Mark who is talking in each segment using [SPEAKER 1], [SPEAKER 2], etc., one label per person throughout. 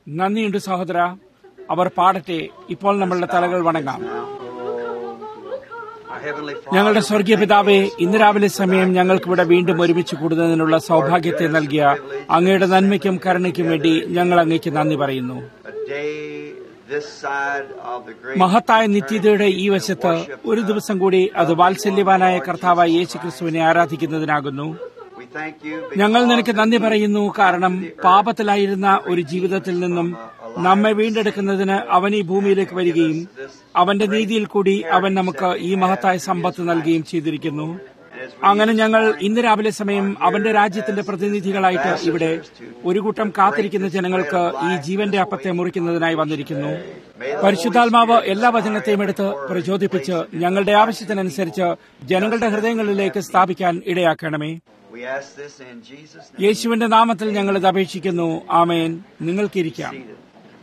[SPEAKER 1] നന്ദിയുണ്ട് സഹോദര അവർ പാടട്ടെ ഇപ്പോൾ നമ്മളുടെ തലകൾ വണങ്ങാം
[SPEAKER 2] Our Heavenly Father,
[SPEAKER 1] ഞങ്ങളുടെ സ്വർഗീയ പിതാവെ ഇന്ന് രാവിലെ സമയം ഞങ്ങൾക്കിവിടെ വീണ്ടും ഒരുമിച്ച് കൂടുന്നതിനുള്ള സൗഭാഗ്യത്തെ നൽകിയ അങ്ങയുടെ നന്മയ്ക്കും കരുണയ്ക്കും വേണ്ടി ഞങ്ങൾ അങ്ങേക്ക് നന്ദി പറയുന്നു
[SPEAKER 2] a day this side of the great
[SPEAKER 1] മഹത്തായ നിത്യതയുടെ ഈ വശത്ത് ഒരു ദിവസം കൂടി അത് വാത്സല്യവാനായ കർത്താവായ യേശു ക്രിസ്തുവിനെ ആരാധിക്കുന്നതിനാകുന്നു
[SPEAKER 2] we thank you
[SPEAKER 1] ഞങ്ങൾ നിനക്ക് നന്ദി പറയുന്നു കാരണം പാപത്തിലായിരുന്ന ഒരു ജീവിതത്തിൽ നിന്നും നമ്മെ വീണ്ടെടുക്കുന്നതിന് അവൻ ഈ ഭൂമിയിലേക്ക് വരികയും അവന്റെ നീതിയിൽ കൂടി അവൻ നമുക്ക് ഈ മഹത്തായ സമ്പത്ത് നൽകുകയും ചെയ്തിരിക്കുന്നു അങ്ങനെ ഞങ്ങൾ ഇന്ന് രാവിലെ സമയം അവന്റെ രാജ്യത്തിന്റെ പ്രതിനിധികളായിട്ട് ഇവിടെ ഒരു കൂട്ടം കാത്തിരിക്കുന്ന ജനങ്ങൾക്ക് ഈ ജീവന്റെ അപ്പത്തെ മുറിക്കുന്നതിനായി വന്നിരിക്കുന്നു പരിശുദ്ധാത്മാവ് എല്ലാ വചനത്തെയും എടുത്ത് പ്രചോദിപ്പിച്ച് ഞങ്ങളുടെ ആവശ്യത്തിനനുസരിച്ച് ജനങ്ങളുടെ ഹൃദയങ്ങളിലേക്ക് സ്ഥാപിക്കാൻ ഇടയാക്കണമേ
[SPEAKER 2] we ask this in Jesus name
[SPEAKER 1] യേശുവിന്റെ നാമത്തിൽ ഞങ്ങൾ ഇത് അപേക്ഷിക്കുന്നു ആമേൻ നിങ്ങൾക്കിരിക്കാം
[SPEAKER 2] Seated.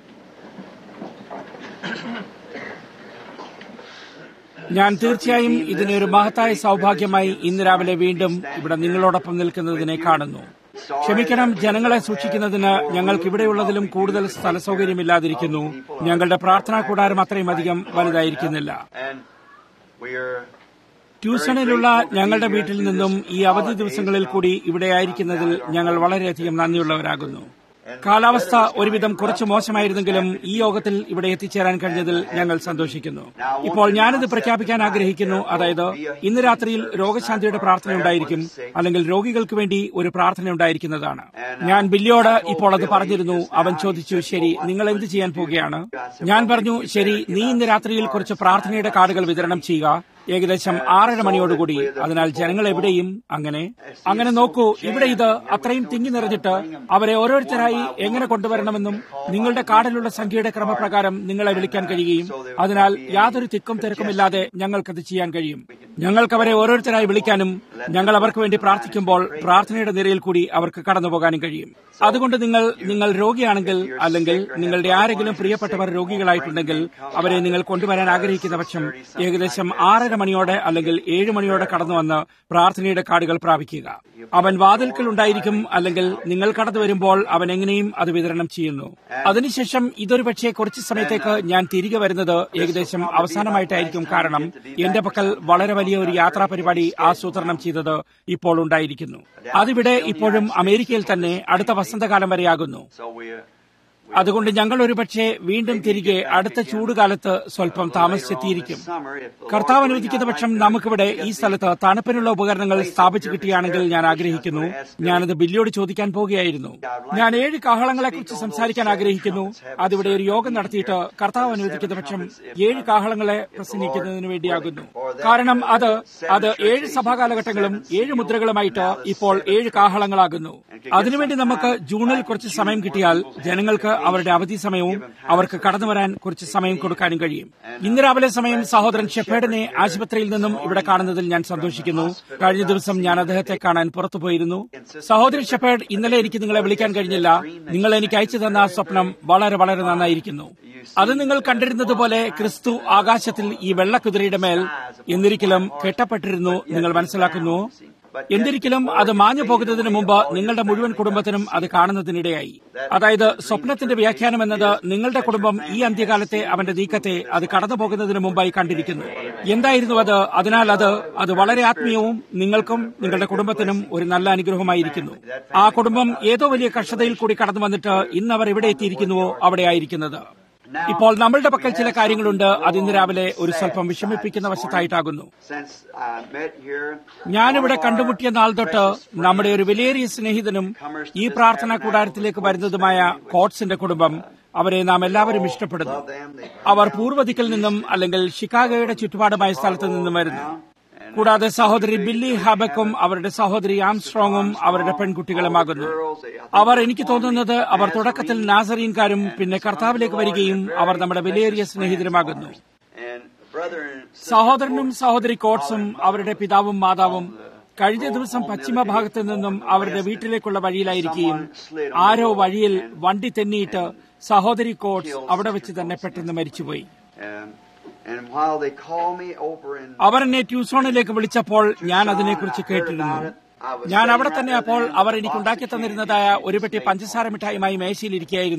[SPEAKER 1] ഞാൻ തീർച്ചയായും ഇതിനെ ഒരു മഹത്തായ സൗഭാഗ്യമായി ഇന്ന് രാവിലെ വീണ്ടും ഇവിടെ നിങ്ങളോടൊപ്പം നിൽക്കുന്നതിനെ കാണുന്നു ക്ഷമിക്കണം ജനങ്ങളെ സൂക്ഷിക്കുന്നതിന് ഞങ്ങൾക്ക് ഇവിടെയുള്ളതിലും കൂടുതൽ സ്ഥല സൗകര്യമില്ലാതിരിക്കുന്നു ഞങ്ങളുടെ പ്രാർത്ഥനാ കൂടാരം അത്രയും അധികം വലുതായിരിക്കുന്നില്ല
[SPEAKER 2] and we are
[SPEAKER 1] ട്യൂഷനിലുള്ള ഞങ്ങളുടെ വീട്ടിൽ നിന്നും ഈ അവധി ദിവസങ്ങളിൽ കൂടി ഇവിടെ ആയിരിക്കുന്നതിൽ ഞങ്ങൾ വളരെയധികം നന്ദിയുള്ളവരാകുന്നു കാലാവസ്ഥ ഒരുവിധം കുറച്ച് മോശമായിരുന്നെങ്കിലും ഈ യോഗത്തിൽ ഇവിടെ എത്തിച്ചേരാൻ കഴിഞ്ഞതിൽ ഞങ്ങൾ സന്തോഷിക്കുന്നു ഇപ്പോൾ ഞാനിത് പ്രഖ്യാപിക്കാൻ ആഗ്രഹിക്കുന്നു അതായത് ഇന്ന് രാത്രിയിൽ രോഗശാന്തിയുടെ പ്രാർത്ഥന ഉണ്ടായിരിക്കും അല്ലെങ്കിൽ രോഗികൾക്ക് വേണ്ടി ഒരു പ്രാർത്ഥന ഉണ്ടായിരിക്കുന്നതാണ് ഞാൻ ബില്ലിയോട് ഇപ്പോൾ അത് പറഞ്ഞിരുന്നു അവൻ ചോദിച്ചു ശരി നിങ്ങൾ എന്ത് ചെയ്യാൻ പോവുകയാണ് ഞാൻ പറഞ്ഞു ശരി നീ ഇന്ന് രാത്രിയിൽ കുറച്ച് പ്രാർത്ഥനയുടെ കാർഡുകൾ വിതരണം ചെയ്യുക ഏകദേശം ആറര മണിയോടുകൂടി അതിനാൽ ജനങ്ങൾ എവിടെയും അങ്ങനെ അങ്ങനെ നോക്കൂ ഇവിടെ ഇത് അത്രയും തിങ്ങി നിറഞ്ഞിട്ട് അവരെ ഓരോരുത്തരായി എങ്ങനെ കൊണ്ടുവരണമെന്നും നിങ്ങളുടെ കാർഡിലുള്ള സംഖ്യയുടെ ക്രമപ്രകാരം നിങ്ങളെ വിളിക്കാൻ കഴിയുകയും അതിനാൽ യാതൊരു തിക്കും തിരക്കുമില്ലാതെ ഞങ്ങൾക്കത് ചെയ്യാൻ കഴിയും ഞങ്ങൾക്ക് അവരെ ഓരോരുത്തരായി വിളിക്കാനും ഞങ്ങൾ അവർക്ക് വേണ്ടി പ്രാർത്ഥിക്കുമ്പോൾ പ്രാർത്ഥനയുടെ നിരയിൽ കൂടി അവർക്ക് കടന്നു പോകാനും കഴിയും അതുകൊണ്ട് നിങ്ങൾ നിങ്ങൾ രോഗിയാണെങ്കിൽ അല്ലെങ്കിൽ നിങ്ങളുടെ ആരെങ്കിലും പ്രിയപ്പെട്ടവർ രോഗികളായിട്ടുണ്ടെങ്കിൽ അവരെ നിങ്ങൾ കൊണ്ടുവരാൻ ആഗ്രഹിക്കുന്ന പക്ഷം ഏകദേശം ആറര മണിയോടെ അല്ലെങ്കിൽ ഏഴ് മണിയോടെ കടന്നു വന്ന് പ്രാർത്ഥനയുടെ കാർഡുകൾ പ്രാപിക്കുക അവൻ വാതിൽക്കൽ ഉണ്ടായിരിക്കും അല്ലെങ്കിൽ നിങ്ങൾ കടന്നു വരുമ്പോൾ അവൻ എങ്ങനെയും അത് വിതരണം ചെയ്യുന്നു അതിനുശേഷം ഇതൊരു പക്ഷേ കുറച്ച് സമയത്തേക്ക് ഞാൻ തിരികെ വരുന്നത് ഏകദേശം അവസാനമായിട്ടായിരിക്കും കാരണം എന്റെ പക്കൽ വളരെ വലിയ ഒരു യാത്രാ പരിപാടി ആസൂത്രണം ചെയ്തത് ഇപ്പോൾ ഉണ്ടായിരിക്കുന്നു അതിവിടെ ഇപ്പോഴും അമേരിക്കയിൽ തന്നെ അടുത്ത വസന്തകാലം വരെയാകുന്നു
[SPEAKER 2] so we uh,
[SPEAKER 1] അതുകൊണ്ട് ഞങ്ങൾ ഒരുപക്ഷെ വീണ്ടും തിരികെ അടുത്ത ചൂടുകാലത്ത് സ്വല്പം താമസിച്ചെത്തിയിരിക്കും
[SPEAKER 2] summer if the
[SPEAKER 1] കർത്താവ് അനുവദിക്കുന്ന പക്ഷം നമുക്കിവിടെ ഈ സ്ഥലത്ത് തണുപ്പിനുള്ള ഉപകരണങ്ങൾ സ്ഥാപിച്ചു കിട്ടുകയാണെങ്കിൽ ഞാൻ ആഗ്രഹിക്കുന്നു ഞാനത് ബില്ലിയോട് ചോദിക്കാൻ പോവുകയായിരുന്നു ഞാൻ ഏഴ് കാഹളങ്ങളെ കുറിച്ച് സംസാരിക്കാൻ ആഗ്രഹിക്കുന്നു അതിവിടെ ഒരു യോഗം നടത്തിയിട്ട് കർത്താവ് അനുവദിക്കുന്ന പക്ഷം ഏഴ് കാഹളങ്ങളെ പ്രസംഗിക്കുന്നതിന് വേണ്ടിയാകുന്നു കാരണം അത് അത് ഏഴ് സഭാകാലഘട്ടങ്ങളും ഏഴ് മുദ്രകളുമായിട്ട് ഇപ്പോൾ ഏഴ് കാഹളങ്ങളാകുന്നു അതിനുവേണ്ടി നമുക്ക് ജൂണിൽ കുറച്ച് സമയം കിട്ടിയാൽ ജനങ്ങൾക്ക് അവരുടെ അവധി സമയവും അവർക്ക് കടന്നു വരാൻ കുറച്ച് സമയം കൊടുക്കാനും കഴിയും ഇന്ന് രാവിലെ സമയം സഹോദരൻ ഷെഫേഡിനെ ആശുപത്രിയിൽ നിന്നും ഇവിടെ കാണുന്നതിൽ ഞാൻ സന്തോഷിക്കുന്നു കഴിഞ്ഞ ദിവസം ഞാൻ അദ്ദേഹത്തെ കാണാൻ പുറത്തു പോയിരുന്നു സഹോദരൻ ഷെഫേഡ് ഇന്നലെ എനിക്ക് നിങ്ങളെ വിളിക്കാൻ കഴിഞ്ഞില്ല നിങ്ങൾ എനിക്ക് അയച്ചു തന്ന ആ സ്വപ്നം വളരെ വളരെ നന്നായിരിക്കുന്നു അത് നിങ്ങൾ കണ്ടിരുന്നത് പോലെ ക്രിസ്തു ആകാശത്തിൽ ഈ വെള്ളക്കുതിരയുടെ മേൽ എന്നിരിക്കലും കെട്ടപ്പെട്ടിരുന്നു നിങ്ങൾ മനസ്സിലാക്കുന്നു എന്തിരിക്കലും അത് മാഞ്ഞു പോകുന്നതിന് മുമ്പ് നിങ്ങളുടെ മുഴുവൻ കുടുംബത്തിനും അത് കാണുന്നതിനിടയായി അതായത് സ്വപ്നത്തിന്റെ വ്യാഖ്യാനം എന്നത് നിങ്ങളുടെ കുടുംബം ഈ അന്ത്യകാലത്തെ അവന്റെ നീക്കത്തെ അത് കടന്നു പോകുന്നതിന് മുമ്പായി കണ്ടിരിക്കുന്നു എന്തായിരുന്നു അത് അതിനാൽ അത് അത് വളരെ ആത്മീയവും നിങ്ങൾക്കും നിങ്ങളുടെ കുടുംബത്തിനും ഒരു നല്ല അനുഗ്രഹമായിരിക്കുന്നു ആ കുടുംബം ഏതോ വലിയ കഷ്ടതയിൽ കൂടി കടന്നു വന്നിട്ട് ഇന്ന് അവർ എവിടെ എത്തിയിരിക്കുന്നുവോ അവിടെ ആയിരിക്കുന്നത് ഇപ്പോൾ നമ്മളുടെ പക്കൽ ചില കാര്യങ്ങളുണ്ട് അത് ഇന്ന് രാവിലെ ഒരു സ്വല്പം വിഷമിപ്പിക്കുന്ന വശത്തായിട്ടാകുന്നു
[SPEAKER 2] since I met here
[SPEAKER 1] ഞാനിവിടെ കണ്ടുമുട്ടിയ നാൾ തൊട്ട് നമ്മുടെ ഒരു വിലയേറിയ സ്നേഹിതനും ഈ പ്രാർത്ഥനാ കൂടാരത്തിലേക്ക് വരുന്നതുമായ കോട്സിന്റെ കുടുംബം അവരെ നാം എല്ലാവരും ഇഷ്ടപ്പെടുന്നു അവർ പൂർവ്വദിക്കിൽ നിന്നും അല്ലെങ്കിൽ ഷിക്കാഗോയുടെ ചുറ്റുപാടുമായ സ്ഥലത്ത് നിന്നും വരുന്നു കൂടാതെ സഹോദരി ബില്ലി ഹാബക്കും അവരുടെ സഹോദരി ആംസ്ട്രോങ്ങും അവരുടെ പെൺകുട്ടികളുമാകുന്നു അവർ എനിക്ക് തോന്നുന്നത് അവർ തുടക്കത്തിൽ നാസറീൻകാരും പിന്നെ കർത്താവിലേക്ക് വരികയും അവർ നമ്മുടെ വിലയേറിയ സ്നേഹിതരുമാകുന്നു
[SPEAKER 2] and brother and sister
[SPEAKER 1] സഹോദരനും സഹോദരി കോട്സും അവരുടെ പിതാവും മാതാവും കഴിഞ്ഞ ദിവസം പശ്ചിമ ഭാഗത്തു നിന്നും അവരുടെ വീട്ടിലേക്കുള്ള വഴിയിലായിരിക്കുകയും ആരോ വഴിയിൽ വണ്ടി തെന്നിയിട്ട് സഹോദരി കോട്സ് അവിടെ വെച്ച് തന്നെ പെട്ടെന്ന് മരിച്ചുപോയി
[SPEAKER 2] and, and while they call me over in
[SPEAKER 1] അവർ എന്നെ ട്യൂസോണിലേക്ക് വിളിച്ചപ്പോൾ ഞാൻ അതിനെക്കുറിച്ച് കേട്ടിരുന്നു ഞാൻ അവിടെ തന്നെ അപ്പോൾ അവർ എനിക്ക് ഉണ്ടാക്കി തന്നിരുന്നതായ ഒരു പെട്ടി പഞ്ചസാര മിഠായുമായി മേശയിലിരിക്കുകയായിരുന്നു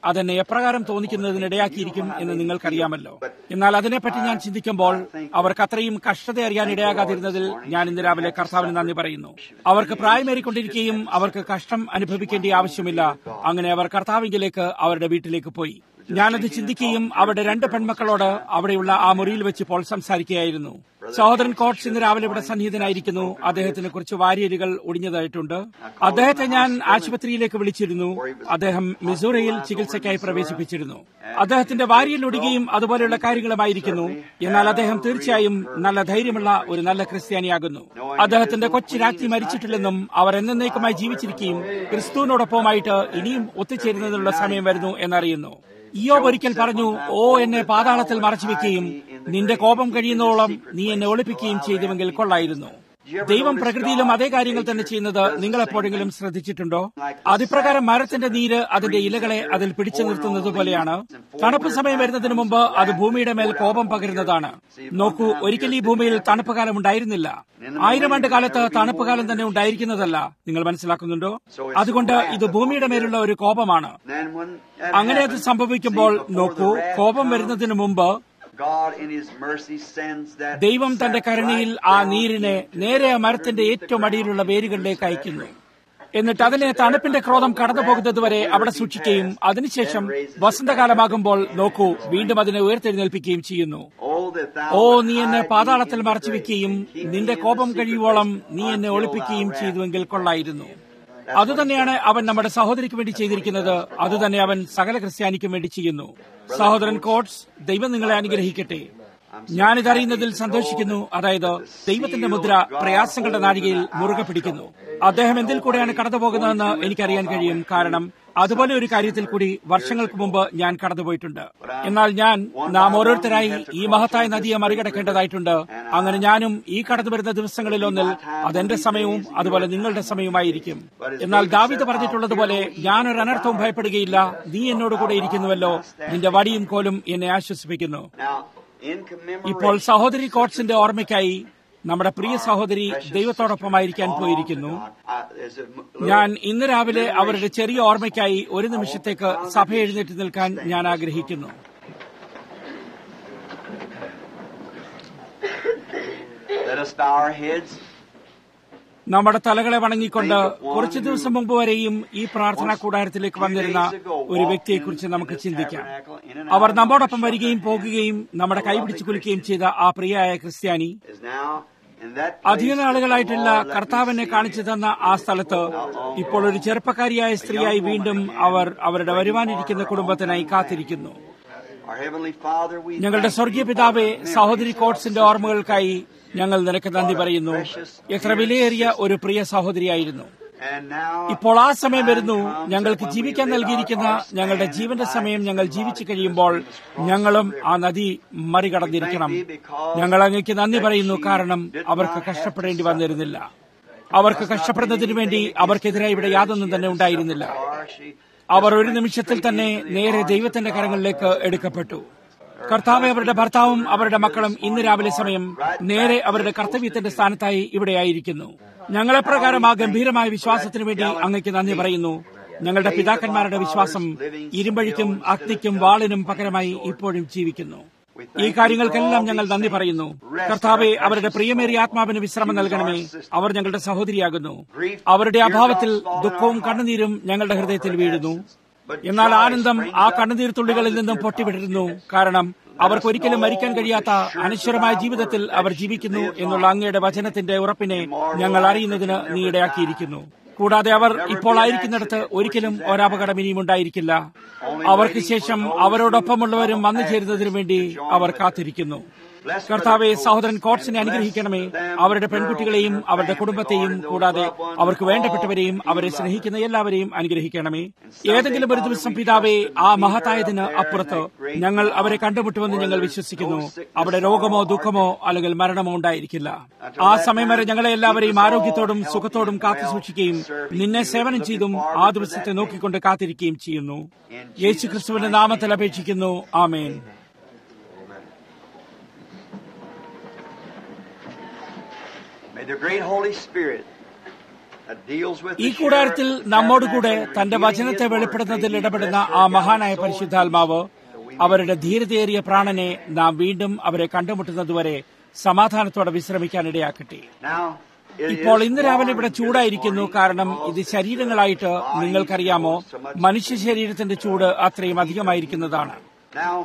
[SPEAKER 1] അതെന്നെ എപ്രകാരം തോന്നിക്കുന്നതിനിടയാക്കിയിരിക്കും എന്ന് നിങ്ങൾക്കറിയാമല്ലോ എന്നാൽ അതിനെപ്പറ്റി ഞാൻ ചിന്തിക്കുമ്പോൾ അവർക്ക് അത്രയും കഷ്ടത അറിയാൻ ഇടയാകാതിരുന്നതിൽ ഞാൻ ഇന്ന് രാവിലെ കർത്താവിന് നന്ദി പറയുന്നു അവർക്ക് പ്രായമേറിക്കൊണ്ടിരിക്കുകയും അവർക്ക് കഷ്ടം അനുഭവിക്കേണ്ട ആവശ്യമില്ല അങ്ങനെ അവർ കർത്താവിങ്കിലേക്ക് അവരുടെ വീട്ടിലേക്ക് പോയി ഞാനത് ചിന്തിക്കുകയും അവരുടെ രണ്ട് പെൺമക്കളോട് അവിടെയുള്ള ആ മുറിയിൽ വെച്ച് ഇപ്പോൾ സംസാരിക്കുകയായിരുന്നു സഹോദരൻ കോട്സ് ഇന്ന് രാവിലെ ഇവിടെ സന്നിഹിതനായിരിക്കുന്നു അദ്ദേഹത്തിന് കുറച്ച് വാരിയലുകൾ ഒടിഞ്ഞതായിട്ടുണ്ട് അദ്ദേഹത്തെ ഞാൻ ആശുപത്രിയിലേക്ക് വിളിച്ചിരുന്നു അദ്ദേഹം മിസോറയിൽ ചികിത്സയ്ക്കായി പ്രവേശിപ്പിച്ചിരുന്നു അദ്ദേഹത്തിന്റെ വാരിയൽ ഒടുകയും അതുപോലെയുള്ള കാര്യങ്ങളുമായിരിക്കുന്നു എന്നാൽ അദ്ദേഹം തീർച്ചയായും നല്ല ധൈര്യമുള്ള ഒരു നല്ല ക്രിസ്ത്യാനിയാകുന്നു അദ്ദേഹത്തിന്റെ കൊച്ചു രാജ്ഞി മരിച്ചിട്ടില്ലെന്നും അവർ എന്നേക്കുമായി ജീവിച്ചിരിക്കുകയും ക്രിസ്തുവിനോടൊപ്പമായിട്ട് ഇനിയും ഒത്തുചേരുന്നതിനുള്ള സമയം വരുന്നു എന്നറിയുന്നു ഇയോബ് ഒരിക്കൽ പറഞ്ഞു ഓ എന്നെ പാതാളത്തിൽ മറച്ചുവെക്കുകയും നിന്റെ കോപം കഴിയുന്നോളം നീ എന്നെ ഒളിപ്പിക്കുകയും ചെയ്തുവെങ്കിൽ കൊള്ളായിരുന്നു ദൈവം പ്രകൃതിയിലും അതേ കാര്യങ്ങൾ തന്നെ ചെയ്യുന്നത് നിങ്ങൾ എപ്പോഴെങ്കിലും ശ്രദ്ധിച്ചിട്ടുണ്ടോ അതിപ്രകാരം മരത്തിന്റെ നീര് അതിന്റെ ഇലകളെ അതിൽ പിടിച്ചു നിർത്തുന്നത് പോലെയാണ് തണുപ്പ് സമയം വരുന്നതിന് മുമ്പ് അത് ഭൂമിയുടെ മേൽ കോപം പകരുന്നതാണ് നോക്കൂ ഒരിക്കൽ ഈ ഭൂമിയിൽ തണുപ്പ് കാലം ഉണ്ടായിരുന്നില്ല ആയിരം ആണ്ട് കാലത്ത് തണുപ്പ് കാലം തന്നെ ഉണ്ടായിരിക്കുന്നതല്ല നിങ്ങൾ മനസ്സിലാക്കുന്നുണ്ടോ അതുകൊണ്ട് ഇത് ഭൂമിയുടെ മേലുള്ള ഒരു കോപമാണ്
[SPEAKER 2] Then when that
[SPEAKER 1] അങ്ങനെ അത്
[SPEAKER 2] happens,
[SPEAKER 1] സംഭവിക്കുമ്പോൾ
[SPEAKER 2] see, before
[SPEAKER 1] നോക്കൂ
[SPEAKER 2] the wrath
[SPEAKER 1] കോപം
[SPEAKER 2] comes,
[SPEAKER 1] വരുന്നതിന് മുമ്പ്
[SPEAKER 2] God in His mercy sends that
[SPEAKER 1] ദൈവം തന്റെ
[SPEAKER 2] sap
[SPEAKER 1] കരുണയിൽ
[SPEAKER 2] right
[SPEAKER 1] ആ
[SPEAKER 2] down
[SPEAKER 1] നീരിനെ
[SPEAKER 2] into
[SPEAKER 1] നേരെ ആ
[SPEAKER 2] the
[SPEAKER 1] മരത്തിന്റെ
[SPEAKER 2] earth,
[SPEAKER 1] ഏറ്റവും
[SPEAKER 2] the
[SPEAKER 1] അടിയിലുള്ള
[SPEAKER 2] ground,
[SPEAKER 1] വേരുകളിലേക്ക്
[SPEAKER 2] that
[SPEAKER 1] അയക്കുന്നു
[SPEAKER 2] root.
[SPEAKER 1] എന്നിട്ട് അതിനെ തണുപ്പിന്റെ ക്രോധം കടന്നു പോകുന്നതുവരെ അവിടെ സൂക്ഷിക്കുകയും അതിനുശേഷം വസന്തകാലമാകുമ്പോൾ നോക്കൂ വീണ്ടും അതിനെ ഉയർത്തെഴുന്നേൽപ്പിക്കുകയും ചെയ്യുന്നു
[SPEAKER 2] Oh, that thou
[SPEAKER 1] oh
[SPEAKER 2] would
[SPEAKER 1] നീ എന്നെ
[SPEAKER 2] hide me
[SPEAKER 1] പാതാളത്തിൽ
[SPEAKER 2] in the
[SPEAKER 1] മറച്ചു
[SPEAKER 2] grave,
[SPEAKER 1] വെക്കുകയും
[SPEAKER 2] keep me
[SPEAKER 1] നിന്റെ
[SPEAKER 2] in the
[SPEAKER 1] കോപം
[SPEAKER 2] secret
[SPEAKER 1] കഴിയുവോളം
[SPEAKER 2] place
[SPEAKER 1] നീ എന്നെ
[SPEAKER 2] until
[SPEAKER 1] ഒളിപ്പിക്കുകയും
[SPEAKER 2] thou
[SPEAKER 1] ചെയ്തുവെങ്കിൽ
[SPEAKER 2] wrath
[SPEAKER 1] കൊള്ളായിരുന്നു
[SPEAKER 2] That's what
[SPEAKER 1] അതുതന്നെയാണ് അവൻ നമ്മുടെ സഹോദരിക്ക് വേണ്ടി ചെയ്തിരിക്കുന്നത് അതുതന്നെ അവൻ സകല ക്രിസ്ത്യാനിക്കും വേണ്ടി ചെയ്യുന്നു സഹോദരൻ കോട്സ് ദൈവം നിങ്ങളെ അനുഗ്രഹിക്കട്ടെ ഞാനിതറിയുന്നതിൽ സന്തോഷിക്കുന്നു അതായത് ദൈവത്തിന്റെ മുദ്ര പ്രയാസങ്ങളുടെ നാഴികയിൽ മുറുകെ പിടിക്കുന്നു അദ്ദേഹം എന്തിൽ കൂടെയാണ് കടന്നു പോകുന്നതെന്ന് എനിക്കറിയാൻ കഴിയും കാരണം അതുപോലെ ഒരു കാര്യത്തിൽ കൂടി വർഷങ്ങൾക്ക് മുമ്പ് ഞാൻ കടന്നുപോയിട്ടുണ്ട് എന്നാൽ ഞാൻ നാം ഓരോരുത്തരായി ഈ മഹത്തായ നദിയെ മറികടക്കേണ്ടതായിട്ടുണ്ട് അങ്ങനെ ഞാനും ഈ കടന്നു വരുന്ന ദിവസങ്ങളിലൊന്നിൽ അതെന്റെ സമയവും അതുപോലെ നിങ്ങളുടെ സമയവുമായിരിക്കും എന്നാൽ ദാവിദ് പറഞ്ഞിട്ടുള്ളതുപോലെ ഞാനൊരു അനർത്ഥവും ഭയപ്പെടുകയില്ല നീ എന്നോട് കൂടെ ഇരിക്കുന്നുവല്ലോ നിന്റെ വടിയും കോലും എന്നെ ആശ്വസിപ്പിക്കുന്നു
[SPEAKER 2] Now, in
[SPEAKER 1] ഇപ്പോൾ
[SPEAKER 2] commemoration
[SPEAKER 1] സഹോദരി കോട്സിന്റെ ഓർമ്മയ്ക്കായി നമ്മുടെ പ്രിയ സഹോദരി ദൈവത്തോടൊപ്പമായിരിക്കാൻ പോയിരിക്കുന്നു ഞാൻ ഇന്ന് രാവിലെ അവരുടെ ചെറിയ ഓർമ്മയ്ക്കായി ഒരു നിമിഷത്തേക്ക് സഭ എഴുന്നേറ്റ് നിൽക്കാൻ ഞാൻ ആഗ്രഹിക്കുന്നു
[SPEAKER 2] Let us bow our heads.
[SPEAKER 1] നമ്മുടെ തലകളെ വണങ്ങിക്കൊണ്ട് കുറച്ചു ദിവസം മുമ്പ് വരെയും ഈ പ്രാർത്ഥനാ കൂടാരത്തിലേക്ക് വന്നിരുന്ന ഒരു വ്യക്തിയെക്കുറിച്ച് നമുക്ക് ചിന്തിക്കാം അവർ നമ്മോടൊപ്പം വരികയും പോകുകയും നമ്മുടെ കൈപിടിച്ച് കുലിക്കുകയും ചെയ്ത ആ പ്രിയായ ക്രിസ്ത്യാനി
[SPEAKER 2] Is now in that place
[SPEAKER 1] അധിക നാളുകളായിട്ടുള്ള
[SPEAKER 2] Lord, let me
[SPEAKER 1] കർത്താവിനെ
[SPEAKER 2] see
[SPEAKER 1] കാണിച്ചു തന്ന ആ സ്ഥലത്ത് ഇപ്പോൾ ഒരു ചെറുപ്പക്കാരിയായ സ്ത്രീയായി വീണ്ടും അവർ അവരുടെ വരുവാനിരിക്കുന്ന കുടുംബത്തിനായി കാത്തിരിക്കുന്നു
[SPEAKER 2] Our Heavenly Father, we
[SPEAKER 1] ഞങ്ങളുടെ
[SPEAKER 2] thank
[SPEAKER 1] സ്വർഗീയ
[SPEAKER 2] you for
[SPEAKER 1] പിതാവെ
[SPEAKER 2] the memories
[SPEAKER 1] സഹോദരി
[SPEAKER 2] of
[SPEAKER 1] കോട്സിന്റെ
[SPEAKER 2] our
[SPEAKER 1] ഓർമ്മകൾക്കായി ഞങ്ങൾ നിനക്ക് നന്ദി പറയുന്നു എത്ര വിലയേറിയ ഒരു പ്രിയ സഹോദരിയായിരുന്നു
[SPEAKER 2] And now,
[SPEAKER 1] ഇപ്പോൾ ആ സമയം വരുന്നു
[SPEAKER 2] time comes
[SPEAKER 1] ഞങ്ങൾക്ക്
[SPEAKER 2] that when
[SPEAKER 1] ജീവിക്കാൻ
[SPEAKER 2] we live
[SPEAKER 1] നൽകിയിരിക്കുന്ന
[SPEAKER 2] our- our
[SPEAKER 1] ഞങ്ങളുടെ
[SPEAKER 2] stand
[SPEAKER 1] ജീവന്റെ
[SPEAKER 2] in
[SPEAKER 1] സമയം
[SPEAKER 2] life,
[SPEAKER 1] ഞങ്ങൾ
[SPEAKER 2] the
[SPEAKER 1] ജീവിച്ചു
[SPEAKER 2] body
[SPEAKER 1] കഴിയുമ്പോൾ
[SPEAKER 2] must cross
[SPEAKER 1] ഞങ്ങളും
[SPEAKER 2] the
[SPEAKER 1] ആ
[SPEAKER 2] river.
[SPEAKER 1] നദി മറികടന്നിരിക്കണം
[SPEAKER 2] We thank thee because
[SPEAKER 1] ഞങ്ങൾ അങ്ങേക്ക് നന്ദി
[SPEAKER 2] that
[SPEAKER 1] പറയുന്നു
[SPEAKER 2] she
[SPEAKER 1] കാരണം
[SPEAKER 2] did
[SPEAKER 1] അവർക്ക്
[SPEAKER 2] not have
[SPEAKER 1] കഷ്ടപ്പെടേണ്ടി
[SPEAKER 2] to
[SPEAKER 1] വന്നിരുന്നില്ല അവർക്ക് കഷ്ടപ്പെടുന്നതിനു വേണ്ടി അവർക്കെതിരെ ഇവിടെ യാതൊന്നും തന്നെ ഉണ്ടായിരുന്നില്ല അവർ ഒരു നിമിഷത്തിൽ തന്നെ നേരെ ദൈവത്തിന്റെ കരങ്ങളിലേക്ക് എടുക്കപ്പെട്ടു കർത്താവ് അവരുടെ ഭർത്താവും അവരുടെ മക്കളും ഇന്ന് രാവിലെ സമയം നേരെ അവരുടെ കർത്തവ്യത്തിന്റെ സ്ഥാനത്തായി ഇവിടെയായിരിക്കുന്നു ഞങ്ങളെപ്രകാരം ആ ഗംഭീരമായ വിശ്വാസത്തിനു വേണ്ടി അങ്ങയ്ക്ക് നന്ദി പറയുന്നു ഞങ്ങളുടെ പിതാക്കന്മാരുടെ വിശ്വാസം ഇരുമ്പഴിക്കും അഗ്നിക്കും വാളിനും പകരമായി ഇപ്പോഴും ജീവിക്കുന്നു ഈ കാര്യങ്ങൾക്കെല്ലാം ഞങ്ങൾ നന്ദി പറയുന്നു കർത്താവെ അവരുടെ പ്രിയമേറിയ ആത്മാവിന് വിശ്രമം നൽകണമേ അവർ ഞങ്ങളുടെ സഹോദരിയാകുന്നു അവരുടെ അഭാവത്തിൽ ദുഃഖവും കണ്ണുനീരും ഞങ്ങളുടെ ഹൃദയത്തിൽ വീഴുന്നു എന്നാൽ ആനന്ദം ആ കണ്ണുനീർ തുള്ളികളിൽ നിന്നും പൊട്ടിവിട്ടിരുന്നു കാരണം അവർക്ക് ഒരിക്കലും മരിക്കാൻ കഴിയാത്ത അനശ്വരമായ ജീവിതത്തിൽ അവർ ജീവിക്കുന്നു എന്നുള്ള അങ്ങയുടെ വചനത്തിന്റെ ഉറപ്പിനെ ഞങ്ങൾ അറിയുന്നതിന് നീ ഇടയാക്കിയിരിക്കുന്നു കൂടാതെ അവർ ഇപ്പോൾ ആയിരിക്കുന്നിടത്ത് ഒരിക്കലും ഒരപകടം ഇനിയും ഉണ്ടായിരിക്കില്ല അവർക്ക് ശേഷം അവരോടൊപ്പമുള്ളവരും വന്നു ചേരുന്നതിനു വേണ്ടി അവർ കാത്തിരിക്കുന്നു കർത്താവെ സഹോദരൻ കോട്സിനെ അനുഗ്രഹിക്കണമേ അവരുടെ പെൺകുട്ടികളെയും അവരുടെ കുടുംബത്തെയും കൂടാതെ അവർക്ക് വേണ്ടപ്പെട്ടവരെയും അവരെ സ്നേഹിക്കുന്ന എല്ലാവരെയും അനുഗ്രഹിക്കണമേ ഏതെങ്കിലും ഒരു ദിവസം പിതാവെ ആ മഹത്തായതിന് അപ്പുറത്ത് ഞങ്ങൾ അവരെ കണ്ടുമുട്ടുമെന്ന് ഞങ്ങൾ വിശ്വസിക്കുന്നു അവിടെ രോഗമോ ദുഃഖമോ അല്ലെങ്കിൽ മരണമോ ഉണ്ടായിരിക്കില്ല ആ സമയം വരെ ഞങ്ങളെ എല്ലാവരെയും ആരോഗ്യത്തോടും സുഖത്തോടും കാത്തു സൂക്ഷിക്കുകയും നിന്നെ സേവനം ചെയ്തും ആ ദിവസത്തെ നോക്കിക്കൊണ്ട് കാത്തിരിക്കുകയും ചെയ്യുന്നു യേശു ക്രിസ്തുവിന്റെ നാമത്തിൽ അപേക്ഷിക്കുന്നു ആമേൻ
[SPEAKER 2] May the great Holy Spirit that deals with
[SPEAKER 1] ഈ
[SPEAKER 2] the
[SPEAKER 1] കൂടാരത്തിൽ
[SPEAKER 2] sheriff,
[SPEAKER 1] നമ്മോടുകൂടെ
[SPEAKER 2] tabernacle,
[SPEAKER 1] തന്റെ
[SPEAKER 2] revealing
[SPEAKER 1] വചനത്തെ
[SPEAKER 2] his word,
[SPEAKER 1] വെളിപ്പെടുത്തുന്നതിൽ
[SPEAKER 2] making
[SPEAKER 1] ഇടപെടുന്ന
[SPEAKER 2] present
[SPEAKER 1] ആ
[SPEAKER 2] to
[SPEAKER 1] മഹാനായ
[SPEAKER 2] them, so
[SPEAKER 1] പരിശുദ്ധാത്മാവ്
[SPEAKER 2] that we may
[SPEAKER 1] അവരുടെ ധീരതയേറിയ പ്രാണനെ നാം വീണ്ടും അവരെ കണ്ടുമുട്ടുന്നതുവരെ സമാധാനത്തോടെ വിശ്രമിക്കാനിടയാക്കട്ടെ
[SPEAKER 2] Now, it
[SPEAKER 1] ഇപ്പോൾ
[SPEAKER 2] is
[SPEAKER 1] ഇന്ന് രാവിലെ ഇവിടെ
[SPEAKER 2] warm
[SPEAKER 1] ചൂടായിരിക്കുന്നു
[SPEAKER 2] this morning
[SPEAKER 1] കാരണം
[SPEAKER 2] because
[SPEAKER 1] ഇത് ശരീരങ്ങളായിട്ട്
[SPEAKER 2] bodies
[SPEAKER 1] നിങ്ങൾക്കറിയാമോ
[SPEAKER 2] feel so much
[SPEAKER 1] മനുഷ്യ ശരീരത്തിന്റെ ചൂട് അത്രയും അധികമായിരിക്കുന്നതാണ്
[SPEAKER 2] Now,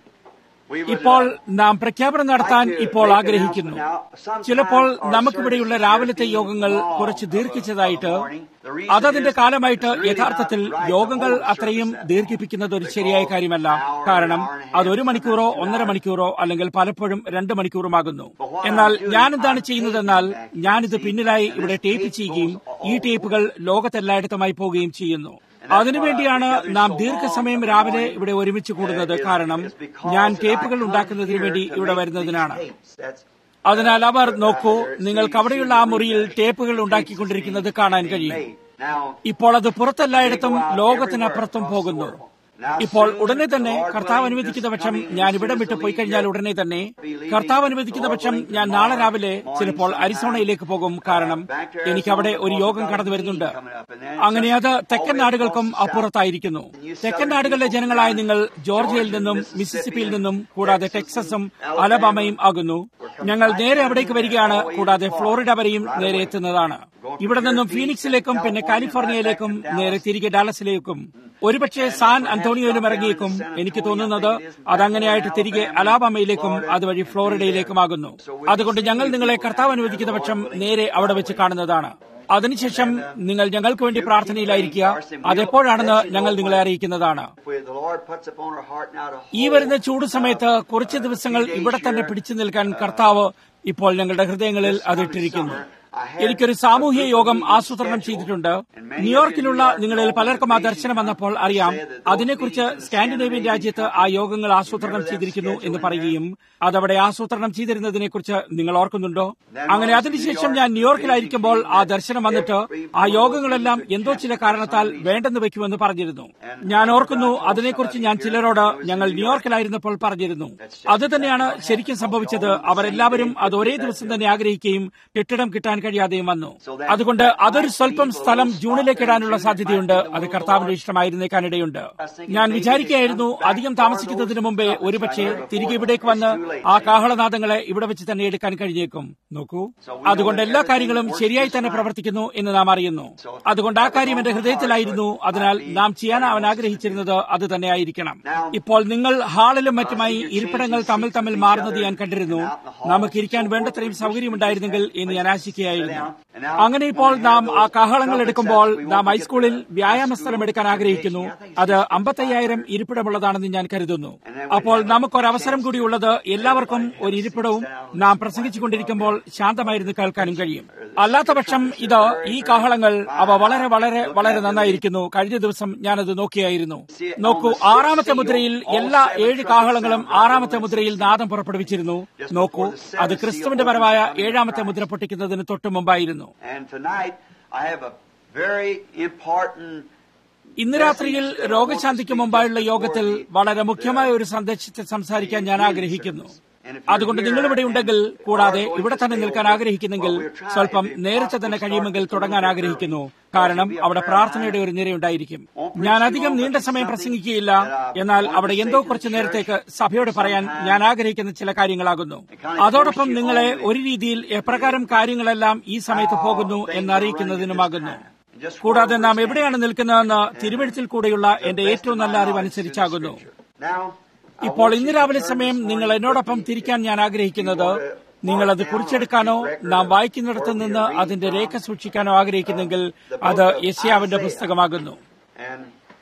[SPEAKER 2] we would,
[SPEAKER 1] ഇപ്പോൾ
[SPEAKER 2] uh,
[SPEAKER 1] നാം പ്രഖ്യാപനം നടത്താൻ
[SPEAKER 2] like to
[SPEAKER 1] ഇപ്പോൾ
[SPEAKER 2] make
[SPEAKER 1] ആഗ്രഹിക്കുന്നു
[SPEAKER 2] announcement now. Sometimes
[SPEAKER 1] ചിലപ്പോൾ
[SPEAKER 2] our
[SPEAKER 1] നമുക്കിവിടെയുള്ള
[SPEAKER 2] services
[SPEAKER 1] രാവിലത്തെ
[SPEAKER 2] here
[SPEAKER 1] യോഗങ്ങൾ
[SPEAKER 2] being long
[SPEAKER 1] കുറച്ച്
[SPEAKER 2] of a-
[SPEAKER 1] ദീർഘിച്ചതായിട്ട്
[SPEAKER 2] of a morning, the reason
[SPEAKER 1] അതതിന്റെ
[SPEAKER 2] is
[SPEAKER 1] കാലമായിട്ട്
[SPEAKER 2] it's really
[SPEAKER 1] യഥാർത്ഥത്തിൽ
[SPEAKER 2] not right to
[SPEAKER 1] യോഗങ്ങൾ
[SPEAKER 2] hold
[SPEAKER 1] അത്രയും
[SPEAKER 2] service that
[SPEAKER 1] ദീർഘിപ്പിക്കുന്നത് ഒരു
[SPEAKER 2] long.
[SPEAKER 1] ശരിയായ
[SPEAKER 2] Because
[SPEAKER 1] കാര്യമല്ല
[SPEAKER 2] an hour,
[SPEAKER 1] കാരണം
[SPEAKER 2] an hour and a half,
[SPEAKER 1] അതൊരു മണിക്കൂറോ
[SPEAKER 2] sometimes two
[SPEAKER 1] ഒന്നര
[SPEAKER 2] hours.
[SPEAKER 1] മണിക്കൂറോ അല്ലെങ്കിൽ പലപ്പോഴും രണ്ട് മണിക്കൂറുമാകുന്നു
[SPEAKER 2] But what
[SPEAKER 1] എന്നാൽ
[SPEAKER 2] I'm doing,
[SPEAKER 1] ഞാൻ എന്താണ്
[SPEAKER 2] I'm
[SPEAKER 1] ചെയ്യുന്നതെന്നാൽ
[SPEAKER 2] taping back.
[SPEAKER 1] ഞാനിത്
[SPEAKER 2] See,
[SPEAKER 1] പിന്നിലായി
[SPEAKER 2] and
[SPEAKER 1] ഇവിടെ
[SPEAKER 2] this
[SPEAKER 1] ടേപ്പ്
[SPEAKER 2] tape
[SPEAKER 1] ചെയ്യുകയും
[SPEAKER 2] goes all
[SPEAKER 1] ഈ
[SPEAKER 2] over.
[SPEAKER 1] ടേപ്പുകൾ ലോകത്തെല്ലായിടത്തുമായി പോവുകയും ചെയ്യുന്നു
[SPEAKER 2] And that's
[SPEAKER 1] അതിനുവേണ്ടിയാണ്
[SPEAKER 2] why I gathered
[SPEAKER 1] നാം
[SPEAKER 2] so
[SPEAKER 1] ദീർഘസമയം
[SPEAKER 2] long
[SPEAKER 1] രാവിലെ
[SPEAKER 2] every
[SPEAKER 1] ഇവിടെ ഒരുമിച്ച് കൂടുന്നത്
[SPEAKER 2] morning, uh,
[SPEAKER 1] കാരണം
[SPEAKER 2] is- is because
[SPEAKER 1] ഞാൻ
[SPEAKER 2] that I
[SPEAKER 1] ടേപ്പുകൾ
[SPEAKER 2] come
[SPEAKER 1] ഉണ്ടാക്കുന്നതിന്
[SPEAKER 2] here
[SPEAKER 1] വേണ്ടി
[SPEAKER 2] to
[SPEAKER 1] ഇവിടെ
[SPEAKER 2] make
[SPEAKER 1] വരുന്നതിനാണ്
[SPEAKER 2] these tapes. That's-
[SPEAKER 1] അതിനാൽ അവർ
[SPEAKER 2] uh,
[SPEAKER 1] നോക്കൂ
[SPEAKER 2] there-
[SPEAKER 1] നിങ്ങൾക്ക്
[SPEAKER 2] so you
[SPEAKER 1] അവിടെയുള്ള
[SPEAKER 2] see
[SPEAKER 1] ആ
[SPEAKER 2] the
[SPEAKER 1] മുറിയിൽ
[SPEAKER 2] tapes
[SPEAKER 1] ടേപ്പുകൾ
[SPEAKER 2] being
[SPEAKER 1] ഉണ്ടാക്കിക്കൊണ്ടിരിക്കുന്നത് കാണാൻ കഴിയും
[SPEAKER 2] made. Now,
[SPEAKER 1] ഇപ്പോൾ അത് പുറത്തെല്ലായിടത്തും ലോകത്തിനപ്പുറത്തും പോകുന്നു ഇപ്പോൾ ഉടനെ തന്നെ കർത്താവ് അനുവദിക്കുന്ന പക്ഷം ഞാൻ ഇവിടം വിട്ട് പോയി കഴിഞ്ഞാൽ ഉടനെ തന്നെ കർത്താവ് അനുവദിക്കുന്ന പക്ഷം ഞാൻ നാളെ രാവിലെ ചിലപ്പോൾ അരിസോണയിലേക്ക് പോകും കാരണം എനിക്ക് അവിടെ ഒരു യോഗം കടന്നു വരുന്നുണ്ട് അങ്ങനെ അത് തെക്കൻ നാടുകൾക്കും അപ്പുറത്തായിരിക്കുന്നു തെക്കൻ നാടുകളിലെ ജനങ്ങളായ നിങ്ങൾ ജോർജിയയിൽ നിന്നും മിസിസിപ്പിയിൽ നിന്നും കൂടാതെ ടെക്സസും അലബാമയും ആകുന്നു ഞങ്ങൾ നേരെ അവിടേക്ക് വരികയാണ് കൂടാതെ ഫ്ലോറിഡ വരെയും നേരെ എത്തുന്നതാണ് ഇവിടെ നിന്നും ഫീനിക്സിലേക്കും പിന്നെ കാലിഫോർണിയയിലേക്കും നേരെ തിരികെ ഡാലസിലേക്കും ഒരുപക്ഷെ സാൻ അന്തോണിയോയിലും ഇറങ്ങിയേക്കും എനിക്ക് തോന്നുന്നത് അതങ്ങനെയായിട്ട് തിരികെ അലാബാമയിലേക്കും അതുവഴി ഫ്ലോറിഡയിലേക്കുമാകുന്നു അതുകൊണ്ട് ഞങ്ങൾ നിങ്ങളെ കർത്താവ് അനുവദിക്കുന്ന പക്ഷം നേരെ അവിടെ വെച്ച് കാണുന്നതാണ് അതിനുശേഷം നിങ്ങൾ ഞങ്ങൾക്ക് വേണ്ടി പ്രാർത്ഥനയിലായിരിക്കുക അതെപ്പോഴാണെന്ന് ഞങ്ങൾ നിങ്ങളെ അറിയിക്കുന്നതാണ്
[SPEAKER 2] if the Lord puts upon our heart now to
[SPEAKER 1] ഈ വരുന്ന ചൂട് സമയത്ത് കുറച്ച് ദിവസങ്ങൾ ഇവിടെ തന്നെ പിടിച്ചു നിൽക്കാൻ കർത്താവ് ഇപ്പോൾ ഞങ്ങളുടെ ഹൃദയങ്ങളിൽ അതിട്ടിരിക്കുന്നു എനിക്കൊരു സാമൂഹ്യ യോഗം ആസൂത്രണം ചെയ്തിട്ടുണ്ട് ന്യൂയോർക്കിലുള്ള നിങ്ങളിൽ പലർക്കും ആ ദർശനം വന്നപ്പോൾ അറിയാം അതിനെക്കുറിച്ച് സ്കാൻഡിനേവിയൻ രാജ്യത്ത് ആ യോഗങ്ങൾ ആസൂത്രണം ചെയ്തിരിക്കുന്നു എന്ന് പറയുകയും അതവിടെ ആസൂത്രണം ചെയ്തിരുന്നതിനെക്കുറിച്ച് നിങ്ങൾ ഓർക്കുന്നുണ്ടോ അങ്ങനെ അതിനുശേഷം ഞാൻ ന്യൂയോർക്കിലായിരിക്കുമ്പോൾ ആ ദർശനം വന്നിട്ട് ആ യോഗങ്ങളെല്ലാം എന്തോ ചില കാരണത്താൽ വേണ്ടെന്ന് വെക്കുമെന്ന് പറഞ്ഞിരുന്നു ഞാൻ ഓർക്കുന്നു അതിനെക്കുറിച്ച് ഞാൻ ചിലരോട് ഞങ്ങൾ ന്യൂയോർക്കിലായിരുന്നപ്പോൾ പറഞ്ഞിരുന്നു അത് തന്നെയാണ് ശരിക്കും സംഭവിച്ചത് അവരെല്ലാവരും അത് ഒരേ ദിവസം തന്നെ ആഗ്രഹിക്കുകയും കെട്ടിടം കിട്ടാൻ കഴിയാതെയും വന്നു അതുകൊണ്ട് അതൊരു സ്വല്പം സ്ഥലം ജൂണിലേക്ക് ഇടാനുള്ള സാധ്യതയുണ്ട് അത് കർത്താവിന്റെ ഇഷ്ടമായിരുന്നേക്കാനിടയുണ്ട് ഞാൻ വിചാരിക്കുകയായിരുന്നു അധികം താമസിക്കുന്നതിന് മുമ്പേ ഒരുപക്ഷെ തിരികെ ഇവിടേക്ക് വന്ന് ആ കാഹളനാദങ്ങളെ ഇവിടെ വെച്ച് തന്നെ എടുക്കാൻ കഴിഞ്ഞേക്കും നോക്കൂ അതുകൊണ്ട് എല്ലാ കാര്യങ്ങളും ശരിയായി തന്നെ പ്രവർത്തിക്കുന്നു എന്ന് നാം അറിയുന്നു അതുകൊണ്ട് ആ കാര്യം എന്റെ ഹൃദയത്തിലായിരുന്നു അതിനാൽ നാം ചെയ്യാൻ അവൻ ആഗ്രഹിച്ചിരുന്നത് അത് തന്നെയായിരിക്കണം ഇപ്പോൾ നിങ്ങൾ ഹാളിലും മറ്റുമായി ഇരിപ്പിടങ്ങൾ തമ്മിൽ തമ്മിൽ മാറുന്നത് ഞാൻ കണ്ടിരുന്നു നമുക്ക് ഇരിക്കാൻ വേണ്ടത്രയും സൗകര്യമുണ്ടായിരുന്നെങ്കിൽ എന്ന് ഞാൻ ആശിക്കുകയായിരുന്നു അങ്ങനെ ഇപ്പോൾ നാം ആ കാഹളങ്ങൾ എടുക്കുമ്പോൾ നാം ഹൈസ്കൂളിൽ വ്യായാമ സ്ഥലം എടുക്കാൻ ആഗ്രഹിക്കുന്നു അത് അമ്പത്തയ്യായിരം ഇരിപ്പിടമുള്ളതാണെന്ന് ഞാൻ കരുതുന്നു അപ്പോൾ നമുക്കൊരവസരം കൂടിയുള്ളത് എല്ലാവർക്കും ഒരു ഇരിപ്പിടവും നാം പ്രസംഗിച്ചുകൊണ്ടിരിക്കുമ്പോൾ ശാന്തമായിരുന്നു കേൾക്കാനും കഴിയും അല്ലാത്ത പക്ഷം ഇത് ഈ കാഹളങ്ങൾ അവ വളരെ വളരെ വളരെ നന്നായിരിക്കുന്നു കഴിഞ്ഞ ദിവസം ഞാനത് നോക്കിയായിരുന്നു നോക്കൂ ആറാമത്തെ മുദ്രയിൽ എല്ലാ ഏഴ് കാഹളങ്ങളും ആറാമത്തെ മുദ്രയിൽ നാദം പുറപ്പെടുവിച്ചിരുന്നു നോക്കൂ അത് ക്രിസ്തുവിന്റെ പരമായ ഏഴാമത്തെ മുദ്ര പൊട്ടിക്കുന്നതിന് തൊട്ടു മുമ്പായിരുന്നു
[SPEAKER 2] And tonight, I have a very important
[SPEAKER 1] ഇന്ന് രാത്രിയിൽ രോഗശാന്തിക്ക് മുമ്പായുള്ള യോഗത്തിൽ വളരെ മുഖ്യമായ ഒരു സന്ദേശത്തെ സംസാരിക്കാൻ ഞാൻ ആഗ്രഹിക്കുന്നു അതുകൊണ്ട് നിങ്ങൾ ഇവിടെ ഉണ്ടെങ്കിൽ കൂടാതെ ഇവിടെ തന്നെ നിൽക്കാൻ ആഗ്രഹിക്കുന്നെങ്കിൽ സ്വല്പം നേരത്തെ തന്നെ കഴിയുമെങ്കിൽ തുടങ്ങാൻ ആഗ്രഹിക്കുന്നു കാരണം അവിടെ പ്രാർത്ഥനയുടെ ഒരു നിരയുണ്ടായിരിക്കും ഞാൻ അധികം നീണ്ട സമയം പ്രസംഗിക്കുകയില്ല എന്നാൽ അവിടെ എന്തോ കുറച്ചു നേരത്തേക്ക് സഭയോട് പറയാൻ ഞാൻ ആഗ്രഹിക്കുന്ന ചില കാര്യങ്ങളാകുന്നു അതോടൊപ്പം നിങ്ങളെ ഒരു രീതിയിൽ എപ്രകാരം കാര്യങ്ങളെല്ലാം ഈ സമയത്ത് പോകുന്നു എന്നറിയിക്കുന്നതിനുമാകുന്നു കൂടാതെ നാം എവിടെയാണ് നിൽക്കുന്നതെന്ന് തിരുവഴുത്തിൽ കൂടെയുള്ള എന്റെ ഏറ്റവും നല്ല അറിവ് അനുസരിച്ചാകുന്നു
[SPEAKER 2] now.
[SPEAKER 1] ഇപ്പോൾ ഇന്ന് രാവിലെ സമയം നിങ്ങൾ എന്നോടൊപ്പം തിരിക്കാൻ ഞാൻ ആഗ്രഹിക്കുന്നത് നിങ്ങൾ അത് കുറിച്ചെടുക്കാനോ നാം വായിക്കുന്നിടത്ത് നിന്ന് അതിന്റെ രേഖ സൂക്ഷിക്കാനോ ആഗ്രഹിക്കുന്നെങ്കിൽ അത് യശ്യാവിന്റെ പുസ്തകമാകുന്നു
[SPEAKER 2] And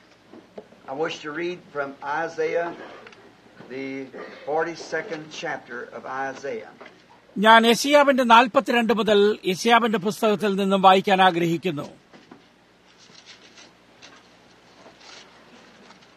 [SPEAKER 2] I wish to read from Isaiah, the 42nd chapter of Isaiah.
[SPEAKER 1] ഞാൻ യശയാവിന്റെ നാൽപ്പത്തിരണ്ട് മുതൽ യശയാവിന്റെ പുസ്തകത്തിൽ നിന്നും വായിക്കാൻ ആഗ്രഹിക്കുന്നു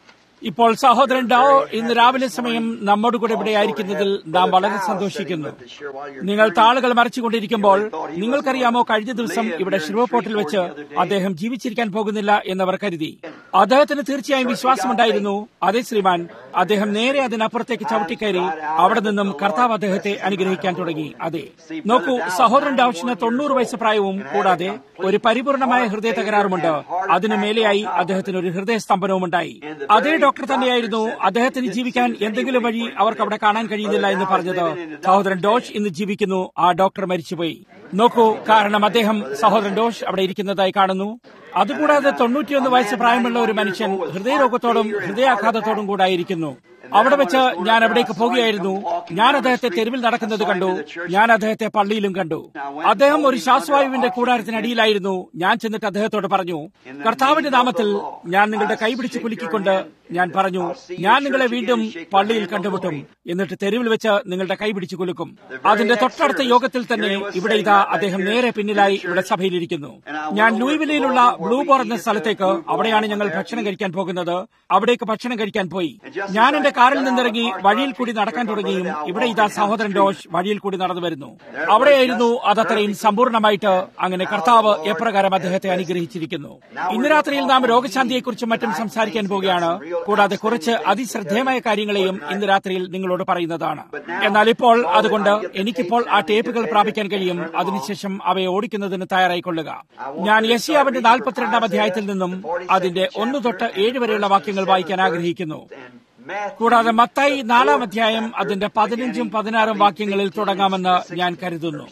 [SPEAKER 1] ഇപ്പോൾ സഹോദരൻ ഡാവോ ഇന്ന് രാവിലെ സമയം നമ്മോട് കൂടെ ഇവിടെ ആയിരിക്കുന്നതിൽ നാം വളരെ സന്തോഷിക്കുന്നു നിങ്ങൾ താളുകൾ മറിച്ചുകൊണ്ടിരിക്കുമ്പോൾ നിങ്ങൾക്കറിയാമോ കഴിഞ്ഞ ദിവസം ഇവിടെ ഷിർവപ്പോർട്ടിൽ വെച്ച് അദ്ദേഹം ജീവിച്ചിരിക്കാൻ പോകുന്നില്ല എന്നവർ കരുതി അദ്ദേഹത്തിന് തീർച്ചയായും വിശ്വാസമുണ്ടായിരുന്നു അതെ ശ്രീമാൻ അദ്ദേഹം നേരെ അതിനപ്പുറത്തേക്ക് ചവിട്ടിക്കയറി അവിടെ നിന്നും കർത്താവ് അദ്ദേഹത്തെ അനുഗ്രഹിക്കാൻ തുടങ്ങി അതെ നോക്കൂ സഹോദരൻ ഡാവശ്യന് തൊണ്ണൂറ് വയസ്സ് പ്രായവും കൂടാതെ ഒരു പരിപൂർണമായ ഹൃദയ തകരാറുമുണ്ട് അതിനു മേലെയായി അദ്ദേഹത്തിന് ഒരു ഹൃദയസ്തംഭനവും ഉണ്ടായി അതേ ഡോക്ടർ തന്നെയായിരുന്നു അദ്ദേഹത്തിന് ജീവിക്കാൻ എന്തെങ്കിലും വഴി അവർക്ക് അവിടെ കാണാൻ കഴിയുന്നില്ല എന്ന് പറഞ്ഞത് സഹോദരൻ ഡോഷ് ഇന്ന് ജീവിക്കുന്നു ആ ഡോക്ടർ മരിച്ചുപോയി നോക്കൂ കാരണം അദ്ദേഹം സഹോദരൻ ഡോഷ് അവിടെ ഇരിക്കുന്നതായി കാണുന്നു അതുകൂടാതെ തൊണ്ണൂറ്റിയൊന്ന് വയസ്സ് പ്രായമുള്ള ഒരു മനുഷ്യൻ ഹൃദയരോഗത്തോടും ഹൃദയാഘാതത്തോടും കൂടായിരിക്കുന്നു അവിടെ വെച്ച് ഞാൻ അവിടേക്ക് പോകുകയായിരുന്നു ഞാൻ അദ്ദേഹത്തെ തെരുവിൽ നടക്കുന്നത് കണ്ടു ഞാൻ അദ്ദേഹത്തെ പള്ളിയിലും കണ്ടു അദ്ദേഹം ഒരു ശ്വാസവായുവിന്റെ കൂടാരത്തിനടിയിലായിരുന്നു ഞാൻ ചെന്നിട്ട് അദ്ദേഹത്തോട് പറഞ്ഞു കർത്താവിന്റെ നാമത്തിൽ ഞാൻ നിങ്ങളുടെ കൈപിടിച്ച് കുലുക്കിക്കൊണ്ട് ഞാൻ പറഞ്ഞു ഞാൻ നിങ്ങളെ വീണ്ടും പള്ളിയിൽ കണ്ടുമുട്ടും എന്നിട്ട് തെരുവിൽ വെച്ച് നിങ്ങളുടെ കൈപിടിച്ച് കുലുക്കും അതിന്റെ തൊട്ടടുത്ത യോഗത്തിൽ തന്നെ ഇവിടെ ഇതാ അദ്ദേഹം നേരെ പിന്നിലായി ഇവിടെ സഭയിലിരിക്കുന്നു ഞാൻ ലൂയിവിലയിലുള്ള ബ്ലൂ ബോർ എന്ന സ്ഥലത്തേക്ക് അവിടെയാണ് ഞങ്ങൾ ഭക്ഷണം കഴിക്കാൻ പോകുന്നത് അവിടേക്ക് ഭക്ഷണം കഴിക്കാൻ പോയി ഞാൻ എന്റെ കാറിൽ നിന്നിറങ്ങി വഴിയിൽ കൂടി നടക്കാൻ തുടങ്ങിയും ഇവിടെ ഇതാ സഹോദരൻ ഡോഷ് വഴിയിൽ കൂടി നടന്നു വരുന്നു അവിടെയായിരുന്നു അതത്രയും സമ്പൂർണ്ണമായിട്ട് അങ്ങനെ കർത്താവ് എപ്രകാരം അദ്ദേഹത്തെ അനുഗ്രഹിച്ചിരിക്കുന്നു ഇന്ന് രാത്രിയിൽ നാം രോഗശാന്തിയെക്കുറിച്ചും മറ്റും സംസാരിക്കാൻ പോവുകയാണ് കൂടാതെ കുറച്ച് അതിശ്രദ്ധേയമായ കാര്യങ്ങളെയും ഇന്ന് രാത്രിയിൽ നിങ്ങളോട് പറയുന്നതാണ് എന്നാൽ ഇപ്പോൾ അതുകൊണ്ട് എനിക്കിപ്പോൾ ആ ടേപ്പുകൾ പ്രാപിക്കാൻ കഴിയും അതിനുശേഷം അവയെ ഓടിക്കുന്നതിന് തയ്യാറായിക്കൊള്ളുക ഞാൻ യശിയാവിന്റെ നാൽപ്പത്തിരണ്ടാം അധ്യായത്തിൽ നിന്നും അതിന്റെ ഒന്നു തൊട്ട് ഏഴ് വരെയുള്ള വാക്യങ്ങൾ വായിക്കാൻ ആഗ്രഹിക്കുന്നു കൂടാതെ മത്തായി നാലാം അധ്യായം അതിന്റെ പതിനഞ്ചും പതിനാറും വാക്യങ്ങളിൽ തുടങ്ങാമെന്ന് ഞാൻ കരുതുന്നു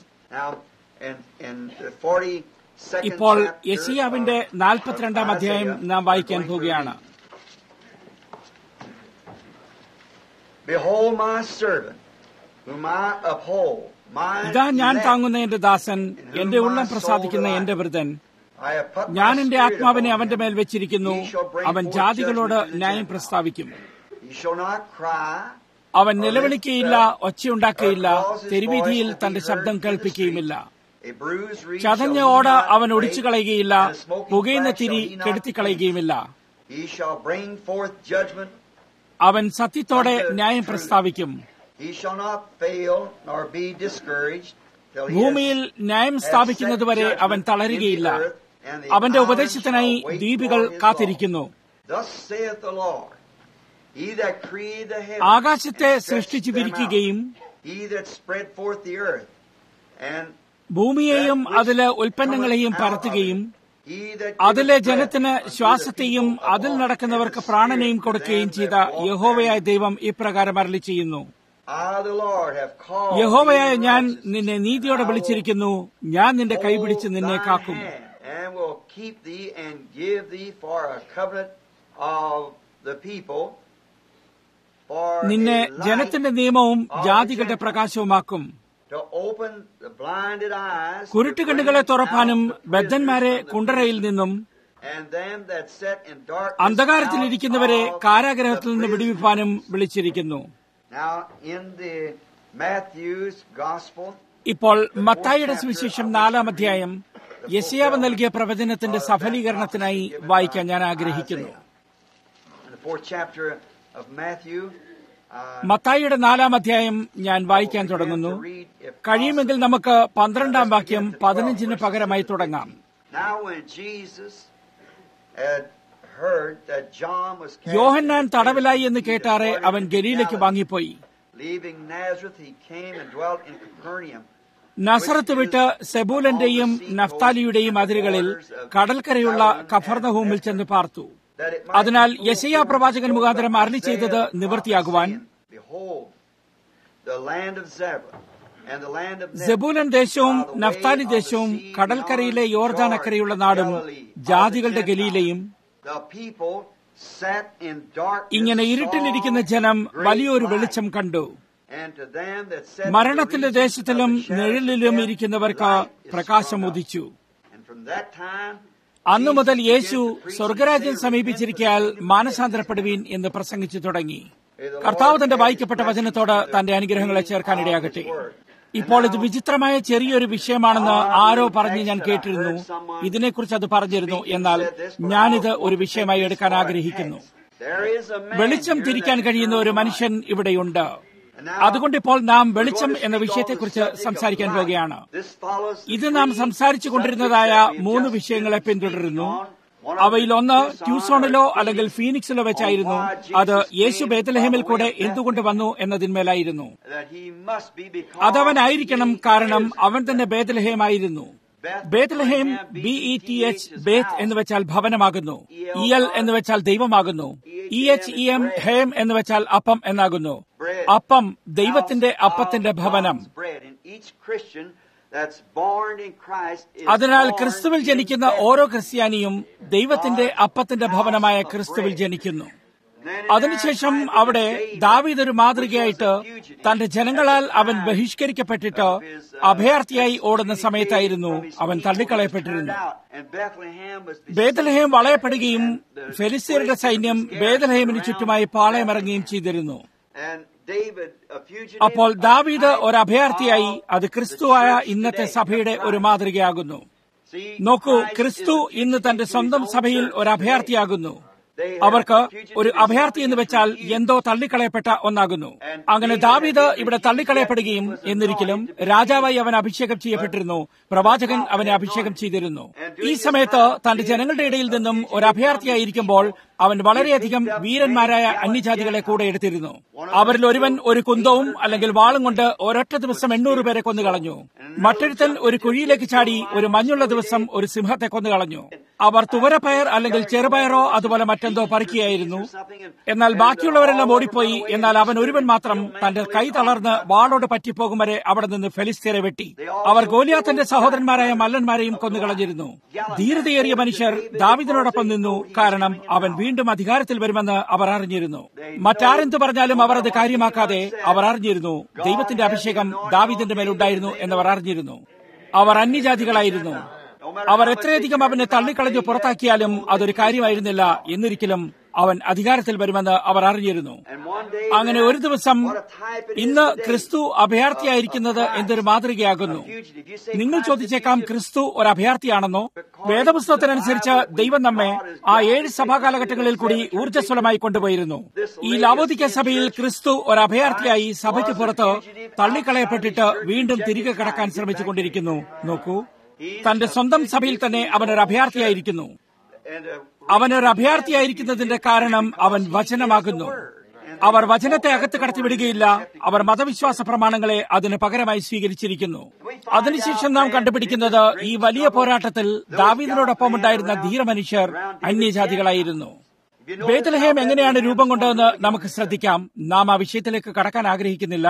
[SPEAKER 1] ഇപ്പോൾ യശിയാവിന്റെ നാൽപ്പത്തിരണ്ടാം അധ്യായം നാം വായിക്കാൻ പോവുകയാണ്
[SPEAKER 2] Behold my servant, whom I uphold, my
[SPEAKER 1] ഇതാ ഞാൻ
[SPEAKER 2] elect,
[SPEAKER 1] താങ്ങുന്ന എന്റെ ദാസൻ എന്റെ ഉള്ളം പ്രസാദിക്കുന്ന എന്റെ വൃതൻ
[SPEAKER 2] I have put my
[SPEAKER 1] ഞാൻ എന്റെ
[SPEAKER 2] spirit
[SPEAKER 1] ആത്മാവിനെ
[SPEAKER 2] upon
[SPEAKER 1] അവന്റെ
[SPEAKER 2] him.
[SPEAKER 1] മേൽ വെച്ചിരിക്കുന്നു
[SPEAKER 2] He shall bring
[SPEAKER 1] അവൻ
[SPEAKER 2] forth
[SPEAKER 1] ജാതികളോട്
[SPEAKER 2] judgment to the
[SPEAKER 1] ന്യായം
[SPEAKER 2] Gentiles.
[SPEAKER 1] പ്രസ്താവിക്കും
[SPEAKER 2] He shall not cry,
[SPEAKER 1] അവൻ നിലവിളിക്കുകയില്ല ഒച്ചയുണ്ടാക്കുകയില്ല തെരുവീതിയിൽ തന്റെ ശബ്ദം കേൾപ്പിക്കുകയുമില്ല
[SPEAKER 2] a bruised reed
[SPEAKER 1] ചതഞ്ഞ
[SPEAKER 2] shall he
[SPEAKER 1] ഓട
[SPEAKER 2] not
[SPEAKER 1] അവൻ
[SPEAKER 2] break,
[SPEAKER 1] ഒടിച്ചു കളയുകയില്ല
[SPEAKER 2] and a smoking
[SPEAKER 1] പുകയുന്ന
[SPEAKER 2] flax
[SPEAKER 1] തിരി
[SPEAKER 2] shall he not
[SPEAKER 1] കെടുത്തിക്കളയുകയുമില്ല
[SPEAKER 2] quench. He shall bring forth judgment.
[SPEAKER 1] അവൻ സത്യത്തോടെ ന്യായം പ്രസ്താവിക്കും
[SPEAKER 2] He shall not fail nor be discouraged till he
[SPEAKER 1] ഭൂമിയിൽ ന്യായം
[SPEAKER 2] has
[SPEAKER 1] സ്ഥാപിക്കുന്നതുവരെ
[SPEAKER 2] set
[SPEAKER 1] അവൻ
[SPEAKER 2] judgment
[SPEAKER 1] തളരുകയില്ല
[SPEAKER 2] in the earth, and the
[SPEAKER 1] അവന്റെ
[SPEAKER 2] islands
[SPEAKER 1] ഉപദേശത്തിനായി
[SPEAKER 2] shall wait
[SPEAKER 1] ദ്വീപുകൾ
[SPEAKER 2] for his
[SPEAKER 1] കാത്തിരിക്കുന്നു
[SPEAKER 2] law. Thus saith the Lord, He that created the heavens
[SPEAKER 1] ആകാശത്തെ
[SPEAKER 2] and stretched
[SPEAKER 1] സൃഷ്ടിച്ചു
[SPEAKER 2] them
[SPEAKER 1] വിരിക്കുകയും
[SPEAKER 2] out, He that spread forth the earth, and
[SPEAKER 1] ഭൂമിയെയും
[SPEAKER 2] that which
[SPEAKER 1] അതിലെ ഉൽപ്പന്നങ്ങളെയും
[SPEAKER 2] cometh out of
[SPEAKER 1] പരത്തുകയും
[SPEAKER 2] it, he that
[SPEAKER 1] അതിലെ
[SPEAKER 2] giveth
[SPEAKER 1] ജനത്തിന്
[SPEAKER 2] breath unto the
[SPEAKER 1] ശ്വാസത്തെയും
[SPEAKER 2] people
[SPEAKER 1] അതിൽ
[SPEAKER 2] upon
[SPEAKER 1] നടക്കുന്നവർക്ക്
[SPEAKER 2] every
[SPEAKER 1] പ്രാണനെയും
[SPEAKER 2] spirit
[SPEAKER 1] കൊടുക്കുകയും
[SPEAKER 2] them
[SPEAKER 1] ചെയ്ത
[SPEAKER 2] that walk
[SPEAKER 1] യഹോവയായ
[SPEAKER 2] therein.
[SPEAKER 1] ദൈവം ഇപ്രകാരം അരളി ചെയ്യുന്നു
[SPEAKER 2] I, the Lord, have called
[SPEAKER 1] യഹോവയായ
[SPEAKER 2] thee in
[SPEAKER 1] ഞാൻ
[SPEAKER 2] righteousness.
[SPEAKER 1] നിന്നെ നീതിയോടെ
[SPEAKER 2] I will
[SPEAKER 1] വിളിച്ചിരിക്കുന്നു ഞാൻ നിന്റെ കൈപിടിച്ച്
[SPEAKER 2] hold
[SPEAKER 1] നിന്നെ
[SPEAKER 2] thine
[SPEAKER 1] കാക്കും
[SPEAKER 2] hand, and will keep thee and give thee for a covenant of the people, for
[SPEAKER 1] നിന്നെ
[SPEAKER 2] a light
[SPEAKER 1] ജനത്തിന്റെ നിയമവും
[SPEAKER 2] of the
[SPEAKER 1] ജാതികളുടെ
[SPEAKER 2] Gentiles,
[SPEAKER 1] പ്രകാശവുമാക്കും
[SPEAKER 2] to open the blinded eyes, to
[SPEAKER 1] കുരുട്ടുകണ്ണുകളെ
[SPEAKER 2] bring
[SPEAKER 1] തുറപ്പാനും
[SPEAKER 2] out the prisoners
[SPEAKER 1] ബദ്ധന്മാരെ
[SPEAKER 2] from the
[SPEAKER 1] കുണ്ടറയിൽ
[SPEAKER 2] prison,
[SPEAKER 1] നിന്നും
[SPEAKER 2] and them that sat in darkness
[SPEAKER 1] അന്ധകാരത്തിലിരിക്കുന്നവരെ
[SPEAKER 2] out of
[SPEAKER 1] കാരാഗ്രഹത്തിൽ
[SPEAKER 2] the
[SPEAKER 1] നിന്ന്
[SPEAKER 2] prison.
[SPEAKER 1] വിടുവിപ്പാനും വിളിച്ചിരിക്കുന്നു
[SPEAKER 2] Now, in the Matthew's Gospel,
[SPEAKER 1] ഇപ്പോൾ മത്തായിയുടെ സുവിശേഷം നാലാം അധ്യായം യശയാവ് നൽകിയ പ്രവചനത്തിന്റെ സഫലീകരണത്തിനായി വായിക്കാൻ ഞാൻ ആഗ്രഹിക്കുന്നു
[SPEAKER 2] in the fourth chapter of Matthew, uh,
[SPEAKER 1] മത്തായിയുടെ നാലാം അധ്യായം ഞാൻ വായിക്കാൻ തുടങ്ങുന്നു കഴിയുമെങ്കിൽ നമുക്ക് പന്ത്രണ്ടാം വാക്യം പതിനഞ്ചിന് പകരമായി തുടങ്ങാം
[SPEAKER 2] Now when Jesus had heard that John was cast
[SPEAKER 1] Yohannan
[SPEAKER 2] into
[SPEAKER 1] തടവിലായി എന്ന്
[SPEAKER 2] prison, he
[SPEAKER 1] കേട്ടാറെ
[SPEAKER 2] departed
[SPEAKER 1] അവൻ
[SPEAKER 2] into
[SPEAKER 1] ഗലീലയ്ക്ക്
[SPEAKER 2] Galilee.
[SPEAKER 1] വാങ്ങിപ്പോയി
[SPEAKER 2] Leaving Nazareth, he came and dwelt in Capernaum.
[SPEAKER 1] നസറത്ത് വിട്ട് സെബൂലന്റെയും നഫ്താലിയുടെയും അതിരുകളിൽ കടൽക്കരയുള്ള കഫർണഹൂമിൽ ചെന്ന് പാർത്തു
[SPEAKER 2] that it might
[SPEAKER 1] അതിനാൽ
[SPEAKER 2] be
[SPEAKER 1] യശയാ
[SPEAKER 2] fulfilled
[SPEAKER 1] പ്രവാചകൻ
[SPEAKER 2] which
[SPEAKER 1] മുഖാന്തരം
[SPEAKER 2] spoken
[SPEAKER 1] അരളി
[SPEAKER 2] by
[SPEAKER 1] ചെയ്തത്
[SPEAKER 2] Isaiah the
[SPEAKER 1] നിവൃത്തിയാകുവാൻ
[SPEAKER 2] prophet, saying, Behold, the land of Zebulun and the land of Naphtali,
[SPEAKER 1] സെബൂലൻ ദേശവും
[SPEAKER 2] by the way
[SPEAKER 1] Naphtali
[SPEAKER 2] of the
[SPEAKER 1] ദേശവും
[SPEAKER 2] sea
[SPEAKER 1] കടൽക്കരയിലെ
[SPEAKER 2] beyond
[SPEAKER 1] യോർദാൻ
[SPEAKER 2] Jordan,
[SPEAKER 1] അക്കരെയുള്ള നാടും
[SPEAKER 2] Galilee, of the
[SPEAKER 1] ജാതികളുടെ
[SPEAKER 2] Gentiles.
[SPEAKER 1] ഗലീലയും
[SPEAKER 2] The people sat in darkness,
[SPEAKER 1] ഇങ്ങനെ ഇരുട്ടിലിരിക്കുന്ന
[SPEAKER 2] saw
[SPEAKER 1] ജനം
[SPEAKER 2] great
[SPEAKER 1] വലിയൊരു
[SPEAKER 2] light.
[SPEAKER 1] വെളിച്ചം കണ്ടു
[SPEAKER 2] And to them that sat in the
[SPEAKER 1] മരണത്തിന്റെ
[SPEAKER 2] regions of
[SPEAKER 1] ദേശത്തിലും
[SPEAKER 2] the shadow of
[SPEAKER 1] നിഴലിലും
[SPEAKER 2] death,
[SPEAKER 1] ഇരിക്കുന്നവർക്ക്
[SPEAKER 2] light is
[SPEAKER 1] പ്രകാശം
[SPEAKER 2] sprung up.
[SPEAKER 1] ഉദിച്ചു
[SPEAKER 2] And from that time,
[SPEAKER 1] അന്നു
[SPEAKER 2] Jesus
[SPEAKER 1] മുതൽ
[SPEAKER 2] began
[SPEAKER 1] Yeshu
[SPEAKER 2] to preach and
[SPEAKER 1] സ്വർഗരാജ്യം
[SPEAKER 2] say,
[SPEAKER 1] സമീപിച്ചിരിക്കയാൽ
[SPEAKER 2] "Repent, for the kingdom of
[SPEAKER 1] മാനസാന്തരപ്പെടുവീൻ എന്ന് പ്രസംഗിച്ചു തുടങ്ങി കർത്താവ് തന്റെ വായിക്കപ്പെട്ട വചനത്തോട് തന്റെ അനുഗ്രഹങ്ങളെ ചേർക്കാനിടയാകട്ടെ ഇപ്പോൾ ഇത് വിചിത്രമായ ചെറിയൊരു വിഷയമാണെന്ന് ആരോ പറഞ്ഞ് ഞാൻ കേട്ടിരുന്നു ഇതിനെക്കുറിച്ച് അത് പറഞ്ഞിരുന്നു എന്നാൽ ഞാനിത് ഒരു വിഷയമായി എടുക്കാൻ ആഗ്രഹിക്കുന്നു
[SPEAKER 2] There is a man
[SPEAKER 1] വെളിച്ചം
[SPEAKER 2] here
[SPEAKER 1] തിരിക്കാൻ
[SPEAKER 2] that
[SPEAKER 1] കഴിയുന്ന ഒരു
[SPEAKER 2] turns light.
[SPEAKER 1] മനുഷ്യൻ ഇവിടെയുണ്ട്
[SPEAKER 2] And now,
[SPEAKER 1] അതുകൊണ്ട് ഇപ്പോൾ നാം വെളിച്ചം
[SPEAKER 2] we're going to
[SPEAKER 1] എന്ന
[SPEAKER 2] speak on the
[SPEAKER 1] വിഷയത്തെക്കുറിച്ച്
[SPEAKER 2] subject of
[SPEAKER 1] സംസാരിക്കാൻ
[SPEAKER 2] light.
[SPEAKER 1] പോകുകയാണ്
[SPEAKER 2] This follows the
[SPEAKER 1] ഇത് നാം
[SPEAKER 2] three
[SPEAKER 1] സംസാരിച്ചു കൊണ്ടിരുന്നതായ
[SPEAKER 2] subjects that we
[SPEAKER 1] മൂന്ന്
[SPEAKER 2] just
[SPEAKER 1] വിഷയങ്ങളെ
[SPEAKER 2] been
[SPEAKER 1] പിന്തുടരുന്നു
[SPEAKER 2] speaking on. One of
[SPEAKER 1] അവയിൽ
[SPEAKER 2] them
[SPEAKER 1] ഒന്ന്
[SPEAKER 2] is Tucson
[SPEAKER 1] ട്യൂസോണിലോ
[SPEAKER 2] or
[SPEAKER 1] അല്ലെങ്കിൽ
[SPEAKER 2] Phoenix,
[SPEAKER 1] ഫീനിക്സിലോ വെച്ചായിരുന്നു
[SPEAKER 2] on why Jesus
[SPEAKER 1] അത് യേശു
[SPEAKER 2] came
[SPEAKER 1] ബേത്തലഹേമിൽ
[SPEAKER 2] by the
[SPEAKER 1] കൂടെ
[SPEAKER 2] way of
[SPEAKER 1] എന്തുകൊണ്ട് വന്നു എന്നതിന്മേലായിരുന്നു
[SPEAKER 2] that he must be because
[SPEAKER 1] അതവനായിരിക്കണം
[SPEAKER 2] he
[SPEAKER 1] കാരണം
[SPEAKER 2] is
[SPEAKER 1] അവൻ തന്നെ ബേത്തലഹേമായിരുന്നു Bethlehem B E T H Beth എന്ന് വെച്ചാൽ ഭവനമാകുന്നു ഇ എൽ എന്ന് വെച്ചാൽ ദൈവമാകുന്നു E H E M hem എന്ന് വെച്ചാൽ അപ്പം എന്നാകുന്നു അപ്പം ദൈവത്തിന്റെ അപ്പത്തിന്റെ ഭവനം
[SPEAKER 2] bread. And each Christian that's born in Christ is
[SPEAKER 1] അതിനാൽ
[SPEAKER 2] born
[SPEAKER 1] ക്രിസ്തുവിൽ
[SPEAKER 2] in
[SPEAKER 1] ജനിക്കുന്ന
[SPEAKER 2] Bethlehem.
[SPEAKER 1] ഓരോ ക്രിസ്ത്യാനിയും ദൈവത്തിന്റെ അപ്പത്തിന്റെ ഭവനമായ ക്രിസ്തുവിൽ ജനിക്കുന്നു അതിനുശേഷം അവിടെ ദാവീദ് ഒരു മാതൃകയായിട്ട് തന്റെ ജനങ്ങളാൽ അവൻ ബഹിഷ്കരിക്കപ്പെട്ടിട്ട് അഭയാർത്ഥിയായി ഓടുന്ന സമയത്തായിരുന്നു അവൻ തള്ളിക്കളയപ്പെട്ടിരുന്നു ബേദലഹേം വളയപ്പെടുകയും ഫെലിസ്തീനയുടെ സൈന്യം ബേദലഹേമിന് ചുറ്റുമായി പാളയമിറങ്ങുകയും ചെയ്തിരുന്നു അപ്പോൾ ദാവീദ് ഒരു അഭയാർത്ഥിയായി അത് ക്രിസ്തുവായ ഇന്നത്തെ സഭയുടെ ഒരു മാതൃകയാകുന്നു നോക്കൂ ക്രിസ്തു ഇന്ന് തന്റെ സ്വന്തം സഭയിൽ ഒരു അഭയാർത്ഥിയാകുന്നു അവർക്ക് ഒരു അഭയാർത്ഥി എന്ന് വെച്ചാൽ എന്തോ തള്ളിക്കളയപ്പെട്ട ഒന്നാകുന്നു അങ്ങനെ ദാവീദ് ഇവിടെ തള്ളിക്കളയപ്പെടുകയും എന്നിരിക്കലും രാജാവായി അവൻ അഭിഷേകം ചെയ്യപ്പെട്ടിരുന്നു പ്രവാചകൻ അവനെ അഭിഷേകം ചെയ്തിരുന്നു ഈ സമയത്ത് തന്റെ ജനങ്ങളുടെ ഇടയിൽ നിന്നും ഒരു അഭയാർത്ഥിയായിരിക്കുമ്പോൾ അവൻ വളരെയധികം വീരന്മാരായ അന്യജാതികളെ കൂടെ എടുത്തിരുന്നു അവരിൽ ഒരുവൻ ഒരു കുന്തവും അല്ലെങ്കിൽ വാളും കൊണ്ട് ഒരൊറ്റ ദിവസം എണ്ണൂറ് പേരെ കൊന്നുകളഞ്ഞു മറ്റൊരുത്തൻ ഒരു കുഴിയിലേക്ക് ചാടി ഒരു മഞ്ഞുള്ള ദിവസം ഒരു സിംഹത്തെ കൊന്നുകളഞ്ഞു അവർ തുവരപ്പയർ അല്ലെങ്കിൽ ചെറുപയറോ അതുപോലെ മറ്റെന്തോ പറിക്കുകയായിരുന്നു എന്നാൽ ബാക്കിയുള്ളവരെല്ലാം ഓടിപ്പോയി എന്നാൽ അവൻ ഒരുവൻ മാത്രം തന്റെ കൈ തളർന്ന് വാളോട് പറ്റിപ്പോകും വരെ അവിടെ നിന്ന് ഫെലിസ്തീനെ വെട്ടി അവർ ഗോലിയാത്തിന്റെ സഹോദരന്മാരായ മല്ലന്മാരെയും കൊന്നുകളഞ്ഞിരുന്നു ധീരതയേറിയ മനുഷ്യർ ദാവിദിനോടൊപ്പം നിന്നു കാരണം അവൻ വീണ്ടും അധികാരത്തിൽ വരുമെന്ന് അവർ അറിഞ്ഞിരുന്നു മറ്റാരെന്തു പറഞ്ഞാലും അവർ അത് കാര്യമാക്കാതെ അവർ അറിഞ്ഞിരുന്നു ദൈവത്തിന്റെ അഭിഷേകം ദാവിദിന്റെ മേലുണ്ടായിരുന്നു എന്നവർ അറിഞ്ഞിരുന്നു അവർ അന്യജാതികളായിരുന്നു അവർ എത്രയധികം അവനെ തള്ളിക്കളഞ്ഞ് പുറത്താക്കിയാലും അതൊരു കാര്യമായിരുന്നില്ല എന്നിരിക്കലും അവൻ അധികാരത്തിൽ വരുമെന്ന് അവർ അറിഞ്ഞിരുന്നു അങ്ങനെ ഒരു ദിവസം ഇന്ന് ക്രിസ്തു അഭയാർത്ഥിയായിരിക്കുന്നത് എന്തൊരു മാതൃകയാകുന്നു നിങ്ങൾ ചോദിച്ചേക്കാം ക്രിസ്തു ഒരു അഭയാർത്ഥിയാണെന്നോ വേദപുസ്തകത്തിനനുസരിച്ച് ദൈവം നമ്മെ ആ ഏഴ് സഭാ കാലഘട്ടങ്ങളിൽ കൂടി ഊർജ്ജസ്വലമായി കൊണ്ടുപോയിരുന്നു ഈ ലാവോദിക്ക സഭയിൽ ക്രിസ്തു ഒരു അഭയാർത്ഥിയായി സഭയ്ക്ക് പുറത്ത് തള്ളിക്കളയപ്പെട്ടിട്ട് വീണ്ടും തിരികെ കടക്കാൻ ശ്രമിച്ചുകൊണ്ടിരിക്കുന്നു നോക്കൂ തന്റെ സ്വന്തം സഭയിൽ തന്നെ അവൻ ഒരു അഭയാർത്ഥിയായിരിക്കുന്നു അവൻ ഒരു അഭയാർത്ഥിയായിരിക്കുന്നതിന്റെ കാരണം അവൻ വചനമാകുന്നു അവർ വചനത്തെ അകത്ത് കടത്തിവിടുകയില്ല അവർ മതവിശ്വാസ പ്രമാണങ്ങളെ അതിന് പകരമായി സ്വീകരിച്ചിരിക്കുന്നു അതിനുശേഷം നാം കണ്ടുപിടിക്കുന്നത് ഈ വലിയ പോരാട്ടത്തിൽ ദാവീദിനോടൊപ്പം ഉണ്ടായിരുന്ന ധീരമനുഷ്യർ അന്യജാതികളായിരുന്നു ബേത്തലഹേം എങ്ങനെയാണ് രൂപം കൊണ്ടതെന്ന് നമുക്ക് ശ്രദ്ധിക്കാം നാം ആ വിഷയത്തിലേക്ക് കടക്കാൻ ആഗ്രഹിക്കുന്നില്ല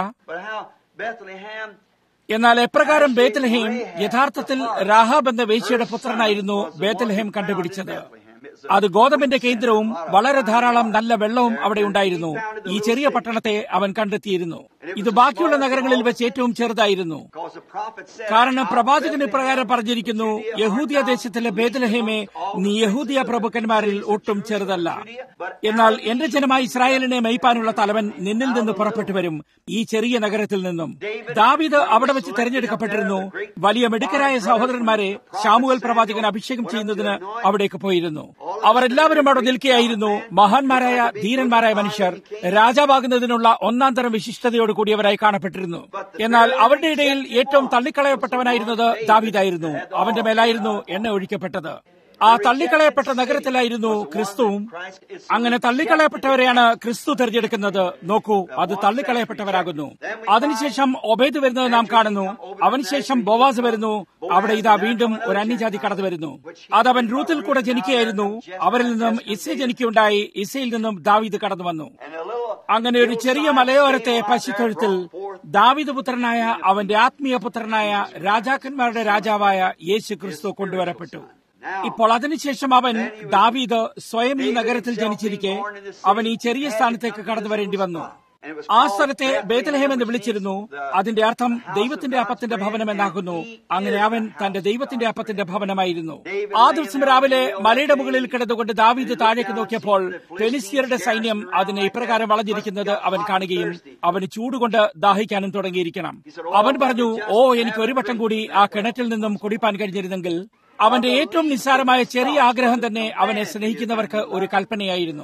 [SPEAKER 1] എന്നാൽ എപ്രകാരം ബേത്തലഹേം യഥാർത്ഥത്തിൽ രാഹാബ് എന്ന വേശ്യയുടെ പുത്രനായിരുന്നു ബേത്തലഹേം കണ്ടുപിടിച്ചത് അത് ഗോതമ്പിന്റെ കേന്ദ്രവും വളരെ ധാരാളം നല്ല വെള്ളവും അവിടെ ഉണ്ടായിരുന്നു ഈ ചെറിയ പട്ടണത്തെ അവൻ കണ്ടെത്തിയിരുന്നു ഇത് ബാക്കിയുള്ള നഗരങ്ങളിൽ വെച്ച് ഏറ്റവും ചെറുതായിരുന്നു കാരണം പ്രവാചകന് പ്രകാരം പറഞ്ഞിരിക്കുന്നു യഹൂദിയ ദേശത്തിലെ ബേദലഹേമെ നീ യഹൂദിയ പ്രഭുക്കന്മാരിൽ ഒട്ടും ചെറുതല്ല എന്നാൽ എന്റെ ജനമായി ഇസ്രായേലിനെ മയിപ്പാനുള്ള തലവൻ നിന്നിൽ നിന്ന് പുറപ്പെട്ടു വരും ഈ ചെറിയ നഗരത്തിൽ നിന്നും ദാവീദ് അവിടെ വെച്ച് തെരഞ്ഞെടുക്കപ്പെട്ടിരുന്നു വലിയ മിടുക്കരായ സഹോദരന്മാരെ ഷാമുവൽ പ്രവാചകൻ അഭിഷേകം ചെയ്യുന്നതിന് അവിടേക്ക് പോയിരുന്നു അവർ എല്ലാവരും അവിടെ നിൽക്കുകയായിരുന്നു മഹാന്മാരായ ധീരന്മാരായ മനുഷ്യർ രാജാവാകുന്നതിനുള്ള ഒന്നാം തരം വിശിഷ്ടതയോട് കൂടിയവരായി കാണപ്പെട്ടിരുന്നു എന്നാൽ അവരുടെ ഇടയിൽ ഏറ്റവും തള്ളിക്കളയപ്പെട്ടവനായിരുന്നത് ദാവീദായിരുന്നു അവന്റെ മേലായിരുന്നു എണ്ണ ഒഴിക്കപ്പെട്ടത് ആ തള്ളിക്കളയപ്പെട്ട നഗരത്തിലായിരുന്നു ക്രിസ്തുവും അങ്ങനെ തള്ളിക്കളയപ്പെട്ടവരെയാണ് ക്രിസ്തു തെരഞ്ഞെടുക്കുന്നത് നോക്കൂ അത് തള്ളിക്കളയപ്പെട്ടവരാകുന്നു അതിനുശേഷം ഒബേദ് വരുന്നത് നാം കാണുന്നു അവനുശേഷം ബോവാസ് വരുന്നു അവിടെ ഇതാ വീണ്ടും ഒരു അന്യജാതി കടന്നു വരുന്നു അതവൻ റൂത്തിൽ കൂടെ ജനിക്കുകയായിരുന്നു അവരിൽ നിന്നും ഇസെ ജനിക്കുകയുണ്ടായി ഇസയിൽ നിന്നും ദാവീദ് കടന്നു വന്നു അങ്ങനെ ഒരു ചെറിയ മലയോരത്തെ പശുത്തൊഴുത്തിൽ ദാവിദ് പുത്രനായ അവന്റെ ആത്മീയ പുത്രനായ രാജാക്കന്മാരുടെ രാജാവായ യേശു ക്രിസ്തു കൊണ്ടുവരപ്പെട്ടു ഇപ്പോൾ അതിനുശേഷം അവൻ ദാവീദ് സ്വയം ഈ നഗരത്തിൽ ജനിച്ചിരിക്കെ അവൻ ഈ ചെറിയ സ്ഥാനത്തേക്ക് കടന്നു വരേണ്ടി വന്നു ആ സ്ഥലത്തെ ബേത്തലഹേം എന്ന് വിളിച്ചിരുന്നു അതിന്റെ അർത്ഥം ദൈവത്തിന്റെ അപ്പത്തിന്റെ ഭവനം എന്നാകുന്നു അങ്ങനെ അവൻ തന്റെ ദൈവത്തിന്റെ അപ്പത്തിന്റെ ഭവനമായിരുന്നു ആ ദിവസം രാവിലെ മലയുടെ മുകളിൽ കിടന്നുകൊണ്ട് ദാവീദ് താഴേക്ക് നോക്കിയപ്പോൾ ഫെലിസ്തീയരുടെ സൈന്യം അതിനെ ഇപ്രകാരം വളഞ്ഞിരിക്കുന്നത് അവൻ കാണുകയും അവന് ചൂടുകൊണ്ട് ദാഹിക്കാനും തുടങ്ങിയിരിക്കണം അവൻ പറഞ്ഞു ഓ എനിക്ക് ഒരു വട്ടം കൂടി ആ കിണറ്റിൽ നിന്നും കുടിപ്പാൻ കഴിഞ്ഞിരുന്നെങ്കിൽ അവന്റെ ഏറ്റവും നിസ്സാരമായ ചെറിയ ആഗ്രഹം തന്നെ അവനെ സ്നേഹിക്കുന്നവർക്ക് ഒരു കൽപ്പനയായിരുന്നു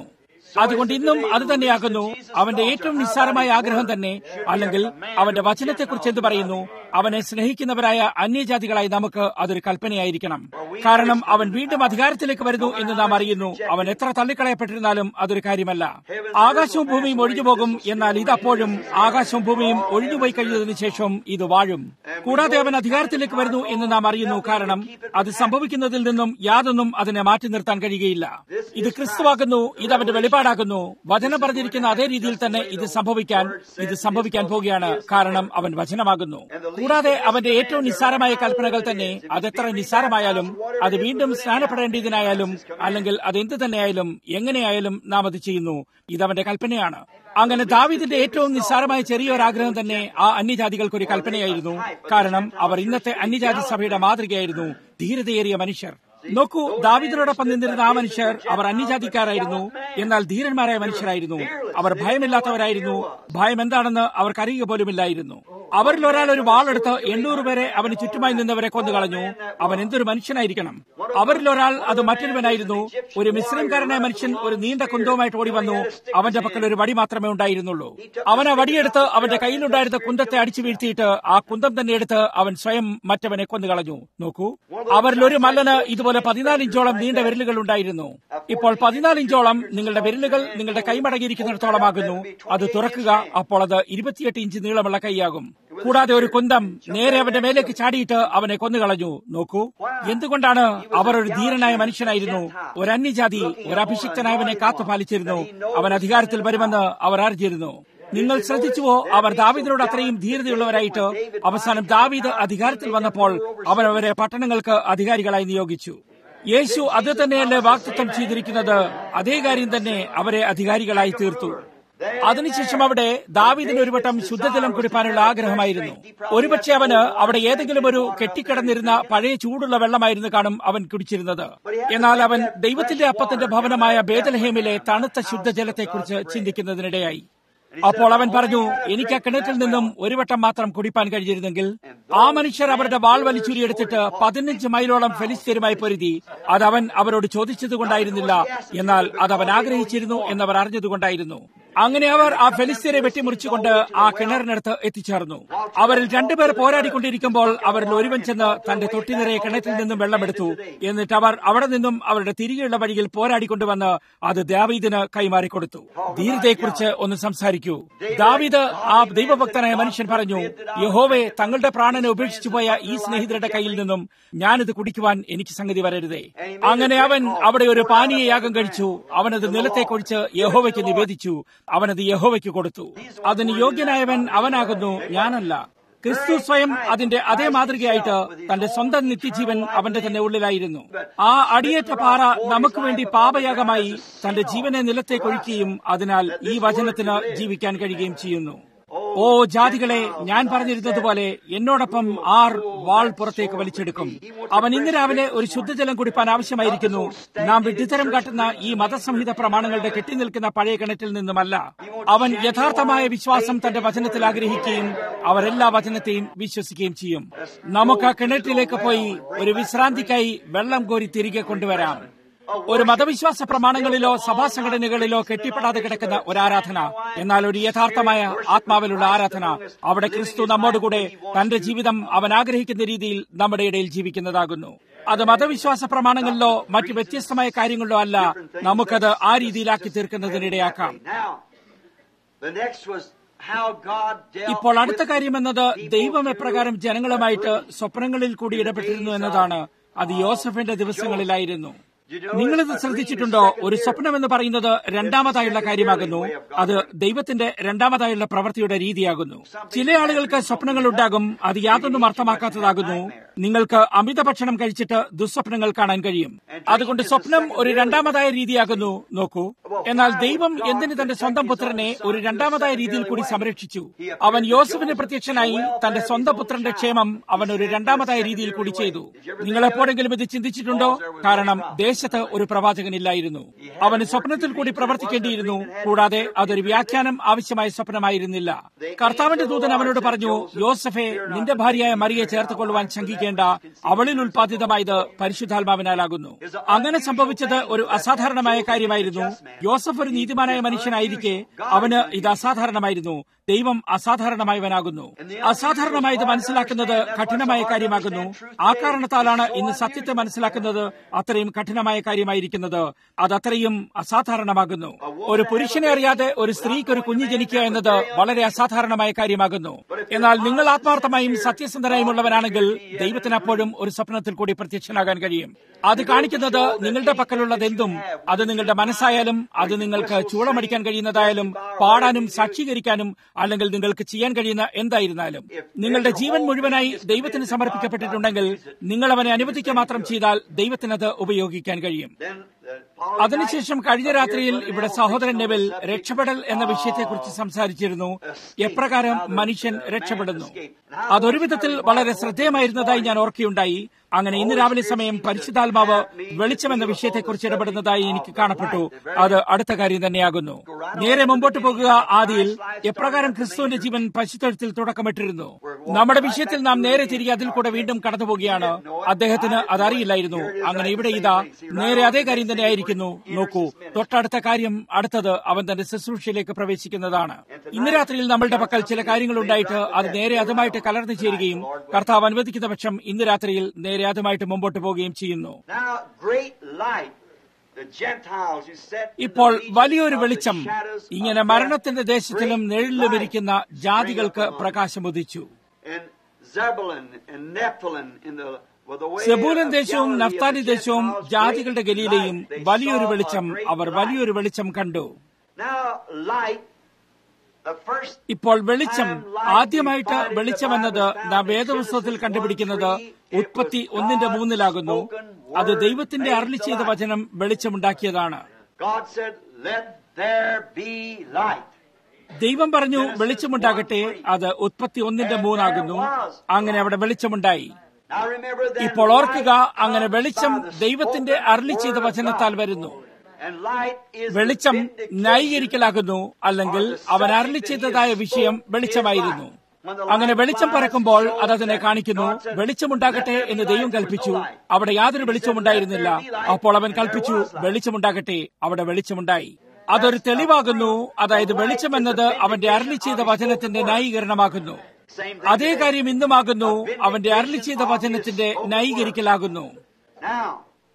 [SPEAKER 1] അതുകൊണ്ട് ഇന്നും അത് തന്നെയാകുന്നു അവന്റെ ഏറ്റവും നിസ്സാരമായ ആഗ്രഹം തന്നെ അല്ലെങ്കിൽ അവന്റെ വചനത്തെക്കുറിച്ച് എന്ത് പറയുന്നു അവനെ സ്നേഹിക്കുന്നവരായ അന്യജാതികളായി നമുക്ക് അതൊരു കൽപ്പനയായിരിക്കണം കാരണം അവൻ വീണ്ടും അധികാരത്തിലേക്ക് വരുന്നു എന്ന് നാം അറിയുന്നു അവൻ എത്ര തള്ളിക്കളയപ്പെട്ടിരുന്നാലും അതൊരു കാര്യമല്ല ആകാശവും ഭൂമിയും ഒഴിഞ്ഞുപോകും എന്നാൽ ഇതപ്പോഴും ആകാശവും ഭൂമിയും ഒഴിഞ്ഞുപോയി കഴിഞ്ഞതിന് ശേഷം ഇത് വാഴും കൂടാതെ അവൻ അധികാരത്തിലേക്ക് വരുന്നു എന്ന് നാം അറിയുന്നു കാരണം അത് സംഭവിക്കുന്നതിൽ നിന്നും യാതൊന്നും അതിനെ മാറ്റി നിർത്താൻ കഴിയുകയില്ല ഇത് ക്രിസ്തുവാകുന്നു ഇത് അവന്റെ വെളിപ്പാടാകുന്നു വചനം പറഞ്ഞിരിക്കുന്ന അതേ രീതിയിൽ തന്നെ ഇത് സംഭവിക്കാൻ ഇത് സംഭവിക്കാൻ പോകുകയാണ് കാരണം അവൻ വചനമാകുന്നു കൂടാതെ അവന്റെ ഏറ്റവും നിസ്സാരമായ കൽപ്പനകൾ തന്നെ അതെത്ര നിസ്സാരമായാലും അത് വീണ്ടും സ്നാനപ്പെടേണ്ടതിനായാലും അല്ലെങ്കിൽ അതെന്ത് തന്നെയായാലും എങ്ങനെയായാലും നാം അത് ചെയ്യുന്നു ഇത് അവന്റെ കൽപ്പനയാണ് അങ്ങനെ ദാവിദിന്റെ ഏറ്റവും നിസ്സാരമായ ചെറിയൊരാഗ്രഹം തന്നെ ആ അന്യജാതികൾക്ക് ഒരു കൽപ്പനയായിരുന്നു കാരണം അവർ ഇന്നത്തെ അന്യജാതി സഭയുടെ മാതൃകയായിരുന്നു ധീരതയേറിയ മനുഷ്യർ നോക്കൂ ദാവിദിനോടൊപ്പം നിന്നിരുന്ന ആ മനുഷ്യർ അവർ അന്യജാതിക്കാരായിരുന്നു എന്നാൽ ധീരന്മാരായ മനുഷ്യരായിരുന്നു അവർ ഭയമില്ലാത്തവരായിരുന്നു ഭയം എന്താണെന്ന് അവർക്കറിയുക പോലുമില്ലായിരുന്നു അവരിൽ ഒരാൾ ഒരു വാളെടുത്ത് എണ്ണൂറ് പേരെ അവന് ചുറ്റുമായി നിന്നവരെ കൊന്നുകളഞ്ഞു അവൻ എന്തൊരു മനുഷ്യനായിരിക്കണം അവരിൽ ഒരാൾ അത് മറ്റൊരുവനായിരുന്നു ഒരു മിശ്രംകാരനായ മനുഷ്യൻ ഒരു നീണ്ട കുന്തവുമായിട്ട് ഓടി വന്നു അവന്റെ പക്കൽ ഒരു വടി മാത്രമേ ഉണ്ടായിരുന്നുള്ളൂ അവൻ ആ വടിയെടുത്ത് അവന്റെ കയ്യിലുണ്ടായിരുന്ന കുന്തത്തെ അടിച്ചു വീഴ്ത്തിയിട്ട് ആ കുന്തം തന്നെ എടുത്ത് അവൻ സ്വയം മറ്റവനെ കൊന്നുകളഞ്ഞു നോക്കൂ അവരിൽ ഒരു മല്ലന് ഇതുപോലെ പതിനാല് ഇഞ്ചോളം നീണ്ട വിരലുകൾ ഉണ്ടായിരുന്നു ഇപ്പോൾ പതിനാല് ഇഞ്ചോളം നിങ്ങളുടെ വിരലുകൾ നിങ്ങളുടെ കൈമടങ്ങിയിരിക്കുന്നിടത്തോളമാകുന്നു അത് തുറക്കുക അപ്പോൾ അത് ഇരുപത്തിയെട്ട് ഇഞ്ച് നീളമുള്ള കൈയാകും കൂടാതെ ഒരു കുന്തം നേരെ അവന്റെ മേലേക്ക് ചാടിയിട്ട് അവനെ കൊന്നുകളഞ്ഞു നോക്കൂ എന്തുകൊണ്ടാണ് അവർ ഒരു ധീരനായ മനുഷ്യനായിരുന്നു ഒരു അന്യജാതി ഒരു അഭിഷിക്തനായവനെ കാത്തുപാലിച്ചിരുന്നു അവൻ അധികാരത്തിൽ വരുമെന്ന് അവർ അറിഞ്ഞിരുന്നു നിങ്ങൾ ശ്രദ്ധിച്ചുവോ അവർ ദാവീദിനോട് അത്രയും ധീരതയുള്ളവരായിട്ട് അവസാനം ദാവീദ് അധികാരത്തിൽ വന്നപ്പോൾ അവൻ അവരെ പട്ടണങ്ങൾക്ക് അധികാരികളായി നിയോഗിച്ചു യേശു അത് തന്നെയല്ലേ വാക്തത്വം ചെയ്തിരിക്കുന്നത് അതേ കാര്യം തന്നെ അവരെ അധികാരികളായി തീർത്തു അതിനുശേഷം അവിടെ ദാവീദിന് ഒരു വട്ടം ശുദ്ധജലം കുടിപ്പാനുള്ള ആഗ്രഹമായിരുന്നു ഒരുപക്ഷെ അവന് അവിടെ ഏതെങ്കിലും ഒരു കെട്ടിക്കിടന്നിരുന്ന പഴയ ചൂടുള്ള വെള്ളമായിരുന്നു കാണും അവൻ കുടിച്ചിരുന്നത് എന്നാൽ അവൻ ദൈവത്തിന്റെ അപ്പത്തിന്റെ ഭവനമായ ബേദലഹേമിലെ തണുത്ത ശുദ്ധജലത്തെക്കുറിച്ച് ചിന്തിക്കുന്നതിനിടയായി അപ്പോൾ അവൻ പറഞ്ഞു എനിക്ക് ആ കിണറ്റിൽ നിന്നും ഒരു വട്ടം മാത്രം കുടിപ്പാൻ കഴിഞ്ഞിരുന്നെങ്കിൽ ആ മനുഷ്യർ അവരുടെ വാൾ വലിച്ചുരിയെടുത്തിട്ട് പതിനഞ്ച് മൈലോളം ഫെലിസ്തീനുമായി പൊരുതി അത് അവൻ അവരോട് ചോദിച്ചതുകൊണ്ടായിരുന്നില്ല എന്നാൽ അത് അവൻ ആഗ്രഹിച്ചിരുന്നു എന്നവർ അറിഞ്ഞതുകൊണ്ടായിരുന്നു അങ്ങനെ അവർ ആ ഫെലിസ്തീനെ വെട്ടിമുറിച്ചുകൊണ്ട് ആ കിണറിനടുത്ത് എത്തിച്ചേർന്നു അവരിൽ രണ്ടുപേർ പോരാടിക്കൊണ്ടിരിക്കുമ്പോൾ അവരിൽ ഒരുവൻ ചെന്ന് തന്റെ തൊട്ടി നിറയെ കിണറ്റിൽ നിന്നും വെള്ളമെടുത്തു എന്നിട്ട് അവർ അവിടെ നിന്നും അവരുടെ തിരികെയുള്ള വഴിയിൽ പോരാടിക്കൊണ്ടുവന്ന് അത് ദാവീദിന് കൈമാറിക്കൊടുത്തു ധീരതയെക്കുറിച്ച് ഒന്ന് സംസാരിക്കൂ ദാവീദ് ആ ദൈവഭക്തനായ മനുഷ്യൻ പറഞ്ഞു യഹോവെ തങ്ങളുടെ പ്രാണനെ ഉപേക്ഷിച്ചു പോയ ഈ സ്നേഹിതരുടെ കയ്യിൽ നിന്നും ഞാനിത് കുടിക്കുവാൻ എനിക്ക് സംഗതി വരരുതേ അങ്ങനെ അവൻ അവിടെ ഒരു പാനീയ യാഗം കഴിച്ചു അവനത് നിലത്തേക്കൊഴിച്ച് യഹോവയ്ക്ക് നിവേദിച്ചു അവനത് യഹോവയ്ക്ക് കൊടുത്തു അതിന് യോഗ്യനായവൻ അവനാകുന്നു ഞാനല്ല ക്രിസ്തു സ്വയം അതിന്റെ അതേ മാതൃകയായിട്ട് തന്റെ സ്വന്തം നിത്യജീവൻ അവന്റെ തന്നെ ഉള്ളിലായിരുന്നു ആ അടിയേറ്റ പാറ നമുക്ക് വേണ്ടി പാപയാഗമായി തന്റെ ജീവനെ നിലത്തേക്കൊഴിക്കുകയും അതിനാൽ ഈ വചനത്തിന് ജീവിക്കാൻ കഴിയുകയും ചെയ്യുന്നു ഓ ജാതികളെ ഞാൻ പറഞ്ഞിരുന്നതുപോലെ എന്നോടൊപ്പം ആർ വാൾ പുറത്തേക്ക് വലിച്ചെടുക്കും അവൻ ഇന്ന് രാവിലെ ഒരു ശുദ്ധജലം കുടിപ്പാൻ ആവശ്യമായിരിക്കുന്നു നാം വിഡ്ഢിത്തരം കാട്ടുന്ന ഈ മതസംഹിത പ്രമാണങ്ങളുടെ കെട്ടിനിൽക്കുന്ന പഴയ കിണറ്റിൽ നിന്നുമല്ല അവൻ യഥാർത്ഥമായ വിശ്വാസം തന്റെ വചനത്തിൽ ആഗ്രഹിക്കുകയും അവരെല്ലാ വചനത്തെയും വിശ്വസിക്കുകയും ചെയ്യും നമുക്ക് ആ കിണറ്റിലേക്ക് പോയി ഒരു വിശ്രാന്തിക്കായി വെള്ളം കോരി തിരികെ കൊണ്ടുവരാം ഒരു മതവിശ്വാസ പ്രമാണങ്ങളിലോ സഭാ സംഘടനകളിലോ കെട്ടിപ്പെടാതെ കിടക്കുന്ന ഒരു ആരാധന എന്നാൽ ഒരു യഥാർത്ഥമായ ആത്മാവിലുള്ള ആരാധന അവിടെ ക്രിസ്തു നമ്മോടുകൂടെ തന്റെ ജീവിതം അവൻ ആഗ്രഹിക്കുന്ന രീതിയിൽ നമ്മുടെ ഇടയിൽ ജീവിക്കുന്നതാകുന്നു അത് മതവിശ്വാസ പ്രമാണങ്ങളിലോ മറ്റു വ്യത്യസ്തമായ കാര്യങ്ങളിലോ അല്ല നമുക്കത് ആ രീതിയിലാക്കി തീർക്കുന്നതിനിടയാക്കാം ഇപ്പോൾ അടുത്ത കാര്യം എന്നത് ദൈവം എപ്രകാരം ജനങ്ങളുമായിട്ട് സ്വപ്നങ്ങളിൽ കൂടി ഇടപെട്ടിരുന്നു എന്നതാണ് അത് യോസഫിന്റെ ദിവസങ്ങളിലായിരുന്നു നിങ്ങളിത് ശ്രദ്ധിച്ചിട്ടുണ്ടോ ഒരു സ്വപ്നം എന്ന് പറയുന്നത് രണ്ടാമതായുള്ള കാര്യമാകുന്നു അത് ദൈവത്തിന്റെ രണ്ടാമതായുള്ള പ്രവൃത്തിയുടെ രീതിയാകുന്നു ചില ആളുകൾക്ക് സ്വപ്നങ്ങൾ ഉണ്ടാകും അത് യാതൊന്നും അർത്ഥമാക്കാത്തതാകുന്നു നിങ്ങൾക്ക് അമിത ഭക്ഷണം കഴിച്ചിട്ട് ദുസ്വപ്നങ്ങൾ കാണാൻ കഴിയും അതുകൊണ്ട് സ്വപ്നം ഒരു രണ്ടാമതായ രീതിയാകുന്നു നോക്കൂ എന്നാൽ ദൈവം എന്തിന് തന്റെ സ്വന്തം പുത്രനെ ഒരു രണ്ടാമതായ രീതിയിൽ കൂടി സംരക്ഷിച്ചു അവൻ യോസഫിന് പ്രത്യക്ഷനായി തന്റെ സ്വന്തം പുത്രന്റെ ക്ഷേമം അവൻ ഒരു രണ്ടാമതായ രീതിയിൽ കൂടി ചെയ്തു നിങ്ങൾ എപ്പോഴെങ്കിലും ഇത് ചിന്തിച്ചിട്ടുണ്ടോ കാരണം ദേശ ദേശത്ത് ഒരു പ്രവാചകനില്ലായിരുന്നു അവന് സ്വപ്നത്തിൽ കൂടി പ്രവർത്തിക്കേണ്ടിയിരുന്നു കൂടാതെ അതൊരു വ്യാഖ്യാനം ആവശ്യമായ സ്വപ്നമായിരുന്നില്ല കർത്താവിന്റെ ദൂതൻ അവനോട് പറഞ്ഞു യോസഫെ നിന്റെ ഭാര്യയായ മറിയെ ചേർത്തുകൊള്ളുവാൻ ശങ്കിക്കേണ്ട അവളിൽ ഉൽപാദിതമായത് പരിശുദ്ധാത്മാവിനാലാകുന്നു അങ്ങനെ സംഭവിച്ചത് ഒരു അസാധാരണമായ കാര്യമായിരുന്നു യോസഫ് ഒരു നീതിമാനായ മനുഷ്യനായിരിക്കെ അവന് ഇത് അസാധാരണമായിരുന്നു ദൈവം അസാധാരണമായവനാകുന്നു അസാധാരണമായത് മനസ്സിലാക്കുന്നത് കഠിനമായ കാര്യമാകുന്നു ആ കാരണത്താലാണ് ഇന്ന് സത്യത്തെ മനസ്സിലാക്കുന്നത് അത്രയും കഠിനമായ കാര്യമായിരിക്കുന്നത് അത് അത്രയും അസാധാരണമാകുന്നു ഒരു പുരുഷനെ അറിയാതെ ഒരു സ്ത്രീക്ക് ഒരു കുഞ്ഞ് ജനിക്കുക എന്നത് വളരെ അസാധാരണമായ കാര്യമാകുന്നു എന്നാൽ നിങ്ങൾ ആത്മാർത്ഥമായും സത്യസന്ധനായുമുള്ളവനാണെങ്കിൽ ദൈവത്തിന് അപ്പോഴും ഒരു സ്വപ്നത്തിൽ കൂടി പ്രത്യക്ഷനാകാൻ കഴിയും അത് കാണിക്കുന്നത് നിങ്ങളുടെ പക്കലുള്ളതെന്തും അത് നിങ്ങളുടെ മനസ്സായാലും അത് നിങ്ങൾക്ക് ചൂളമടിക്കാൻ കഴിയുന്നതായാലും പാടാനും സാക്ഷീകരിക്കാനും അല്ലെങ്കിൽ നിങ്ങൾക്ക് ചെയ്യാൻ കഴിയുന്ന എന്തായിരുന്നാലും നിങ്ങളുടെ ജീവൻ മുഴുവനായി ദൈവത്തിന് സമർപ്പിക്കപ്പെട്ടിട്ടുണ്ടെങ്കിൽ നിങ്ങൾ അവനെ അനുവദിക്കുക മാത്രം ചെയ്താൽ ദൈവത്തിനത് ഉപയോഗിക്കാൻ കഴിയും അതിനുശേഷം കഴിഞ്ഞ രാത്രിയിൽ ഇവിടെ സഹോദരൻ നെവൽ രക്ഷപ്പെടൽ എന്ന വിഷയത്തെക്കുറിച്ച് സംസാരിച്ചിരുന്നു എപ്രകാരം മനുഷ്യൻ രക്ഷപ്പെടുന്നു അതൊരു വിധത്തിൽ വളരെ ശ്രദ്ധേയമായിരുന്നതായി ഞാൻ ഓർക്കുകയുണ്ടായി അങ്ങനെ ഇന്ന് രാവിലെ സമയം പരിശുദ്ധാത്മാവ് വെളിച്ചം എന്ന വിഷയത്തെക്കുറിച്ച് ഇടപെടുന്നതായി എനിക്ക് കാണപ്പെട്ടു അത് അടുത്ത കാര്യം തന്നെയാകുന്നു നേരെ മുമ്പോട്ട് പോകുക ആദിയിൽ എപ്രകാരം ക്രിസ്തുവിന്റെ ജീവൻ പശുത്തൊഴുത്തിൽ തുടക്കമിട്ടിരുന്നു നമ്മുടെ വിഷയത്തിൽ നാം നേരെ തിരികെ അതിൽ കൂടെ വീണ്ടും കടന്നുപോകുകയാണ് അദ്ദേഹത്തിന് അതറിയില്ലായിരുന്നു അങ്ങനെ ഇവിടെ ഇതാ നേരെ അതേ കാര്യം തന്നെ ആയിരിക്കുന്നു നോക്കൂ തൊട്ടടുത്ത കാര്യം അടുത്തത് അവൻ തന്റെ ശുശ്രൂഷയിലേക്ക് പ്രവേശിക്കുന്നതാണ് ഇന്ന് രാത്രിയിൽ നമ്മളുടെ പക്കൽ ചില കാര്യങ്ങൾ ഉണ്ടായിട്ട് അത് നേരെ അതുമായിട്ട് കലർന്നു ചേരുകയും കർത്താവ് അനുവദിക്കുന്ന പക്ഷം ഇന്ന് രാത്രിയിൽ നേരെ അതുമായിട്ട് മുമ്പോട്ട് പോവുകയും ചെയ്യുന്നു
[SPEAKER 2] Now, great light, the Gentiles who sat in the
[SPEAKER 1] ഇപ്പോൾ
[SPEAKER 2] region
[SPEAKER 1] വലിയൊരു
[SPEAKER 2] of the
[SPEAKER 1] വെളിച്ചം
[SPEAKER 2] shadows of
[SPEAKER 1] ഇങ്ങനെ
[SPEAKER 2] death,
[SPEAKER 1] മരണത്തിന്റെ ദേശത്തിലും
[SPEAKER 2] great
[SPEAKER 1] നിഴലിലും
[SPEAKER 2] light
[SPEAKER 1] ഇരിക്കുന്ന
[SPEAKER 2] sprang
[SPEAKER 1] ജാതികൾക്ക്
[SPEAKER 2] up among
[SPEAKER 1] പ്രകാശമുദിച്ചു
[SPEAKER 2] And Zebulun and Nephilim in the well, the way
[SPEAKER 1] Zebulun
[SPEAKER 2] of
[SPEAKER 1] ദേശവും
[SPEAKER 2] Galilee of
[SPEAKER 1] നഫ്താലി
[SPEAKER 2] the
[SPEAKER 1] ദേശവും
[SPEAKER 2] Gentiles,
[SPEAKER 1] ജാതികളുടെ
[SPEAKER 2] great
[SPEAKER 1] ഗലിയിലെയും
[SPEAKER 2] light. They
[SPEAKER 1] വലിയൊരു
[SPEAKER 2] saw a
[SPEAKER 1] വെളിച്ചം
[SPEAKER 2] great
[SPEAKER 1] അവർ
[SPEAKER 2] light.
[SPEAKER 1] വലിയൊരു വെളിച്ചം കണ്ടു
[SPEAKER 2] Now, light, the first
[SPEAKER 1] ഇപ്പോൾ വെളിച്ചം ആദ്യമായിട്ട് വെളിച്ചം എന്നത് നാം വേദപുസ്തകത്തിൽ കണ്ടുപിടിക്കുന്നത് ഉത്പത്തി ഒന്നിന്റെ മൂന്നിലാകുന്നു അത് ദൈവത്തിന്റെ അരളി ചെയ്ത വചനം വെളിച്ചമുണ്ടാക്കിയതാണ്
[SPEAKER 2] God said, Let there be light.
[SPEAKER 1] ദൈവം പറഞ്ഞു വെളിച്ചമുണ്ടാകട്ടെ അത് ഉത്പത്തി ഒന്നിന്റെ മൂന്നാകുന്നു അങ്ങനെ അവിടെ വെളിച്ചമുണ്ടായി
[SPEAKER 2] Now remember that
[SPEAKER 1] ഇപ്പോൾ ഓർക്കുക
[SPEAKER 2] light
[SPEAKER 1] അങ്ങനെ
[SPEAKER 2] comes
[SPEAKER 1] വെളിച്ചം
[SPEAKER 2] by the
[SPEAKER 1] ദൈവത്തിന്റെ
[SPEAKER 2] spoken
[SPEAKER 1] അരളി ചെയ്ത
[SPEAKER 2] word of
[SPEAKER 1] വചനത്താൽ
[SPEAKER 2] God.
[SPEAKER 1] വരുന്നു
[SPEAKER 2] And light is the
[SPEAKER 1] വെളിച്ചം
[SPEAKER 2] vindication
[SPEAKER 1] ന്യായീകരിക്കലാകുന്നു അല്ലെങ്കിൽ അവൻ അരളി ചെയ്തതായ വിഷയം വെളിച്ചമായിരുന്നു അങ്ങനെ വെളിച്ചം പരക്കുമ്പോൾ അത് അതിനെ കാണിക്കുന്നു വെളിച്ചമുണ്ടാകട്ടെ എന്ന് ദൈവം കൽപ്പിച്ചു അവിടെ യാതൊരു വെളിച്ചവും ഉണ്ടായിരുന്നില്ല അപ്പോൾ അവൻ കൽപ്പിച്ചു വെളിച്ചമുണ്ടാകട്ടെ അവിടെ വെളിച്ചമുണ്ടായി അതൊരു തെളിവാകുന്നു അതായത് വെളിച്ചം എന്നത് അവന്റെ അരളി ചെയ്ത വചനത്തിന്റെ ന്യായീകരണമാകുന്നു അതേ കാര്യം ഇന്നുമാകുന്നു അവന്റെ അരളി ചെയ്ത വചനത്തിന്റെ ന്യായീകരിക്കലാകുന്നു
[SPEAKER 2] Now,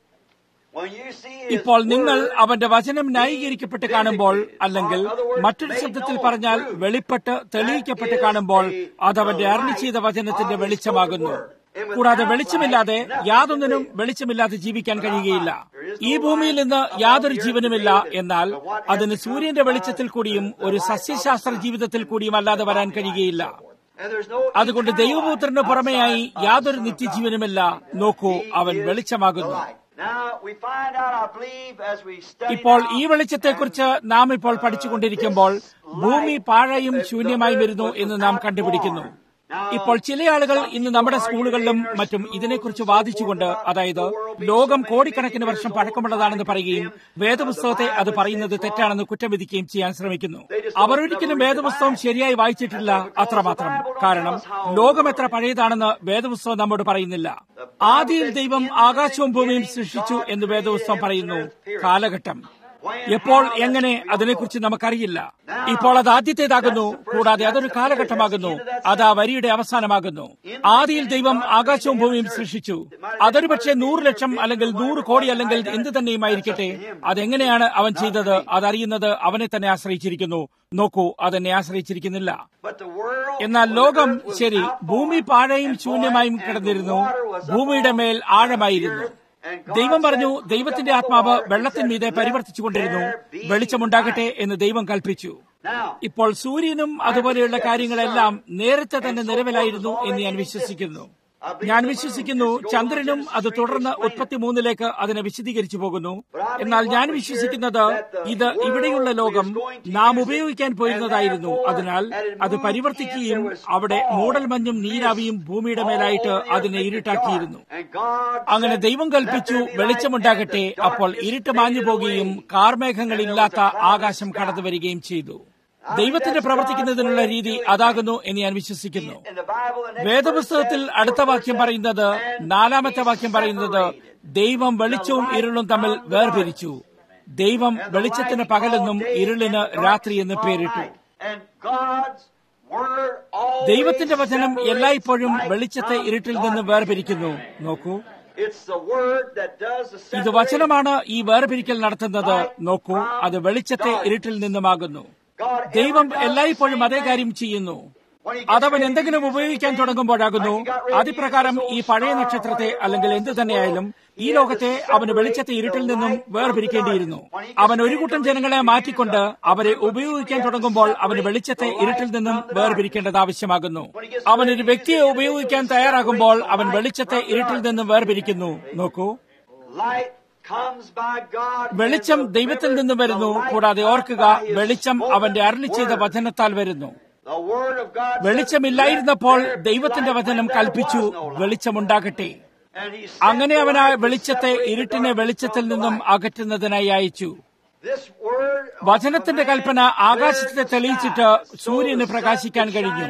[SPEAKER 2] when you see his
[SPEAKER 1] ഇപ്പോൾ നിങ്ങൾ
[SPEAKER 2] word
[SPEAKER 1] അവന്റെ വചനം ന്യായീകരിക്കപ്പെട്ട് കാണുമ്പോൾ അല്ലെങ്കിൽ മറ്റൊരു ശബ്ദത്തിൽ പറഞ്ഞാൽ വെളിപ്പെട്ട് തെളിയിക്കപ്പെട്ട് കാണുമ്പോൾ അത് അവന്റെ അരളി ചെയ്ത വചനത്തിന്റെ വെളിച്ചമാകുന്നു കൂടാതെ വെളിച്ചമില്ലാതെ യാതൊന്നിനും വെളിച്ചമില്ലാതെ ജീവിക്കാൻ കഴിയുകയില്ല ഈ ഭൂമിയിൽ നിന്ന് യാതൊരു ജീവനുമില്ല എന്നാൽ അതിന് സൂര്യന്റെ വെളിച്ചത്തിൽ കൂടിയും ഒരു സസ്യശാസ്ത്ര ജീവിതത്തിൽ കൂടിയും അല്ലാതെ വരാൻ കഴിയുകയില്ല
[SPEAKER 2] and there's no
[SPEAKER 1] അതുകൊണ്ട്
[SPEAKER 2] eternal
[SPEAKER 1] ദൈവപുത്രന്
[SPEAKER 2] light
[SPEAKER 1] പുറമെയായി
[SPEAKER 2] outside of
[SPEAKER 1] യാതൊരു
[SPEAKER 2] the Son of
[SPEAKER 1] നിത്യജീവനുമില്ല
[SPEAKER 2] God.
[SPEAKER 1] നോക്കൂ
[SPEAKER 2] He
[SPEAKER 1] അവൻ
[SPEAKER 2] is
[SPEAKER 1] വെളിച്ചമാകുന്നു
[SPEAKER 2] the light. Now, we find out, I believe, as we study
[SPEAKER 1] ഇപ്പോൾ
[SPEAKER 2] now,
[SPEAKER 1] ഈ വെളിച്ചത്തെക്കുറിച്ച് നാം ഇപ്പോൾ പഠിച്ചുകൊണ്ടിരിക്കുമ്പോൾ ഭൂമി പാഴയും ശൂന്യമായും വരുന്നു എന്ന് നാം കണ്ടുപിടിക്കുന്നു ഇപ്പോൾ ചില ആളുകൾ ഇന്ന് നമ്മുടെ സ്കൂളുകളിലും മറ്റും ഇതിനെക്കുറിച്ച് വാദിച്ചുകൊണ്ട് അതായത് ലോകം കോടിക്കണക്കിന് വർഷം പഴക്കമുള്ളതാണെന്ന് പറയുകയും വേദപുസ്തകത്തെ അത് പറയുന്നത് തെറ്റാണെന്ന് കുറ്റം വിധിക്കുകയും ചെയ്യാൻ ശ്രമിക്കുന്നു അവർ ഒരിക്കലും വേദപുസ്തകം ശരിയായി വായിച്ചിട്ടില്ല അത്രമാത്രം കാരണം ലോകം എത്ര പഴയതാണെന്ന് വേദപുസ്തകം നമ്മോട് പറയുന്നില്ല ആദിയിൽ ദൈവം ആകാശവും ഭൂമിയും സൃഷ്ടിച്ചു എന്ന് വേദപുസ്തകം പറയുന്നു കാലഘട്ടം എപ്പോൾ എങ്ങനെ അതിനെക്കുറിച്ച് നമുക്കറിയില്ല ഇപ്പോൾ അത് ആദ്യത്തേതാകുന്നു കൂടാതെ അതൊരു കാലഘട്ടമാകുന്നു അത് ആ വരിയുടെ അവസാനമാകുന്നു ആദിയിൽ ദൈവം ആകാശവും ഭൂമിയും സൃഷ്ടിച്ചു അതൊരു പക്ഷേ നൂറ് ലക്ഷം അല്ലെങ്കിൽ നൂറ് കോടി അല്ലെങ്കിൽ എന്ത് തന്നെയുമായിരിക്കട്ടെ അതെങ്ങനെയാണ് അവൻ ചെയ്തത് അതറിയുന്നത് അവനെ തന്നെ ആശ്രയിച്ചിരിക്കുന്നു നോക്കൂ അതെന്നെ ആശ്രയിച്ചിരിക്കുന്നില്ല
[SPEAKER 2] But the world,
[SPEAKER 1] എന്നാൽ
[SPEAKER 2] when the
[SPEAKER 1] ലോകം
[SPEAKER 2] earth was
[SPEAKER 1] ശരി
[SPEAKER 2] outfallen
[SPEAKER 1] ഭൂമി പാഴയും
[SPEAKER 2] and
[SPEAKER 1] ശൂന്യമായും
[SPEAKER 2] void, and
[SPEAKER 1] കിടന്നിരുന്നു
[SPEAKER 2] the water was
[SPEAKER 1] ഭൂമിയുടെ
[SPEAKER 2] upon
[SPEAKER 1] മേൽ
[SPEAKER 2] the
[SPEAKER 1] ആഴമായിരുന്നു
[SPEAKER 2] earth, and God
[SPEAKER 1] ദൈവം പറഞ്ഞു
[SPEAKER 2] said,
[SPEAKER 1] ദൈവത്തിന്റെ
[SPEAKER 2] "Look up
[SPEAKER 1] ആത്മാവ്
[SPEAKER 2] the water,"
[SPEAKER 1] വെള്ളത്തിന്മീതെ
[SPEAKER 2] and said,
[SPEAKER 1] പരിവർത്തിച്ചുകൊണ്ടിരുന്നു
[SPEAKER 2] "Let there be
[SPEAKER 1] വെളിച്ചമുണ്ടാകട്ടെ
[SPEAKER 2] light."
[SPEAKER 1] എന്ന് ദൈവം കൽപ്പിച്ചു
[SPEAKER 2] Now,
[SPEAKER 1] ഇപ്പോൾ സൂര്യനും അതുപോലെയുള്ള കാര്യങ്ങളെല്ലാം നേരത്തെ തന്നെ നിലവിലായിരുന്നു എന്ന് ഞാൻ വിശ്വസിക്കുന്നു ഞാൻ വിശ്വസിക്കുന്നു ചന്ദ്രനും അത് തുടർന്ന് ഉത്പത്തി മൂന്നിലേക്ക് അതിനെ വിശദീകരിച്ചു പോകുന്നു എന്നാൽ ഞാൻ വിശ്വസിക്കുന്നത് ഇത് ഇവിടെയുള്ള ലോകം നാം ഉപയോഗിക്കാൻ പോയിരുന്നതായിരുന്നു അതിനാൽ അത് പരിവർത്തിക്കുകയും അവിടെ മൂടൽമഞ്ഞും നീരാവിയും ഭൂമിയുടെ മേലായിട്ട് അതിനെ ഇരുട്ടാക്കിയിരുന്നു അങ്ങനെ ദൈവം കൽപ്പിച്ചു വെളിച്ചമുണ്ടാകട്ടെ അപ്പോൾ ഇരുട്ട് മാഞ്ഞു പോകുകയും കാർമേഘങ്ങളില്ലാത്ത ആകാശം കടന്നു വരികയും ചെയ്തു ദൈവത്തിന്റെ പ്രവർത്തിക്കുന്നതിനുള്ള രീതി അതാകുന്നു എന്ന് ഞാൻ വിശ്വസിക്കുന്നു വേദപുസ്തകത്തിൽ അടുത്ത വാക്യം പറയുന്നത് നാലാമത്തെ വാക്യം പറയുന്നത് ദൈവം വെളിച്ചവും ഇരുളും തമ്മിൽ വേർപിരിച്ചു ദൈവം വെളിച്ചത്തിന് പകലെന്നും ഇരുളിന് രാത്രി എന്ന് പേരിട്ടു ദൈവത്തിന്റെ വചനം എല്ലായ്പ്പോഴും വെളിച്ചത്തെ ഇരുട്ടിൽ നിന്ന് വേർപിരിക്കുന്നു നോക്കൂ ഇത് വചനമാണ് ഈ വേർപിരിക്കൽ നടത്തുന്നത് നോക്കൂ അത് വെളിച്ചത്തെ ഇരുട്ടിൽ നിന്നുമാകുന്നു ദൈവം എല്ലായ്പ്പോഴും അതേ കാര്യം ചെയ്യുന്നു അതവൻ എന്തെങ്കിലും ഉപയോഗിക്കാൻ തുടങ്ങുമ്പോഴാകുന്നു അതിപ്രകാരം ഈ പഴയ നക്ഷത്രത്തെ അല്ലെങ്കിൽ എന്തു തന്നെയായാലും ഈ ലോകത്തെ അവന് വെളിച്ചത്തെ ഇരുട്ടിൽ നിന്നും വേർപിരിക്കേണ്ടിയിരുന്നു അവൻ ഒരു കൂട്ടം ജനങ്ങളെ മാറ്റിക്കൊണ്ട് അവരെ ഉപയോഗിക്കാൻ തുടങ്ങുമ്പോൾ അവന് വെളിച്ചത്തെ ഇരുട്ടിൽ നിന്നും വേർപിരിക്കേണ്ടത് ആവശ്യമാകുന്നു അവൻ ഒരു വ്യക്തിയെ ഉപയോഗിക്കാൻ തയ്യാറാകുമ്പോൾ അവൻ വെളിച്ചത്തെ ഇരുട്ടിൽ നിന്നും വേർപിരിക്കുന്നു നോക്കൂ വെളിച്ചം ദൈവത്തിൽ നിന്ന് വരുന്നു കൂടാതെ ഓർക്കുക വെളിച്ചം അവന്റെ അരളി ചെയ്ത വചനത്താൽ വരുന്നു വെളിച്ചമില്ലായിരുന്നപ്പോൾ ദൈവത്തിന്റെ വചനം കൽപ്പിച്ചു വെളിച്ചമുണ്ടാകട്ടെ അങ്ങനെ അവൻ ആ വെളിച്ചത്തെ ഇരുട്ടിനെ വെളിച്ചത്തിൽ നിന്നും അകറ്റുന്നതിനായി അയച്ചു വചനത്തിന്റെ കൽപ്പന ആകാശത്തെ തെളിയിച്ചിട്ട് സൂര്യന് പ്രകാശിക്കാൻ കഴിഞ്ഞു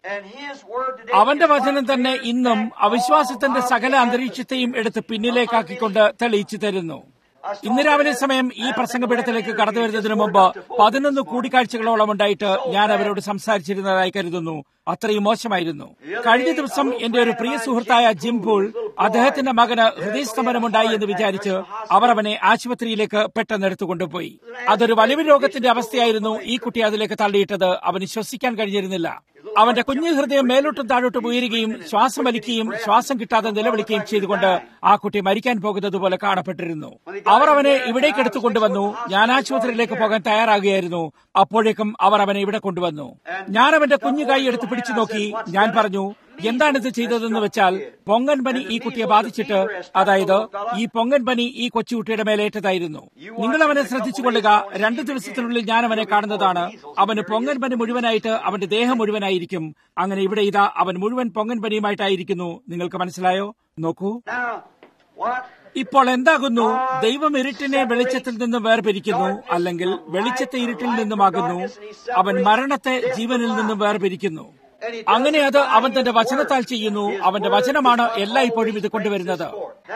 [SPEAKER 1] അവന്റെ വചനം തന്നെ ഇന്നും അവിശ്വാസത്തിന്റെ സകല അന്തരീക്ഷത്തെയും എടുത്ത് പിന്നിലേക്കാക്കിക്കൊണ്ട് തെളിയിച്ചു തരുന്നു ഇന്ന് രാവിലെ സമയം ഈ പ്രസംഗപീഠത്തിലേക്ക് കടന്നു വരുന്നതിന് മുമ്പ് പതിനൊന്ന് കൂടിക്കാഴ്ചകളോളം ഉണ്ടായിട്ട് ഞാൻ അവരോട് സംസാരിച്ചിരുന്നതായി കരുതുന്നു അത്രയും മോശമായിരുന്നു കഴിഞ്ഞ ദിവസം എന്റെ ഒരു പ്രിയ സുഹൃത്തായ ജിംപൂൾ അദ്ദേഹത്തിന്റെ മകന് ഹൃദയസ്തംഭനമുണ്ടായി എന്ന് വിചാരിച്ച് അവർ അവനെ ആശുപത്രിയിലേക്ക് പെട്ടെന്ന് എടുത്തുകൊണ്ടുപോയി അതൊരു വലിയ രോഗത്തിന്റെ അവസ്ഥയായിരുന്നു ഈ കുട്ടി അതിലേക്ക് തള്ളിയിട്ടത് അവന് ശ്വസിക്കാൻ കഴിഞ്ഞിരുന്നില്ല അവന്റെ കുഞ്ഞു ഹൃദയം മേലോട്ടും താഴോട്ടും ഉയരുകയും ശ്വാസം വലിക്കുകയും ശ്വാസം കിട്ടാതെ നിലവിളിക്കുകയും ചെയ്തുകൊണ്ട് ആ കുട്ടി മരിക്കാൻ പോകുന്നത് പോലെ കാണപ്പെട്ടിരുന്നു അവർ അവനെ ഇവിടേക്ക് എടുത്തു കൊണ്ടുവന്നു ഞാൻ ആശുപത്രിയിലേക്ക് പോകാൻ തയ്യാറാകുകയായിരുന്നു അപ്പോഴേക്കും അവർ അവനെ ഇവിടെ കൊണ്ടുവന്നു ഞാൻ അവന്റെ കുഞ്ഞു കൈ എടുത്ത് പിടിച്ചു നോക്കി ഞാൻ പറഞ്ഞു എന്താണിത് ചെയ്തതെന്ന് വെച്ചാൽ പൊങ്ങൻ പനി ഈ കുട്ടിയെ ബാധിച്ചിട്ട് അതായത് ഈ പൊങ്ങൻ പനി ഈ കൊച്ചുകുട്ടിയുടെ മേലേറ്റതായിരുന്നു നിങ്ങൾ അവനെ ശ്രദ്ധിച്ചുകൊള്ളുക രണ്ടു ദിവസത്തിനുള്ളിൽ ഞാൻ അവനെ കാണുന്നതാണ് അവന് പൊങ്ങൻ പനി മുഴുവനായിട്ട് അവന്റെ ദേഹം മുഴുവനായിരിക്കും അങ്ങനെ ഇവിടെ ഇതാ അവൻ മുഴുവൻ പൊങ്ങൻ പനിയുമായിട്ടായിരിക്കുന്നു നിങ്ങൾക്ക് മനസ്സിലായോ നോക്കൂ ഇപ്പോൾ എന്താകുന്നു ദൈവം ഇരുട്ടിനെ വെളിച്ചത്തിൽ നിന്ന് വേർപിരിക്കുന്നു അല്ലെങ്കിൽ വെളിച്ചത്തെ ഇരുട്ടിൽ നിന്നുമാകുന്നു അവൻ മരണത്തെ ജീവനിൽ നിന്നും വേർപിരിക്കുന്നു അങ്ങനെ അത് അവൻ തന്റെ വചനത്താൽ ചെയ്യുന്നു അവന്റെ വചനമാണ് എല്ലായ്പ്പോഴും ഇത് കൊണ്ടുവരുന്നത്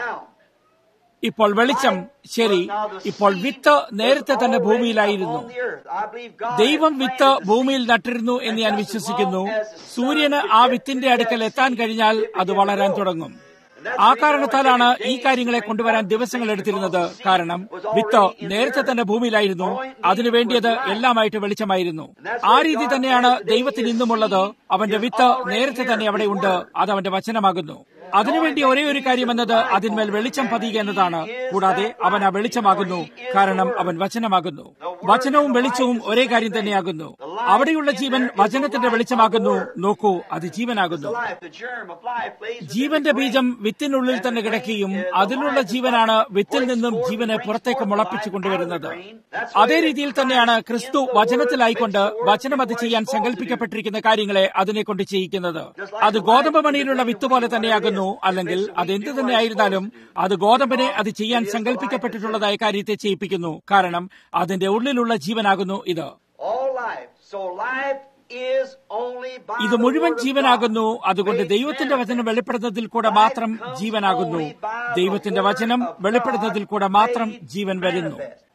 [SPEAKER 1] ഇപ്പോൾ വെളിച്ചം ശരി ഇപ്പോൾ വിത്ത് നേരത്തെ തന്നെ ഭൂമിയിലായിരുന്നു ദൈവം വിത്ത് ഭൂമിയിൽ നട്ടിരുന്നു എന്ന് ഞാൻ വിശ്വസിക്കുന്നു സൂര്യന് ആ വിത്തിന്റെ അടുക്കൽ എത്താൻ കഴിഞ്ഞാൽ അത് വളരാൻ തുടങ്ങും ആ കാരണത്താലാണ് ഈ കാര്യങ്ങളെ കൊണ്ടുവരാൻ ദിവസങ്ങൾ എടുത്തിരുന്നത് കാരണം വിത്ത് നേരത്തെ തന്നെ ഭൂമിയിലായിരുന്നു അതിനു വേണ്ടിയത് എല്ലാമായിട്ട് വെളിച്ചമായിരുന്നു ആ രീതി തന്നെയാണ് ദൈവത്തിന് ഇന്നുമുള്ളത് അവന്റെ വിത്ത് നേരത്തെ തന്നെ അവിടെ ഉണ്ട് അത് അവന്റെ വചനമാകുന്നു അതിനുവേണ്ടി ഒരേ ഒരു കാര്യം എന്നത് അതിന്മേൽ വെളിച്ചം പതിയുക എന്നതാണ് കൂടാതെ അവൻ ആ വെളിച്ചമാകുന്നു കാരണം അവൻ വചനമാകുന്നു വചനവും വെളിച്ചവും ഒരേ കാര്യം തന്നെയാകുന്നു അവിടെയുള്ള ജീവൻ വചനത്തിന്റെ വെളിച്ചമാകുന്നു നോക്കൂ അത് ജീവനാകുന്നു ജീവന്റെ ബീജം വിത്തിനുള്ളിൽ തന്നെ കിടക്കുകയും അതിലുള്ള ജീവനാണ് വിത്തിൽ നിന്നും ജീവനെ പുറത്തേക്ക് മുളപ്പിച്ചു കൊണ്ടുവരുന്നത് അതേ രീതിയിൽ തന്നെയാണ് ക്രിസ്തു വചനത്തിലായിക്കൊണ്ട് വചനം അത് ചെയ്യാൻ സങ്കല്പിക്കപ്പെട്ടിരിക്കുന്ന കാര്യങ്ങളെ അതിനെ കൊണ്ട് ചെയ്യിക്കുന്നത് അത് ഗോതമ്പ് മണിയിലുള്ള വിത്ത് പോലെ തന്നെയാകുന്നു അല്ലെങ്കിൽ അത് എന്ത് തന്നെ ആയിരുന്നാലും അത് ഗോതമ്പിനെ അത് ചെയ്യാൻ സങ്കല്പിക്കപ്പെട്ടിട്ടുള്ളതായ കാര്യത്തെ ചെയ്യിപ്പിക്കുന്നു കാരണം അതിന്റെ ഉള്ളിലുള്ള ജീവനാകുന്നു ഇത് ഇത് മുഴുവൻ ജീവനാകുന്നു അതുകൊണ്ട് ദൈവത്തിന്റെ വചനം വെളിപ്പെടുന്നതിൽ കൂടെ മാത്രം ജീവനാകുന്നു ദൈവത്തിന്റെ വചനം വെളിപ്പെടുന്നതിൽ കൂടെ മാത്രം ജീവൻ വരുന്നു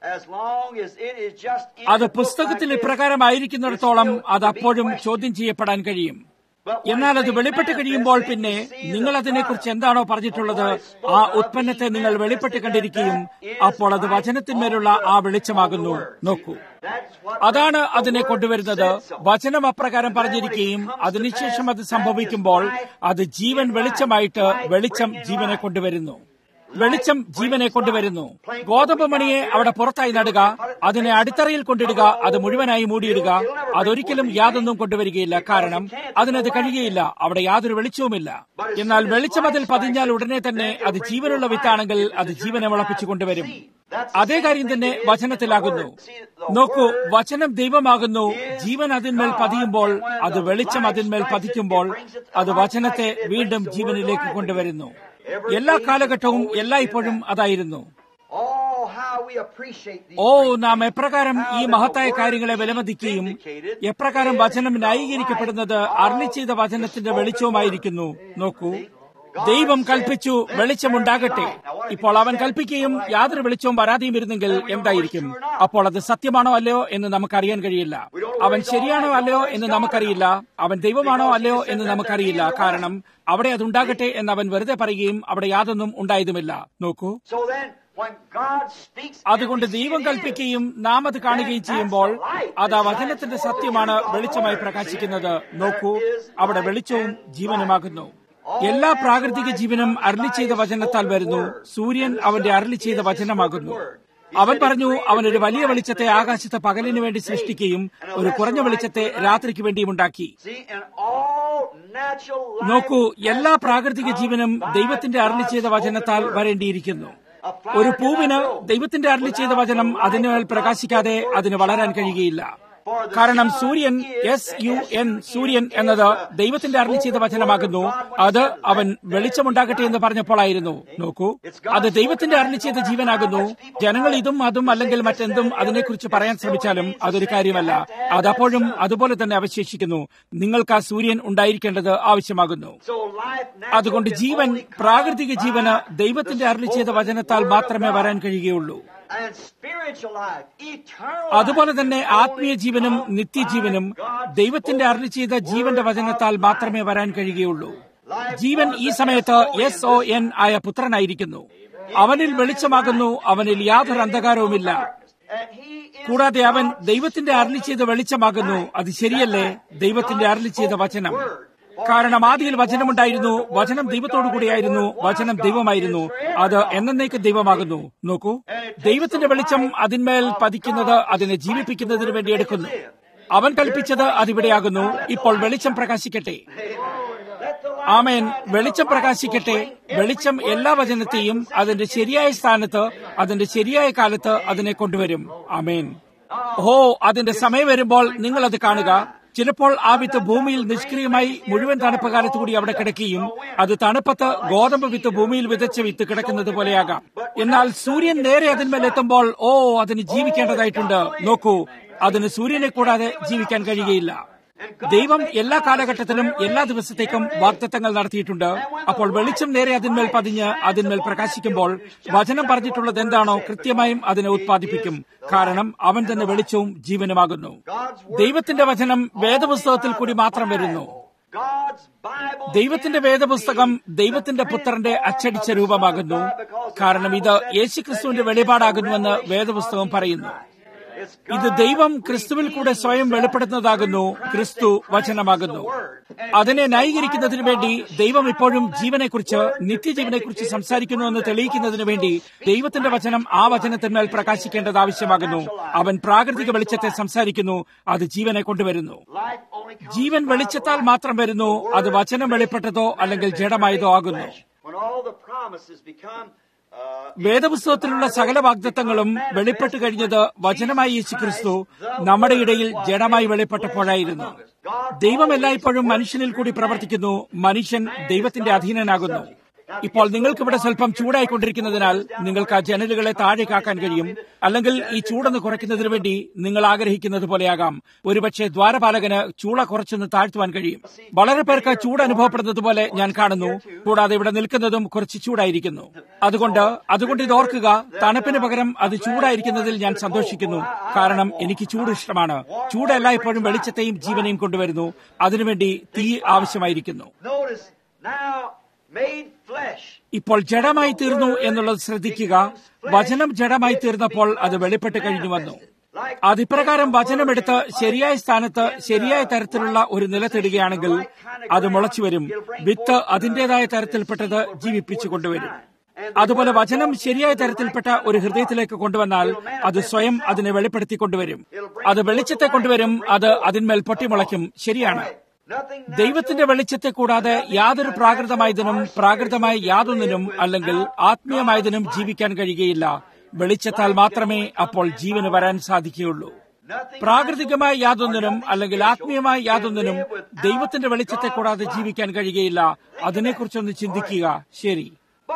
[SPEAKER 1] അത് പുസ്തകത്തിൽ ഇപ്രകാരമായിരിക്കുന്നിടത്തോളം അത് അപ്പോഴും ചോദ്യം ചെയ്യപ്പെടാൻ കഴിയും എന്നാൽ അത് വെളിപ്പെട്ട് കഴിയുമ്പോൾ പിന്നെ നിങ്ങൾ അതിനെക്കുറിച്ച് എന്താണോ പറഞ്ഞിട്ടുള്ളത് ആ ഉത്പന്നത്തെ നിങ്ങൾ വെളിപ്പെട്ട് കണ്ടിരിക്കുകയും അപ്പോൾ അത് വചനത്തിന്മേലുള്ള ആ വെളിച്ചമാകുന്നു നോക്കൂ അതാണ് അതിനെ കൊണ്ടുവരുന്നത് വചനം അപ്രകാരം പറഞ്ഞിരിക്കുകയും അതിനുശേഷം അത് സംഭവിക്കുമ്പോൾ അത് ജീവൻ വെളിച്ചമായിട്ട് വെളിച്ചം ജീവനെ കൊണ്ടുവരുന്നു വെളിച്ചം ജീവനെ കൊണ്ടുവരുന്നു ഗോതമ്പ് മണിയെ അവിടെ പുറത്തായി നടുക അതിനെ അടിത്തറയിൽ കൊണ്ടിടുക അത് മുഴുവനായി മൂടിയിടുക അതൊരിക്കലും യാതൊന്നും കൊണ്ടുവരികയില്ല കാരണം അതിനത് കഴിയുകയില്ല അവിടെ യാതൊരു വെളിച്ചവുമില്ല എന്നാൽ വെളിച്ചം അതിൽ പതിഞ്ഞാൽ ഉടനെ തന്നെ അത് ജീവനുള്ള വിത്താണെങ്കിൽ അത് ജീവനെ മുളപ്പിച്ചു കൊണ്ടുവരും അതേ കാര്യം തന്നെ വചനത്തിലാകുന്നു നോക്കൂ വചനം ദൈവമാകുന്നു ജീവൻ അതിന്മേൽ പതിയുമ്പോൾ അത് വെളിച്ചം അതിന്മേൽ പതിക്കുമ്പോൾ അത് വചനത്തെ വീണ്ടും ജീവനിലേക്ക് കൊണ്ടുവരുന്നു എല്ലാ കാലഘട്ടവും എല്ലായ്പ്പോഴും അതായിരുന്നു
[SPEAKER 2] Oh, how we appreciate these
[SPEAKER 1] ഓ നാം എപ്രകാരം ഈ മഹത്തായ കാര്യങ്ങളെ വിലമതിക്കുകയും എപ്രകാരം വചനം ന്യായീകരിക്കപ്പെടുന്നത് അർണി ചെയ്ത വചനത്തിന്റെ വെളിച്ചവുമായിരിക്കുന്നു നോക്കൂ ദൈവം കൽപ്പിച്ചു വെളിച്ചമുണ്ടാകട്ടെ ഇപ്പോൾ അവൻ കൽപ്പിക്കുകയും യാതൊരു വെളിച്ചവും വരാതെയും ഇരുന്നെങ്കിൽ എന്തായിരിക്കും അപ്പോൾ അത് സത്യമാണോ അല്ലയോ എന്ന് നമുക്കറിയാൻ കഴിയില്ല അവൻ ശരിയാണോ അല്ലയോ എന്ന് നമുക്കറിയില്ല അവൻ ദൈവമാണോ അല്ലയോ എന്ന് നമുക്കറിയില്ല കാരണം അവിടെ അതുണ്ടാകട്ടെ എന്ന് അവൻ വെറുതെ പറയുകയും അവിടെ യാതൊന്നും ഉണ്ടായതുമില്ല നോക്കൂ
[SPEAKER 2] So then, when God speaks,
[SPEAKER 1] അതുകൊണ്ട് ദൈവം കൽപ്പിക്കുകയും നാം അത് കാണുകയും ചെയ്യുമ്പോൾ അത് ആ വചനത്തിന്റെ സത്യമാണ് വെളിച്ചമായി പ്രകാശിക്കുന്നത് നോക്കൂ അവിടെ വെളിച്ചവും ജീവനുമാകുന്നു എല്ലാ പ്രാകൃതിക ജീവനും അരളി ചെയ്ത വചനത്താൽ വരുന്നു സൂര്യൻ അവന്റെ അരളി ചെയ്ത വചനമാകുന്നു അവൻ പറഞ്ഞു അവൻ ഒരു വലിയ വെളിച്ചത്തെ ആകാശത്തെ പകലിന് വേണ്ടി സൃഷ്ടിക്കുകയും ഒരു കുറഞ്ഞ വെളിച്ചത്തെ രാത്രിക്ക് വേണ്ടിയും ഉണ്ടാക്കി
[SPEAKER 2] see, in all natural life,
[SPEAKER 1] നോക്കൂ എല്ലാ പ്രാകൃതിക ജീവനും ദൈവത്തിന്റെ അരളി ചെയ്ത വചനത്താൽ വരേണ്ടിയിരിക്കുന്നു ഒരു പൂവിന് ദൈവത്തിന്റെ അരളി ചെയ്ത വചനം അതിനുമേൽ പ്രകാശിക്കാതെ അതിന് വളരാൻ കഴിയുകയില്ല കാരണം സൂര്യൻ എസ് യു എൻ സൂര്യൻ എന്നത് ദൈവത്തിന്റെ അരളി ചെയ്ത വചനമാകുന്നു അത് അവൻ വെളിച്ചമുണ്ടാകട്ടെ എന്ന് പറഞ്ഞപ്പോഴായിരുന്നു നോക്കൂ അത് ദൈവത്തിന്റെ അരളി ചെയ്ത ജീവനാകുന്നു ജനങ്ങൾ ഇതും അതും അല്ലെങ്കിൽ മറ്റെന്തും അതിനെക്കുറിച്ച് പറയാൻ ശ്രമിച്ചാലും അതൊരു കാര്യമല്ല അതപ്പോഴും അതുപോലെ തന്നെ അവശേഷിക്കുന്നു നിങ്ങൾക്ക് ആ സൂര്യൻ ഉണ്ടായിരിക്കേണ്ടത് ആവശ്യമാകുന്നു
[SPEAKER 2] so life
[SPEAKER 1] അതുകൊണ്ട് ജീവൻ പ്രാകൃതിക ജീവന് ദൈവത്തിന്റെ അരളി ചെയ്ത വചനത്താൽ മാത്രമേ വരാൻ കഴിയുകയുള്ളൂ
[SPEAKER 2] and spiritual life, eternal
[SPEAKER 1] അതുപോലെ തന്നെ ആത്മീയ ജീവനും നിത്യജീവനും ദൈവത്തിന്റെ അരളി ചെയ്ത ജീവന്റെ വചനത്താൽ മാത്രമേ വരാൻ കഴിയുകയുള്ളൂ ജീവൻ ഈ സമയത്ത് എസ് ഒ എൻ ആയ പുത്രനായിരിക്കുന്നു അവനിൽ വെളിച്ചമാകുന്നു അവനിൽ യാതൊരു അന്ധകാരവുമില്ല
[SPEAKER 2] and he is
[SPEAKER 1] കൂടാതെ അവൻ ദൈവത്തിന്റെ അരളി ചെയ്ത വെളിച്ചമാകുന്നു അത് ശരിയല്ലേ ദൈവത്തിന്റെ അരളി ചെയ്ത വചനം കാരണം ആദിയിൽ വചനമുണ്ടായിരുന്നു വചനം ദൈവത്തോടു കൂടിയായിരുന്നു വചനം ദൈവമായിരുന്നു അത് എന്നേക്ക് ദൈവമാകുന്നു നോക്കൂ ദൈവത്തിന്റെ വെളിച്ചം അതിന്മേൽ പതിക്കുന്നത് അതിനെ ജീവിപ്പിക്കുന്നതിന് വേണ്ടി എടുക്കുന്നു അവൻ കൽപ്പിച്ചത് അതിവിടെയാകുന്നു ഇപ്പോൾ വെളിച്ചം പ്രകാശിക്കട്ടെ ആമേൻ വെളിച്ചം പ്രകാശിക്കട്ടെ വെളിച്ചം എല്ലാ വചനത്തെയും അതിന്റെ ശരിയായ സ്ഥാനത്ത് അതിന്റെ ശരിയായ കാലത്ത് അതിനെ കൊണ്ടുവരും ആമേൻ ഓ അതിന്റെ സമയം വരുമ്പോൾ നിങ്ങൾ അത് കാണുക ചിലപ്പോൾ ആ വിത്ത് ഭൂമിയിൽ നിഷ്ക്രിയമായി മുഴുവൻ തണുപ്പ് കാലത്ത് കൂടി അവിടെ കിടക്കുകയും അത് തണുപ്പത്ത് ഗോതമ്പ് വിത്ത് ഭൂമിയിൽ വിതച്ച വിത്ത് കിടക്കുന്നത് പോലെയാകാം എന്നാൽ സൂര്യൻ നേരെ അതിന്മേൽ എത്തുമ്പോൾ ഓ അതിന് ജീവിക്കേണ്ടതായിട്ടുണ്ട് നോക്കൂ അതിന് സൂര്യനെ കൂടാതെ ജീവിക്കാൻ കഴിയുകയില്ല ദൈവം എല്ലാ കാലഘട്ടത്തിലും എല്ലാ ദിവസത്തേക്കും വാഗ്ദത്തങ്ങൾ നടത്തിയിട്ടുണ്ട് അപ്പോൾ വെളിച്ചം നേരെ അതിന്മേൽ പതിഞ്ഞ് അതിന്മേൽ പ്രകാശിക്കുമ്പോൾ വചനം പറഞ്ഞിട്ടുള്ളത് എന്താണോ കൃത്യമായും അതിനെ ഉത്പാദിപ്പിക്കും കാരണം അവൻ തന്നെ വെളിച്ചവും ജീവനുമാകുന്നു ദൈവത്തിന്റെ വചനം വേദപുസ്തകത്തിൽ കൂടി മാത്രം വരുന്നു
[SPEAKER 2] God's Bible.
[SPEAKER 1] ദൈവത്തിന്റെ വേദപുസ്തകം ദൈവത്തിന്റെ പുത്രന്റെ അച്ചടിച്ച രൂപമാകുന്നു കാരണം ഇത് യേശുക്രിസ്തുവിന്റെ വെളിപാടാകുന്നുവെന്ന് വേദപുസ്തകം പറയുന്നു
[SPEAKER 2] It's
[SPEAKER 1] ഇത് ദൈവം ക്രിസ്തുവിൽ കൂടെ സ്വയം വെളിപ്പെടുത്തുന്നതാകുന്നു ക്രിസ്തു വചനമാകുന്നു അതിനെ ന്യായീകരിക്കുന്നതിന് വേണ്ടി ദൈവം ഇപ്പോഴും ജീവനെക്കുറിച്ച് നിത്യജീവനെക്കുറിച്ച് സംസാരിക്കുന്നുവെന്ന് തെളിയിക്കുന്നതിന് വേണ്ടി ദൈവത്തിന്റെ വചനം ആ വചനത്തിന്മേൽ പ്രകാശിക്കേണ്ടത് ആവശ്യമാകുന്നു അവൻ പ്രാകൃതിക വെളിച്ചത്തെ സംസാരിക്കുന്നു അത് ജീവനെ കൊണ്ടുവരുന്നു
[SPEAKER 2] life only comes
[SPEAKER 1] ജീവൻ വെളിച്ചത്താൽ മാത്രം വരുന്നു അത് വചനം വെളിപ്പെട്ടതോ അല്ലെങ്കിൽ ജഡമായതോ ആകുന്നു
[SPEAKER 2] when all the promises become uh,
[SPEAKER 1] വേദപുസ്തകത്തിലുള്ള സകല വാഗ്ദത്തങ്ങളും വെളിപ്പെട്ട് കഴിഞ്ഞത് വചനമായി യേശു ക്രിസ്തു നമ്മുടെ ഇടയിൽ ജഡമായി വെളിപ്പെട്ടപ്പോഴായിരുന്നു ദൈവം എല്ലായ്പ്പോഴും മനുഷ്യനിൽ കൂടി പ്രവർത്തിക്കുന്നു മനുഷ്യൻ ദൈവത്തിന്റെ അധീനനാകുന്നു ഇപ്പോൾ നിങ്ങൾക്കിവിടെ സ്വല്പം ചൂടായിക്കൊണ്ടിരിക്കുന്നതിനാൽ നിങ്ങൾക്ക് ആ ജനലുകളെ താഴെ കാക്കാൻ കഴിയും അല്ലെങ്കിൽ ഈ ചൂടൊന്ന് കുറയ്ക്കുന്നതിന് വേണ്ടി നിങ്ങൾ ആഗ്രഹിക്കുന്നത് പോലെയാകാം ഒരുപക്ഷെ ദ്വാരപാലകന് ചൂള കുറച്ചൊന്ന് താഴ്ത്തുവാൻ കഴിയും വളരെ പേർക്ക് ചൂട് അനുഭവപ്പെടുന്നത് പോലെ ഞാൻ കാണുന്നു കൂടാതെ ഇവിടെ നിൽക്കുന്നതും കുറച്ച് ചൂടായിരിക്കുന്നു അതുകൊണ്ട് അതുകൊണ്ട് ഇത് ഓർക്കുക തണുപ്പിന് പകരം അത് ചൂടായിരിക്കുന്നതിൽ ഞാൻ സന്തോഷിക്കുന്നു കാരണം എനിക്ക് ചൂട് ഇഷ്ടമാണ് ചൂട് എല്ലായ്പ്പോഴും വെളിച്ചത്തെയും ജീവനെയും കൊണ്ടുവരുന്നു അതിനുവേണ്ടി തീ ആവശ്യമായിരിക്കുന്നു
[SPEAKER 2] notice now made flesh.
[SPEAKER 1] ഇപ്പോൾ ജഡമായി തീർന്നു എന്നുള്ളത് ശ്രദ്ധിക്കുക വചനം ജഡമായി തീർന്നപ്പോൾ അത് വെളിപ്പെട്ട് കഴിഞ്ഞു വന്നു അതിപ്രകാരം വചനമെടുത്ത് ശരിയായ സ്ഥാനത്ത് ശരിയായ തരത്തിലുള്ള ഒരു നിലത്തിടുകയാണെങ്കിൽ അത് മുളച്ചു വരും വിത്ത് അതിന്റേതായ തരത്തിൽപ്പെട്ടത് ജീവിപ്പിച്ചു കൊണ്ടുവരും അതുപോലെ വചനം ശരിയായ തരത്തിൽപ്പെട്ട ഒരു ഹൃദയത്തിലേക്ക് കൊണ്ടുവന്നാൽ അത് സ്വയം അതിനെ വെളിപ്പെടുത്തി കൊണ്ടുവരും അത് വെളിച്ചത്തെ കൊണ്ടുവരും അത് അതിന്മേൽ പൊട്ടിമുളയ്ക്കും ശരിയാണ് ദൈവത്തിന്റെ വെളിച്ചത്തെ കൂടാതെ യാതൊരു പ്രാകൃതമായതിനും പ്രാകൃതമായ യാതൊന്നിനും അല്ലെങ്കിൽ ആത്മീയമായതിനും ജീവിക്കാൻ കഴിയുകയില്ല വെളിച്ചത്താൽ മാത്രമേ അപ്പോൾ ജീവന് വരാൻ സാധിക്കുകയുള്ളൂ പ്രാകൃതികമായ യാതൊന്നിനും അല്ലെങ്കിൽ ആത്മീയമായ യാതൊന്നിനും ദൈവത്തിന്റെ വെളിച്ചത്തെ കൂടാതെ ജീവിക്കാൻ കഴിയുകയില്ല അതിനെക്കുറിച്ചൊന്ന് ചിന്തിക്കുക ശരി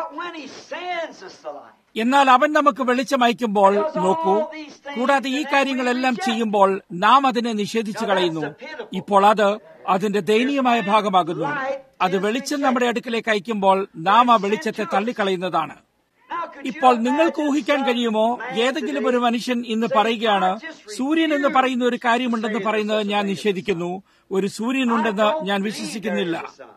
[SPEAKER 1] എന്നാൽ അവൻ നമുക്ക് വെളിച്ചം അയക്കുമ്പോൾ നോക്കൂ കൂടാതെ ഈ കാര്യങ്ങളെല്ലാം ചെയ്യുമ്പോൾ നാം അതിനെ നിഷേധിച്ചു കളയുന്നു ഇപ്പോൾ അത് അതിന്റെ ദയനീയമായ ഭാഗമാകുന്നു അത് വെളിച്ചം നമ്മുടെ അടുക്കിലേക്ക് അയക്കുമ്പോൾ നാം ആ വെളിച്ചത്തെ തള്ളിക്കളയുന്നതാണ് ഇപ്പോൾ നിങ്ങൾക്ക് ഊഹിക്കാൻ കഴിയുമോ ഏതെങ്കിലും ഒരു മനുഷ്യൻ ഇന്ന് പറയുകയാണ് സൂര്യൻ എന്ന് പറയുന്ന ഒരു കാര്യമുണ്ടെന്ന് പറയുന്നത് ഞാൻ നിഷേധിക്കുന്നു ഒരു സൂര്യനുണ്ടെന്ന് ഞാൻ വിശ്വസിക്കുന്നില്ല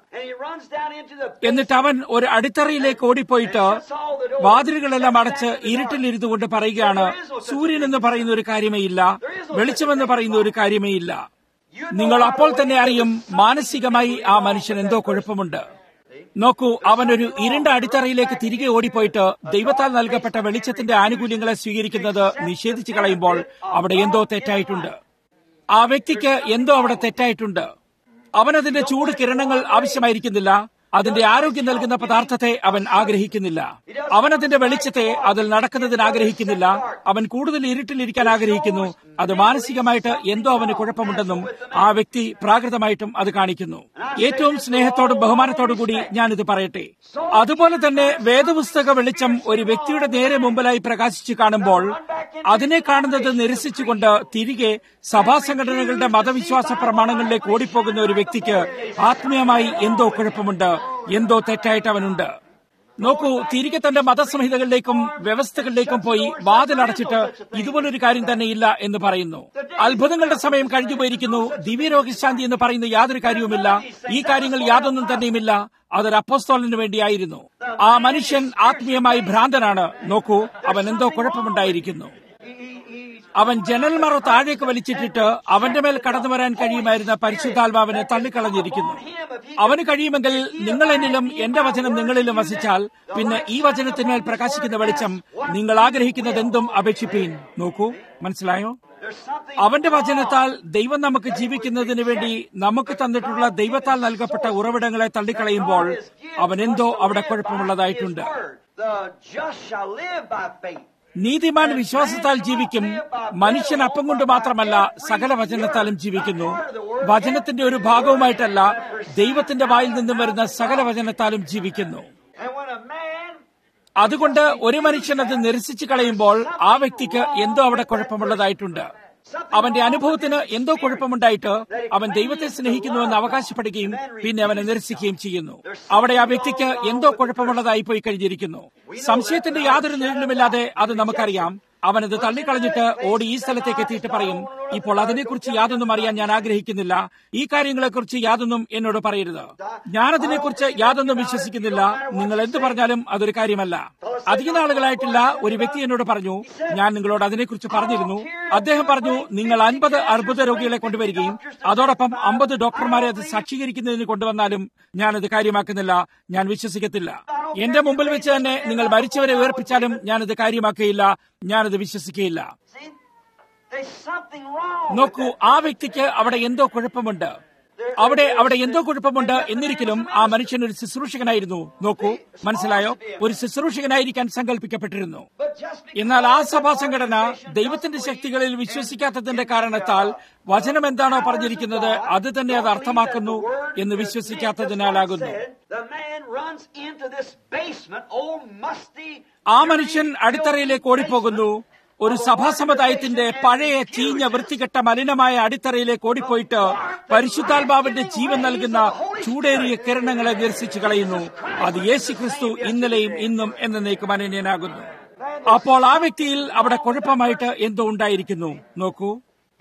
[SPEAKER 1] എന്നിട്ട് അവൻ ഒരു അടിത്തറയിലേക്ക് ഓടിപ്പോയിട്ട് വാതിലുകളെല്ലാം അടച്ച് ഇരുട്ടിലിരുന്നു കൊണ്ട് പറയുകയാണ് സൂര്യൻ എന്ന് പറയുന്ന ഒരു കാര്യമേ ഇല്ല വെളിച്ചമെന്ന് പറയുന്ന ഒരു കാര്യമേ ഇല്ല നിങ്ങൾ അപ്പോൾ തന്നെ അറിയും മാനസികമായി ആ മനുഷ്യൻ എന്തോ കുഴപ്പമുണ്ട് നോക്കൂ അവനൊരു ഇരുണ്ട അടിത്തറയിലേക്ക് തിരികെ ഓടിപ്പോയിട്ട് ദൈവത്താൽ നൽകപ്പെട്ട വെളിച്ചത്തിന്റെ ആനുകൂല്യങ്ങളെ സ്വീകരിക്കുന്നത് നിഷേധിച്ചു കളയുമ്പോൾ അവിടെ എന്തോ തെറ്റായിട്ടുണ്ട് ആ വ്യക്തിക്ക് എന്തോ അവിടെ തെറ്റായിട്ടുണ്ട് അവനതിന്റെ ചൂട് കിരണങ്ങൾ ആവശ്യമായിരിക്കുന്നില്ല അതിന്റെ ആരോഗ്യം നൽകുന്ന പദാർത്ഥത്തെ അവൻ ആഗ്രഹിക്കുന്നില്ല അവനതിന്റെ വെളിച്ചത്തെ അതിൽ നടക്കുന്നതിന് ആഗ്രഹിക്കുന്നില്ല അവൻ കൂടുതൽ ഇരുട്ടിലിരിക്കാൻ ആഗ്രഹിക്കുന്നു അത് മാനസികമായിട്ട് എന്തോ അവന് കുഴപ്പമുണ്ടെന്നും ആ വ്യക്തി പ്രാകൃതമായിട്ടും അത് കാണിക്കുന്നു ഏറ്റവും സ്നേഹത്തോടും ബഹുമാനത്തോടും കൂടി ഞാനിത് പറയട്ടെ അതുപോലെ തന്നെ വേദപുസ്തക വെളിച്ചം ഒരു വ്യക്തിയുടെ നേരെ മുമ്പിലായി പ്രകാശിച്ചു കാണുമ്പോൾ അതിനെ കാണുന്നത് നിരസിച്ചുകൊണ്ട് തിരികെ സഭാ സംഘടനകളുടെ മതവിശ്വാസ പ്രമാണങ്ങളിലേക്ക് ഓടിപ്പോകുന്ന ഒരു വ്യക്തിക്ക് ആത്മീയമായി എന്തോ കുഴപ്പമുണ്ട് എന്തോ തെറ്റായിട്ട് അവനുണ്ട് നോക്കൂ തിരികെ തന്റെ മതസംഹിതകളിലേക്കും വ്യവസ്ഥകളിലേക്കും പോയി വാതിലടച്ചിട്ട് ഇതുപോലൊരു കാര്യം തന്നെ ഇല്ല എന്ന് പറയുന്നു അത്ഭുതങ്ങളുടെ സമയം കഴിഞ്ഞു പോയിരിക്കുന്നു ദിവ്യരോഗശാന്തി എന്ന് പറയുന്ന യാതൊരു കാര്യവുമില്ല ഈ കാര്യങ്ങൾ യാതൊന്നും തന്നെയുമില്ല അതൊരു അപ്പോസ്തോലിന് വേണ്ടിയായിരുന്നു ആ മനുഷ്യൻ ആത്മീയമായി ഭ്രാന്തനാണ് നോക്കൂ അവൻ എന്തോ കുഴപ്പമുണ്ടായിരിക്കുന്നു അവൻ ജനൽമറ താഴേക്ക് വലിച്ചിട്ടിട്ട് അവന്റെ മേൽ കടന്നു വരാൻ കഴിയുമായിരുന്ന പരിശുദ്ധാത്മാവിനെ തള്ളിക്കളഞ്ഞിരിക്കുന്നു അവന് കഴിയുമെങ്കിൽ നിങ്ങൾ എന്നിലും എന്റെ വചനം നിങ്ങളിലും വസിച്ചാൽ പിന്നെ ഈ വചനത്തിന്മേൽ പ്രകാശിക്കുന്ന വെളിച്ചം നിങ്ങൾ ആഗ്രഹിക്കുന്നത് എന്തും അപേക്ഷിപ്പീൻ നോക്കൂ മനസ്സിലായോ അവന്റെ വചനത്താൽ ദൈവം നമുക്ക് ജീവിക്കുന്നതിന് വേണ്ടി നമുക്ക് തന്നിട്ടുള്ള ദൈവത്താൽ നൽകപ്പെട്ട ഉറവിടങ്ങളെ തള്ളിക്കളയുമ്പോൾ അവൻ എന്തോ അവിടെ കുഴപ്പമുള്ളതായിട്ടുണ്ട് നീതിമാൻ വിശ്വാസത്താൽ ജീവിക്കും മനുഷ്യൻ അപ്പം കൊണ്ട് മാത്രമല്ല സകല വചനത്താലും ജീവിക്കുന്നു വചനത്തിന്റെ ഒരു ഭാഗവുമായിട്ടല്ല ദൈവത്തിന്റെ വായിൽ നിന്നും വരുന്ന സകല വചനത്താലും ജീവിക്കുന്നു അതുകൊണ്ട് ഒരു മനുഷ്യൻ അത് നിരസിച്ചു കളയുമ്പോൾ ആ വ്യക്തിക്ക് എന്തോ അവിടെ കുഴപ്പമുള്ളതായിട്ടുണ്ട് അവന്റെ അനുഭവത്തിന് എന്തോ കുഴപ്പമുണ്ടായിട്ട് അവൻ ദൈവത്തെ സ്നേഹിക്കുന്നുവെന്ന് അവകാശപ്പെടുകയും പിന്നെ അവനെ നിരസിക്കുകയും ചെയ്യുന്നു അവിടെ ആ വ്യക്തിക്ക് എന്തോ കുഴപ്പമുള്ളതായി പോയി കഴിഞ്ഞിരിക്കുന്നു സംശയത്തിന്റെ യാതൊരു നിഴലുമില്ലാതെ അത് നമുക്കറിയാം അവനത് തള്ളിക്കളഞ്ഞിട്ട് ഓടി ഈ സ്ഥലത്തേക്ക് എത്തിയിട്ട് പറയും ഇപ്പോൾ അതിനെക്കുറിച്ച് യാതൊന്നും അറിയാൻ ഞാൻ ആഗ്രഹിക്കുന്നില്ല ഈ കാര്യങ്ങളെക്കുറിച്ച് യാതൊന്നും എന്നോട് പറയരുത് ഞാനതിനെക്കുറിച്ച് യാതൊന്നും വിശ്വസിക്കുന്നില്ല നിങ്ങൾ എന്ത് പറഞ്ഞാലും അതൊരു കാര്യമല്ല അധിക നാളുകളായിട്ടില്ല ഒരു വ്യക്തി എന്നോട് പറഞ്ഞു ഞാൻ നിങ്ങളോട് അതിനെക്കുറിച്ച് പറഞ്ഞിരുന്നു അദ്ദേഹം പറഞ്ഞു നിങ്ങൾ അൻപത് അർബുദ രോഗികളെ കൊണ്ടുവരികയും അതോടൊപ്പം അമ്പത് ഡോക്ടർമാരെ അത് സാക്ഷീകരിക്കുന്നതിന് കൊണ്ടുവന്നാലും ഞാനത് കാര്യമാക്കുന്നില്ല ഞാൻ വിശ്വസിക്കത്തില്ല എന്റെ മുമ്പിൽ വെച്ച് തന്നെ നിങ്ങൾ മരിച്ചവരെ ഉയർപ്പിച്ചാലും ഞാനത് കാര്യമാക്കുകയില്ല ഞാനത് വിശ്വസിക്കുകയില്ല നോക്കൂ ആ വ്യക്തിക്ക് അവിടെ എന്തോ കുഴപ്പമുണ്ട് അവിടെ അവിടെ എന്തോ കുഴപ്പമുണ്ട് എന്നിരിക്കലും ആ മനുഷ്യൻ ഒരു ശുശ്രൂഷകനായിരുന്നു നോക്കൂ മനസ്സിലായോ ഒരു ശുശ്രൂഷകനായിരിക്കാൻ സങ്കല്പിക്കപ്പെട്ടിരുന്നു എന്നാൽ ആ സഭാ സംഘടന ദൈവത്തിന്റെ ശക്തികളിൽ വിശ്വസിക്കാത്തതിന്റെ കാരണത്താൽ വചനം എന്താണോ പറഞ്ഞിരിക്കുന്നത് അത് തന്നെ അത് അർത്ഥമാക്കുന്നു എന്ന് വിശ്വസിക്കാത്തതിനാലാകുന്നു ആ മനുഷ്യൻ അടിത്തറയിലേക്ക് ഓടിപ്പോകുന്നു ഒരു സഭാസമുദായത്തിന്റെ പഴയ ചീഞ്ഞ വൃത്തികെട്ട മലിനമായ അടിത്തറയിലേക്ക് ഓടിപ്പോയിട്ട് പരിശുദ്ധാത്മാവിന്റെ ജീവൻ നൽകുന്ന ചൂടേറിയ കിരണങ്ങളെ നിരസിച്ചു കളയുന്നു അത് യേശു ക്രിസ്തു ഇന്നലെയും ഇന്നും എന്നേക്കും അനന്യനാകുന്നു അപ്പോൾ ആ വ്യക്തിയിൽ അവിടെ കുഴപ്പമായിട്ട് എന്തോ ഉണ്ടായിരിക്കുന്നു നോക്കൂ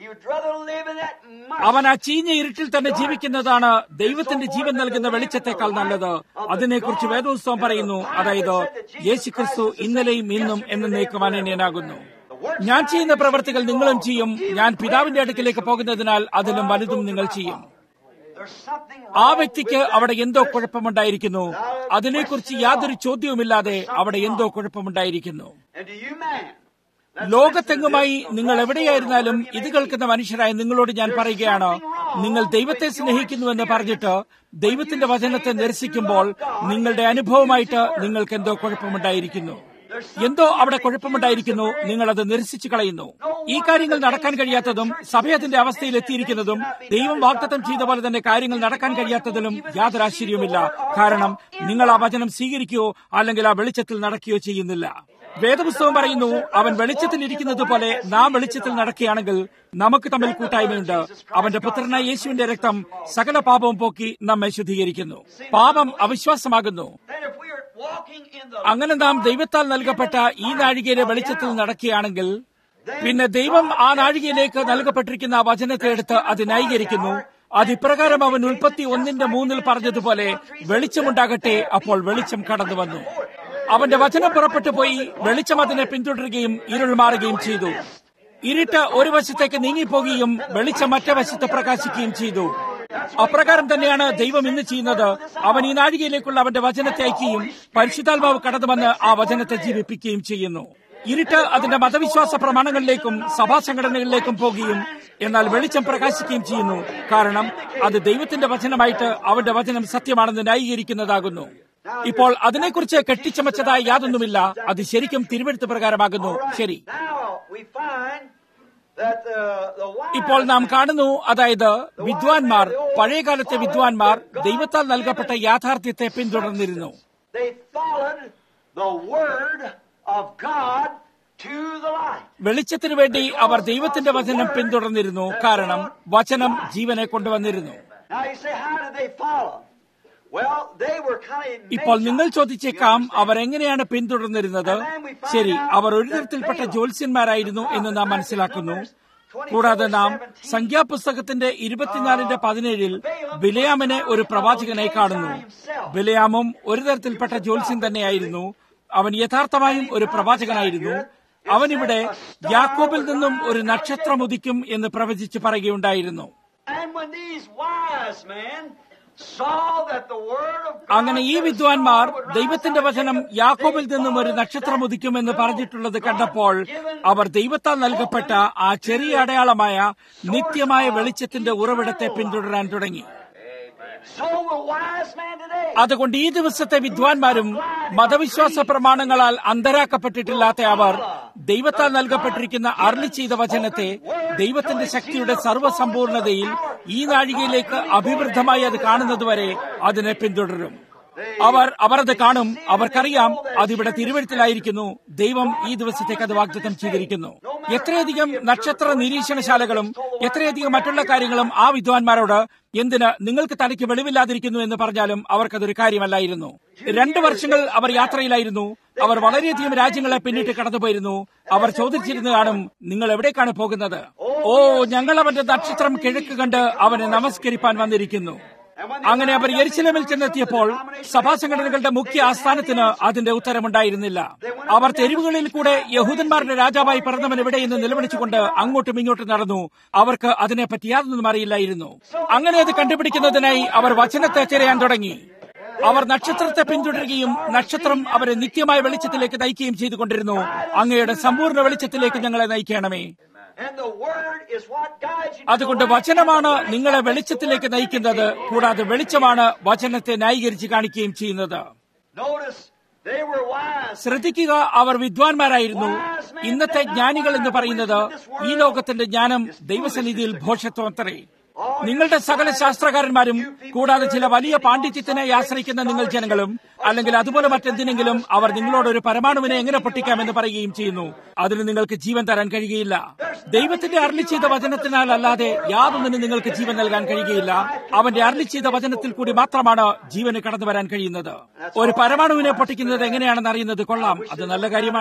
[SPEAKER 1] അവൻ ആ ചീഞ്ഞ ഇരുട്ടിൽ തന്നെ ജീവിക്കുന്നതാണ് ദൈവത്തിന്റെ ജീവൻ നൽകുന്ന വെളിച്ചത്തെക്കാൾ നല്ലത് അതിനെക്കുറിച്ച് വേദോത്സവം പറയുന്നു അതായത് യേശു ക്രിസ്തു ഇന്നലെയും ഇന്നും എന്നേക്കും അനന്യനാകുന്നു ഞാൻ ചെയ്യുന്ന പ്രവർത്തികൾ നിങ്ങളും ചെയ്യും ഞാൻ പിതാവിന്റെ അടുക്കിലേക്ക് പോകുന്നതിനാൽ അതിലും വലുതും നിങ്ങൾ ചെയ്യും
[SPEAKER 2] There's something
[SPEAKER 1] ആ
[SPEAKER 2] wrong
[SPEAKER 1] വ്യക്തിക്ക്
[SPEAKER 2] with that
[SPEAKER 1] അവിടെ എന്തോ
[SPEAKER 2] person.
[SPEAKER 1] കുഴപ്പമുണ്ടായിരിക്കുന്നു അതിനെക്കുറിച്ച് യാതൊരു ചോദ്യവുമില്ലാതെ അവിടെ എന്തോ കുഴപ്പമുണ്ടായിരിക്കുന്നു
[SPEAKER 2] And to you, man, let's
[SPEAKER 1] ലോകത്തെങ്ങുമായി
[SPEAKER 2] listen to this
[SPEAKER 1] നിങ്ങൾ
[SPEAKER 2] from
[SPEAKER 1] എവിടെയായിരുന്നാലും
[SPEAKER 2] God's
[SPEAKER 1] ഇത്
[SPEAKER 2] word.
[SPEAKER 1] കേൾക്കുന്ന മനുഷ്യരായ നിങ്ങളോട് ഞാൻ പറയുകയാണ് നിങ്ങൾ ദൈവത്തെ സ്നേഹിക്കുന്നുവെന്ന് പറഞ്ഞിട്ട് ദൈവത്തിന്റെ വചനത്തെ നിരസിക്കുമ്പോൾ നിങ്ങളുടെ അനുഭവമായിട്ട് നിങ്ങൾക്ക് എന്തോ കുഴപ്പമുണ്ടായിരിക്കുന്നു എന്തോ അവിടെ കുഴപ്പമുണ്ടായിരിക്കുന്നു നിങ്ങൾ അത് നിരസിച്ചു കളയുന്നു ഈ കാര്യങ്ങൾ നടക്കാൻ കഴിയാത്തതും സഭ അതിന്റെ അവസ്ഥയിൽ എത്തിയിരിക്കുന്നതും ദൈവം വാഗ്ദത്തം ചെയ്ത പോലെ തന്നെ കാര്യങ്ങൾ നടക്കാൻ കഴിയാത്തതിലും യാതൊരു ആശ്ചര്യവുമില്ല കാരണം നിങ്ങൾ ആ വചനം സ്വീകരിക്കുകയോ അല്ലെങ്കിൽ ആ വെളിച്ചത്തിൽ നടക്കുകയോ ചെയ്യുന്നില്ല വേദപുസ്തകം പറയുന്നു അവൻ വെളിച്ചത്തിൽ ഇരിക്കുന്നത് പോലെ നാം വെളിച്ചത്തിൽ നടക്കുകയാണെങ്കിൽ നമുക്ക് തമ്മിൽ കൂട്ടായ്മയുണ്ട് അവന്റെ പുത്രനായ യേശുവിന്റെ രക്തം സകല പാപവും പോക്കി നമ്മെ ശുദ്ധീകരിക്കുന്നു പാപം അവിശ്വാസമാകുന്നു
[SPEAKER 2] Then if we are walking in the
[SPEAKER 1] അങ്ങനെ നാം ദൈവത്താൽ നൽകപ്പെട്ട ഈ നാഴികയിലെ വെളിച്ചത്തിൽ നടക്കുകയാണെങ്കിൽ പിന്നെ ദൈവം ആ നാഴികയിലേക്ക് നൽകപ്പെട്ടിരിക്കുന്ന ആ വചനത്തെ എടുത്ത് അത് ന്യായീകരിക്കുന്നു അത് ഇപ്രകാരം അവൻ ഉൽപ്പത്തി ഒന്നിന്റെ മൂന്നിൽ പറഞ്ഞതുപോലെ വെളിച്ചമുണ്ടാകട്ടെ അപ്പോൾ വെളിച്ചം കടന്നു വന്നു അവന്റെ വചനം പുറപ്പെട്ടു പോയി വെളിച്ചം അതിനെ പിന്തുടരുകയും ഇരുൾ മാറുകയും ചെയ്തു ഇരുട്ട് ഒരു വശത്തേക്ക് നീങ്ങിപ്പോകുകയും വെളിച്ചം മറ്റേ വശത്ത് പ്രകാശിക്കുകയും ചെയ്തു അപ്രകാരം തന്നെയാണ് ദൈവം ഇന്ന് ചെയ്യുന്നത് അവൻ ഈ നാഴികയിലേക്കുള്ള അവന്റെ വചനത്തെ അയക്കുകയും പരിശുദ്ധാത്മാവ് കടന്നു വന്ന് ആ വചനത്തെ ജീവിപ്പിക്കുകയും ചെയ്യുന്നു ഇരുട്ട് അതിന്റെ മതവിശ്വാസ പ്രമാണങ്ങളിലേക്കും സഭാ സംഘടനകളിലേക്കും പോകുകയും എന്നാൽ വെളിച്ചം പ്രകാശിക്കുകയും ചെയ്യുന്നു കാരണം അത് ദൈവത്തിന്റെ വചനമായിട്ട് അവന്റെ വചനം സത്യമാണെന്ന് ന്യായീകരിക്കുന്നതാകുന്നു ഇപ്പോൾ അതിനെക്കുറിച്ച് കെട്ടിച്ചമച്ചതായ യാതൊന്നുമില്ല അത് ശരിക്കും തിരുവെടുത്ത് പ്രകാരമാകുന്നു ശരി
[SPEAKER 2] now we find that the, the wise
[SPEAKER 1] ഇപ്പോൾ നാം കാണുന്നു അതായത് വിദ്വാൻമാർ പഴയകാലത്തെ വിദ്വാൻമാർ ദൈവത്താൽ നൽകപ്പെട്ട യാഥാർത്ഥ്യത്തെ പിന്തുടർന്നിരുന്നു
[SPEAKER 2] they followed the word of God to the light.
[SPEAKER 1] വെളിച്ചത്തിനു വേണ്ടി അവർ ദൈവത്തിന്റെ വചനം പിന്തുടർന്നിരുന്നു കാരണം വചനം ജീവനെ കൊണ്ടുവന്നിരുന്നു
[SPEAKER 2] Now you say, how did they follow? Well, they were kind of
[SPEAKER 1] ഇപ്പോൾ നിങ്ങൾ ചോദിച്ചേക്കാം അവർ എങ്ങനെയാണ് പിന്തുടർന്നിരുന്നത് ശരി അവർ ഒരു തരത്തിൽപ്പെട്ട ജ്യോത്സ്യന്മാരായിരുന്നു എന്ന് നാം മനസ്സിലാക്കുന്നു കൂടാതെ നാം സംഖ്യാപുസ്തകത്തിന്റെ ഇരുപത്തിനാലിന്റെ പതിനേഴിൽ ബിലയാമിനെ ഒരു പ്രവാചകനായി കാണുന്നു ബിലയാമും ഒരു തരത്തിൽപ്പെട്ട ജ്യോത്സ്യൻ തന്നെയായിരുന്നു അവൻ യഥാർത്ഥമായും ഒരു പ്രവാചകനായിരുന്നു അവൻ ഇവിടെ യാക്കോബിൽ നിന്നും ഒരു നക്ഷത്രം ഉദിക്കും എന്ന് പ്രവചിച്ച് പറയുകയുണ്ടായിരുന്നു
[SPEAKER 2] And when these wise men saw that the word of God
[SPEAKER 1] അങ്ങനെ ഈ വിദ്വാൻമാർ ദൈവത്തിന്റെ വചനം യാക്കോബിൽ നിന്നും ഒരു നക്ഷത്രം ഉദിക്കുമെന്ന് പറഞ്ഞിട്ടുള്ളത് കണ്ടപ്പോൾ അവർ ദൈവത്താൽ നൽകപ്പെട്ട ആ ചെറിയ അടയാളമായ നിത്യമായ വെളിച്ചത്തിന്റെ ഉറവിടത്തെ പിന്തുടരാൻ തുടങ്ങി
[SPEAKER 2] so will wise men today.
[SPEAKER 1] അതുകൊണ്ട് ഈ ദിവസത്തെ വിദ്വാൻമാരും മതവിശ്വാസ പ്രമാണങ്ങളാൽ അന്തരാക്കപ്പെട്ടിട്ടില്ലാത്ത അവർ ദൈവത്താൽ നൽകപ്പെട്ടിരിക്കുന്ന അർളി ചെയ്ത വചനത്തെ ദൈവത്തിന്റെ ശക്തിയുടെ സർവ്വസമ്പൂർണതയിൽ ഈ നാഴികയിലേക്ക് അഭിവൃദ്ധമായി അത് കാണുന്നതുവരെ അതിനെ പിന്തുടരും അവർ അവർ അത് കാണും അവർക്കറിയാം അതിവിടെ തിരുവഴുത്തിലായിരിക്കുന്നു ദൈവം ഈ ദിവസത്തേക്ക് അത് വാഗ്ദത്തം ചെയ്തിരിക്കുന്നു എത്രയധികം നക്ഷത്ര നിരീക്ഷണശാലകളും എത്രയധികം മറ്റുള്ള കാര്യങ്ങളും ആ വിദ്വാൻമാരോട് എന്തിന് നിങ്ങൾക്ക് തലയ്ക്ക് വെളിവില്ലാതിരിക്കുന്നു എന്ന് പറഞ്ഞാലും അവർക്കതൊരു കാര്യമല്ലായിരുന്നു രണ്ടു വർഷങ്ങൾ അവർ യാത്രയിലായിരുന്നു അവർ വളരെയധികം രാജ്യങ്ങളെ പിന്നിട്ട് കടന്നുപോയിരുന്നു അവർ ചോദിച്ചിരുന്നു കാണും നിങ്ങൾ എവിടേക്കാണ് പോകുന്നത് ഓ ഞങ്ങൾ അവന്റെ നക്ഷത്രം കിഴക്ക് കണ്ട് അവനെ നമസ്കരിപ്പാൻ വന്നിരിക്കുന്നു അങ്ങനെ അവർ യെരുശലേമിൽ ചെന്നെത്തിയപ്പോൾ സഭാ സംഘടനകളുടെ മുഖ്യ ആസ്ഥാനത്തിന് അതിന്റെ ഉത്തരമുണ്ടായിരുന്നില്ല അവർ തെരുവുകളിൽ കൂടെ യഹൂദന്മാരുടെ രാജാവായി പിറന്നവൻ എവിടെയെന്ന് നിലവിളിച്ചുകൊണ്ട് അങ്ങോട്ടും ഇങ്ങോട്ടും നടന്നു അവർക്ക് അതിനെപ്പറ്റി യാതൊന്നും അറിയില്ലായിരുന്നു അങ്ങനെ അത് കണ്ടുപിടിക്കുന്നതിനായി അവർ വചനത്തെ തിരയാൻ തുടങ്ങി അവർ നക്ഷത്രത്തെ പിന്തുടരുകയും നക്ഷത്രം അവരെ നിത്യമായ വെളിച്ചത്തിലേക്ക് നയിക്കുകയും ചെയ്തുകൊണ്ടിരുന്നു അങ്ങയുടെ സമ്പൂർണ്ണ വെളിച്ചത്തിലേക്ക് ഞങ്ങളെ നയിക്കണമേ
[SPEAKER 2] And the word is what guides you. to
[SPEAKER 1] അതുകൊണ്ട്
[SPEAKER 2] the light.
[SPEAKER 1] വചനമാണ് നിങ്ങളെ വെളിച്ചത്തിലേക്ക് നയിക്കുന്നത് കൂടാതെ വെളിച്ചമാണ് വചനത്തെ ന്യായീകരിച്ച് കാണിക്കുകയും ചെയ്യുന്നത്
[SPEAKER 2] Notice they were wise.
[SPEAKER 1] ശ്രദ്ധിക്കുക അവർ വിദ്വാൻമാരായിരുന്നു ഇന്നത്തെ ജ്ഞാനികൾ എന്ന് പറയുന്നത് ഈ ലോകത്തിന്റെ ജ്ഞാനം ദൈവസന്നിധിയിൽ ഭോഷത്വമത്രേ നിങ്ങളുടെ സകല ശാസ്ത്രകാരന്മാരും കൂടാതെ ചില വലിയ പാണ്ഡിത്യത്തിനായി ആശ്രയിക്കുന്ന നിങ്ങൾ ജനങ്ങളും അല്ലെങ്കിൽ അതുപോലെ മറ്റെന്തിനെങ്കിലും അവർ നിങ്ങളോട് ഒരു പരമാണുവിനെ എങ്ങനെ പൊട്ടിക്കാമെന്ന് പറയുകയും ചെയ്യുന്നു അതിന് നിങ്ങൾക്ക് ജീവൻ തരാൻ കഴിയുകയില്ല ദൈവത്തിന്റെ അരളി ചെയ്ത വചനത്തിനാൽ അല്ലാതെ യാതൊന്നിനും നിങ്ങൾക്ക് ജീവൻ നൽകാൻ കഴിയുകയില്ല അവന്റെ അരളി ചെയ്ത വചനത്തിൽ കൂടി മാത്രമാണ് ജീവന് കടന്നു വരാൻ കഴിയുന്നത് ഒരു പരമാണുവിനെ പൊട്ടിക്കുന്നത് എങ്ങനെയാണെന്ന് അറിയുന്നത് കൊള്ളാം അത് നല്ല കാര്യമാണ്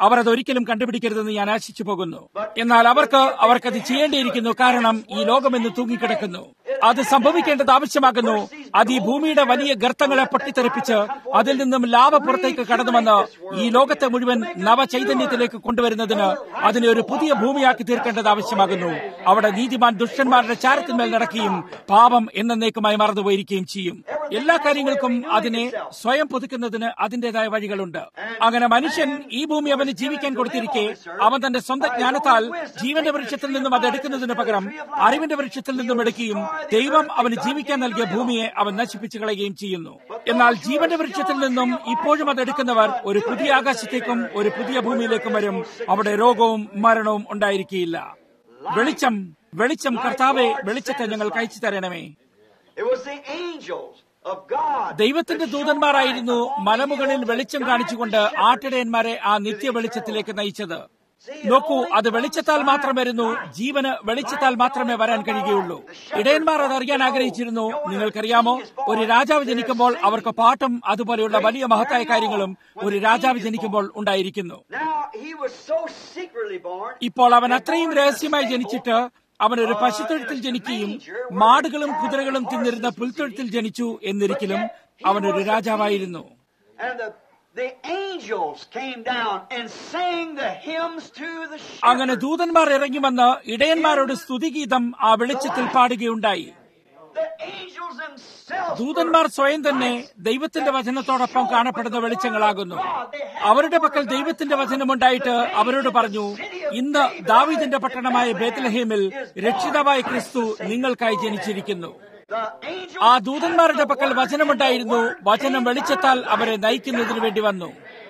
[SPEAKER 1] അവർ അത് ഒരിക്കലും കണ്ടുപിടിക്കരുതെന്ന് ഞാൻ ആശിച്ചു പോകുന്നു എന്നാൽ അവർക്ക് അവർക്കത് ചെയ്യേണ്ടിയിരിക്കുന്നു കാരണം ഈ ലോകമെന്ന് തൂങ്ങിക്കിടക്കുന്നു അത് സംഭവിക്കേണ്ടത് ആവശ്യമാകുന്നു അത് ഈ ഭൂമിയുടെ വലിയ ഗർത്തങ്ങളെ പൊട്ടിത്തെറിപ്പിച്ച് അതിൽ നിന്നും ലാഭ പുറത്തേക്ക് കടന്നുവന്ന് ഈ ലോകത്തെ മുഴുവൻ നവചൈതന്യത്തിലേക്ക് കൊണ്ടുവരുന്നതിന് അതിനെ ഒരു പുതിയ ഭൂമിയാക്കി തീർക്കേണ്ടത് ആവശ്യമാകുന്നു അവിടെ നീതിമാൻ ദുഷ്ടന്മാരുടെ ചാരത്തിന്മേൽ നടക്കുകയും പാപം എന്നേക്കുമായി മറന്നുപോയിരിക്കുകയും ചെയ്യും എല്ലാ കാര്യങ്ങൾക്കും അതിനെ സ്വയം പുതുക്കുന്നതിന് അതിന്റേതായ വഴികളുണ്ട് അങ്ങനെ മനുഷ്യൻ ഈ ഭൂമി അവന് ജീവിക്കാൻ കൊടുത്തിരിക്കെ അവൻ തന്റെ സ്വന്തം ജ്ഞാനത്താൽ ജീവന്റെ വൃക്ഷത്തിൽ നിന്നും അത് എടുക്കുന്നതിന് പകരം അറിവിന്റെ വൃക്ഷത്തിൽ നിന്നും എടുക്കുകയും ദൈവം അവന് ജീവിക്കാൻ നൽകിയ ഭൂമിയെ അവൻ നശിപ്പിച്ചു കളയുകയും ചെയ്യുന്നു എന്നാൽ ജീവന്റെ വൃക്ഷത്തിൽ നിന്നും ഇപ്പോഴും അത് എടുക്കുന്നവർ ഒരു പുതിയ ആകാശത്തേക്കും ഒരു പുതിയ ഭൂമിയിലേക്കും വരും അവിടെ രോഗവും മരണവും ഉണ്ടായിരിക്കുകയില്ല വെളിച്ചം വെളിച്ചം കർത്താവെ വെളിച്ചത്തെ ഞങ്ങൾ കഴിച്ചു തരണമേ
[SPEAKER 2] It was the angels of God.
[SPEAKER 1] ദൈവത്തിന്റെ ദൂതന്മാരായിരുന്നു മലമുകളിൽ വെളിച്ചം കാണിച്ചുകൊണ്ട് ആട്ടിടയന്മാരെ ആ നിത്യ വെളിച്ചത്തിലേക്ക് നയിച്ചത് നോക്കൂ അത് വെളിച്ചത്താൽ മാത്രം വരുന്നു ജീവന് വെളിച്ചത്താൽ മാത്രമേ വരാൻ കഴിയുകയുള്ളൂ ഇടയന്മാർ അത് അറിയാൻ ആഗ്രഹിച്ചിരുന്നു നിങ്ങൾക്കറിയാമോ ഒരു രാജാവ് ജനിക്കുമ്പോൾ അവർക്ക് പാട്ടും അതുപോലെയുള്ള വലിയ മഹത്തായ കാര്യങ്ങളും ഒരു രാജാവ് ജനിക്കുമ്പോൾ ഉണ്ടായിരിക്കുന്നു
[SPEAKER 2] Now he was so secretly born.
[SPEAKER 1] ഇപ്പോൾ അവൻ അത്രയും രഹസ്യമായി ജനിച്ചിട്ട് അവൻ ഒരു പശുത്തൊഴുത്തിൽ ജനിക്കുകയും മാടുകളും കുതിരകളും തിന്നിരുന്ന പുൽത്തൊഴുത്തിൽ ജനിച്ചു എന്നിരിക്കലും അവൻ ഒരു രാജാവായിരുന്നു
[SPEAKER 2] And the, the angels came down and sang the hymns to the
[SPEAKER 1] അങ്ങനെ
[SPEAKER 2] shepherds.
[SPEAKER 1] ദൂതന്മാർ ഇറങ്ങി വന്ന് ഇടയന്മാരോട് സ്തുതിഗീതം ആ വെളിച്ചത്തിൽ പാടുകയുണ്ടായി
[SPEAKER 2] The angels themselves.
[SPEAKER 1] ദൂതന്മാർ സ്വയം തന്നെ ദൈവത്തിന്റെ വചനത്തോടൊപ്പം കാണപ്പെടുന്ന വെളിച്ചങ്ങളാകുന്നു അവരുടെ പക്കൽ ദൈവത്തിന്റെ വചനമുണ്ടായിട്ട് അവരോട് പറഞ്ഞു ഇന്ന് ദാവീദിന്റെ പട്ടണമായ ബേത്ലഹേമിൽ രക്ഷിതാവായ ക്രിസ്തു നിങ്ങൾക്കായി ജനിച്ചിരിക്കുന്നു
[SPEAKER 2] The angels.
[SPEAKER 1] ആ ദൂതന്മാരുടെ പക്കൽ വചനമുണ്ടായിരുന്നു വചനം വെളിച്ചത്താൽ അവരെ നയിക്കുന്നതിന് വേണ്ടി വന്നു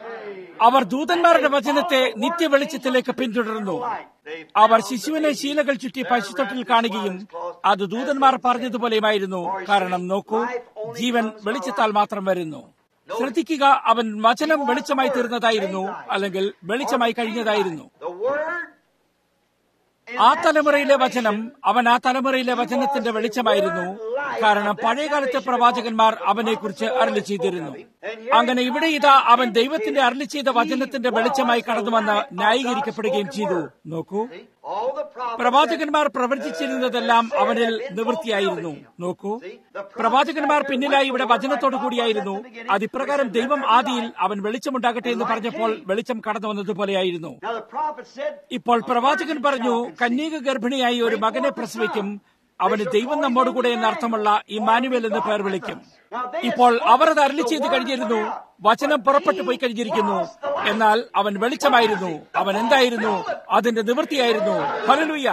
[SPEAKER 1] അവർ ദൂതന്മാരുടെ വചനത്തെ നിത്യ വെളിച്ചത്തിലേക്ക് പിന്തുടർന്നു അവർ ശിശുവിനെ ശീലകൾ ചുറ്റി പശുത്തൊട്ടിൽ കാണുകയും അത് ദൂതന്മാർ പറഞ്ഞതുപോലെയുമായിരുന്നു കാരണം നോക്കൂ ജീവൻ വെളിച്ചത്താൽ മാത്രം വരുന്നു ശ്രദ്ധിക്കുക അവൻ വചനം വെളിച്ചമായി തീർന്നതായിരുന്നു അല്ലെങ്കിൽ വെളിച്ചമായി കഴിഞ്ഞതായിരുന്നു
[SPEAKER 2] The word.
[SPEAKER 1] ആ തലമുറയിലെ വചനം അവൻ ആ തലമുറയിലെ വചനത്തിന്റെ വെളിച്ചമായിരുന്നു കാരണം പഴയകാലത്തെ പ്രവാചകന്മാർ അവനെക്കുറിച്ച് അരളി ചെയ്തിരുന്നു അങ്ങനെ ഇവിടെ ഇതാ അവൻ ദൈവത്തിന്റെ അരളി ചെയ്ത വചനത്തിന്റെ വെളിച്ചമായി കടന്നുവന്ന് ന്യായീകരിക്കപ്പെടുകയും ചെയ്തു നോക്കൂ
[SPEAKER 2] All the prophets.
[SPEAKER 1] പ്രവാചകന്മാർ പ്രവർത്തിച്ചിരുന്നതെല്ലാം അവനിൽ നിവൃത്തിയായിരുന്നു നോക്കൂ പ്രവാചകന്മാർ പിന്നിലായി ഇവിടെ വചനത്തോടു കൂടിയായിരുന്നു അതിപ്രകാരം ദൈവം ആദിയിൽ അവൻ വെളിച്ചമുണ്ടാകട്ടെ എന്ന് പറഞ്ഞപ്പോൾ വെളിച്ചം കടന്നു വന്നതുപോലെയായിരുന്നു
[SPEAKER 2] Now the prophet said.
[SPEAKER 1] ഇപ്പോൾ പ്രവാചകൻ പറഞ്ഞു കന്യക ഗർഭിണിയായി ഒരു മകനെ പ്രസവിക്കും അവന് ദൈവം നമ്മോടുകൂടെ എന്ന അർത്ഥമുള്ള ഇമാനുവേൽ എന്ന് പേർ വിളിക്കും ഇപ്പോൾ അവർ അത് അരളി ചെയ്ത് കഴിഞ്ഞിരുന്നു വചനം പുറപ്പെട്ടു പോയി കഴിഞ്ഞിരിക്കുന്നു എന്നാൽ അവൻ വെളിച്ചമായിരുന്നു അവൻ എന്തായിരുന്നു അതിന്റെ നിവൃത്തിയായിരുന്നു hallelujah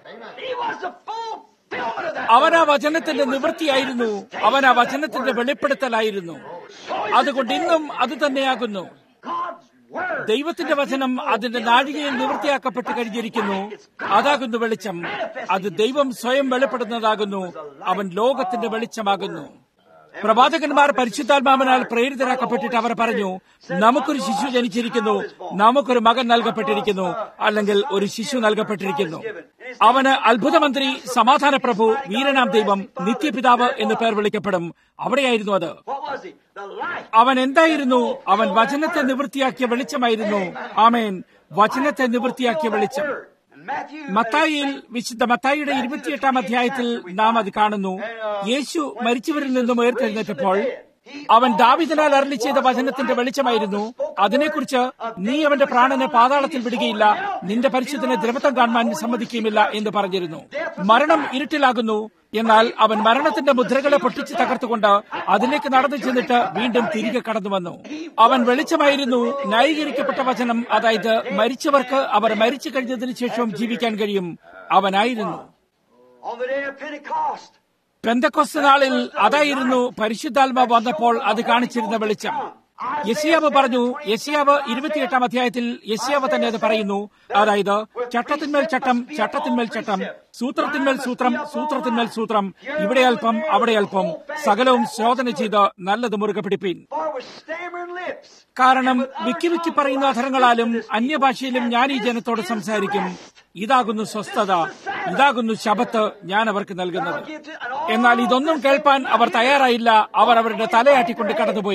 [SPEAKER 2] He was the fulfillment of that.
[SPEAKER 1] അവൻ ആ വചനത്തിന്റെ നിവൃത്തിയായിരുന്നു അവൻ ആ വചനത്തിന്റെ വെളിപ്പെടുത്തലായിരുന്നു അതുകൊണ്ട് ഇന്നും അത് തന്നെയാകുന്നു
[SPEAKER 2] God's word.
[SPEAKER 1] ദൈവത്തിന്റെ വചനം അതിന്റെ നാഴികയിൽ നിവൃത്തിയാക്കപ്പെട്ട് കഴിഞ്ഞിരിക്കുന്നു അതാകുന്നു വെളിച്ചം അത് ദൈവം സ്വയം വെളിപ്പെടുന്നതാകുന്നു അവൻ ലോകത്തിന്റെ വെളിച്ചമാകുന്നു പ്രവാചകന്മാർ പരിശുദ്ധാത്മാവിനാൽ പ്രേരിതരാക്കപ്പെട്ടിട്ട് അവർ പറഞ്ഞു നമുക്കൊരു ശിശു ജനിച്ചിരിക്കുന്നു നമുക്കൊരു മകൻ നൽകപ്പെട്ടിരിക്കുന്നു അല്ലെങ്കിൽ ഒരു ശിശു നൽകപ്പെട്ടിരിക്കുന്നു അവന് അത്ഭുതമന്ത്രി സമാധാന പ്രഭു വീരനാം ദൈവം നിത്യപിതാവ് എന്ന് പേർ വിളിക്കപ്പെടും അവിടെയായിരുന്നു അത്
[SPEAKER 2] What was he? The light.
[SPEAKER 1] അവൻ എന്തായിരുന്നു അവൻ വചനത്തെ നിവൃത്തിയാക്കിയ വെളിച്ചമായിരുന്നു ആമേൻ വചനത്തെ നിവൃത്തിയാക്കിയ വെളിച്ചം
[SPEAKER 2] And Matthew.
[SPEAKER 1] മത്തായിയിൽ വിശുദ്ധ മത്തായിയുടെ ഇരുപത്തിയെട്ടാം അധ്യായത്തിൽ നാം അത് കാണുന്നു യേശു മരിച്ചവരിൽ നിന്നും ഉയർത്തെഴുന്നേറ്റപ്പോൾ അവൻ ദാവിദനാൽ അരളി ചെയ്ത വചനത്തിന്റെ വെളിച്ചമായിരുന്നു അതിനെക്കുറിച്ച് നീ അവന്റെ പ്രാണനെ പാതാളത്തിൽ വിടുകയില്ല നിന്റെ പരിശുദ്ധനെ ദ്രവത്വം കാണുവാൻ സമ്മതിക്കുകയുമില്ല എന്ന് പറഞ്ഞിരുന്നു മരണം ഇരുട്ടിലാകുന്നു എന്നാൽ അവൻ മരണത്തിന്റെ മുദ്രകളെ പൊട്ടിച്ച് തകർത്തുകൊണ്ട് അതിലേക്ക് നടന്നു ചെന്നിട്ട് വീണ്ടും തിരികെ കടന്നു വന്നു അവൻ വെളിച്ചമായിരുന്നു ന്യായീകരിക്കപ്പെട്ട വചനം അതായത് മരിച്ചവർക്ക് അവർ മരിച്ചു കഴിഞ്ഞതിന് ശേഷവും ജീവിക്കാൻ കഴിയും അവനായിരുന്നു
[SPEAKER 2] On the day of Pentecost.
[SPEAKER 1] പെന്തക്കൊസ്ത നാളിൽ അതായിരുന്നു പരിശുദ്ധാത്മാവ് വന്നപ്പോൾ അത് കാണിച്ചിരുന്ന വെളിച്ചം യശിയാവ് പറഞ്ഞു യശിയാവ് ഇരുപത്തിയെട്ടാം അധ്യായത്തിൽ യശിയാവ് തന്നെ അത് പറയുന്നു അതായത് ചട്ടത്തിന്മേൽ ചട്ടം ചട്ടത്തിന്മേൽ ചട്ടം സൂത്രത്തിന്മേൽ സൂത്രം സൂത്രത്തിന്മേൽ സൂത്രം ഇവിടെ അല്പം അവിടെ അല്പം സകലവും ശോധന ചെയ്ത് നല്ലത് മുറുകെ പിടിപ്പീൻ
[SPEAKER 2] For with stammering lips.
[SPEAKER 1] കാരണം വിക്കി വിക്കി പറയുന്ന അധരങ്ങളാലും അന്യഭാഷയിലും ഞാൻ ഈ ജനത്തോട് സംസാരിക്കും ഇതാകുന്നു സ്വസ്ഥത ഇതാകുന്നു ശബത്ത് ഞാൻ അവർക്ക് നൽകുന്നത് എന്നാൽ ഇതൊന്നും കേൾപ്പാൻ അവർ തയ്യാറായില്ല അവർ അവരുടെ തലയാട്ടിക്കൊണ്ട് കടന്നുപോയി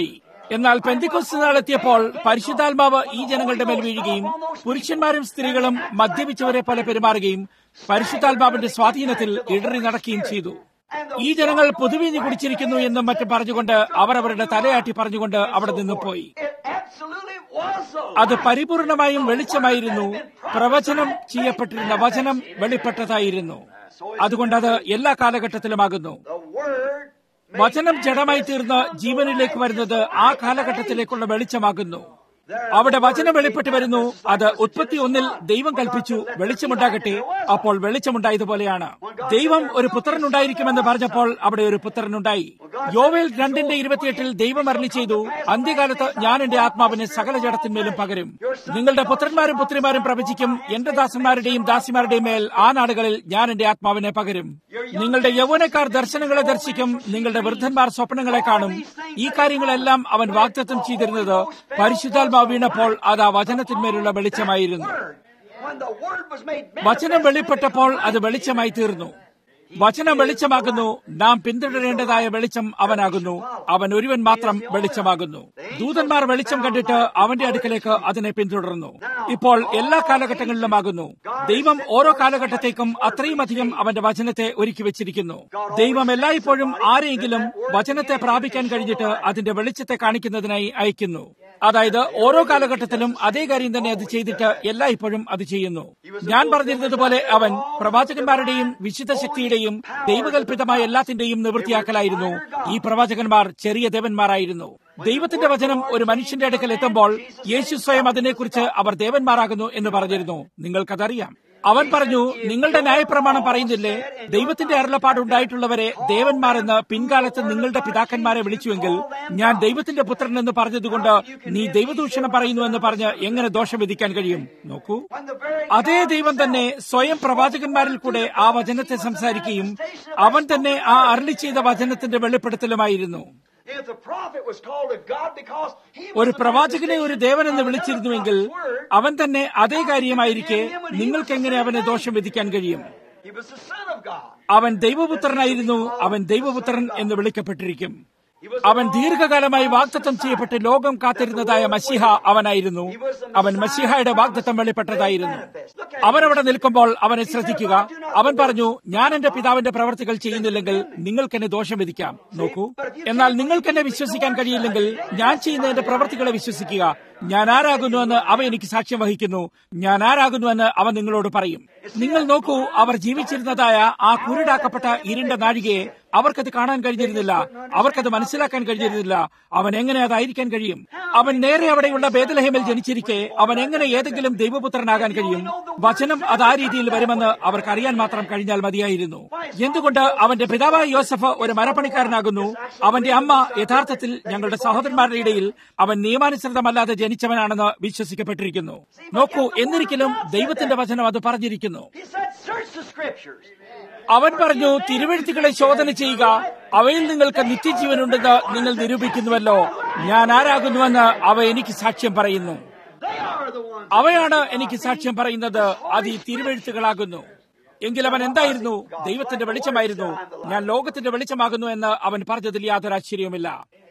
[SPEAKER 1] എന്നാൽ പെന്തിക്കൊസ് നാളെത്തിയപ്പോൾ പരിശുദ്ധാത്മാവ് ഈ ജനങ്ങളുടെ മേൽ വീഴുകയും പുരുഷന്മാരും സ്ത്രീകളും മദ്യപിച്ചവരെ പോലെ പെരുമാറുകയും പരിശുദ്ധാത്മാവിന്റെ സ്വാധീനത്തിൽ ഇടറി നടക്കുകയും ചെയ്തു ഈ ജനങ്ങൾ പൊതുവീഞ്ഞ് കുടിച്ചിരിക്കുന്നു എന്നും മറ്റും പറഞ്ഞുകൊണ്ട് അവർ അവരുടെ തലയാട്ടി പറഞ്ഞുകൊണ്ട് അവിടെ നിന്ന് പോയി
[SPEAKER 2] It absolutely was so.
[SPEAKER 1] അത് പരിപൂർണമായും വെളിച്ചമായിരുന്നു പ്രവചനം ചെയ്യപ്പെട്ടിരുന്ന വചനം വെളിപ്പെട്ടതായിരുന്നു അതുകൊണ്ട് അത് എല്ലാ കാലഘട്ടത്തിലുമാകുന്നു
[SPEAKER 2] The word made
[SPEAKER 1] വചനം ജഡമായി തീർന്ന് ജീവനിലേക്ക് വരുന്നത് ആ കാലഘട്ടത്തിലേക്കുള്ള വെളിച്ചമാകുന്നു അവിടെ വചനം വെളിപ്പെട്ട് വരുന്നു അത് ഉത്പത്തി ഒന്നിൽ ദൈവം കൽപ്പിച്ചു വെളിച്ചമുണ്ടാകട്ടെ അപ്പോൾ വെളിച്ചമുണ്ടായതുപോലെയാണ് ദൈവം ഒരു പുത്രൻ ഉണ്ടായിരിക്കുമെന്ന് പറഞ്ഞപ്പോൾ അവിടെ ഒരു പുത്രനുണ്ടായി യോവേൽ രണ്ടിന്റെ ഇരുപത്തിയെട്ടിൽ ദൈവം അരളി ചെയ്തു അന്ത്യകാലത്ത് ഞാൻ എന്റെ ആത്മാവിനെ സകല ജഡത്തിന്മേലും പകരും നിങ്ങളുടെ പുത്രന്മാരും പുത്രിമാരും പ്രവചിക്കും എന്റെ ദാസന്മാരുടെയും ദാസിമാരുടെയും മേൽ ആ നാടുകളിൽ ഞാൻ എന്റെ ആത്മാവിനെ പകരും നിങ്ങളുടെ യൗവനക്കാർ ദർശനങ്ങളെ ദർശിക്കും നിങ്ങളുടെ വൃദ്ധന്മാർ സ്വപ്നങ്ങളെ കാണും ഈ കാര്യങ്ങളെല്ലാം അവൻ വാഗ്ദത്തം ചെയ്തിരുന്നത് പരിശുദ്ധാത്മാവ് വീണപ്പോൾ അത് ആ വചനത്തിന്മേലുള്ള വെളിച്ചമായിരുന്നു
[SPEAKER 2] word. When the word was made
[SPEAKER 1] വചനം വെളിപ്പെട്ടപ്പോൾ അത് വെളിച്ചമായി തീർന്നു വചനം വെളിച്ചമാകുന്നു നാം പിന്തുടരേണ്ടതായ വെളിച്ചം അവനാകുന്നു അവൻ ഒരുവൻ മാത്രം വെളിച്ചമാകുന്നു ദൂതന്മാർ വെളിച്ചം കണ്ടിട്ട് അവന്റെ അടുക്കലേക്ക് അതിനെ പിന്തുടർന്നു ഇപ്പോൾ എല്ലാ കാലഘട്ടങ്ങളിലുമാകുന്നു ദൈവം ഓരോ കാലഘട്ടത്തേക്കും അത്രയും അധികം അവന്റെ വചനത്തെ ഒരുക്കി വെച്ചിരിക്കുന്നു ദൈവം എല്ലായ്പ്പോഴും ആരെയെങ്കിലും വചനത്തെ പ്രാപിക്കാൻ കഴിഞ്ഞിട്ട് അതിന്റെ വെളിച്ചത്തെ കാണിക്കുന്നതിനായി അയക്കുന്നു അതായത് ഓരോ കാലഘട്ടത്തിലും അതേ കാര്യം തന്നെ അത് ചെയ്തിട്ട് എല്ലായ്പ്പോഴും അത് ചെയ്യുന്നു ഞാൻ പറഞ്ഞിരുന്നതുപോലെ അവൻ പ്രവാചകന്മാരുടെയും വിശുദ്ധ ശക്തിയുടെയും ദൈവകൽപിതമായ എല്ലാത്തിന്റെയും നിവൃത്തിയാക്കലായിരുന്നു ഈ പ്രവാചകന്മാർ ചെറിയ ദേവന്മാരായിരുന്നു ദൈവത്തിന്റെ വചനം ഒരു മനുഷ്യന്റെ അടുക്കൽ എത്തുമ്പോൾ യേശു സ്വയം അതിനെക്കുറിച്ച് അവർ ദേവന്മാരാകുന്നു എന്ന് പറഞ്ഞിരുന്നു നിങ്ങൾക്കതറിയാം അവൻ പറഞ്ഞു നിങ്ങളുടെ ന്യായപ്രമാണം പറയുന്നില്ലേ ദൈവത്തിന്റെ അരുളപ്പാടുണ്ടായിട്ടുള്ളവരെ ദേവന്മാരെന്ന് പിൻകാലത്ത് നിങ്ങളുടെ പിതാക്കന്മാരെ വിളിച്ചുവെങ്കിൽ ഞാൻ ദൈവത്തിന്റെ പുത്രൻ എന്ന് പറഞ്ഞതുകൊണ്ട് നീ ദൈവദൂഷണം പറയുന്നു എന്ന് പറഞ്ഞ് എങ്ങനെ ദോഷം വിധിക്കാൻ കഴിയും നോക്കൂ
[SPEAKER 2] when the very
[SPEAKER 1] അതേ ദൈവം തന്നെ സ്വയം പ്രവാചകന്മാരിൽ കൂടെ ആ വചനത്തെ സംസാരിക്കുകയും അവൻ തന്നെ ആ അരളി ചെയ്ത വചനത്തിന്റെ വെളിപ്പെടുത്തലുമായിരുന്നു
[SPEAKER 2] if the prophet was called a God because he was
[SPEAKER 1] ഒരു
[SPEAKER 2] the
[SPEAKER 1] പ്രവാചകനെ ഒരു ദേവനെന്ന്
[SPEAKER 2] manifestation
[SPEAKER 1] വിളിച്ചിരുന്നുവെങ്കിൽ
[SPEAKER 2] of God's word,
[SPEAKER 1] അവൻ തന്നെ അതേ കാര്യമായിരിക്കെ നിങ്ങൾക്ക് എങ്ങനെ അവനെ ദോഷം വിധിക്കാൻ കഴിയും
[SPEAKER 2] he was the son of God.
[SPEAKER 1] അവൻ ദൈവപുത്രനായിരുന്നു അവൻ ദൈവപുത്രൻ എന്ന് വിളിക്കപ്പെട്ടിരിക്കും അവൻ ദീർഘകാലമായി വാഗ്ദത്തം ചെയ്യപ്പെട്ട് ലോകം കാത്തിരുന്നതായ മസിഹ അവനായിരുന്നു അവൻ മസിഹയുടെ വാഗ്ദത്തം വെളിപ്പെട്ടതായിരുന്നു അവനവിടെ നിൽക്കുമ്പോൾ അവനെ ശ്രദ്ധിക്കുക അവൻ പറഞ്ഞു ഞാൻ എന്റെ പിതാവിന്റെ പ്രവർത്തികൾ ചെയ്യുന്നില്ലെങ്കിൽ നിങ്ങൾക്ക് എന്നെ ദോഷം വിധിക്കാം നോക്കൂ എന്നാൽ നിങ്ങൾക്ക് എന്നെ വിശ്വസിക്കാൻ കഴിയില്ലെങ്കിൽ ഞാൻ ചെയ്യുന്ന എന്റെ പ്രവർത്തികളെ വിശ്വസിക്കുക ഞാൻ ആരാകുന്നുവെന്ന് അവ എനിക്ക് സാക്ഷ്യം വഹിക്കുന്നു ഞാൻ ആരാകുന്നുവെന്ന് അവൻ നിങ്ങളോട് പറയും നിങ്ങൾ നോക്കൂ അവർ ജീവിച്ചിരുന്നതായ ആ കുരുടാക്കപ്പെട്ട ഇരുണ്ട നാഴികയെ അവർക്കത് കാണാൻ കഴിഞ്ഞിരുന്നില്ല അവർക്കത് മനസ്സിലാക്കാൻ കഴിഞ്ഞിരുന്നില്ല അവൻ എങ്ങനെ അതായിരിക്കാൻ കഴിയും അവൻ നേരെ അവിടെയുള്ള ബേദലഹേമിൽ ജനിച്ചിരിക്കെ അവൻ എങ്ങനെ ഏതെങ്കിലും ദൈവപുത്രനാകാൻ കഴിയും വചനം അത് ആ രീതിയിൽ വരുമെന്ന് അവർക്ക് അറിയാൻ മാത്രം കഴിഞ്ഞാൽ മതിയായിരുന്നു എന്തുകൊണ്ട് അവന്റെ പിതാവായ യോസഫ് ഒരു മരപ്പണിക്കാരനാകുന്നു അവന്റെ അമ്മ യഥാർത്ഥത്തിൽ ഞങ്ങളുടെ സഹോദരന്മാരുടെ ഇടയിൽ അവൻ നിയമാനുസൃതമല്ലാതെ ജനിച്ചവനാണെന്ന് വിശ്വസിക്കപ്പെട്ടിരിക്കുന്നു നോക്കൂ എന്നിരിക്കലും ദൈവത്തിന്റെ വചനം അത് പറഞ്ഞിരിക്കുന്നു
[SPEAKER 2] He said, search the scriptures.
[SPEAKER 1] അവൻ പറഞ്ഞു തിരുവഴുത്തുകളെ ശോധന ചെയ്യുക അവയിൽ നിങ്ങൾക്ക് നിത്യജീവനുണ്ടെന്ന് നിങ്ങൾ നിരൂപിക്കുന്നുവല്ലോ ഞാൻ ആരാകുന്നുവെന്ന് അവ എനിക്ക് സാക്ഷ്യം പറയുന്നു
[SPEAKER 2] They are the ones.
[SPEAKER 1] അവയാണ് എനിക്ക് സാക്ഷ്യം പറയുന്നത് അത് ഈ തിരുവഴുത്തുകളാകുന്നു എങ്കിൽ അവൻ എന്തായിരുന്നു ദൈവത്തിന്റെ വെളിച്ചമായിരുന്നു ഞാൻ ലോകത്തിന്റെ വെളിച്ചമാകുന്നു എന്ന് അവൻ പറഞ്ഞതിൽ യാതൊരു ആശ്ചര്യവുമില്ല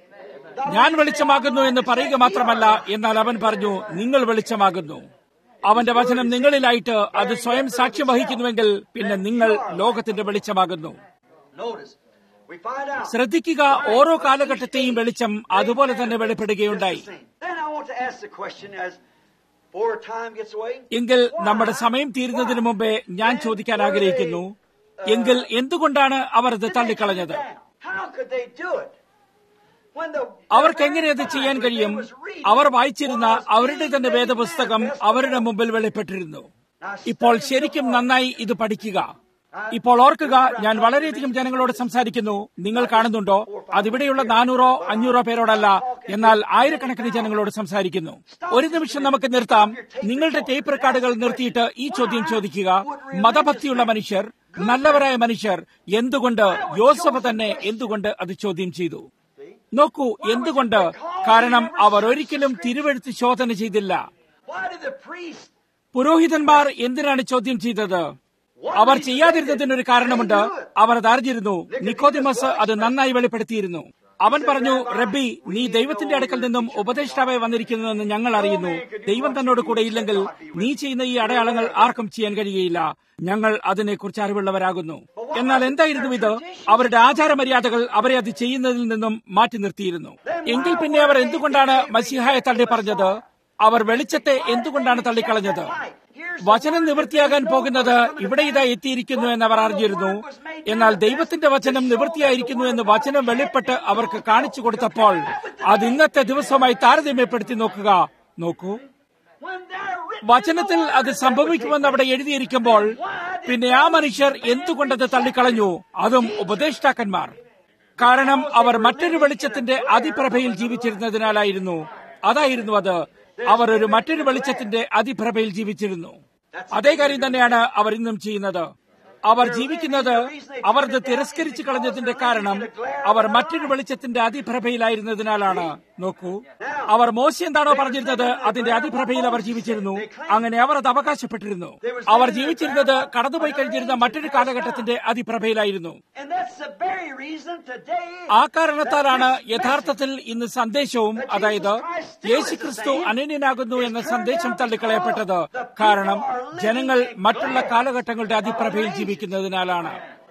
[SPEAKER 1] ഞാൻ വെളിച്ചമാകുന്നു എന്ന് പറയുക മാത്രമല്ല എന്നാൽ അവൻ പറഞ്ഞു നിങ്ങൾ വെളിച്ചമാകുന്നു അവന്റെ വചനം നിങ്ങളിലായിട്ട് അത് സ്വയം സാക്ഷ്യം വഹിക്കുന്നുവെങ്കിൽ പിന്നെ നിങ്ങൾ ലോകത്തിന്റെ വെളിച്ചമാകുന്നു
[SPEAKER 2] Notice, we find out.
[SPEAKER 1] ശ്രദ്ധിക്കുക ഓരോ കാലഘട്ടത്തെയും വെളിച്ചം അതുപോലെ തന്നെ വെളിപ്പെടുകയുണ്ടായി
[SPEAKER 2] Then I want to ask the question as before time gets away.
[SPEAKER 1] എങ്കിൽ നമ്മുടെ സമയം തീരുന്നതിന് മുമ്പേ ഞാൻ ചോദിക്കാൻ ആഗ്രഹിക്കുന്നു എങ്കിൽ എന്തുകൊണ്ടാണ് അവർ ഇത് തള്ളിക്കളഞ്ഞത്
[SPEAKER 2] How could they do it? When the
[SPEAKER 1] അവർക്ക് എങ്ങനെ അത് ചെയ്യാൻ കഴിയും അവർ വായിച്ചിരുന്ന അവരുടെ തന്നെ വേദപുസ്തകം അവരുടെ മുമ്പിൽ വെളിപ്പെട്ടിരുന്നു ഇപ്പോൾ ശരിക്കും നന്നായി ഇത് പഠിക്കുക ഇപ്പോൾ ഓർക്കുക ഞാൻ വളരെയധികം ജനങ്ങളോട് സംസാരിക്കുന്നു നിങ്ങൾ കാണുന്നുണ്ടോ അതിവിടെയുള്ള നാനൂറോ അഞ്ഞൂറോ പേരോടല്ല എന്നാൽ ആയിരക്കണക്കിന് ജനങ്ങളോട് സംസാരിക്കുന്നു ഒരു നിമിഷം നമുക്ക് നിർത്താം നിങ്ങളുടെ ടേപ്പ് റെക്കോർഡുകൾ നിർത്തിയിട്ട് ഈ ചോദ്യം ചോദിക്കുക മതഭക്തിയുള്ള മനുഷ്യർ നല്ലവരായ മനുഷ്യർ എന്തുകൊണ്ട് യോസഫ് തന്നെ എന്തുകൊണ്ട് അത് ചോദ്യം ചെയ്തു നോക്കൂ എന്തുകൊണ്ട് കാരണം അവർ ഒരിക്കലും തിരുവഴുത്ത് ശോധന ചെയ്തില്ല
[SPEAKER 2] Why did the priest
[SPEAKER 1] പുരോഹിതന്മാർ എന്തിനാണ് ചോദ്യം ചെയ്തത് അവർ ചെയ്യാതിരുന്നതിനൊരു കാരണമുണ്ട് അവർ അത് അറിഞ്ഞിരുന്നു നിക്കോദിമസ് അത് നന്നായി വെളിപ്പെടുത്തിയിരുന്നു അവൻ പറഞ്ഞു റബ്ബി നീ ദൈവത്തിന്റെ അടുക്കൽ നിന്നും ഉപദേഷ്ടാവായി വന്നിരിക്കുന്നുവെന്ന് ഞങ്ങൾ അറിയുന്നു ദൈവം തന്നോട് കൂടെ ഇല്ലെങ്കിൽ നീ ചെയ്യുന്ന ഈ അടയാളങ്ങൾ ആർക്കും ചെയ്യാൻ കഴിയുകയില്ല ഞങ്ങൾ അതിനെക്കുറിച്ച് അറിവുള്ളവരാകുന്നു എന്നാൽ എന്തായിരുന്നു ഇത് അവരുടെ ആചാരമര്യാദകൾ അവരെ അത് ചെയ്യുന്നതിൽ നിന്നും മാറ്റി നിർത്തിയിരുന്നു എങ്കിൽ പിന്നെ അവർ എന്തുകൊണ്ടാണ് മസിഹായെ തള്ളി പറഞ്ഞത് അവർ വെളിച്ചത്തെ എന്തുകൊണ്ടാണ് തള്ളിക്കളഞ്ഞത് വചനം നിവൃത്തിയാകാൻ പോകുന്നത് ഇവിടെ ഇതാ എത്തിയിരിക്കുന്നു എന്ന് അവർ അറിഞ്ഞിരുന്നു എന്നാൽ ദൈവത്തിന്റെ വചനം നിവൃത്തിയായിരിക്കുന്നു എന്ന് വചനം വെളിപ്പെട്ട് അവർക്ക് കാണിച്ചു കൊടുത്തപ്പോൾ അത് ഇന്നത്തെ ദിവസമായി താരതമ്യപ്പെടുത്തി നോക്കുക നോക്കൂ വചനത്തിൽ അത് സംഭവിക്കുമെന്ന് അവിടെ എഴുതിയിരിക്കുമ്പോൾ പിന്നെ ആ മനുഷ്യർ എന്തുകൊണ്ടത് തള്ളിക്കളഞ്ഞു അതും ഉപദേഷ്ടാക്കന്മാർ കാരണം അവർ മറ്റൊരു വെളിച്ചത്തിന്റെ അതിപ്രഭയിൽ ജീവിച്ചിരുന്നതിനാലായിരുന്നു അതായിരുന്നു അത് അവർ ഒരു മറ്റൊരു വെളിച്ചത്തിന്റെ അതിപ്രഭയിൽ ജീവിച്ചിരുന്നു അതേ കാര്യം തന്നെയാണ് അവർ ഇന്നും ചെയ്യുന്നത് അവർ ജീവിക്കുന്നത് അവർ ഇത് തിരസ്കരിച്ചു കളഞ്ഞതിന്റെ കാരണം അവർ മറ്റൊരു വെളിച്ചത്തിന്റെ അതിപ്രഭയിലായിരുന്നതിനാലാണ് നോക്കൂ അവർ മോശ എന്താണോ പറഞ്ഞിരുന്നത് അതിന്റെ അതിപ്രഭയിൽ അവർ ജീവിച്ചിരുന്നു അങ്ങനെ അവർ അത് അവകാശപ്പെട്ടിരുന്നു അവർ ജീവിച്ചിരുന്നത് കടന്നുപോയി കഴിഞ്ഞിരുന്ന മറ്റൊരു കാലഘട്ടത്തിന്റെ അതിപ്രഭയിലായിരുന്നു ആ കാരണത്താലാണ് യഥാർത്ഥത്തിൽ ഇന്ന് സന്ദേശവും അതായത് യേശുക്രിസ്തു അനന്യനാകുന്നു എന്ന സന്ദേശം തള്ളിക്കളയപ്പെട്ടത് കാരണം ജനങ്ങൾ മറ്റുള്ള കാലഘട്ടങ്ങളുടെ അതിപ്രഭയിൽ ജീവിക്കുന്നതിനാലാണ്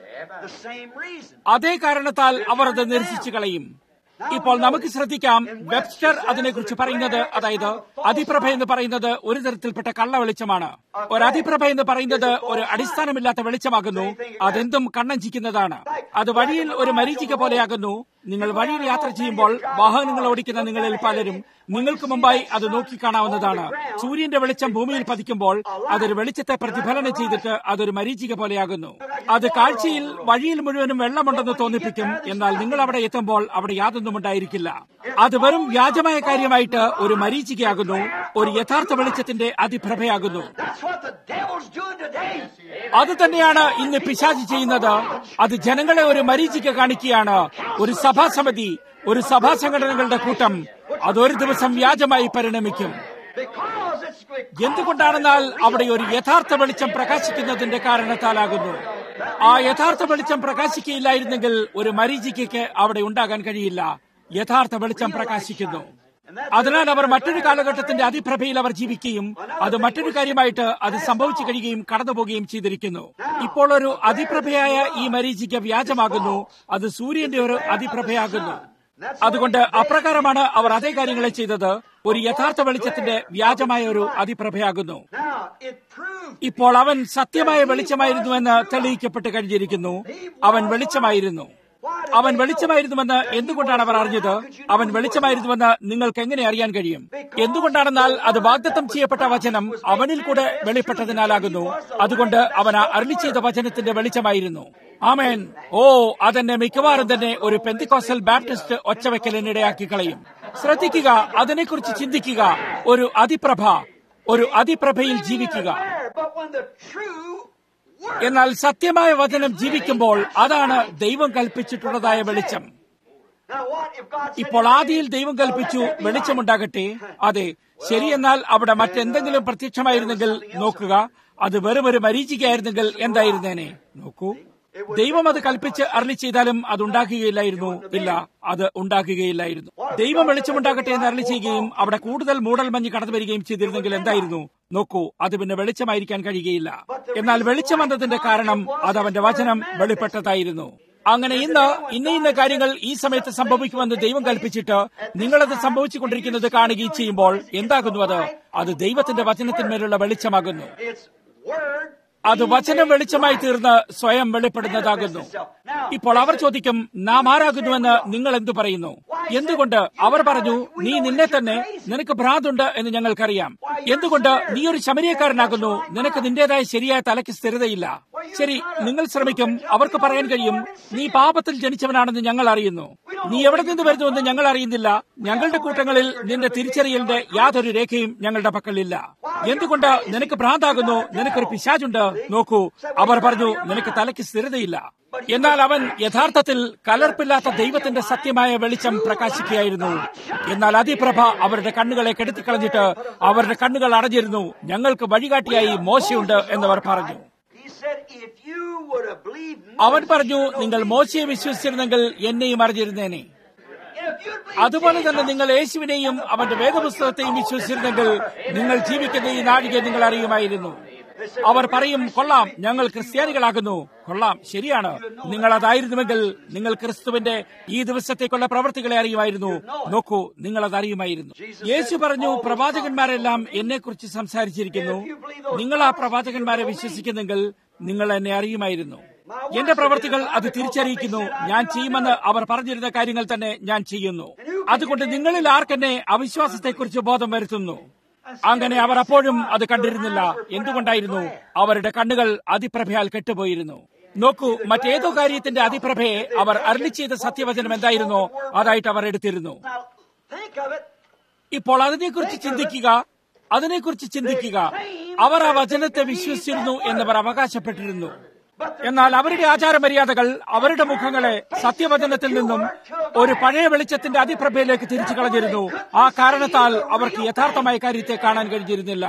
[SPEAKER 1] അതേ കാരണത്താൽ അവർ അത് നിരസിച്ചു കളയും ഇപ്പോൾ നമുക്ക് ശ്രദ്ധിക്കാം വെബ്സ്റ്റർ അതിനെക്കുറിച്ച് പറയുന്നത് അതായത് അതിപ്രഭ എന്ന് പറയുന്നത് ഒരു തരത്തിൽപ്പെട്ട കള്ള വെളിച്ചമാണ് ഒരു അതിപ്രഭ എന്ന് പറയുന്നത് ഒരു അടിസ്ഥാനമില്ലാത്ത വെളിച്ചമാകുന്നു അതെന്തും കണ്ണഞ്ചിക്കുന്നതാണ് അത് വഴിയിൽ ഒരു മരീചിക പോലെയാകുന്നു നിങ്ങൾ വഴിയിൽ യാത്ര ചെയ്യുമ്പോൾ വാഹനങ്ങൾ ഓടിക്കുന്ന നിങ്ങളിൽ പലരും നിങ്ങൾക്ക് മുമ്പായി അത് നോക്കിക്കാണാവുന്നതാണ് സൂര്യന്റെ വെളിച്ചം ഭൂമിയിൽ പതിക്കുമ്പോൾ അതൊരു വെളിച്ചത്തെ പ്രതിഫലനം ചെയ്തിട്ട് അതൊരു മരീചിക പോലെയാകുന്നു അത് കാഴ്ചയിൽ വഴിയിൽ മുഴുവനും വെള്ളമുണ്ടെന്ന് തോന്നിപ്പിക്കും എന്നാൽ നിങ്ങൾ അവിടെ എത്തുമ്പോൾ അവിടെ യാതൊന്നും ഉണ്ടായിരിക്കില്ല അത് വെറും വ്യാജമായ കാര്യമായിട്ട് ഒരു മരീചികയാകുന്നു ഒരു യഥാർത്ഥ വെളിച്ചത്തിന്റെ അതിപ്രഭയാകുന്നു അത് തന്നെയാണ് ഇന്ന് പിശാചി ചെയ്യുന്നത് അത് ജനങ്ങളെ ഒരു മരീചിക കാണിക്കുകയാണ് ഒരു സഭാസമിതി ഒരു സഭാ സംഘടനകളുടെ കൂട്ടം അതൊരു ദിവസം വ്യാജമായി പരിണമിക്കും എന്തുകൊണ്ടാണെന്നാൽ അവിടെ ഒരു യഥാർത്ഥ വെളിച്ചം പ്രകാശിക്കുന്നതിന്റെ കാരണത്താലാകുന്നു ആ യഥാർത്ഥ വെളിച്ചം പ്രകാശിക്കയില്ലായിരുന്നെങ്കിൽ ഒരു മരീചിക്കയ്ക്ക് അവിടെ ഉണ്ടാകാൻ കഴിയില്ല യഥാർത്ഥ വെളിച്ചം പ്രകാശിക്കുന്നു അതിനാൽ അവർ മറ്റൊരു കാലഘട്ടത്തിന്റെ അതിപ്രഭയിൽ അവർ ജീവിക്കുകയും അത് മറ്റൊരു കാര്യമായിട്ട് അത് സംഭവിച്ചു കഴിയുകയും കടന്നുപോകുകയും ചെയ്തിരിക്കുന്നു ഇപ്പോൾ ഒരു അതിപ്രഭയായ ഈ മരീചിക വ്യാജമാകുന്നു അത് സൂര്യന്റെ ഒരു അതിപ്രഭയാകുന്നു അതുകൊണ്ട് അപ്രകാരമാണ് അവർ അതേ കാര്യങ്ങളെ ചെയ്തത് ഒരു യഥാർത്ഥ വെളിച്ചത്തിന്റെ വ്യാജമായ ഒരു അതിപ്രഭയാകുന്നു ഇപ്പോൾ അവൻ സത്യമായ വെളിച്ചമായിരുന്നുവെന്ന് തെളിയിക്കപ്പെട്ട് കഴിഞ്ഞിരിക്കുന്നു അവൻ വെളിച്ചമായിരുന്നു അവൻ വെളിച്ചമായിരുന്നുവെന്ന് എന്തുകൊണ്ടാണ് അവർ അറിഞ്ഞത് അവൻ വെളിച്ചമായിരുന്നുവെന്ന് നിങ്ങൾക്ക് എങ്ങനെ അറിയാൻ കഴിയും എന്തുകൊണ്ടാണെന്നാൽ അത് വാഗ്ദത്തം ചെയ്യപ്പെട്ട വചനം അവനിൽ കൂടെ വെളിപ്പെട്ടതിനാലാകുന്നു അതുകൊണ്ട് അവൻ അരളി ചെയ്ത വചനത്തിന്റെ വെളിച്ചമായിരുന്നു ആമേൻ ഓ അതെന്നെ മിക്കവാറും തന്നെ ഒരു പെന്തിക്കോസൽ ബാപ്റ്റിസ്റ്റ് ഒച്ചവെക്കലിനിടയാക്കി കളയും ശ്രദ്ധിക്കുക അതിനെക്കുറിച്ച് ചിന്തിക്കുക ഒരു അതിപ്രഭ ഒരു അതിപ്രഭയിൽ ജീവിക്കുക എന്നാൽ സത്യമായ വചനം ജീവിക്കുമ്പോൾ അതാണ് ദൈവം കൽപ്പിച്ചിട്ടുള്ളതായ വെളിച്ചം ഇപ്പോൾ ആദിയിൽ ദൈവം കൽപ്പിച്ചു വെളിച്ചമുണ്ടാകട്ടെ അതെ ശരിയെന്നാൽ അവിടെ മറ്റെന്തെങ്കിലും പ്രത്യക്ഷമായിരുന്നെങ്കിൽ നോക്കുക അത് വെറും ഒരു മരീചികയായിരുന്നെങ്കിൽ എന്തായിരുന്നേനെ നോക്കൂ ദൈവം അത് കൽപ്പിച്ച് അരളി ചെയ്താലും അത് ഉണ്ടാക്കുകയില്ലായിരുന്നു ഇല്ല അത് ഉണ്ടാക്കുകയില്ലായിരുന്നു ദൈവം വെളിച്ചമുണ്ടാകട്ടെ എന്ന് അരളി ചെയ്യുകയും അവിടെ കൂടുതൽ മൂടൽ മഞ്ഞ് കടന്നു വരികയും ചെയ്തിരുന്നെങ്കിൽ എന്തായിരുന്നു നോക്കൂ അത് പിന്നെ വെളിച്ചമായിരിക്കാൻ കഴിയുകയില്ല എന്നാൽ വെളിച്ചം വന്നതിന്റെ കാരണം അത് അവന്റെ വചനം വെളിപ്പെട്ടതായിരുന്നു അങ്ങനെ ഇന്ന് ഇന്ന ഇന്ന കാര്യങ്ങൾ ഈ സമയത്ത് സംഭവിക്കുമെന്ന് ദൈവം കൽപ്പിച്ചിട്ട് നിങ്ങളത് സംഭവിച്ചുകൊണ്ടിരിക്കുന്നത് കാണുകയും ചെയ്യുമ്പോൾ എന്താകുന്നു അത് അത് ദൈവത്തിന്റെ വചനത്തിന്മേലുള്ള വെളിച്ചമാകുന്നു അത് വചനം വെളിച്ചമായി തീർന്ന് സ്വയം വെളിപ്പെടുന്നതാകുന്നു ഇപ്പോൾ അവർ ചോദിക്കും നാം ആരാകുന്നുവെന്ന് നിങ്ങൾ എന്തു പറയുന്നു എന്തുകൊണ്ട് അവർ പറഞ്ഞു നീ നിന്നെ തന്നെ നിനക്ക് ഭ്രാന്തുണ്ട് എന്ന് ഞങ്ങൾക്കറിയാം എന്തുകൊണ്ട് നീ ഒരു ശമരിയക്കാരനാകുന്നു നിനക്ക് നിന്റേതായ ശരിയായ തലയ്ക്ക് സ്ഥിരതയില്ല ശരി നിങ്ങൾ ശ്രമിക്കും അവർക്ക് പറയാൻ കഴിയും നീ പാപത്തിൽ ജനിച്ചവനാണെന്ന് ഞങ്ങൾ അറിയുന്നു നീ എവിടെ നിന്ന് വരുന്നുവെന്ന് ഞങ്ങൾ അറിയുന്നില്ല ഞങ്ങളുടെ കൂട്ടങ്ങളിൽ നിന്റെ തിരിച്ചറിയലിന്റെ യാതൊരു രേഖയും ഞങ്ങളുടെ പക്കലില്ല എന്തുകൊണ്ട് നിനക്ക് ഭ്രാന്താകുന്നു നിനക്കൊരു പിശാചുണ്ട് നോക്കൂ അവർ പറഞ്ഞു നിനക്ക് തലയ്ക്ക് സ്ഥിരതയില്ല എന്നാൽ അവൻ യഥാർത്ഥത്തിൽ കലർപ്പില്ലാത്ത ദൈവത്തിന്റെ സത്യമായ വെളിച്ചം പ്രകാശിക്കുകയായിരുന്നു എന്നാൽ അതിപ്രഭ അവരുടെ കണ്ണുകളെ കെടുത്തിക്കളഞ്ഞിട്ട് അവരുടെ കണ്ണുകൾ അടഞ്ഞിരുന്നു ഞങ്ങൾക്ക് വഴികാട്ടിയായി മോശയുണ്ട് എന്നവർ പറഞ്ഞു അവൻ പറഞ്ഞു നിങ്ങൾ മോശയെ വിശ്വസിച്ചിരുന്നെങ്കിൽ എന്നെയും അറിഞ്ഞിരുന്നേനെ അതുപോലെ തന്നെ നിങ്ങൾ യേശുവിനെയും അവന്റെ വേദപുസ്തകത്തെയും വിശ്വസിച്ചിരുന്നെങ്കിൽ നിങ്ങൾ ജീവിക്കുന്ന ഈ നാഴിക നിങ്ങൾ അറിയുമായിരുന്നു അവർ പറയും കൊള്ളാം ഞങ്ങൾ ക്രിസ്ത്യാനികളാകുന്നു കൊള്ളാം ശരിയാണ് നിങ്ങൾ അതായിരുന്നുവെങ്കിൽ നിങ്ങൾ ക്രിസ്തുവിന്റെ ഈ ദിവസത്തേക്കുള്ള പ്രവൃത്തികളെ അറിയുമായിരുന്നു നോക്കൂ നിങ്ങൾ അത് അറിയുമായിരുന്നു യേശു പറഞ്ഞു പ്രവാചകന്മാരെല്ലാം എന്നെക്കുറിച്ച് സംസാരിച്ചിരിക്കുന്നു നിങ്ങൾ ആ പ്രവാചകന്മാരെ വിശ്വസിക്കുന്നെങ്കിൽ നിങ്ങൾ എന്നെ അറിയുമായിരുന്നു എന്റെ പ്രവർത്തികൾ അത് തിരിച്ചറിയിക്കുന്നു ഞാൻ ചെയ്യുമെന്ന് അവർ പറഞ്ഞിരുന്ന കാര്യങ്ങൾ തന്നെ ഞാൻ ചെയ്യുന്നു അതുകൊണ്ട് നിങ്ങളിൽ ആർക്കെന്നെ അവിശ്വാസത്തെക്കുറിച്ച് ബോധം വരുത്തുന്നു അങ്ങനെ അവർ അപ്പോഴും അത് കണ്ടിരുന്നില്ല എന്തുകൊണ്ടായിരുന്നു അവരുടെ കണ്ണുകൾ അതിപ്രഭയാൽ കെട്ടുപോയിരുന്നു നോക്കൂ മറ്റേതോ കാര്യത്തിന്റെ അതിപ്രഭയെ അവർ അരളി ചെയ്ത സത്യവചനം എന്തായിരുന്നോ അതായിട്ട് അവർ എടുത്തിരുന്നു
[SPEAKER 2] Now, think of it.
[SPEAKER 1] ഇപ്പോൾ അതിനെക്കുറിച്ച് ചിന്തിക്കുക അതിനെക്കുറിച്ച് ചിന്തിക്കുക അവർ ആ വചനത്തെ വിശ്വസിച്ചിരുന്നു എന്നവർ അവകാശപ്പെട്ടിരുന്നു എന്നാൽ അവരുടെ ആചാരമര്യാദകൾ അവരുടെ മുഖങ്ങളെ സത്യവചനത്തിൽ നിന്നും ഒരു പഴയ വെളിച്ചത്തിന്റെ അതിപ്രഭയിലേക്ക് തിരിച്ചു കളഞ്ഞിരുന്നു ആ കാരണത്താൽ അവർക്ക് യഥാർത്ഥമായ കാര്യത്തെ കാണാൻ കഴിഞ്ഞിരുന്നില്ല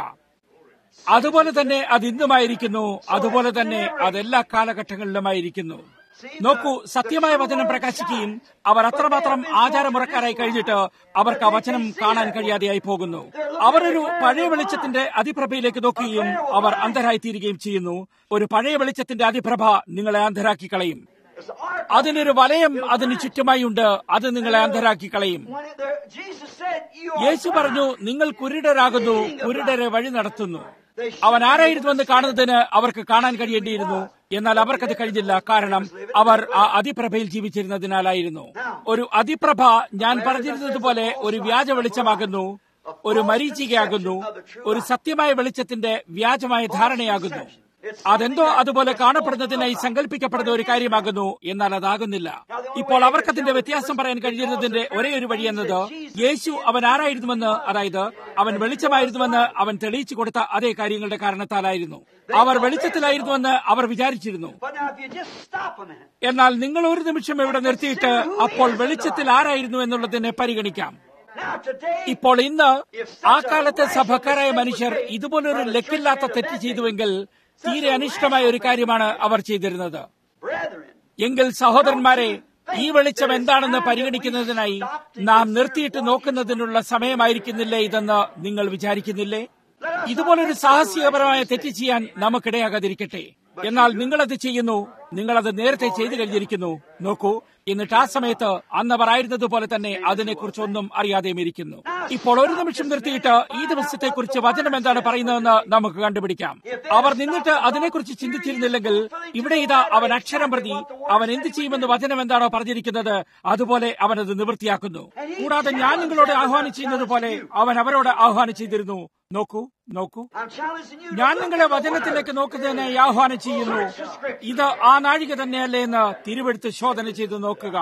[SPEAKER 1] അതുപോലെ തന്നെ അത് ഇന്നുമായിരിക്കുന്നു അതുപോലെ തന്നെ അതെല്ലാ കാലഘട്ടങ്ങളിലുമായിരിക്കുന്നു നോക്കൂ സത്യമായ വചനം പ്രകാശിക്കുകയും അവർ അത്രമാത്രം ആചാരമുറക്കാരായി കഴിഞ്ഞിട്ട് അവർക്ക് ആ വചനം കാണാൻ കഴിയാതെയായി പോകുന്നു അവർ ഒരു പഴയ വെളിച്ചത്തിന്റെ അതിപ്രഭയിലേക്ക് നോക്കുകയും അവർ അന്ധരായി തീരുകയും ചെയ്യുന്നു ഒരു പഴയ വെളിച്ചത്തിന്റെ അതിപ്രഭ നിങ്ങളെ അന്ധരാക്കി കളയും
[SPEAKER 2] It's the ark.
[SPEAKER 1] അതിനൊരു വലയം അതിന് ചുറ്റുമായി ഉണ്ട് അത് നിങ്ങളെ അന്ധരാക്കി കളയും
[SPEAKER 2] When it, there, Jesus said, "You are
[SPEAKER 1] യേശു പറഞ്ഞു നിങ്ങൾ കുരുടരാകുന്നു കുരുടരെ വഴി നടത്തുന്നു അവൻ ആരായിരുന്നുവെന്ന് കാണുന്നതിന് അവർക്ക് കാണാൻ കഴിയേണ്ടിയിരുന്നു എന്നാൽ അവർക്കത് കഴിഞ്ഞില്ല കാരണം അവർ ആ അതിപ്രഭയിൽ ജീവിച്ചിരുന്നതിനാലായിരുന്നു ഒരു അതിപ്രഭ ഞാൻ പറഞ്ഞിരുന്നതുപോലെ ഒരു വ്യാജ വെളിച്ചമാകുന്നു ഒരു മരീചികയാകുന്നു ഒരു സത്യമായ വെളിച്ചത്തിന്റെ വ്യാജമായ ധാരണയാകുന്നു അതെന്തോ അതുപോലെ കാണപ്പെടുന്നതിനായി സങ്കല്പിക്കപ്പെടുന്ന ഒരു കാര്യമാകുന്നു എന്നാൽ അതാകുന്നില്ല ഇപ്പോൾ അവർക്കതിന്റെ വ്യത്യാസം പറയാൻ കഴിയുന്നതിന്റെ ഒരേ ഒരു വഴി എന്നത് യേശു അവൻ ആരായിരുന്നുവെന്ന് അതായത് അവൻ വെളിച്ചമായിരുന്നുവെന്ന് അവൻ തെളിയിച്ചു കൊടുത്ത അതേ കാര്യങ്ങളുടെ കാരണത്താലായിരുന്നു അവർ വെളിച്ചത്തിലായിരുന്നുവെന്ന് അവർ വിചാരിച്ചിരുന്നു
[SPEAKER 2] But now, if you just stop a minute,
[SPEAKER 1] എന്നാൽ നിങ്ങൾ ഒരു നിമിഷം ഇവിടെ നിർത്തിയിട്ട് അപ്പോൾ വെളിച്ചത്തിൽ ആരായിരുന്നു എന്നുള്ളതിനെ പരിഗണിക്കാം
[SPEAKER 2] now today,
[SPEAKER 1] ഇപ്പോൾ ഇന്ന് ആ കാലത്തെ സഭക്കാരായ മനുഷ്യർ ഇതുപോലൊരു ലക്കില്ലാത്ത തെറ്റ് ചെയ്തുവെങ്കിൽ തീരെ അനിഷ്ടമായ ഒരു കാര്യമാണ് അവർ ചെയ്തിരുന്നത്
[SPEAKER 2] brethren,
[SPEAKER 1] എങ്കിൽ സഹോദരന്മാരെ ഈ വെളിച്ചം എന്താണെന്ന് പരിഗണിക്കുന്നതിനായി നാം നിർത്തിയിട്ട് നോക്കുന്നതിനുള്ള സമയമായിരിക്കുന്നില്ലേ ഇതെന്ന് നിങ്ങൾ വിചാരിക്കുന്നില്ലേ ഇതുപോലൊരു സാഹസികപരമായ തെറ്റ് ചെയ്യാൻ നമുക്കിടയാകാതിരിക്കട്ടെ എന്നാൽ നിങ്ങളത് ചെയ്യുന്നു നിങ്ങളത് നേരത്തെ ചെയ്തു കഴിഞ്ഞിരിക്കുന്നു നോക്കൂ എന്നിട്ട് ആ സമയത്ത് അന്നവർ ആയിരുന്നതുപോലെ തന്നെ അതിനെക്കുറിച്ചൊന്നും അറിയാതെയും ഇരിക്കുന്നു ഇപ്പോൾ ഒരു നിമിഷം നിർത്തിയിട്ട് ഈ ദിവസത്തെക്കുറിച്ച് വചനം എന്താണ് പറയുന്നതെന്ന് നമുക്ക് കണ്ടുപിടിക്കാം അവർ നിന്നിട്ട് അതിനെക്കുറിച്ച് ചിന്തിച്ചിരുന്നില്ലെങ്കിൽ ഇവിടെ ഇതാ അവൻ അക്ഷരം പ്രതി അവൻ എന്ത് ചെയ്യുമെന്ന് വചനം എന്താണോ പറഞ്ഞിരിക്കുന്നത് അതുപോലെ അവൻ അത് നിവൃത്തിയാക്കുന്നു കൂടാതെ ഞാൻ നിങ്ങളോട് ആഹ്വാനം ചെയ്യുന്നത് പോലെ അവൻ അവരോട് ആഹ്വാനം ചെയ്തിരുന്നു നോക്കൂ നോക്കൂ
[SPEAKER 2] I'm challenging you. to
[SPEAKER 1] ഞാൻ
[SPEAKER 2] look
[SPEAKER 1] നിങ്ങളെ
[SPEAKER 2] at the
[SPEAKER 1] വചനത്തിലേക്ക്
[SPEAKER 2] word.
[SPEAKER 1] നോക്കുന്നതിനെ ആഹ്വാനം ചെയ്യുന്നു ഇത് ആ നാഴിക തന്നെയല്ലേ എന്ന് തിരുവെടുത്ത് ശോധന ചെയ്ത് നോക്കുക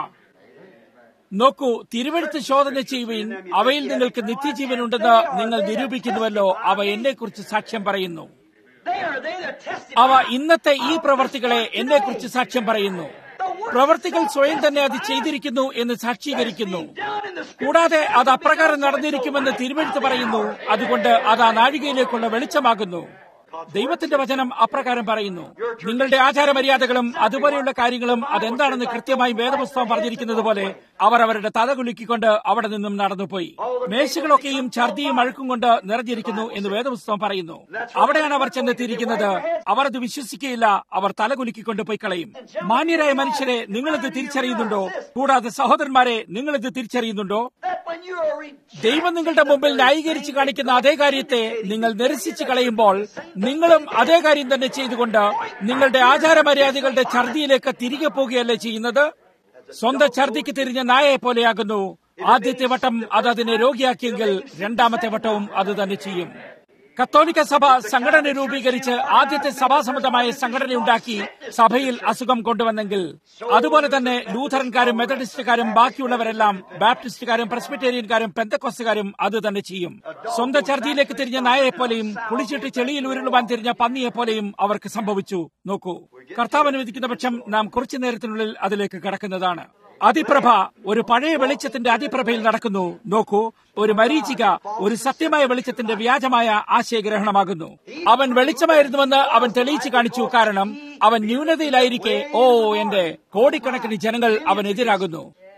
[SPEAKER 1] നോക്കൂ തിരുവെടുത്ത് ശോധന ചെയ്യുകയും അവയിൽ നിങ്ങൾക്ക് നിത്യജീവൻ ഉണ്ടെന്ന് നിങ്ങൾ നിരൂപിക്കുന്നുവല്ലോ അവ എന്നെക്കുറിച്ച് സാക്ഷ്യം പറയുന്നു
[SPEAKER 2] They are they that testify.
[SPEAKER 1] അവ ഇന്നത്തെ ഈ പ്രവർത്തികളെ എന്നെക്കുറിച്ച് സാക്ഷ്യം പറയുന്നു പ്രവർത്തികൾ സ്വയം തന്നെ അത് ചെയ്തിരിക്കുന്നു എന്ന് സാക്ഷീകരിക്കുന്നു
[SPEAKER 2] Down in the scripture.
[SPEAKER 1] കൂടാതെ അത് അപ്രകാരം നടന്നിരിക്കുമെന്ന് തിരുവെടുത്ത് പറയുന്നു അതുകൊണ്ട് അത് ആ നാഴികയിലേക്കുള്ള വെളിച്ചമാകുന്നു ദൈവത്തിന്റെ വചനം അപ്രകാരം പറയുന്നു നിങ്ങളുടെ ആചാരമര്യാദകളും അതുപോലെയുള്ള കാര്യങ്ങളും അതെന്താണെന്ന് കൃത്യമായി വേദപുസ്തകം പറഞ്ഞിരിക്കുന്നത് പോലെ അവർ അവരുടെ തല കുലുക്കിക്കൊണ്ട് അവിടെ നിന്നും നടന്നുപോയി മേശകളൊക്കെയും ഛർദിയും അഴുക്കും കൊണ്ട് നിറഞ്ഞിരിക്കുന്നു എന്ന് വേദപുസ്തകം പറയുന്നു അവിടെയാണ് അവർ ചെന്നെത്തിയിരിക്കുന്നത് അവർ അത് വിശ്വസിക്കുകയില്ല അവർ തല കുലുക്കിക്കൊണ്ട് പോയി കളയും മാന്യരായ മനുഷ്യരെ നിങ്ങളിത് തിരിച്ചറിയുന്നുണ്ടോ കൂടാതെ സഹോദരന്മാരെ നിങ്ങളിത് തിരിച്ചറിയുന്നുണ്ടോ
[SPEAKER 2] That when you are rejected,
[SPEAKER 1] ദൈവം നിങ്ങളുടെ മുമ്പിൽ ന്യായീകരിച്ച് കാണിക്കുന്ന അതേ കാര്യത്തെ നിങ്ങൾ നിരസിച്ച് കളയുമ്പോൾ നിങ്ങളും അതേ കാര്യം തന്നെ ചെയ്തുകൊണ്ട് നിങ്ങളുടെ ആചാരമര്യാദകളുടെ ഛർദിയിലേക്ക് തിരികെ പോകുകയല്ലേ ചെയ്യുന്നത് സ്വന്തം ഛർദിക്ക് തിരിഞ്ഞ നായയെ പോലെയാകുന്നു ആദ്യത്തെ വട്ടം അത് അതിനെ രോഗിയാക്കിയെങ്കിൽ രണ്ടാമത്തെ വട്ടവും അത് തന്നെ ചെയ്യും കത്തോലിക്ക സഭ സംഘടന രൂപീകരിച്ച് ആദ്യത്തെ സഭാസമ്മതമായ സംഘടനയുണ്ടാക്കി സഭയിൽ അസുഖം കൊണ്ടുവന്നെങ്കിൽ അതുപോലെ തന്നെ ലൂഥറൻകാരും മെത്തഡിസ്റ്റുകാരും ബാക്കിയുള്ളവരെല്ലാം ബാപ്റ്റിസ്റ്റുകാരും പ്രസ്ബിറ്റേറിയൻകാരും പെന്തക്കോസ്റ്റുകാരും അത് തന്നെ ചെയ്യും സ്വന്തം ഛർദിയിലേക്ക് തിരിഞ്ഞ നായയെപ്പോലെയും കുളിച്ചിട്ട് ചെളിയിൽ ഉരുളുവാൻ തിരിഞ്ഞ പന്നിയെപ്പോലെയും അവർക്ക് സംഭവിച്ചു നോക്കൂ കർത്താവ് അനുവദിക്കുന്ന പക്ഷം നാം കുറച്ചു നേരത്തിനുള്ളിൽ അതിലേക്ക് കടക്കുന്നതാണ് അതിപ്രഭ ഒരു പഴയ വെളിച്ചത്തിന്റെ അതിപ്രഭയിൽ നടക്കുന്നു നോക്കൂ ഒരു മരീചിക ഒരു സത്യമായ വെളിച്ചത്തിന്റെ വ്യാജമായ ആശയഗ്രഹണമാകുന്നു അവൻ വെളിച്ചമായിരുന്നുവെന്ന് അവൻ തെളിയിച്ചു കാണിച്ചു കാരണം അവൻ ന്യൂനതയിലായിരിക്കെ ഓ എന്റെ കോടിക്കണക്കിന് ജനങ്ങൾ അവനെതിരാകുന്നു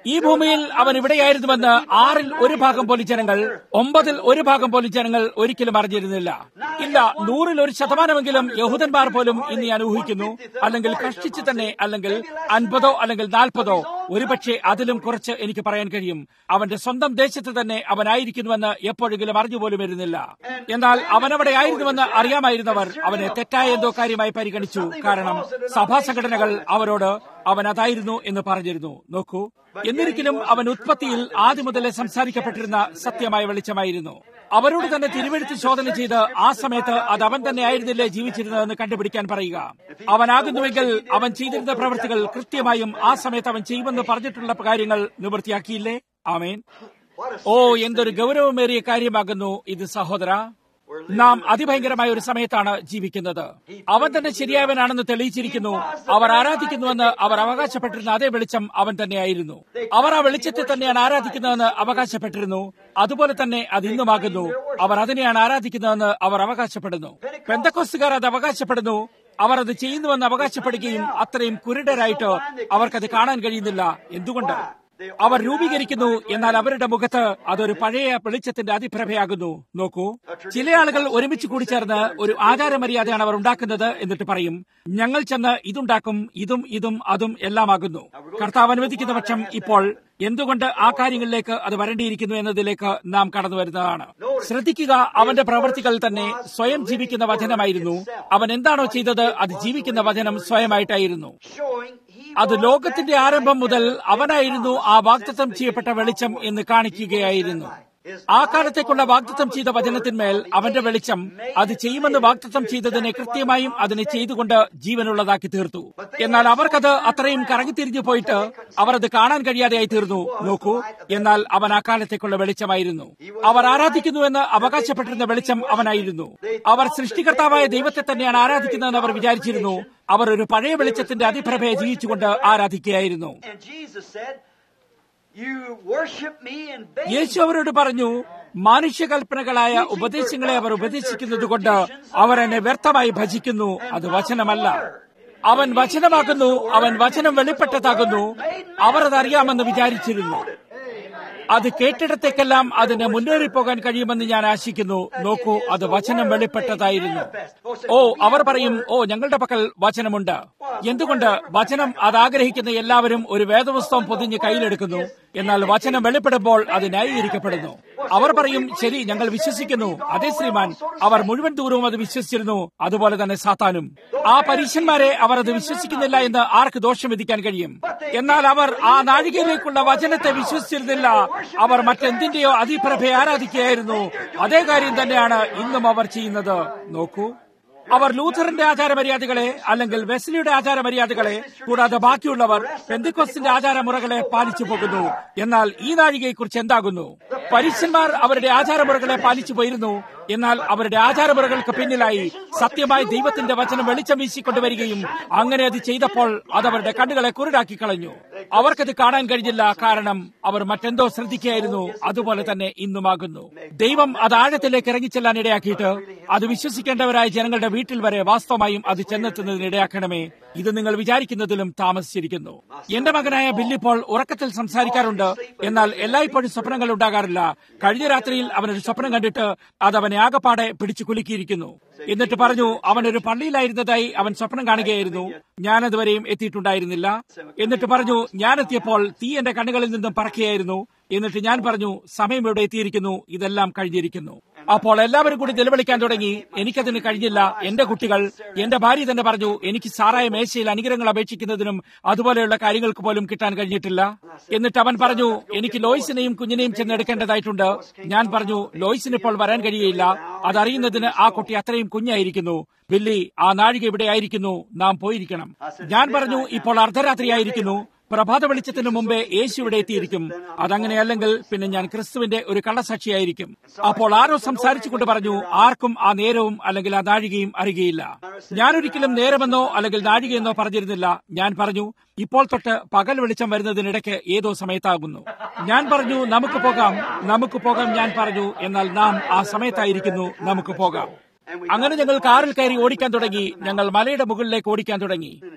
[SPEAKER 1] ഈ ഭൂമിയിൽ അവൻ ഇവിടെയായിരുന്നുവെന്ന് ആറിൽ ഒരു ഭാഗം പോലും ജനങ്ങൾ ഒമ്പതിൽ ഒരു ഭാഗം പോലും ജനങ്ങൾ ഒരിക്കലും അറിഞ്ഞിരുന്നില്ല ഇല്ല നൂറിൽ ഒരു ശതമാനമെങ്കിലും യഹൂദന്മാർ പോലും ഇന്ന് ഞാൻ ഊഹിക്കുന്നു അല്ലെങ്കിൽ കഷ്ടിച്ച് തന്നെ അല്ലെങ്കിൽ അൻപതോ അല്ലെങ്കിൽ നാൽപ്പതോ ഒരുപക്ഷെ അതിലും കുറച്ച് എനിക്ക് പറയാൻ കഴിയും അവന്റെ സ്വന്തം ദേശത്ത് തന്നെ അവനായിരിക്കുന്നുവെന്ന് എപ്പോഴെങ്കിലും അറിഞ്ഞു പോലും വരുന്നില്ല എന്നാൽ അവനവിടെ ആയിരുന്നുവെന്ന് അറിയാമായിരുന്നവർ അവനെ തെറ്റായ എന്തോ കാര്യമായി പരിഗണിച്ചു കാരണം സഭാ സംഘടനകൾ അവരോട് അവൻ അതായിരുന്നു എന്ന് പറഞ്ഞിരുന്നു നോക്കൂ എന്നിരിക്കലും അവൻ ഉത്പത്തിയിൽ ആദ്യം മുതലേ സംസാരിക്കപ്പെട്ടിരുന്ന സത്യമായ വെളിച്ചമായിരുന്നു അവരോട് തന്നെ തിരുവെടുത്ത് ശോധന ചെയ്ത് ആ സമയത്ത് അത് അവൻ തന്നെ ആയിരുന്നില്ലേ ജീവിച്ചിരുന്നതെന്ന് കണ്ടുപിടിക്കാൻ പറയുക അവനാകുന്നുവെങ്കിൽ അവൻ ചെയ്തിരുന്ന പ്രവൃത്തികൾ കൃത്യമായും ആ സമയത്ത് അവൻ ചെയ്യുമെന്ന് പറഞ്ഞിട്ടുള്ള കാര്യങ്ങൾ നിവൃത്തിയാക്കിയില്ലേ ആമേൻ ഓ എന്തൊരു ഗൗരവമേറിയ കാര്യമാകുന്നു ഇത് സഹോദര നാം അതിഭയങ്കരമായ ഒരു സമയത്താണ് ജീവിക്കുന്നത് അവൻ തന്നെ ശരിയായവനാണെന്ന് തെളിയിച്ചിരിക്കുന്നു അവർ ആരാധിക്കുന്നുവെന്ന് അവർ അവകാശപ്പെട്ടിരുന്ന അതേ വെളിച്ചം അവൻ തന്നെയായിരുന്നു അവർ ആ വെളിച്ചത്തെ തന്നെയാണ് ആരാധിക്കുന്നതെന്ന് അവകാശപ്പെട്ടിരുന്നു അതുപോലെ തന്നെ അത് ഇന്നുമാകുന്നു അവർ അതിനെയാണ് ആരാധിക്കുന്നതെന്ന് അവർ അവകാശപ്പെടുന്നു പെന്തക്കോസ്തുകാർ അത് അവകാശപ്പെടുന്നു അവർ അത് ചെയ്യുന്നുവെന്ന് അവകാശപ്പെടുകയും അത്രയും കുരുടരായിട്ട് അവർക്കത് കാണാൻ കഴിയുന്നില്ല എന്തുകൊണ്ട് അവർ രൂപീകരിക്കുന്നു എന്നാൽ അവരുടെ മുഖത്ത് അതൊരു പഴയ വെളിച്ചത്തിന്റെ അതിപ്രഭയാകുന്നു നോക്കൂ ചില ആളുകൾ ഒരുമിച്ച് കൂടി ചേർന്ന് ഒരു ആചാരമര്യാദയാണ് അവർ ഉണ്ടാക്കുന്നത് എന്നിട്ട് പറയും ഞങ്ങൾ ചെന്ന് ഇതുണ്ടാക്കും ഇതും ഇതും അതും എല്ലാമാകുന്നു കർത്താവ് അനുവദിക്കുന്ന പക്ഷം ഇപ്പോൾ എന്തുകൊണ്ട് ആ കാര്യങ്ങളിലേക്ക് അത് വരേണ്ടിയിരിക്കുന്നു എന്നതിലേക്ക് നാം കടന്നു വരുന്നതാണ് ശ്രദ്ധിക്കുക അവന്റെ പ്രവൃത്തികൾ തന്നെ സ്വയം ജീവിക്കുന്ന വചനമായിരുന്നു അവൻ എന്താണോ ചെയ്തത് അത് ജീവിക്കുന്ന വചനം സ്വയമായിട്ടായിരുന്നു അത് ലോകത്തിന്റെ ആരംഭം മുതൽ അവനായിരുന്നു ആ വാഗ്ദത്തം ചെയ്യപ്പെട്ട വെളിച്ചം എന്ന് കാണിക്കുകയായിരുന്നു ആ കാലത്തേക്കുള്ള വാഗ്ദത്തം ചെയ്ത വചനത്തിന്മേൽ അവന്റെ വെളിച്ചം അത് ചെയ്യുമെന്ന് വാഗ്ദത്തം ചെയ്തതിനെ കൃത്യമായും അതിനെ ചെയ്തുകൊണ്ട് ജീവനുള്ളതാക്കി തീർത്തു എന്നാൽ അവർക്കത് അത്രയും കറങ്ങിത്തിരിഞ്ഞു പോയിട്ട് അവർ അത് കാണാൻ കഴിയാതെയായി തീർന്നു നോക്കൂ എന്നാൽ അവൻ ആ കാലത്തേക്കുള്ള വെളിച്ചമായിരുന്നു അവർ ആരാധിക്കുന്നുവെന്ന് അവകാശപ്പെട്ടിരുന്ന വെളിച്ചം അവനായിരുന്നു അവർ സൃഷ്ടികർത്താവായ ദൈവത്തെ തന്നെയാണ് ആരാധിക്കുന്നതെന്ന് അവർ വിചാരിച്ചിരുന്നു അവർ ഒരു പഴയ വെളിച്ചത്തിന്റെ അതിപ്രഭയെ ജീവിച്ചുകൊണ്ട് ആരാധിക്കുകയായിരുന്നു യേശു അവരോട് പറഞ്ഞു മാനുഷ്യകൽപ്പനകളായ ഉപദേശങ്ങളെ അവർ ഉപദേശിക്കുന്നത് കൊണ്ട് അവർ എന്നെ വ്യർത്ഥമായി ഭജിക്കുന്നു അത് വചനമല്ല അവൻ വചനമാകുന്നു അവൻ വചനം വെളിപ്പെട്ടതാകുന്നു അവർ അതറിയാമെന്ന് വിചാരിച്ചിരുന്നു അത് കേട്ടിടത്തേക്കെല്ലാം അതിന് മുന്നേറിപ്പോകാൻ കഴിയുമെന്ന് ഞാൻ ആശിക്കുന്നു നോക്കൂ അത് വചനം വെളിപ്പെട്ടതായിരുന്നു ഓ അവർ പറയും ഓ ഞങ്ങളുടെ പക്കൽ വചനമുണ്ട് എന്തുകൊണ്ട് വചനം അത് ആഗ്രഹിക്കുന്ന എല്ലാവരും ഒരു വേദപുസ്തകം പൊതിഞ്ഞ് കയ്യിലെടുക്കുന്നു എന്നാൽ വചനം വെളിപ്പെടുമ്പോൾ അത് ന്യായീകരിക്കപ്പെടുന്നു അവർ പറയും ശരി ഞങ്ങൾ വിശ്വസിക്കുന്നു അതേ ശ്രീമാൻ അവർ മുഴുവൻ ദൂരവും അത് വിശ്വസിച്ചിരുന്നു അതുപോലെ തന്നെ സാത്താനും ആ പരീക്ഷന്മാരെ അവർ അത് വിശ്വസിക്കുന്നില്ല എന്ന് ആർക്ക് ദോഷം വിധിക്കാൻ കഴിയും എന്നാൽ അവർ ആ നാഴികയിലേക്കുള്ള വചനത്തെ വിശ്വസിച്ചിരുന്നില്ല അവർ മറ്റെന്തിന്റെയോ അതിപ്രഭയെ ആരാധിക്കുകയായിരുന്നു അതേ കാര്യം തന്നെയാണ് ഇന്നും അവർ ചെയ്യുന്നത് നോക്കൂ അവർ ലൂഥറിന്റെ ആചാരമര്യാദകളെ അല്ലെങ്കിൽ വെസ്ലിയുടെ ആചാരമര്യാദകളെ കൂടാതെ ബാക്കിയുള്ളവർ പെന്തിക്കോസിന്റെ ആചാരമുറകളെ പാലിച്ചു പോകുന്നു എന്നാൽ ഈ നാഴികയെക്കുറിച്ച് എന്താകുന്നു പരീക്ഷന്മാർ അവരുടെ ആചാരമുറകളെ പാലിച്ചു പോയിരുന്നു എന്നാൽ അവരുടെ ആചാരമുറകൾക്ക് പിന്നിലായി സത്യമായ ദൈവത്തിന്റെ വചനം വെളിച്ചം വീശിക്കൊണ്ടുവരികയും അങ്ങനെ അത് ചെയ്തപ്പോൾ അത് അവരുടെ കണ്ണുകളെ കുരുടാക്കി കളഞ്ഞു അവർക്കത് കാണാൻ കഴിഞ്ഞില്ല കാരണം അവർ മറ്റെന്തോ ശ്രദ്ധിക്കുകയായിരുന്നു അതുപോലെ തന്നെ ഇന്നുമാകുന്നു ദൈവം അത് ആഴത്തിലേക്ക് ഇറങ്ങിച്ചെല്ലാൻ ഇടയാക്കിയിട്ട് അത് വിശ്വസിക്കേണ്ടവരായ ജനങ്ങളുടെ വീട്ടിൽ വരെ വാസ്തവമായും അത് ചെന്നെത്തുന്നതിന് ഇടയാക്കണമേ ഇത് നിങ്ങൾ വിചാരിക്കുന്നതിലും താമസിച്ചിരിക്കുന്നു എന്റെ മകനായ ബില്ലിപ്പോൾ ഉറക്കത്തിൽ സംസാരിക്കാറുണ്ട് എന്നാൽ എല്ലായ്പ്പോഴും സ്വപ്നങ്ങൾ ഉണ്ടാകാറില്ല കഴിഞ്ഞ രാത്രിയിൽ അവനൊരു സ്വപ്നം കണ്ടിട്ട് അത് അവനെ ആകപ്പാടെ പിടിച്ചു കുലുക്കിയിരിക്കുന്നു എന്നിട്ട് പറഞ്ഞു അവനൊരു പള്ളിയിലായിരുന്നതായി അവൻ സ്വപ്നം കാണുകയായിരുന്നു ഞാനതുവരെയും എത്തിയിട്ടുണ്ടായിരുന്നില്ല എന്നിട്ട് പറഞ്ഞു ഞാൻ എത്തിയപ്പോൾ തീ എന്റെ കണ്ണുകളിൽ നിന്നും പറക്കുകയായിരുന്നു എന്നിട്ട് ഞാൻ പറഞ്ഞു സമയം ഇവിടെ എത്തിയിരിക്കുന്നു ഇതെല്ലാം കഴിഞ്ഞിരിക്കുന്നു അപ്പോൾ എല്ലാവരും കൂടി നിലവിളിക്കാൻ തുടങ്ങി എനിക്കതിന് കഴിഞ്ഞില്ല എന്റെ കുട്ടികൾ എന്റെ ഭാര്യ തന്നെ പറഞ്ഞു എനിക്ക് സാറായ മേശയിൽ അനുഗ്രഹങ്ങൾ അപേക്ഷിക്കുന്നതിനും അതുപോലെയുള്ള കാര്യങ്ങൾക്ക് പോലും കിട്ടാൻ കഴിഞ്ഞിട്ടില്ല എന്നിട്ട് അവൻ പറഞ്ഞു എനിക്ക് ലോയിസിനെയും കുഞ്ഞിനെയും ചെന്നെടുക്കേണ്ടതായിട്ടുണ്ട് ഞാൻ പറഞ്ഞു ലോയിസിന് ഇപ്പോൾ വരാൻ കഴിയുകയില്ല അതറിയുന്നതിന് ആ കുട്ടി അത്രയും കുഞ്ഞായിരിക്കുന്നു ബില്ലി ആ നാഴിക ഇവിടെ ആയിരിക്കുന്നു നാം പോയിരിക്കണം ഞാൻ പറഞ്ഞു ഇപ്പോൾ അർദ്ധരാത്രിയായിരിക്കുന്നു പ്രഭാത വെളിച്ചത്തിന് മുമ്പേ യേശു ഇവിടെ എത്തിയിരിക്കും അതങ്ങനെയല്ലെങ്കിൽ പിന്നെ ഞാൻ ക്രിസ്തുവിന്റെ ഒരു കള്ളസാക്ഷിയായിരിക്കും അപ്പോൾ ആരോ സംസാരിച്ചുകൊണ്ട് പറഞ്ഞു ആർക്കും ആ നേരവും അല്ലെങ്കിൽ ആ നാഴികയും അറിയുകയില്ല ഞാനൊരിക്കലും നേരമെന്നോ അല്ലെങ്കിൽ നാഴികയെന്നോ പറഞ്ഞിരുന്നില്ല ഞാൻ പറഞ്ഞു ഇപ്പോൾ തൊട്ട് പകൽ വെളിച്ചം വരുന്നതിനിടയ്ക്ക് ഏതോ സമയത്താകുന്നു ഞാൻ പറഞ്ഞു നമുക്ക് പോകാം നമുക്ക് പോകാം ഞാൻ പറഞ്ഞു എന്നാൽ നാം ആ സമയത്തായിരിക്കുന്നു നമുക്ക് പോകാം അങ്ങനെ ഞങ്ങൾ കാറിൽ കയറി ഓടിക്കാൻ തുടങ്ങി ഞങ്ങൾ മലയുടെ മുകളിലേക്ക് ഓടിക്കാൻ തുടങ്ങി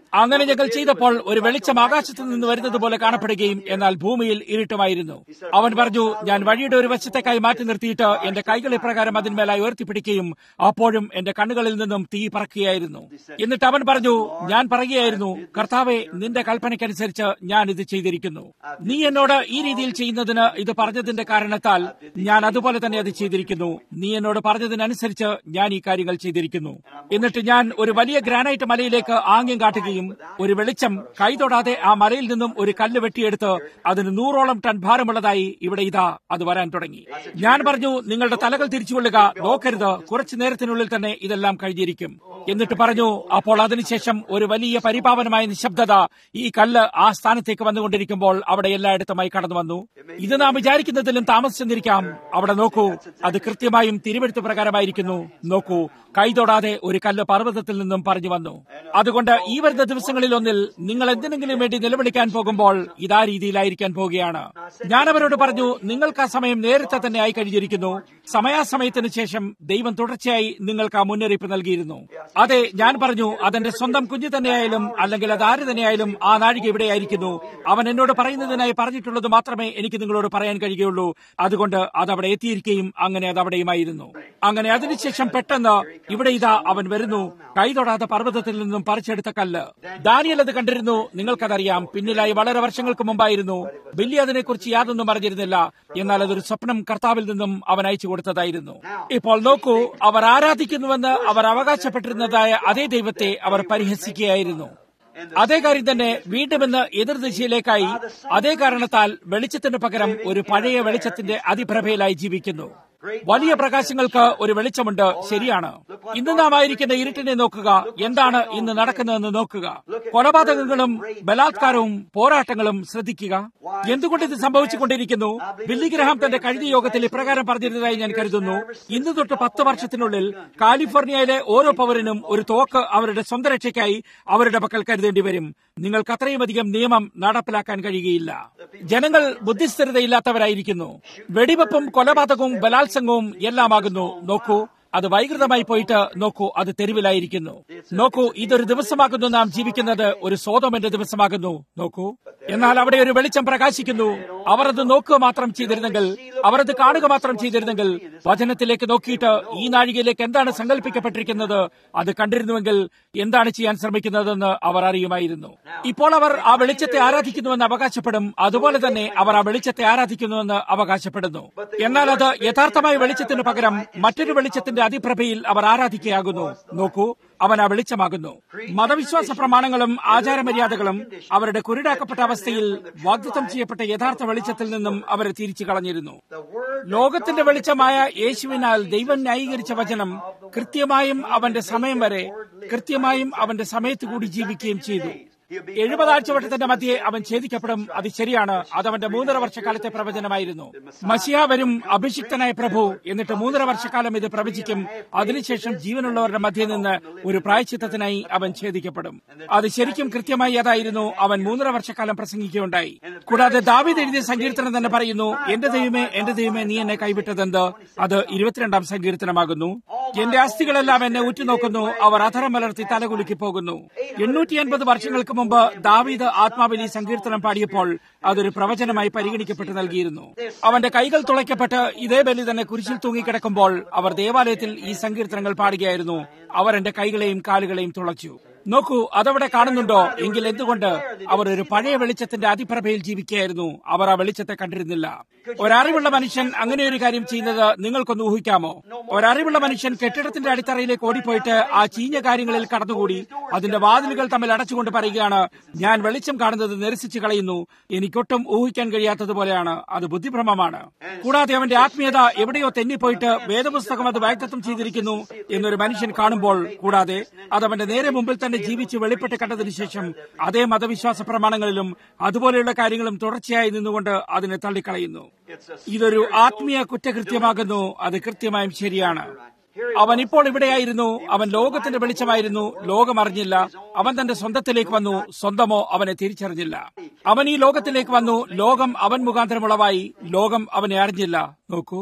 [SPEAKER 1] അങ്ങനെ ഞങ്ങൾ ചെയ്തപ്പോൾ ഒരു വെളിച്ചം ആകാശത്ത് നിന്ന് വരുന്നത് പോലെ കാണപ്പെടുകയും എന്നാൽ ഭൂമിയിൽ ഇരുട്ടുമായിരുന്നു അവൻ പറഞ്ഞു ഞാൻ വഴിയുടെ ഒരു വശത്തേക്കായി മാറ്റി നിർത്തിയിട്ട് എന്റെ കൈകൾ ഇപ്രകാരം അതിന്മേലായി ഉയർത്തിപ്പിടിക്കുകയും അപ്പോഴും എന്റെ കണ്ണുകളിൽ നിന്നും തീ പറക്കുകയായിരുന്നു എന്നിട്ട് അവൻ പറഞ്ഞു ഞാൻ പറയുകയായിരുന്നു കർത്താവെ നിന്റെ കൽപ്പനയ്ക്കനുസരിച്ച് ഞാൻ ഇത് ചെയ്തിരിക്കുന്നു നീ എന്നോട് ഈ രീതിയിൽ ചെയ്യുന്നതിന് ഇത് പറഞ്ഞതിന്റെ കാരണത്താൽ ഞാൻ അതുപോലെ തന്നെ അത് ചെയ്തിരിക്കുന്നു നീ എന്നോട് പറഞ്ഞതിനനുസരിച്ച് ഞാൻ ഈ കാര്യങ്ങൾ ചെയ്തിരിക്കുന്നു എന്നിട്ട് ഞാൻ ഒരു വലിയ ഗ്രാനൈറ്റ് മലയിലേക്ക് ആംഗ്യം കാട്ടുകയും ഒരു വെളിച്ചം കൈതൊടാതെ ആ മലയിൽ നിന്നും ഒരു കല്ല് വെട്ടിയെടുത്ത് അതിന് നൂറോളം ടൺ ഭാരമുള്ളതായി ഇവിടെ ഇതാ അത് വരാൻ തുടങ്ങി ഞാൻ പറഞ്ഞു നിങ്ങളുടെ തലകൾ തിരിച്ചുകൊള്ളുക നോക്കരുത് കുറച്ചു നേരത്തിനുള്ളിൽ തന്നെ ഇതെല്ലാം കഴിഞ്ഞിരിക്കും എന്നിട്ട് പറഞ്ഞു അപ്പോൾ അതിനുശേഷം ഒരു വലിയ പരിപാവനമായ നിശബ്ദത ഈ കല്ല് ആ സ്ഥാനത്തേക്ക് വന്നുകൊണ്ടിരിക്കുമ്പോൾ അവിടെ എല്ലായിടത്തുമായി കടന്നു വന്നു ഇത് നാം വിചാരിക്കുന്നതിലും താമസിച്ചെന്നിരിക്കാം അവിടെ നോക്കൂ അത് കൃത്യമായും തിരുവെടുത്ത് പ്രകാരമായിരിക്കുന്നു നോക്കൂ കൈതൊടാതെ ഒരു കല്ല് പർവ്വതത്തിൽ നിന്നും പറഞ്ഞു വന്നു അതുകൊണ്ട് ഈ വരുന്ന ദിവസങ്ങളിൽ ഒന്നിൽ നിങ്ങൾ എന്തിനെങ്കിലും വേണ്ടി നിലവിളിക്കാൻ പോകുമ്പോൾ ഇതാ രീതിയിലായിരിക്കാൻ പോവുകയാണ് ഞാൻ അവരോട് പറഞ്ഞു നിങ്ങൾക്ക് ആ സമയം നേരത്തെ തന്നെ ആയി കഴിഞ്ഞിരിക്കുന്നു സമയാസമയത്തിന് ശേഷം ദൈവം തുടർച്ചയായി നിങ്ങൾക്ക് ആ മുന്നറിയിപ്പ് നൽകിയിരുന്നു അതെ ഞാൻ പറഞ്ഞു അതെന്റെ സ്വന്തം കുഞ്ഞു തന്നെയായാലും അല്ലെങ്കിൽ അത് ആര് തന്നെയായാലും ആ നാഴിക ഇവിടെയായിരിക്കുന്നു അവൻ എന്നോട് പറയുന്നതിനായി പറഞ്ഞിട്ടുള്ളത് മാത്രമേ എനിക്ക് നിങ്ങളോട് പറയാൻ കഴിയുകയുള്ളൂ അതുകൊണ്ട് അത് അവിടെ എത്തിയിരിക്കുകയും അങ്ങനെ അത് അവിടെയുമായിരുന്നു അങ്ങനെ അതിനുശേഷം പെട്ടെന്ന് ഇവിടെ ഇതാ അവൻ വരുന്നു കൈതൊടാത്ത പർവ്വതത്തിൽ നിന്നും പറിച്ചെടുത്ത കല്ല് ദാനിയൽ അത് കണ്ടിരുന്നു നിങ്ങൾക്കതറിയാം പിന്നിലായി വളരെ വർഷങ്ങൾക്ക് മുമ്പായിരുന്നു ബില്ലി അതിനെക്കുറിച്ച് യാതൊന്നും അറിഞ്ഞിരുന്നില്ല എന്നാൽ അതൊരു സ്വപ്നം കർത്താവിൽ നിന്നും അവൻ അയച്ചു കൊടുത്തതായിരുന്നു ഇപ്പോൾ നോക്കൂ അവർ ആരാധിക്കുന്നുവെന്ന് അവർ അവകാശപ്പെട്ടിരുന്നതായ അതേ ദൈവത്തെ അവർ പരിഹസിക്കുകയായിരുന്നു അതേ കാര്യം തന്നെ വീണ്ടും ഇന്ന് എതിർദിശയിലേക്കായി അതേ കാരണത്താൽ വെളിച്ചത്തിന് പകരം ഒരു പഴയ വെളിച്ചത്തിന്റെ അതിപ്രഭയിലായി ജീവിക്കുന്നു വലിയ പ്രകാശങ്ങൾക്ക് ഒരു വെളിച്ചമുണ്ട് ശരിയാണ് ഇന്ന് നാം ആയിരിക്കുന്ന ഇരുട്ടിനെ നോക്കുക എന്താണ് ഇന്ന് നടക്കുന്നതെന്ന് നോക്കുക കൊലപാതകങ്ങളും ബലാത്കാരവും പോരാട്ടങ്ങളും ശ്രദ്ധിക്കുക എന്തുകൊണ്ട് ഇത് സംഭവിച്ചുകൊണ്ടിരിക്കുന്നു ബില്ലി ഗ്രഹാം തന്റെ കഴിഞ്ഞ യോഗത്തിൽ ഇപ്രകാരം പറഞ്ഞിരുന്നതായി ഞാൻ കരുതുന്നു ഇന്ന് തൊട്ട് പത്ത് വർഷത്തിനുള്ളിൽ കാലിഫോർണിയയിലെ ഓരോ പൗരനും ഒരു തോക്ക് അവരുടെ സ്വന്തം രക്ഷയ്ക്കായി അവരുടെ പക്കൽ കരുതേണ്ടി വരും നിങ്ങൾക്ക് അത്രയുമധികം നിയമം നടപ്പിലാക്കാൻ കഴിയുകയില്ല ജനങ്ങൾ ബുദ്ധിസ്ഥിരതയില്ലാത്തവരായിരിക്കുന്നു വെടിവെപ്പും കൊലപാതകവും ബലാത്സംഗവും എല്ലാമാകുന്നു നോക്കൂ അത് വൈകൃതമായി പോയിട്ട് നോക്കൂ അത് തെരുവിലായിരിക്കുന്നു നോക്കൂ ഇതൊരു ദിവസമാകുന്നു നാം ജീവിക്കുന്നത് ഒരു സോതമന്റെ ദിവസമാകുന്നു നോക്കൂ എന്നാൽ അവിടെ ഒരു വെളിച്ചം പ്രകാശിക്കുന്നു അവർ അത് നോക്കുക മാത്രം ചെയ്തിരുന്നെങ്കിൽ അവർ അത് കാണുക മാത്രം ചെയ്തിരുന്നെങ്കിൽ വചനത്തിലേക്ക് നോക്കിയിട്ട് ഈ നാഴികയിലേക്ക് എന്താണ് സങ്കല്പിക്കപ്പെട്ടിരിക്കുന്നത് അത് കണ്ടിരുന്നുവെങ്കിൽ എന്താണ് ചെയ്യാൻ ശ്രമിക്കുന്നതെന്ന് അവർ അറിയുമായിരുന്നു ഇപ്പോൾ അവർ ആ വെളിച്ചത്തെ ആരാധിക്കുന്നുവെന്ന് അവകാശപ്പെടും അതുപോലെ തന്നെ അവർ ആ വെളിച്ചത്തെ ആരാധിക്കുന്നുവെന്ന് അവകാശപ്പെടുന്നു എന്നാൽ അത് യഥാർത്ഥമായ വെളിച്ചത്തിന് പകരം മറ്റൊരു വെളിച്ചത്തിന്റെ അതിപ്രഭയിൽ അവർ ആരാധിക്കുകയാകുന്നു നോക്കൂ അവൻ ആ വെളിച്ചമാകുന്നു മതവിശ്വാസ പ്രമാണങ്ങളും ആചാരമര്യാദകളും അവരുടെ കുരുടാക്കപ്പെട്ട അവസ്ഥയിൽ വാഗ്ദത്തം ചെയ്യപ്പെട്ട യഥാർത്ഥ വെളിച്ചത്തിൽ നിന്നും അവരെ തിരിച്ചു കളഞ്ഞിരുന്നു ലോകത്തിന്റെ വെളിച്ചമായ യേശുവിനാൽ ദൈവം ന്യായീകരിച്ച വചനം കൃത്യമായും അവന്റെ സമയം വരെ കൃത്യമായും അവന്റെ സമയത്ത് കൂടി ജീവിക്കുകയും ചെയ്തു എഴുപതാഴ്ച വട്ടത്തിന്റെ മധ്യേ അവൻ ഛേദിക്കപ്പെടും അത് ശരിയാണ് അത് അവന്റെ മൂന്നര വർഷക്കാലത്തെ പ്രവചനമായിരുന്നു മസിയ വരും അഭിഷിക്തനായ പ്രഭു എന്നിട്ട് മൂന്നര വർഷക്കാലം ഇത് പ്രവചിക്കും അതിനുശേഷം ജീവനുള്ളവരുടെ മധ്യേ നിന്ന് ഒരു പ്രായച്ചിത്തത്തിനായി അവൻ ഛേദിക്കപ്പെടും അത് ശരിക്കും കൃത്യമായി അതായിരുന്നു അവൻ മൂന്നര വർഷക്കാലം പ്രസംഗിക്കുകയുണ്ടായി കൂടാതെ ദാവീദ് എഴുതിയ സങ്കീർത്തനം തന്നെ പറയുന്നു എന്റെ ദൈവമേ എന്റെ ദൈവമേ നീ എന്നെ കൈവിട്ടതെന്ത് അത് ഇരുപത്തിരണ്ടാം സങ്കീർത്തനമാകുന്നു എന്റെ അസ്ഥികളെല്ലാം എന്നെ ഉറ്റുനോക്കുന്നു അവർ അധരം മലർത്തി തലകുലുക്കി പോകുന്നു എണ്ണൂറ്റി അൻപത് വർഷങ്ങൾക്ക് മുമ്പ് ദാവീദ് ആത്മാവിൽ ഈ സങ്കീർത്തനം പാടിയപ്പോൾ അതൊരു പ്രവചനമായി പരിഗണിക്കപ്പെട്ട് നൽകിയിരുന്നു അവന്റെ കൈകൾ തുളയ്ക്കപ്പെട്ട് ഇതേ ബലി തന്നെ കുരിശിൽ തൂങ്ങിക്കിടക്കുമ്പോൾ അവർ ദേവാലയത്തിൽ ഈ സങ്കീർത്തനങ്ങൾ പാടുകയായിരുന്നു അവർ എന്റെ കൈകളെയും കാലുകളെയും തുളച്ചു നോക്കൂ അതവിടെ കാണുന്നുണ്ടോ എങ്കിൽ എന്തുകൊണ്ട് അവർ ഒരു പഴയ വെളിച്ചത്തിന്റെ അതിപ്രഭയിൽ ജീവിക്കുകയായിരുന്നു അവർ ആ വെളിച്ചത്തെ കണ്ടിരുന്നില്ല ഒരറിവുള്ള മനുഷ്യൻ അങ്ങനെ ഒരു കാര്യം ചെയ്യുന്നത് നിങ്ങൾക്കൊന്ന് ഊഹിക്കാമോ ഒരറിവുള്ള മനുഷ്യൻ കെട്ടിടത്തിന്റെ അടിത്തറയിലേക്ക് ഓടിപ്പോയിട്ട് ആ ചീഞ്ഞ കാര്യങ്ങളിൽ കടന്നുകൂടി അതിന്റെ വാതിലുകൾ തമ്മിൽ അടച്ചുകൊണ്ട് പറയുകയാണ് ഞാൻ വെളിച്ചം കാണുന്നത് നിരസിച്ചു കളയുന്നു എനിക്കൊട്ടും ഊഹിക്കാൻ കഴിയാത്തതുപോലെയാണ് അത് ബുദ്ധിഭ്രമമാണ് കൂടാതെ അവന്റെ ആത്മീയത എവിടെയോ തെന്നിപ്പോയിട്ട് വേദപുസ്തകം അത് വാഗ്ദത്വം ചെയ്തിരിക്കുന്നു എന്നൊരു മനുഷ്യൻ കാണുമ്പോൾ കൂടാതെ അത് അവന്റെ നേരെ മുമ്പിൽ തന്നെ ജീവിച്ച് വെളിപ്പെട്ട് കണ്ടതിനു ശേഷം അതേ മതവിശ്വാസ പ്രമാണങ്ങളിലും അതുപോലെയുള്ള കാര്യങ്ങളും തുടർച്ചയായി നിന്നുകൊണ്ട് അതിനെ തള്ളിക്കളയുന്നു ഇതൊരു ആത്മീയ കുറ്റകൃത്യമാകുന്നു അത് കൃത്യമായും ശരിയാണ് അവൻ ഇപ്പോൾ ഇവിടെയായിരുന്നു അവൻ ലോകത്തിന്റെ വെളിച്ചമായിരുന്നു ലോകം അറിഞ്ഞില്ല അവൻ തന്റെ സ്വന്തത്തിലേക്ക് വന്നു സ്വന്തമോ അവനെ തിരിച്ചറിഞ്ഞില്ല അവൻ ഈ ലോകത്തിലേക്ക് വന്നു ലോകം അവൻ മുഖാന്തരമുളവായി ലോകം അവനെ അറിഞ്ഞില്ല നോക്കൂ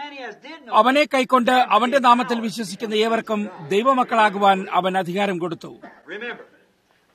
[SPEAKER 1] അവനെ കൈക്കൊണ്ട് അവന്റെ നാമത്തിൽ വിശ്വസിക്കുന്ന ഏവർക്കും ദൈവമക്കളാകുവാൻ അവൻ അധികാരം കൊടുത്തു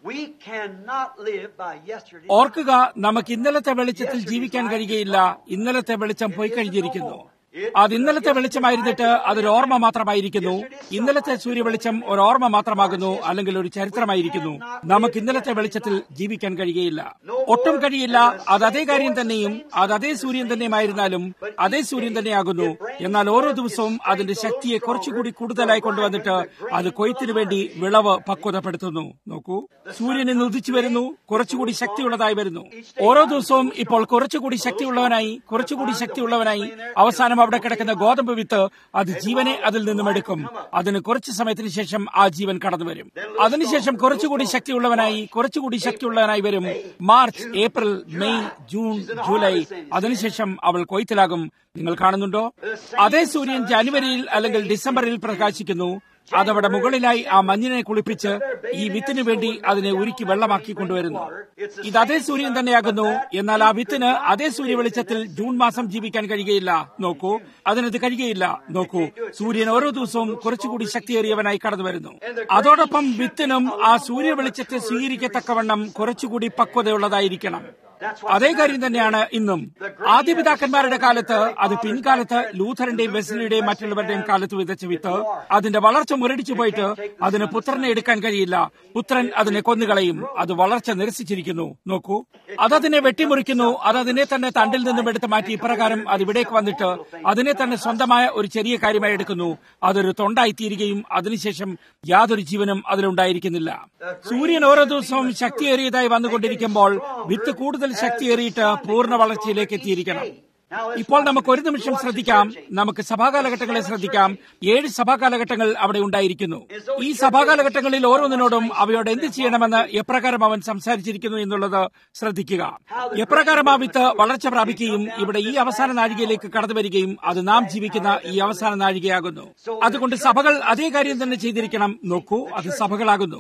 [SPEAKER 2] We cannot live by yesterday's
[SPEAKER 1] ഓർക്കുക നമുക്ക് ഇന്നലത്തെ വെളിച്ചത്തിൽ ജീവിക്കാൻ കഴിയുകയില്ല ഇന്നലത്തെ വെളിച്ചം പോയി കഴിഞ്ഞിരിക്കുന്നു അത് ഇന്നലത്തെ വെളിച്ചമായിരുന്നിട്ട് അതൊരു ഓർമ്മ മാത്രമായിരിക്കുന്നു ഇന്നലത്തെ സൂര്യ വെളിച്ചം ഒരു ഓർമ്മ മാത്രമാകുന്നു അല്ലെങ്കിൽ ഒരു ചരിത്രമായിരിക്കുന്നു നമുക്ക് ഇന്നലത്തെ വെളിച്ചത്തിൽ ജീവിക്കാൻ കഴിയുകയില്ല ഒട്ടും കഴിയില്ല അത് അതേ കാര്യം തന്നെയും അത് അതേ സൂര്യൻ തന്നെയുമായിരുന്നാലും അതേ സൂര്യൻ തന്നെയാകുന്നു എന്നാൽ ഓരോ ദിവസവും അതിന്റെ ശക്തിയെ കുറച്ചുകൂടി കൂടുതലായി കൊണ്ടുവന്നിട്ട് അത് കൊയ്ത്തിനു വേണ്ടി വിളവ് പക്വതപ്പെടുത്തുന്നു നോക്കൂ സൂര്യൻ ഇന്ന് ഉദിച്ചു വരുന്നു കുറച്ചുകൂടി ശക്തിയുള്ളതായി വരുന്നു ഓരോ ദിവസവും ഇപ്പോൾ കുറച്ചുകൂടി ശക്തിയുള്ളവനായി കുറച്ചുകൂടി ശക്തിയുള്ളവനായി അവസാനം അവിടെ കിടക്കുന്ന ഗോതമ്പ് വിത്ത് അത് ജീവനെ അതിൽ നിന്നും എടുക്കും അതിന് കുറച്ച് സമയത്തിന് ശേഷം ആ ജീവൻ കടന്നു വരും അതിനുശേഷം കുറച്ചുകൂടി ശക്തിയുള്ളവനായി കുറച്ചുകൂടി ശക്തിയുള്ളവനായി വരും March April May June July അതിനുശേഷം അവൾ കൊയ്ത്തിലാകും നിങ്ങൾ കാണുന്നുണ്ടോ അതേ സൂര്യൻ ജനുവരിയിൽ അല്ലെങ്കിൽ ഡിസംബറിൽ പ്രകാശിക്കുന്നു അതവിടെ മുകളിലായി ആ മഞ്ഞിനെ കുളിപ്പിച്ച് ഈ വിത്തിനു വേണ്ടി അതിനെ ഉരുക്കി വെള്ളമാക്കി കൊണ്ടുവരുന്നു ഇത് അതേ സൂര്യൻ തന്നെയാകുന്നു എന്നാൽ ആ വിത്തിന് അതേ സൂര്യ വെളിച്ചത്തിൽ ജൂൺ മാസം ജീവിക്കാൻ കഴിയുകയില്ല നോക്കൂ അതിനത് കഴിയുകയില്ല നോക്കൂ സൂര്യൻ ഓരോ ദിവസവും കുറച്ചുകൂടി ശക്തിയേറിയവനായി കടന്നു വരുന്നു അതോടൊപ്പം വിത്തിനും ആ സൂര്യ വെളിച്ചത്തെ സ്വീകരിക്കത്തക്കവണ്ണം കുറച്ചുകൂടി പക്വതയുള്ളതായിരിക്കണം അതേ കാര്യം തന്നെയാണ് ഇന്നും ആദ്യപിതാക്കന്മാരുടെ കാലത്ത് അത് പിൻകാലത്ത് ലൂഥറിന്റെയും വെസ്ലിയുടെയും മറ്റുള്ളവരുടെയും കാലത്ത് വിതച്ച വിത്ത് അതിന്റെ വളർച്ച മുരടിച്ചു പോയിട്ട് അതിന് പുത്രനെ എടുക്കാൻ കഴിയില്ല പുത്രൻ അതിനെ കൊന്നുകളയും അത് വളർച്ച നിരസിച്ചിരിക്കുന്നു നോക്കൂ അതതിനെ വെട്ടിമുറിക്കുന്നു അത് അതിനെ തന്നെ തണ്ടിൽ നിന്നും എടുത്ത് മാറ്റി ഇപ്രകാരം അത് ഇവിടേക്ക് വന്നിട്ട് അതിനെ തന്നെ സ്വന്തമായ ഒരു ചെറിയ കാര്യമായി എടുക്കുന്നു അതൊരു തൊണ്ടായിത്തീരുകയും അതിനുശേഷം യാതൊരു ജീവനും അതിലുണ്ടായിരിക്കുന്നില്ല സൂര്യൻ ഓരോ ദിവസവും ശക്തിയേറിയതായി വന്നുകൊണ്ടിരിക്കുമ്പോൾ വിത്ത് കൂടുതൽ ശക്തിയേറിയിട്ട് പൂർണ്ണ വളർച്ചയിലേക്ക് എത്തിയിരിക്കണം ഇപ്പോൾ നമുക്ക് ഒരു നിമിഷം ശ്രദ്ധിക്കാം നമുക്ക് സഭാകാലഘട്ടങ്ങളെ ശ്രദ്ധിക്കാം ഏഴ് സഭാകാലഘട്ടങ്ങൾ അവിടെ ഉണ്ടായിരിക്കുന്നു ഈ സഭാകാലഘട്ടങ്ങളിൽ ഓരോന്നിനോടും അവയോട് എന്ത് ചെയ്യണമെന്ന് എപ്രകാരം അവൻ സംസാരിച്ചിരിക്കുന്നു എന്നുള്ളത് ശ്രദ്ധിക്കുക എപ്രകാരം ആ വിത്ത് വളർച്ച പ്രാപിക്കുകയും ഇവിടെ ഈ അവസാന നാഴികയിലേക്ക് കടന്നു വരികയും അത് നാം ജീവിക്കുന്ന ഈ അവസാന നാഴികയാകുന്നു അതുകൊണ്ട് സഭകൾ അതേ കാര്യം തന്നെ ചെയ്തിരിക്കണം നോക്കൂ അത് സഭകളാകുന്നു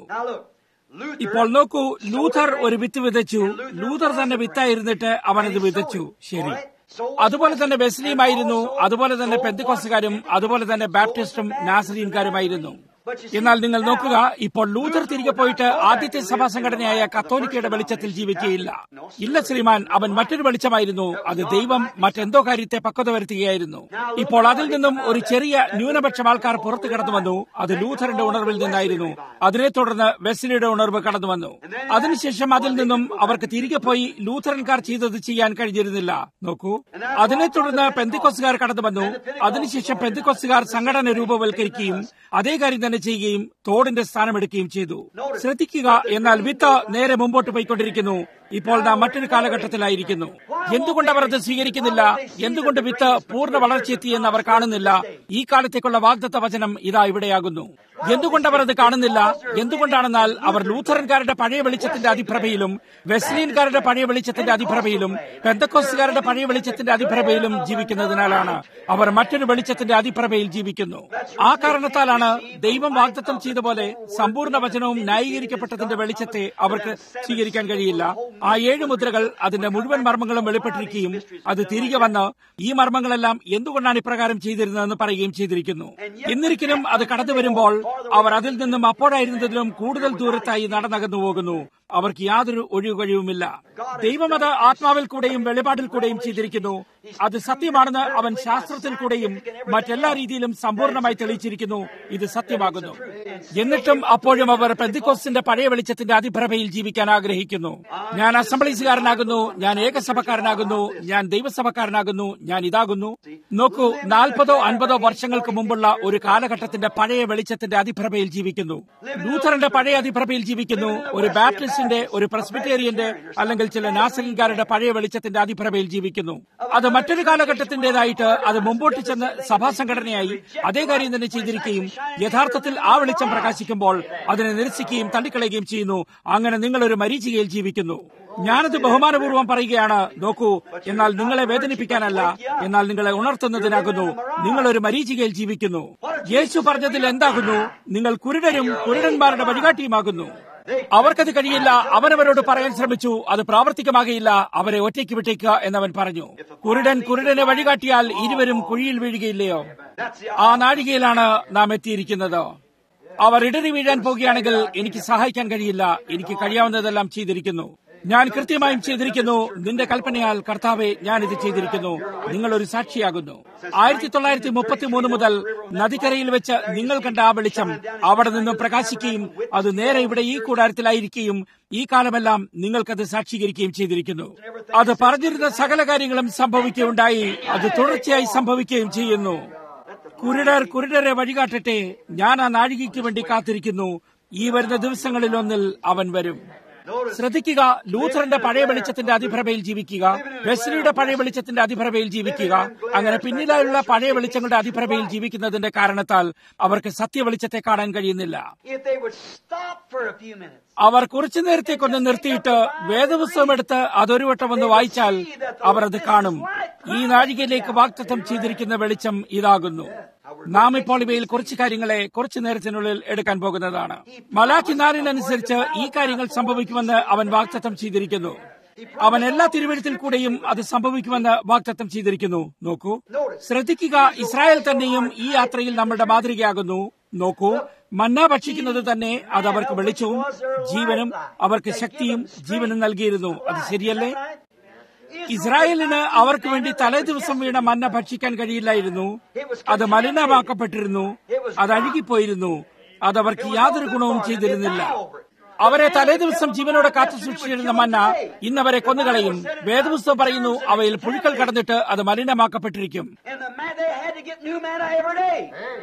[SPEAKER 2] Now look, Luther
[SPEAKER 1] ഇപ്പോൾ നോക്കൂ ലൂഥർ ഒരു വിത്ത് വിതച്ചു ലൂഥർ തന്നെ വിത്തായിരുന്നിട്ട് അവനത് വിതച്ചു ശരി അതുപോലെ തന്നെ ബെസ്ലിയുമായിരുന്നു അതുപോലെ തന്നെ പെന്തിക്കോസുകാരും അതുപോലെ തന്നെ ബാപ്റ്റിസ്റ്റും നാസറീൻകാരുമായിരുന്നു എന്നാൽ നിങ്ങൾ നോക്കുക ഇപ്പോൾ ലൂഥർ തിരികെ പോയിട്ട് ആദ്യത്തെ സഭാ സംഘടനയായ കത്തോലിക്കയുടെ വെളിച്ചത്തിൽ ജീവിക്കുകയില്ല ഇല്ല ശ്രീമാൻ അവൻ മറ്റൊരു വെളിച്ചമായിരുന്നു അത് ദൈവം മറ്റെന്തോ കാര്യത്തെ പക്വത വരുത്തുകയായിരുന്നു ഇപ്പോൾ അതിൽ നിന്നും ഒരു ചെറിയ ന്യൂനപക്ഷം ആൾക്കാർ പുറത്തു കടന്നു വന്നു അത് ലൂഥറിന്റെ ഉണർവിൽ നിന്നായിരുന്നു അതിനെ തുടർന്ന് വെസ്ലിയുടെ ഉണർവ് കടന്നു വന്നു അതിനുശേഷം അതിൽ നിന്നും അവർക്ക് തിരികെ പോയി ലൂഥറൻകാർ ചെയ്തത് ചെയ്യാൻ കഴിഞ്ഞിരുന്നില്ല നോക്കൂ അതിനെ തുടർന്ന് പെന്തിക്കൊസുകാർ കടന്നു വന്നു അതിനുശേഷം പെന്തിക്കൊസുകാർ സംഘടന രൂപവൽക്കരിക്കുകയും അതേ കാര്യം തന്നെ ചെയ്യുകയും തോടിന്റെ സ്ഥാനമെടുക്കുകയും ചെയ്തു ശ്രദ്ധിക്കുക എന്നാൽ വിത്ത് നേരെ മുമ്പോട്ട് പോയിക്കൊണ്ടിരിക്കുന്നു ഇപ്പോൾ നാം മറ്റൊരു കാലഘട്ടത്തിലായിരിക്കുന്നു എന്തുകൊണ്ട് അവർ അത് സ്വീകരിക്കുന്നില്ല എന്തുകൊണ്ട് വിത്ത് പൂർണ്ണ വളർച്ചയെത്തി എന്ന് അവർ കാണുന്നില്ല ഈ കാലത്തേക്കുള്ള വാഗ്ദത്ത വചനം ഇതാ ഇവിടെയാകുന്നു എന്തുകൊണ്ട് അവർ അത് കാണുന്നില്ല എന്തുകൊണ്ടാണെന്നാൽ അവർ ലൂഥറൻകാരുടെ പഴയ വെളിച്ചത്തിന്റെ അതിപ്രഭയിലും വെസ്ലിയൻകാരുടെ പഴയ വെളിച്ചത്തിന്റെ അതിപ്രഭയിലും പെന്തക്കോസുകാരുടെ പഴയ വെളിച്ചത്തിന്റെ അതിപ്രഭയിലും ജീവിക്കുന്നതിനാലാണ് അവർ മറ്റൊരു വെളിച്ചത്തിന്റെ അതിപ്രഭയിൽ ജീവിക്കുന്നു ആ കാരണത്താലാണ് ദൈവം വാഗ്ദത്തം ചെയ്ത പോലെ സമ്പൂർണ്ണ വചനവും ന്യായീകരിക്കപ്പെട്ടതിന്റെ വെളിച്ചത്തെ അവർക്ക് സ്വീകരിക്കാൻ കഴിയില്ല ആ ഏഴ് മുദ്രകൾ അതിന്റെ മുഴുവൻ മർമ്മങ്ങളും വെളിപ്പെട്ടിരിക്കുകയും അത് തിരികെ വന്ന് ഈ മർമ്മങ്ങളെല്ലാം എന്തുകൊണ്ടാണ് ഇപ്രകാരം ചെയ്തിരുന്നതെന്ന് പറയുകയും ചെയ്തിരിക്കുന്നു എന്നിരിക്കലും അത് കടന്നു വരുമ്പോൾ അവർ അതിൽ നിന്നും അപ്പോഴായിരുന്നതിലും കൂടുതൽ ദൂരത്തായി നടന്നകന്നു പോകുന്നു അവർക്ക് യാതൊരു ഒഴിവുകഴിവുമില്ല ദൈവം അത് ആത്മാവിൽ കൂടെയും വെളിപാടിൽ കൂടെയും ചെയ്തിരിക്കുന്നു അത് സത്യമാണെന്ന് അവൻ ശാസ്ത്രത്തിൽ കൂടെയും മറ്റെല്ലാ രീതിയിലും സമ്പൂർണ്ണമായി തെളിയിച്ചിരിക്കുന്നു ഇത് സത്യമാകുന്നു എന്നിട്ടും അപ്പോഴും അവർ പെന്തിക്കോസിന്റെ പഴയ വെളിച്ചത്തിന്റെ അതിപ്രഭയിൽ ജീവിക്കാൻ ആഗ്രഹിക്കുന്നു ഞാൻ അസംബ്ലീസുകാരനാകുന്നു ഞാൻ ഏകസഭക്കാരനാകുന്നു ഞാൻ ദൈവസഭക്കാരനാകുന്നു ഞാൻ ഇതാകുന്നു നോക്കൂ നാൽപ്പതോ അൻപതോ വർഷങ്ങൾക്ക് മുമ്പുള്ള ഒരു കാലഘട്ടത്തിന്റെ പഴയ വെളിച്ചത്തിന്റെ അതിപ്രഭയിൽ ജീവിക്കുന്നു ലൂഥറിന്റെ പഴയ അതിപ്രഭയിൽ ജീവിക്കുന്നു ഒരു ബാപ്റ്റിസ്റ്റിന്റെ ഒരു പ്രസ്ബിറ്റേറിയന്റെ അല്ലെങ്കിൽ ചില നാസറിൻകാരുടെ പഴയ വെളിച്ചത്തിന്റെ അതിപ്രഭയിൽ ജീവിക്കുന്നു അത് മറ്റൊരു കാലഘട്ടത്തിന്റേതായിട്ട് അത് മുമ്പോട്ട് ചെന്ന് സഭാ സംഘടനയായി അതേ കാര്യം തന്നെ ചെയ്തിരിക്കുകയും യഥാർത്ഥത്തിൽ ആ വെളിച്ചം പ്രകാശിക്കുമ്പോൾ അതിനെ നിരസിക്കുകയും തള്ളിക്കളയുകയും ചെയ്യുന്നു അങ്ങനെ നിങ്ങൾ ഒരു മരീചികയിൽ ജീവിക്കുന്നു ഞാനത് ബഹുമാനപൂർവ്വം പറയുകയാണ് നോക്കൂ എന്നാൽ നിങ്ങളെ വേദനിപ്പിക്കാനല്ല എന്നാൽ നിങ്ങളെ ഉണർത്തുന്നതിനാകുന്നു നിങ്ങൾ ഒരു മരീചികയിൽ ജീവിക്കുന്നു യേശു പറഞ്ഞതിൽ എന്താകുന്നു നിങ്ങൾ കുരുടരും കുരുടന്മാരുടെ വഴികാട്ടിയുമാകുന്നു അവർക്കത് കഴിയില്ല അവനവരോട് പറയാൻ ശ്രമിച്ചു അത് പ്രാവർത്തികമാകയില്ല അവരെ ഒറ്റയ്ക്ക് വിട്ടേക്കുക എന്നവൻ പറഞ്ഞു കുരുടൻ കുരുടനെ വഴികാട്ടിയാൽ ഇരുവരും കുഴിയിൽ വീഴുകയില്ലയോ ആ നാഴികയിലാണ് നാം എത്തിയിരിക്കുന്നത് അവർ ഇടറി വീഴാൻ പോകുകയാണെങ്കിൽ എനിക്ക് സഹായിക്കാൻ കഴിയില്ല എനിക്ക് കഴിയാവുന്നതെല്ലാം ചെയ്തിരിക്കുന്നു ഞാൻ കൃത്യമായും ചെയ്തിരിക്കുന്നു നിന്റെ കൽപ്പനയാൽ കർത്താവെ ഞാൻ ഇത് ചെയ്തിരിക്കുന്നു നിങ്ങൾ ഒരു സാക്ഷിയാകുന്നു ആയിരത്തി തൊള്ളായിരത്തി മുപ്പത്തി മൂന്ന് മുതൽ നദിക്കരയിൽ വെച്ച് നിങ്ങൾ കണ്ട ആ വെളിച്ചം അവിടെ നിന്ന് പ്രകാശിക്കുകയും അത് നേരെ ഇവിടെ ഈ കൂടാരത്തിലായിരിക്കുകയും ഈ കാലമെല്ലാം നിങ്ങൾക്കത് സാക്ഷീകരിക്കുകയും ചെയ്തിരിക്കുന്നു അത് പറഞ്ഞിരുന്ന സകല കാര്യങ്ങളും സംഭവിക്കുകയുണ്ടായി അത് തുടർച്ചയായി സംഭവിക്കുകയും ചെയ്യുന്നു കുരുടർ കുരുടരെ വഴികാട്ടട്ടെ ഞാൻ ആ നാഴികയ്ക്ക് വേണ്ടി കാത്തിരിക്കുന്നു ഈ വരുന്ന ദിവസങ്ങളിൽ ഒന്നിൽ അവൻ വരും ശ്രദ്ധിക്കുക ലൂഥറിന്റെ പഴയ വെളിച്ചത്തിന്റെ അതിപ്രഭയിൽ ജീവിക്കുക വെസ്ലിയുടെ പഴയ വെളിച്ചത്തിന്റെ അതിപ്രഭയിൽ ജീവിക്കുക അങ്ങനെ പിന്നിലായുള്ള പഴയ വെളിച്ചങ്ങളുടെ അതിപ്രഭയിൽ ജീവിക്കുന്നതിന്റെ കാരണത്താൽ അവർക്ക് സത്യ വെളിച്ചത്തെ കാണാൻ കഴിയുന്നില്ല
[SPEAKER 2] If they would stop for a few minutes,
[SPEAKER 1] അവർ കുറച്ചു നേരത്തേക്കൊന്ന് നിർത്തിയിട്ട് വേദപുസ്തകം എടുത്ത് അതൊരു വട്ടം ഒന്ന് വായിച്ചാൽ അവർ അത് കാണും ഈ നാഴികയിലേക്ക് വാക്തത്വം ചെയ്തിരിക്കുന്ന വെളിച്ചം ഇതാകുന്നു നാം ഇപ്പോൾ ഇവയിൽ കുറച്ച് കാര്യങ്ങളെ കുറച്ചു നേരത്തിനുള്ളിൽ എടുക്കാൻ പോകുന്നതാണ് മലാഖി നാലിനനുസരിച്ച് ഈ കാര്യങ്ങൾ സംഭവിക്കുമെന്ന് അവൻ വാക്തത്വം ചെയ്തിരിക്കുന്നു അവൻ എല്ലാ തിരുവഴുത്തിൽ കൂടെയും അത് സംഭവിക്കുമെന്ന് വാക്തത്വം ചെയ്തിരിക്കുന്നു നോക്കൂ ശ്രദ്ധിക്കുക ഇസ്രായേൽ തന്നെയും ഈ യാത്രയിൽ നമ്മുടെ മാതൃകയാകുന്നു നോക്കൂ മന്ന ഭക്ഷിക്കുന്നത് തന്നെ അത് അവർക്ക് വെളിച്ചവും ജീവനും അവർക്ക് ശക്തിയും ജീവനും നൽകിയിരുന്നു അത് ശരിയല്ലേ ഇസ്രായേലിന് അവർക്ക് വേണ്ടി തലേ ദിവസം വീണ മന്ന ഭക്ഷിക്കാൻ കഴിയില്ലായിരുന്നു അത് മലിനമാക്കപ്പെട്ടിരുന്നു അത് അഴുകിപ്പോയിരുന്നു അത് അവർക്ക് യാതൊരു ഗുണവും ചെയ്തിരുന്നില്ല അവരെ തലേ ദിവസം ജീവനോടെ കാത്തു സൂക്ഷിച്ചിരുന്ന മന്ന ഇന്നവരെ കൊന്നുകളയും വേദപുസ്തകം പറയുന്നു അവയിൽ പുഴുക്കൾ കടന്നിട്ട് അത് മലിനമാക്കപ്പെട്ടിരിക്കും
[SPEAKER 2] and the man they had to get new manna every day.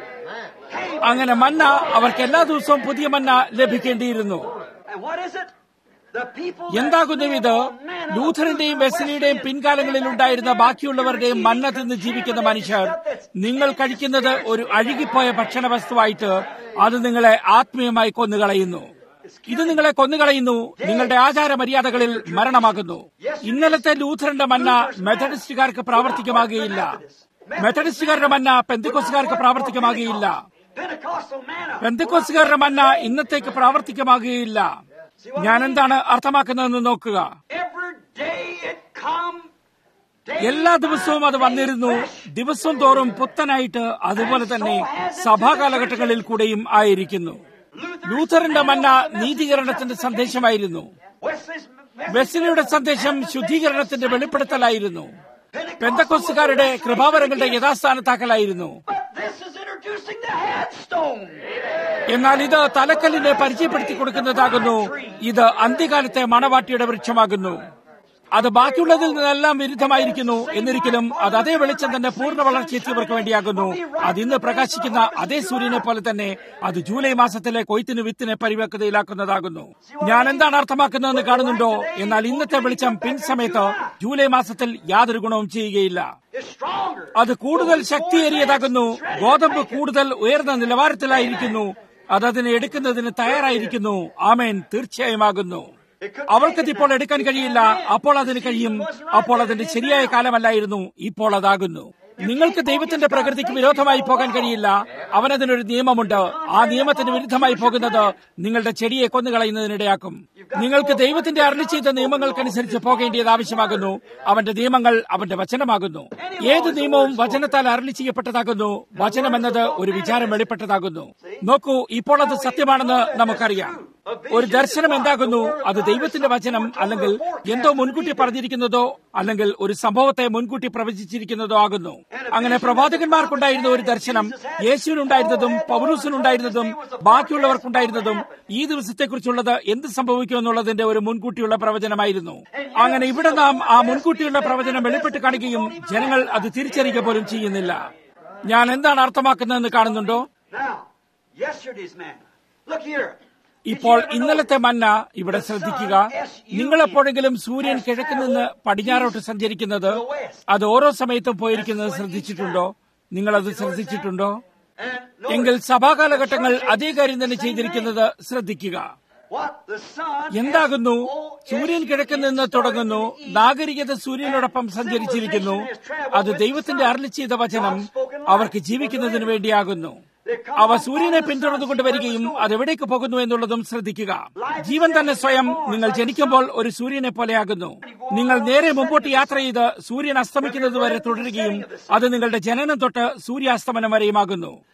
[SPEAKER 1] അങ്ങനെ മന്ന അവർക്ക് എല്ലാ ദിവസവും പുതിയ മന്ന ലഭിക്കേണ്ടിയിരുന്നു
[SPEAKER 2] And what is it? The people that
[SPEAKER 1] എന്താകുന്നു
[SPEAKER 2] live
[SPEAKER 1] ഇത്
[SPEAKER 2] on manna
[SPEAKER 1] ലൂഥറിന്റെയും
[SPEAKER 2] through the
[SPEAKER 1] വെസ്ലിയുടെയും
[SPEAKER 2] Wesleyan
[SPEAKER 1] പിൻകാലങ്ങളിൽ ഉണ്ടായിരുന്ന ബാക്കിയുള്ളവരുടെയും മന്ന തിന്ന് ജീവിക്കുന്ന മനുഷ്യർ നിങ്ങൾ കഴിക്കുന്നത് ഒരു അഴുകിപ്പോയ ഭക്ഷണ വസ്തുവായിട്ട് അത് നിങ്ങളെ ആത്മീയമായി കൊന്നുകളയുന്നു ഇത് നിങ്ങളെ കൊന്നുകളയുന്നു നിങ്ങളുടെ ആചാര മര്യാദകളിൽ മരണമാകുന്നു ഇന്നലത്തെ ലൂഥറിന്റെ മന്ന മെത്തഡിസ്റ്റുകാർക്ക് പ്രാവർത്തികമാകുകയില്ല മെത്തഡിസ്റ്റുകാരുടെ മന്ന പെന്തിക്കോസുകാർക്ക് പ്രാവർത്തികമാകുകയില്ല
[SPEAKER 2] Pentecostal manna.
[SPEAKER 1] പെന്തിക്കോസുകാരുടെ മന്ന ഇന്നത്തേക്ക് പ്രാവർത്തികമാകുകയില്ല ഞാൻ എന്താണ് അർത്ഥമാക്കുന്നതെന്ന് നോക്കുക
[SPEAKER 2] Every day it come. day
[SPEAKER 1] എല്ലാ ദിവസവും അത് വന്നിരുന്നു ദിവസം തോറും പുത്തനായിട്ട് അതുപോലെ തന്നെ സഭാകാലഘട്ടങ്ങളിൽ കൂടെയും ആയിരിക്കുന്നു ലൂഥറിന്റെ മന്ന നീതീകരണത്തിന്റെ സന്ദേശമായിരുന്നു
[SPEAKER 2] Wesley's
[SPEAKER 1] വെസ്ലിയുടെ സന്ദേശം ശുദ്ധീകരണത്തിന്റെ വെളിപ്പെടുത്തലായിരുന്നു പെന്തക്കോസുകാരുടെ കൃപാവരങ്ങളുടെ യഥാസ്ഥാനത്താക്കലായിരുന്നു
[SPEAKER 2] But this is introducing the headstone.
[SPEAKER 1] എന്നാൽ ഇത് തലക്കല്ലിനെ പരിചയപ്പെടുത്തി കൊടുക്കുന്നതാകുന്നു ഇത് അന്ത്യകാലത്തെ മണവാട്ടിയുടെ വൃക്ഷമാകുന്നു അത് ബാക്കിയുള്ളതിൽ നിന്നെല്ലാം വിരുദ്ധമായിരിക്കുന്നു എന്നിരിക്കലും അത് അതേ വെളിച്ചം തന്നെ പൂർണ്ണ വളർച്ചയെത്തിയവർക്ക് വേണ്ടിയാകുന്നു അത് ഇന്ന് പ്രകാശിക്കുന്ന അതേ സൂര്യനെ പോലെ തന്നെ അത് ജൂലൈ മാസത്തിലെ കൊയ്ത്തിന് വിത്തിനെ പരിവ്യക്തയിലാക്കുന്നതാകുന്നു ഞാൻ എന്താണ് അർത്ഥമാക്കുന്നതെന്ന് കാണുന്നുണ്ടോ എന്നാൽ ഇന്നത്തെ വെളിച്ചം പിൻസമയത്ത് ജൂലൈ മാസത്തിൽ യാതൊരു ഗുണവും ചെയ്യുകയില്ല
[SPEAKER 2] It's stronger.
[SPEAKER 1] അത് കൂടുതൽ ശക്തിയേറിയതാകുന്നു ഗോതമ്പ് കൂടുതൽ ഉയർന്ന നിലവാരത്തിലായിരിക്കുന്നു അത് അതിനെ എടുക്കുന്നതിന് തയ്യാറായിരിക്കുന്നു ആമേൻ തീർച്ചയായും അവൾക്കത് ഇപ്പോൾ എടുക്കാൻ കഴിയില്ല അപ്പോൾ അതിന് കഴിയും അപ്പോൾ അതിന്റെ ശരിയായ കാലമല്ലായിരുന്നു ഇപ്പോൾ അതാകുന്നു നിങ്ങൾക്ക് ദൈവത്തിന്റെ പ്രകൃതിക്ക് വിരോധമായി പോകാൻ കഴിയില്ല അവനതിനൊരു നിയമമുണ്ട് ആ നിയമത്തിന് വിരുദ്ധമായി പോകുന്നത് നിങ്ങളുടെ ചെടിയെ കൊന്നുകളയുന്നതിനിടയാക്കും നിങ്ങൾക്ക് ദൈവത്തിന്റെ അരളി ചെയ്ത നിയമങ്ങൾക്കനുസരിച്ച് പോകേണ്ടത് ആവശ്യമാകുന്നു അവന്റെ നിയമങ്ങൾ അവന്റെ വചനമാകുന്നു ഏത് നിയമവും വചനത്താൽ അരളി ചെയ്യപ്പെട്ടതാകുന്നു വചനം എന്നത് ഒരു വിചാരം വെളിപ്പെട്ടതാകുന്നു നോക്കൂ ഇപ്പോൾ അത് സത്യമാണെന്ന് നമുക്കറിയാം ഒരു ദർശനം എന്താകുന്നു അത് ദൈവത്തിന്റെ വചനം അല്ലെങ്കിൽ എന്തോ മുൻകൂട്ടി പറഞ്ഞിരിക്കുന്നതോ അല്ലെങ്കിൽ ഒരു സംഭവത്തെ മുൻകൂട്ടി പ്രവചിച്ചിരിക്കുന്നതോ ആകുന്നു അങ്ങനെ പ്രവാചകന്മാർക്കുണ്ടായിരുന്ന ഒരു ദർശനം യേശുവിനുണ്ടായിരുന്നതും പൗരൂസിനുണ്ടായിരുന്നതും ബാക്കിയുള്ളവർക്കുണ്ടായിരുന്നതും ഈ ദിവസത്തെക്കുറിച്ചുള്ളത് എന്ത് സംഭവിക്കുമെന്നുള്ളതിന്റെ ഒരു മുൻകൂട്ടിയുള്ള പ്രവചനമായിരുന്നു അങ്ങനെ ഇവിടെ നാം ആ മുൻകൂട്ടിയുള്ള പ്രവചനം വെളിപ്പെട്ട് കാണുകയും ജനങ്ങൾ അത് തിരിച്ചറിയുക പോലും ചെയ്യുന്നില്ല ഞാൻ എന്താണ് അർത്ഥമാക്കുന്നതെന്ന് കാണുന്നുണ്ടോ
[SPEAKER 2] Now, yesterday's manna. Look here.
[SPEAKER 1] ഇപ്പോൾ ഇന്നലത്തെ മന്ന ഇവിടെ ശ്രദ്ധിക്കുക നിങ്ങൾ എപ്പോഴെങ്കിലും സൂര്യൻ കിഴക്ക് നിന്ന് പടിഞ്ഞാറോട്ട് സഞ്ചരിക്കുന്നത് അത് ഓരോ സമയത്തും പോയിരിക്കുന്നത് ശ്രദ്ധിച്ചിട്ടുണ്ടോ നിങ്ങൾ അത് ശ്രദ്ധിച്ചിട്ടുണ്ടോ
[SPEAKER 2] And
[SPEAKER 1] എങ്കിൽ സഭാകാലഘട്ടങ്ങൾ അതേ കാര്യം തന്നെ ചെയ്തിരിക്കുന്നത് ശ്രദ്ധിക്കുക
[SPEAKER 2] what the sun
[SPEAKER 1] എന്താകുന്നു
[SPEAKER 2] S-O-S-U
[SPEAKER 1] സൂര്യൻ കിഴക്ക് നിന്ന് തുടങ്ങുന്നു നാഗരികത സൂര്യനോടൊപ്പം സഞ്ചരിച്ചിരിക്കുന്നു അത് ദൈവത്തിന്റെ അരളി ചെയ്ത വചനം അവർക്ക് ജീവിക്കുന്നതിന് വേണ്ടിയാകുന്നു അവ സൂര്യനെ പിന്തുടർന്നുകൊണ്ട് വരികയും അതെവിടേക്ക് പോകുന്നു എന്നുള്ളതും ശ്രദ്ധിക്കുക ജീവൻ തന്നെ സ്വയം നിങ്ങൾ ജനിക്കുമ്പോൾ ഒരു സൂര്യനെ പോലെയാകുന്നു നിങ്ങൾ നേരെ മുമ്പോട്ട് യാത്ര ചെയ്ത് സൂര്യൻ അസ്തമിക്കുന്നത് വരെ തുടരുകയും അത് നിങ്ങളുടെ ജനനം തൊട്ട് സൂര്യാസ്തമനം വരെയുമാകുന്നു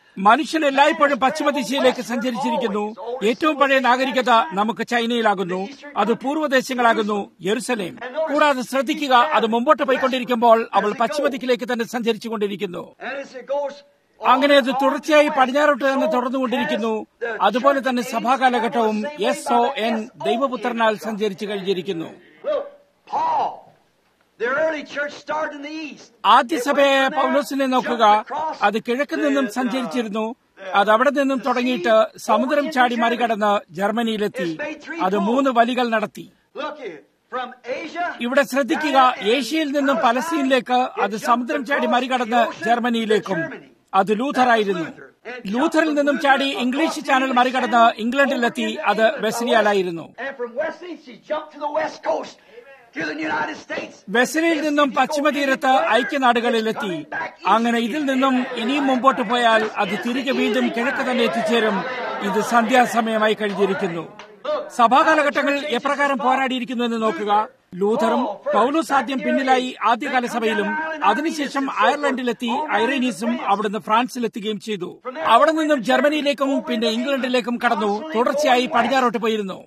[SPEAKER 1] മനുഷ്യൻ എല്ലായ്പ്പോഴും പശ്ചിമദിശയിലേക്ക് സഞ്ചരിച്ചിരിക്കുന്നു ഏറ്റവും പഴയ നാഗരികത നമുക്ക് ചൈനയിലാകുന്നു അത് പൂർവ്വദേശങ്ങളാകുന്നു യെറുസലേം കൂടാതെ ശ്രദ്ധിക്കുക അത് മുമ്പോട്ട് പോയിക്കൊണ്ടിരിക്കുമ്പോൾ അവൾ പശ്ചിമദിക്കിലേക്ക് തന്നെ സഞ്ചരിച്ചുകൊണ്ടിരിക്കുന്നു
[SPEAKER 2] And as it goes
[SPEAKER 1] അങ്ങനെ അത് തുടർച്ചയായി പടിഞ്ഞാറോട്ട് തന്നെ തുടർന്നുകൊണ്ടിരിക്കുന്നു അതുപോലെ തന്നെ സഭാകാലഘട്ടവും എസ് ഒ എൻ ദൈവപുത്രനാൽ സഞ്ചരിച്ചു കഴിഞ്ഞിരിക്കുന്നു
[SPEAKER 2] Look, Paul, the early church started in the east.
[SPEAKER 1] ആദ്യ സഭയെ പൗലോസിനെ നോക്കുക അത് കിഴക്ക് നിന്നും സഞ്ചരിച്ചിരുന്നു അത് അവിടെ നിന്നും തുടങ്ങിയിട്ട് സമുദ്രം ചാടി മറികടന്ന് ജർമ്മനിയിലെത്തി അത് മൂന്ന് വലികൾ നടത്തി
[SPEAKER 2] Look here, from Asia.
[SPEAKER 1] ഇവിടെ ശ്രദ്ധിക്കുക ഏഷ്യയിൽ നിന്നും പലസ്തീനിലേക്ക് അത് സമുദ്രം ചാടി മറികടന്ന് ജർമ്മനിയിലേക്കും അത് ലൂഥറായിരുന്നു ലൂഥറിൽ നിന്നും ചാടി ഇംഗ്ലീഷ് ചാനൽ മറികടന്ന് ഇംഗ്ലണ്ടിലെത്തി അത് വെസ്ലിയാലായിരുന്നു
[SPEAKER 2] And from Wesley, she jumped to the west coast, to the United States.
[SPEAKER 1] വെസലിൽ നിന്നും പശ്ചിമതീരത്ത് ഐക്യനാടുകളിലെത്തി അങ്ങനെ ഇതിൽ നിന്നും ഇനിയും മുമ്പോട്ട് പോയാൽ അത് തിരികെ വീണ്ടും കിഴക്ക് തന്നെ എത്തിച്ചേരും ഇത് സന്ധ്യാസമയമായി കഴിഞ്ഞിരിക്കുന്നു സഭാകാലഘട്ടങ്ങൾ എപ്രകാരം പോരാടിയിരിക്കുന്നു എന്ന് നോക്കുക ലൂഥറും പൗലോസ് ആദ്യം പിന്നിലായി ആദ്യകാല സഭയിലും അതിനുശേഷം അയർലൻഡിലെത്തി ഐറേനീസും അവിടുന്ന് ഫ്രാൻസിലെത്തുകയും ചെയ്തു അവിടെ നിന്നും ജർമ്മനിയിലേക്കും പിന്നെ ഇംഗ്ലണ്ടിലേക്കും കടന്നു തുടർച്ചയായി പടിഞ്ഞാറോട്ട് പോയിരുന്നു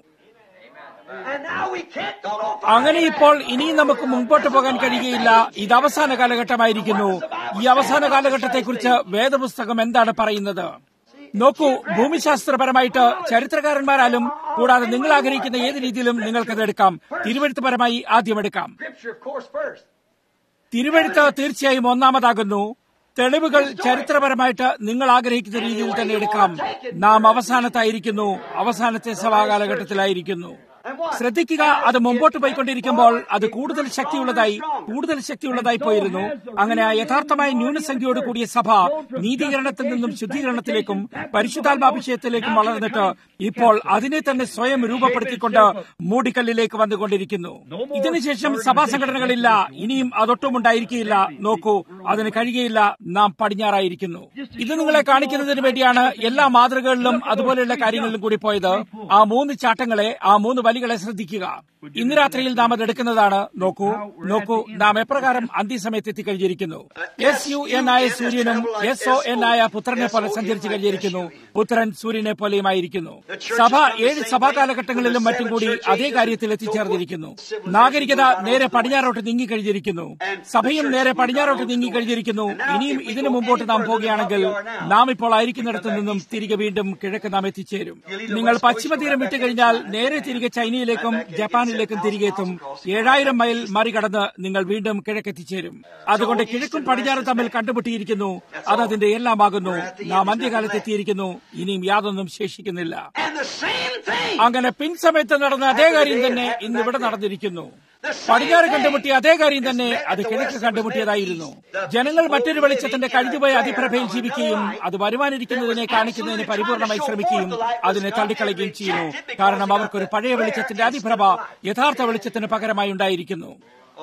[SPEAKER 2] And now we can't go no
[SPEAKER 1] അങ്ങനെ ഇപ്പോൾ ഇനിയും നമുക്ക് മുമ്പോട്ട് പോകാൻ കഴിയുകയില്ല ഇത് അവസാന കാലഘട്ടമായിരിക്കുന്നു ഈ അവസാന കാലഘട്ടത്തെക്കുറിച്ച് വേദപുസ്തകം എന്താണ് പറയുന്നത് നോക്കൂ ഭൂമിശാസ്ത്രപരമായിട്ട് ചരിത്രകാരന്മാരാലും കൂടാതെ നിങ്ങൾ ആഗ്രഹിക്കുന്ന ഏത് രീതിയിലും നിങ്ങൾക്കത് എടുക്കാം തിരുവഴുത്തുപരമായി ആദ്യം എടുക്കാം
[SPEAKER 2] Scripture, of course, first.
[SPEAKER 1] തിരുവഴുത്ത് തീർച്ചയായും ഒന്നാമതാകുന്നു തെളിവുകൾ ചരിത്രപരമായിട്ട് നിങ്ങൾ ആഗ്രഹിക്കുന്ന രീതിയിൽ തന്നെ എടുക്കാം നാം അവസാനത്തായിരിക്കുന്നു അവസാനത്തെ സഭാകാലഘട്ടത്തിലായിരിക്കുന്നു ശ്രദ്ധിക്കുക അത് മുമ്പോട്ട് പോയിക്കൊണ്ടിരിക്കുമ്പോൾ അത് കൂടുതൽ ശക്തിയുള്ളതായി കൂടുതൽ ശക്തിയുള്ളതായി പോയിരുന്നു അങ്ങനെ ആ യഥാർത്ഥമായ ന്യൂനസംഖ്യയോട് കൂടിയ സഭ നീതീകരണത്തിൽ നിന്നും ശുദ്ധീകരണത്തിലേക്കും പരിശുദ്ധാത്മാഭിഷയത്തിലേക്കും വളർന്നിട്ട് ഇപ്പോൾ അതിനെ തന്നെ സ്വയം രൂപപ്പെടുത്തിക്കൊണ്ട് മൂടിക്കല്ലിലേക്ക് വന്നുകൊണ്ടിരിക്കുന്നു ഇതിനുശേഷം സഭാ സംഘടനകളില്ല ഇനിയും അതൊട്ടും ഉണ്ടായിരിക്കില്ല നോക്കൂ അതിന് കഴിയുകയില്ല നാം പടിഞ്ഞാറായിരിക്കുന്നു ഇത് നിങ്ങളെ കാണിക്കുന്നതിന് വേണ്ടിയാണ് എല്ലാ മാതൃകകളിലും അതുപോലെയുള്ള കാര്യങ്ങളിലും കൂടി പോയത് ആ മൂന്ന് ചാട്ടങ്ങളെ ആ മൂന്ന് വലികളെ ശ്രദ്ധിക്കുക ഇന്ന് രാത്രിയിൽ നാം അത് എടുക്കുന്നതാണ് നോക്കൂ നോക്കൂ നാം എപ്രകാരം അന്ത്യസമയത്ത് എത്തിക്കഴിഞ്ഞിരിക്കുന്നു എസ് യു എൻ ആയ സൂര്യനും എസ് ഒ എൻ ആയ പുത്രനെ പോലെ സഞ്ചരിച്ചു കഴിഞ്ഞിരിക്കുന്നു പുത്രൻ സൂര്യനെ പോലെയുമായിരിക്കുന്നു സഭ ഏഴ് സഭാ കാലഘട്ടങ്ങളിലും മറ്റും കൂടി അതേ കാര്യത്തിൽ എത്തിച്ചേർന്നിരിക്കുന്നു നാഗരികത നേരെ പടിഞ്ഞാറോട്ട് നീങ്ങിക്കഴിഞ്ഞിരിക്കുന്നു സഭയും നേരെ പടിഞ്ഞാറോട്ട് നീങ്ങിക്കഴിഞ്ഞിരിക്കുന്നു ഇനിയും ഇതിനു മുമ്പോട്ട് നാം പോവുകയാണെങ്കിൽ നാം ഇപ്പോൾ ആയിരിക്കുന്നിടത്തു നിന്നും തിരികെ വീണ്ടും കിഴക്ക് നാം എത്തിച്ചേരും നിങ്ങൾ പശ്ചിമതീരം വിട്ടുകഴിഞ്ഞാൽ നേരെ തിരികെ ചൈനയിലേക്കും ജപ്പാനിലേക്കും തിരികെ എത്തും ഏഴായിരം മൈൽ മറികടന്ന് നിങ്ങൾ വീണ്ടും കിഴക്കെത്തിച്ചേരും അതുകൊണ്ട് കിഴക്കും പടിഞ്ഞാറും തമ്മിൽ കണ്ടുമുട്ടിയിരിക്കുന്നു അത് അതിന്റെ എല്ലാമാകുന്നു നാം അന്ത്യകാലത്തെത്തിയിരിക്കുന്നു ഇനിയും യാതൊന്നും ശേഷിക്കുന്നില്ല
[SPEAKER 2] And the same thing.
[SPEAKER 1] അങ്ങനെ പിൻസമയത്ത് നടന്ന അതേ കാര്യം തന്നെ ഇന്ന് ഇവിടെ നടന്നിരിക്കുന്നു പടിഞ്ഞാറ് കണ്ടുമുട്ടിയ അതേ കാര്യം തന്നെ അത് കിഴക്ക് കണ്ടുമുട്ടിയതായിരുന്നു ജനങ്ങൾ മറ്റൊരു വെളിച്ചത്തിന്റെ കഴിഞ്ഞുപോയ അതിപ്രഭയിൽ ജീവിക്കുകയും അത് വരുവാനിരിക്കുന്നതിനെ കാണിക്കുന്നതിന് പരിപൂർണമായി ശ്രമിക്കുകയും അതിനെ തള്ളിക്കളയുകയും ചെയ്യുന്നു കാരണം അവർക്കൊരു പഴയ വെളിച്ചത്തിന്റെ അതിപ്രഭ യഥാർത്ഥ വെളിച്ചത്തിന് പകരമായി ഉണ്ടായിരിക്കുന്നു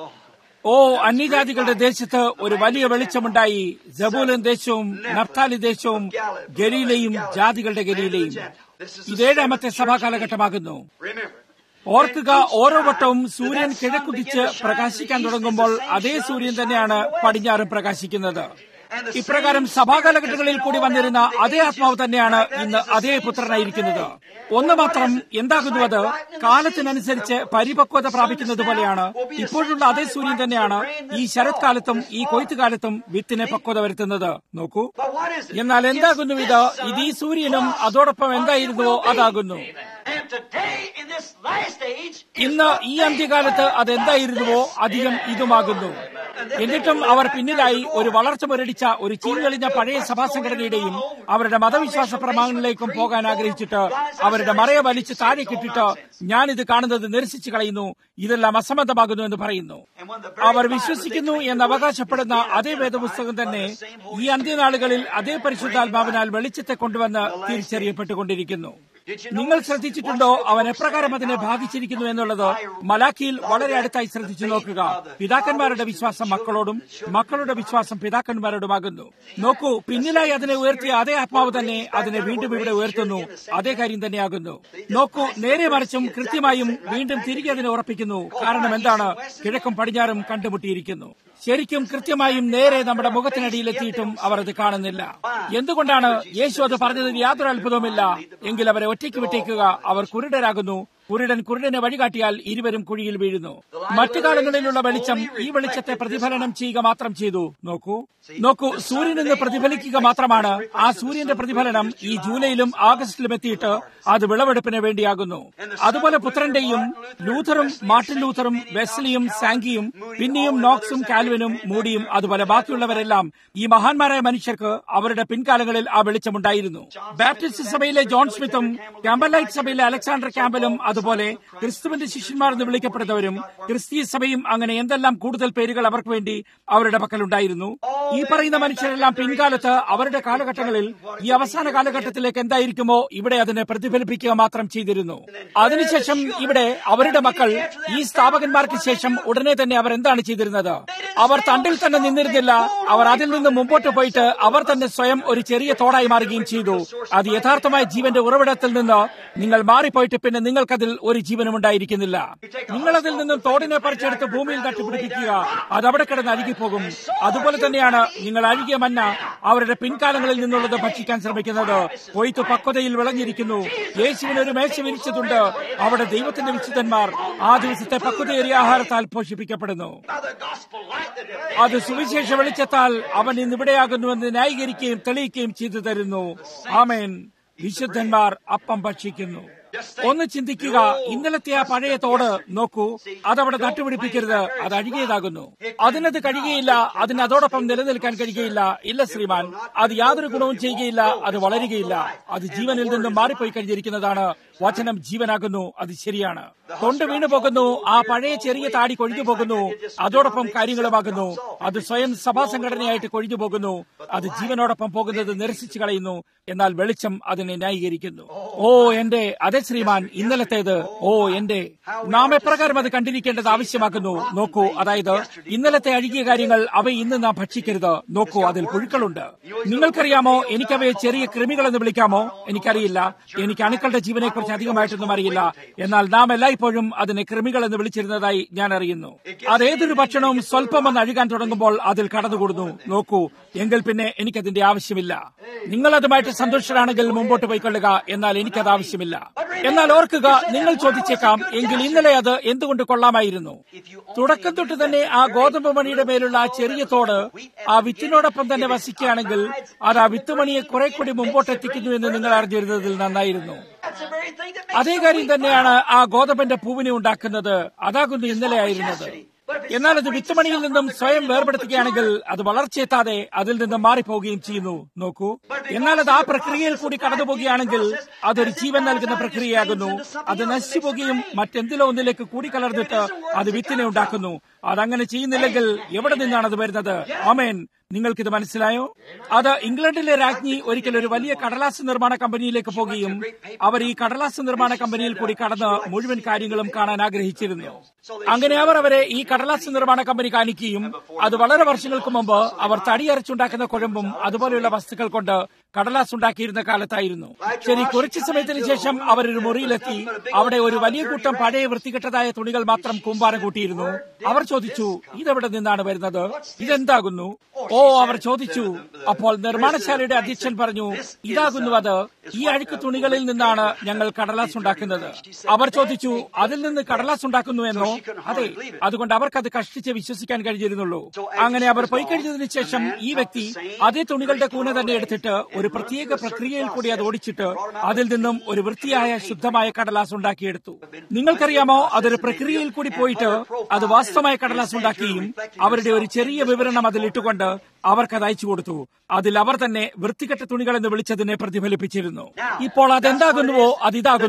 [SPEAKER 1] ഓ അന്യജാതികളുടെ ദേശത്ത് ഒരു വലിയ വെളിച്ചമുണ്ടായി ജബൂലൻ ദേശവും നഫ്താലി ദേശവും ഗലീലയും ജാതികളുടെ ഗലീലയും ഇതേഴാമത്തെ സഭാ കാലഘട്ടമാകുന്നു
[SPEAKER 2] Remember,
[SPEAKER 1] ഓർക്കുക ഓരോ വട്ടവും സൂര്യൻ കിഴക്കുതിച്ച് പ്രകാശിക്കാൻ തുടങ്ങുമ്പോൾ അതേ സൂര്യൻ തന്നെയാണ് പടിഞ്ഞാറും പ്രകാശിക്കുന്നത് ഇപ്രകാരം സഭാകാലഘട്ടങ്ങളിൽ കൂടി വന്നിരുന്ന അതേ ആത്മാവ് തന്നെയാണ് ഇന്ന് അതേ പുത്രനായിരിക്കുന്നത് ഒന്ന് മാത്രം എന്താകുന്നു അത് കാലത്തിനനുസരിച്ച് പരിപക്വത പ്രാപിക്കുന്നത് പോലെയാണ് ഇപ്പോഴുള്ള അതേ സൂര്യൻ തന്നെയാണ് ഈ ശരത്കാലത്തും ഈ കൊയ്ത്തുകാലത്തും വിത്തിനെ പക്വത വരുത്തുന്നത് നോക്കൂ
[SPEAKER 2] but what is it?
[SPEAKER 1] എന്നാൽ എന്താകുന്നു ഇത് ഇത് ഈ സൂര്യനും അതോടൊപ്പം എന്തായിരുന്നുവോ അതാകുന്നു
[SPEAKER 2] And today, in this last age,
[SPEAKER 1] ഇന്ന് ഈ അന്ത്യകാലത്ത് അതെന്തായിരുന്നുവോ അധികം ഇതുമാകുന്നു എന്നിട്ടും അവർ പിന്നിലായി ഒരു വളർച്ച മുരടിച്ച ഒരു ചീഞ്ഞളിഞ്ഞ പഴയ സഭാ സംഘടനയുടെയും അവരുടെ മതവിശ്വാസ പ്രമാണങ്ങളിലേക്കും പോകാൻ ആഗ്രഹിച്ചിട്ട് അവരുടെ മറയ വലിച്ച് താഴെ കിട്ടിട്ട് ഞാനിത് കാണുന്നത് നിരസിച്ചു കളയുന്നു ഇതെല്ലാം അസംബന്ധമാകുന്നു എന്ന് പറയുന്നു
[SPEAKER 2] and when the
[SPEAKER 1] അവർ വിശ്വസിക്കുന്നു എന്ന് അവകാശപ്പെടുന്ന അതേ വേദപുസ്തകം തന്നെ ഈ അന്ത്യനാളുകളിൽ അതേ പരിശുദ്ധാത്മാവിനാൽ വെളിച്ചത്തെ കൊണ്ടുവന്ന് തിരിച്ചറിയപ്പെട്ടുകൊണ്ടിരിക്കുന്നു നിങ്ങൾ ശ്രദ്ധിച്ചിട്ടുണ്ടോ അവൻ എപ്രകാരം അതിനെ ബാധിച്ചിരിക്കുന്നു എന്നുള്ളത് മലാഖിയിൽ വളരെ അടുത്തായി ശ്രദ്ധിച്ചു നോക്കുക പിതാക്കന്മാരുടെ വിശ്വാസം മക്കളോടും മക്കളുടെ വിശ്വാസം പിതാക്കന്മാരോടുമാകുന്നു നോക്കൂ പിന്നിലായി അതിനെ ഉയർത്തിയ അതേ ആത്മാവ് തന്നെ അതിനെ വീണ്ടും ഇവിടെ ഉയർത്തുന്നു അതേ കാര്യം തന്നെയാകുന്നു നോക്കൂ നേരെ മറിച്ചും കൃത്യമായും വീണ്ടും തിരികെ അതിനെ ഉറപ്പിക്കുന്നു കാരണം എന്താണ് കിഴക്കും പടിഞ്ഞാറും കണ്ടുമുട്ടിയിരിക്കുന്നു ശരിക്കും കൃത്യമായും നേരെ നമ്മുടെ മുഖത്തിനടിയിലെത്തിയിട്ടും അവർ അത് കാണുന്നില്ല എന്തുകൊണ്ടാണ് യേശു അത് പറഞ്ഞതിൽ യാതൊരു അത്ഭുതവുമില്ല എങ്കിൽ അവരെ ഒറ്റയ്ക്ക് വിട്ടേക്കുക അവർ കുരുടരാകുന്നു കുരുടൻ കുരുടനെ വഴികാട്ടിയാൽ ഇരുവരും കുഴിയിൽ വീഴുന്നു മറ്റു കാലങ്ങളിലുള്ള വെളിച്ചം ഈ വെളിച്ചത്തെ പ്രതിഫലനം ചെയ്യുക മാത്രം ചെയ്തു നോക്കൂ നോക്കൂ സൂര്യൻ നിന്ന് പ്രതിഫലിക്കുക മാത്രമാണ് ആ സൂര്യന്റെ പ്രതിഫലനം ഈ ജൂലൈയിലും ആഗസ്റ്റിലും എത്തിയിട്ട് അത് വിളവെടുപ്പിന് വേണ്ടിയാകുന്നു അതുപോലെ പുത്രന്റെയും ലൂഥറും മാർട്ടിൻ ലൂഥറും വെസ്ലിയും സാങ്കിയും പിന്നെയും നോക്സും കാൽവിനും മൂടിയും അതുപോലെ ബാക്കിയുള്ളവരെല്ലാം ഈ മഹാന്മാരായ മനുഷ്യർക്ക് അവരുടെ പിൻകാലങ്ങളിൽ ആ വെളിച്ചമുണ്ടായിരുന്നു ബാപ്റ്റിസ്റ്റ് സഭയിലെ ജോൺ സ്മിത്തും ക്യാമ്പലൈറ്റ് സഭയിലെ അലക്സാണ്ടർ ക്യാമ്പലും അതുപോലെ ക്രിസ്തുവിന്റെ ശിഷ്യന്മാർ എന്ന് വിളിക്കപ്പെടുന്നവരും ക്രിസ്തീയ സഭയും അങ്ങനെ എന്തെല്ലാം കൂടുതൽ പേരുകൾ അവർക്ക് വേണ്ടി അവരുടെ പക്കലുണ്ടായിരുന്നു ഈ പറയുന്ന മനുഷ്യരെല്ലാം പിൻകാലത്ത് അവരുടെ കാലഘട്ടങ്ങളിൽ ഈ അവസാന കാലഘട്ടത്തിലേക്ക് എന്തായിരിക്കുമോ ഇവിടെ അതിനെ പ്രതിഫലിപ്പിക്കുക മാത്രം ചെയ്തിരുന്നു അതിനുശേഷം ഇവിടെ അവരുടെ മക്കൾ ഈ സ്ഥാപകന്മാർക്ക് ശേഷം ഉടനെ തന്നെ അവർ എന്താണ് ചെയ്തിരുന്നത് അവർ തണ്ടിൽ തന്നെ നിന്നിരുന്നില്ല അവർ അതിൽ നിന്ന് മുമ്പോട്ട് പോയിട്ട് അവർ തന്നെ സ്വയം ഒരു ചെറിയ തോടായി മാറുകയും ചെയ്തു അത് യഥാർത്ഥമായ ജീവന്റെ ഉറവിടത്തിൽ നിന്ന് നിങ്ങൾ മാറിപ്പോയിട്ട് പിന്നെ നിങ്ങൾക്കതിൽ ഒരു ജീവനും ഉണ്ടായിരിക്കുന്നില്ല നിങ്ങൾ അതിൽ നിന്നും തോടിനെ പറിച്ചെടുത്ത് ഭൂമിയിൽ തട്ടിപ്പിടിപ്പിക്കുക അത് അവിടെ കിടന്ന് അഴുകിപ്പോകും അതുപോലെ തന്നെയാണ് നിങ്ങൾ അഴുകിയ മന്ന അവരുടെ പിൻകാലങ്ങളിൽ നിന്നുള്ളത് ഭക്ഷിക്കാൻ ശ്രമിക്കുന്നത് കൊയ്ത്ത് പക്വതയിൽ വിളഞ്ഞിരിക്കുന്നു യേശുവിന് ഒരു മേശ വിരിച്ചതുണ്ട് അവിടെ ദൈവത്തിന്റെ വിശുദ്ധന്മാർ ആ ദിവസത്തെ പക്വതയേറിയ ആഹാരത്താൽ പോഷിപ്പിക്കപ്പെടുന്നു അത് സുവിശേഷ വെളിച്ചത്താൽ അവൻ ഇന്നിവിടെയാകുന്നുവെന്ന് ന്യായീകരിക്കുകയും തെളിയിക്കുകയും ചെയ്തു തരുന്നു ആമേൻ വിശുദ്ധന്മാർ അപ്പം ഭക്ഷിക്കുന്നു ഒന്ന് ചിന്തിക്കുക ഇന്നലത്തെ ആ പഴയ തോട് നോക്കൂ അതവിടെ നട്ടുപിടിപ്പിക്കരുത് അത് അഴുകിയതാകുന്നു അതിനത് കഴിയുകയില്ല അതിന് അതോടൊപ്പം നിലനിൽക്കാൻ കഴിയുകയില്ല ഇല്ല ശ്രീമാൻ അത് യാതൊരു ഗുണവും ചെയ്യുകയില്ല അത് വളരുകയില്ല അത് ജീവനിൽ നിന്നും മാറിപ്പോയി കഴിഞ്ഞിരിക്കുന്നതാണ് വചനം ജീവനാകുന്നു അത് ശരിയാണ് തൊണ്ട് വീണു പോകുന്നു ആ പഴയ ചെറിയ താടി കൊഴിഞ്ഞു പോകുന്നു അതോടൊപ്പം കാര്യങ്ങളുമാകുന്നു അത് സ്വയം സഭാ സംഘടനയായിട്ട് കൊഴിഞ്ഞു പോകുന്നു അത് ജീവനോടൊപ്പം പോകുന്നത് നിരസിച്ചു കളയുന്നു എന്നാൽ വെളിച്ചം അതിനെ ന്യായീകരിക്കുന്നു ഓ എന്റെ അതെ ശ്രീമാൻ ഇന്നലത്തേത് ഓ എന്റെ നാം എപ്രകാരം അത് കണ്ടിരിക്കേണ്ടത് ആവശ്യമാക്കുന്നു നോക്കൂ അതായത് ഇന്നലത്തെ അഴുകിയ കാര്യങ്ങൾ അവ ഇന്ന് നാം ഭക്ഷിക്കരുത് നോക്കൂ അതിൽ പുഴുക്കളുണ്ട് നിങ്ങൾക്കറിയാമോ എനിക്കവയെ ചെറിയ ക്രിമികളെന്ന് വിളിക്കാമോ എനിക്കറിയില്ല എനിക്ക് അണുക്കളുടെ ജീവനെക്കുറിച്ച് അധികമായിട്ടൊന്നും അറിയില്ല എന്നാൽ നാം എല്ലായ്പ്പോഴും അതിനെ ക്രിമികൾ എന്ന് വിളിച്ചിരുന്നതായി ഞാൻ അറിയുന്നു അതേതൊരു ഭക്ഷണവും സ്വല്പം ഒന്ന് അഴുകാൻ തുടങ്ങുമ്പോൾ അതിൽ കടന്നുകൂടുന്നു നോക്കൂ എങ്കിൽ പിന്നെ എനിക്കതിന്റെ ആവശ്യമില്ല നിങ്ങൾ അതുമായിട്ട് സന്തുഷ്ടരാണെങ്കിൽ മുമ്പോട്ട് പോയിക്കൊള്ളുക എന്നാൽ എനിക്കത് ആവശ്യമില്ല എന്നാൽ ഓർക്കുക നിങ്ങൾ ചോദിച്ചേക്കാം എങ്കിൽ ഇന്നലെ അത് എന്തുകൊണ്ട് കൊള്ളാമായിരുന്നു തുടക്കം തൊട്ട് തന്നെ ആ ഗോതമ്പ് മണിയുടെ മേലുള്ള ആ ചെറിയ തോട് ആ വിത്തിനോടൊപ്പം തന്നെ വസിക്കുകയാണെങ്കിൽ അത് ആ വിത്തുമണിയെ കുറെ കൂടി മുമ്പോട്ട് എത്തിക്കുന്നു എന്ന് നിങ്ങൾ അറിഞ്ഞിരുന്നതിൽ നന്നായിരുന്നു അതേ കാര്യം തന്നെയാണ് ആ ഗോതമ്പന്റെ പൂവിനെ ഉണ്ടാക്കുന്നത് അതാകുന്നു ഇന്നലെ ആയിരുന്നത് എന്നാൽ അത് വിത്തുമണിയിൽ നിന്നും സ്വയം വേർപെടുത്തുകയാണെങ്കിൽ അത് വളർച്ചയെത്താതെ അതിൽ നിന്നും മാറിപ്പോവുകയും ചെയ്യുന്നു നോക്കൂ എന്നാൽ അത് ആ പ്രക്രിയയിൽ കൂടി കടന്നുപോവുകയാണെങ്കിൽ അതൊരു ജീവൻ നൽകുന്ന പ്രക്രിയയാകുന്നു അത് നശിച്ചു പോകുകയും മറ്റെന്തിലോ ഒന്നിലേക്ക് കൂടിക്കലർന്നിട്ട് അത് വിത്തിനെ ഉണ്ടാക്കുന്നു അതങ്ങനെ ചെയ്യുന്നില്ലെങ്കിൽ എവിടെ നിന്നാണ് അത് വരുന്നത് ആമേൻ നിങ്ങൾക്കിത് മനസ്സിലായോ അത് ഇംഗ്ലണ്ടിലെ രാജ്ഞി ഒരിക്കൽ ഒരു വലിയ കടലാസ് നിർമ്മാണ കമ്പനിയിലേക്ക് പോകുകയും അവർ ഈ കടലാസ് നിർമ്മാണ കമ്പനിയിൽ കൂടി കടന്ന് മുഴുവൻ കാര്യങ്ങളും കാണാൻ ആഗ്രഹിച്ചിരുന്നു അങ്ങനെ അവർ അവരെ ഈ കടലാസ് നിർമ്മാണ കമ്പനി കാണിക്കുകയും അത് വളരെ വർഷങ്ങൾക്ക് മുമ്പ് അവർ തടിയരച്ചുണ്ടാക്കുന്ന കുഴമ്പും അതുപോലെയുള്ള വസ്തുക്കൾ കൊണ്ട് കടലാസ് ഉണ്ടാക്കിയിരുന്ന കാലത്തായിരുന്നു ശരി കുറച്ചു സമയത്തിന് ശേഷം അവർ ഒരു മുറിയിലെത്തി അവിടെ ഒരു വലിയ കൂട്ടം പഴയ വൃത്തികെട്ടതായ തുണികൾ മാത്രം കൂമ്പാരം കൂട്ടിയിരുന്നു അവർ ചോദിച്ചു ഇതെവിടെ നിന്നാണ് വരുന്നത് ഇതെന്താകുന്നു ഓ അവർ ചോദിച്ചു അപ്പോൾ നിർമ്മാണശാലയുടെ അധ്യക്ഷൻ പറഞ്ഞു ഇതാകുന്നു അത് ഈ അഴുക്ക് തുണികളിൽ നിന്നാണ് ഞങ്ങൾ കടലാസ് ഉണ്ടാക്കുന്നത് അവർ ചോദിച്ചു അതിൽ നിന്ന് കടലാസ് ഉണ്ടാക്കുന്നു എന്നോ അതെ അതുകൊണ്ട് അവർക്കത് കഷ്ടിച്ച് വിശ്വസിക്കാൻ കഴിഞ്ഞിരുന്നുള്ളൂ അങ്ങനെ അവർ പോയി കഴിഞ്ഞതിന് ശേഷം ഈ വ്യക്തി അതേ തുണികളുടെ കൂന തന്നെ എടുത്തിട്ട് ഒരു പ്രത്യേക പ്രക്രിയയിൽ കൂടി അത് ഓടിച്ചിട്ട് അതിൽ നിന്നും ഒരു വൃത്തിയായ ശുദ്ധമായ കടലാസ് ഉണ്ടാക്കിയെടുത്തു നിങ്ങൾക്കറിയാമോ അതൊരു പ്രക്രിയയിൽ കൂടി പോയിട്ട് അത് വാസ്തവമായ കടലാസ് ഉണ്ടാക്കുകയും അവരുടെ ഒരു ചെറിയ വിവരണം അതിൽ ഇട്ടുകൊണ്ട് അവർക്കത് അയച്ചു കൊടുത്തു അതിൽ അവർ തന്നെ വൃത്തികെട്ട തുണികൾ എന്ന് വിളിച്ചതിനെ പ്രതിഫലിപ്പിച്ചിരുന്നു ഇപ്പോൾ അതെന്താകുന്നുവോ അത് ഇതാകുന്നു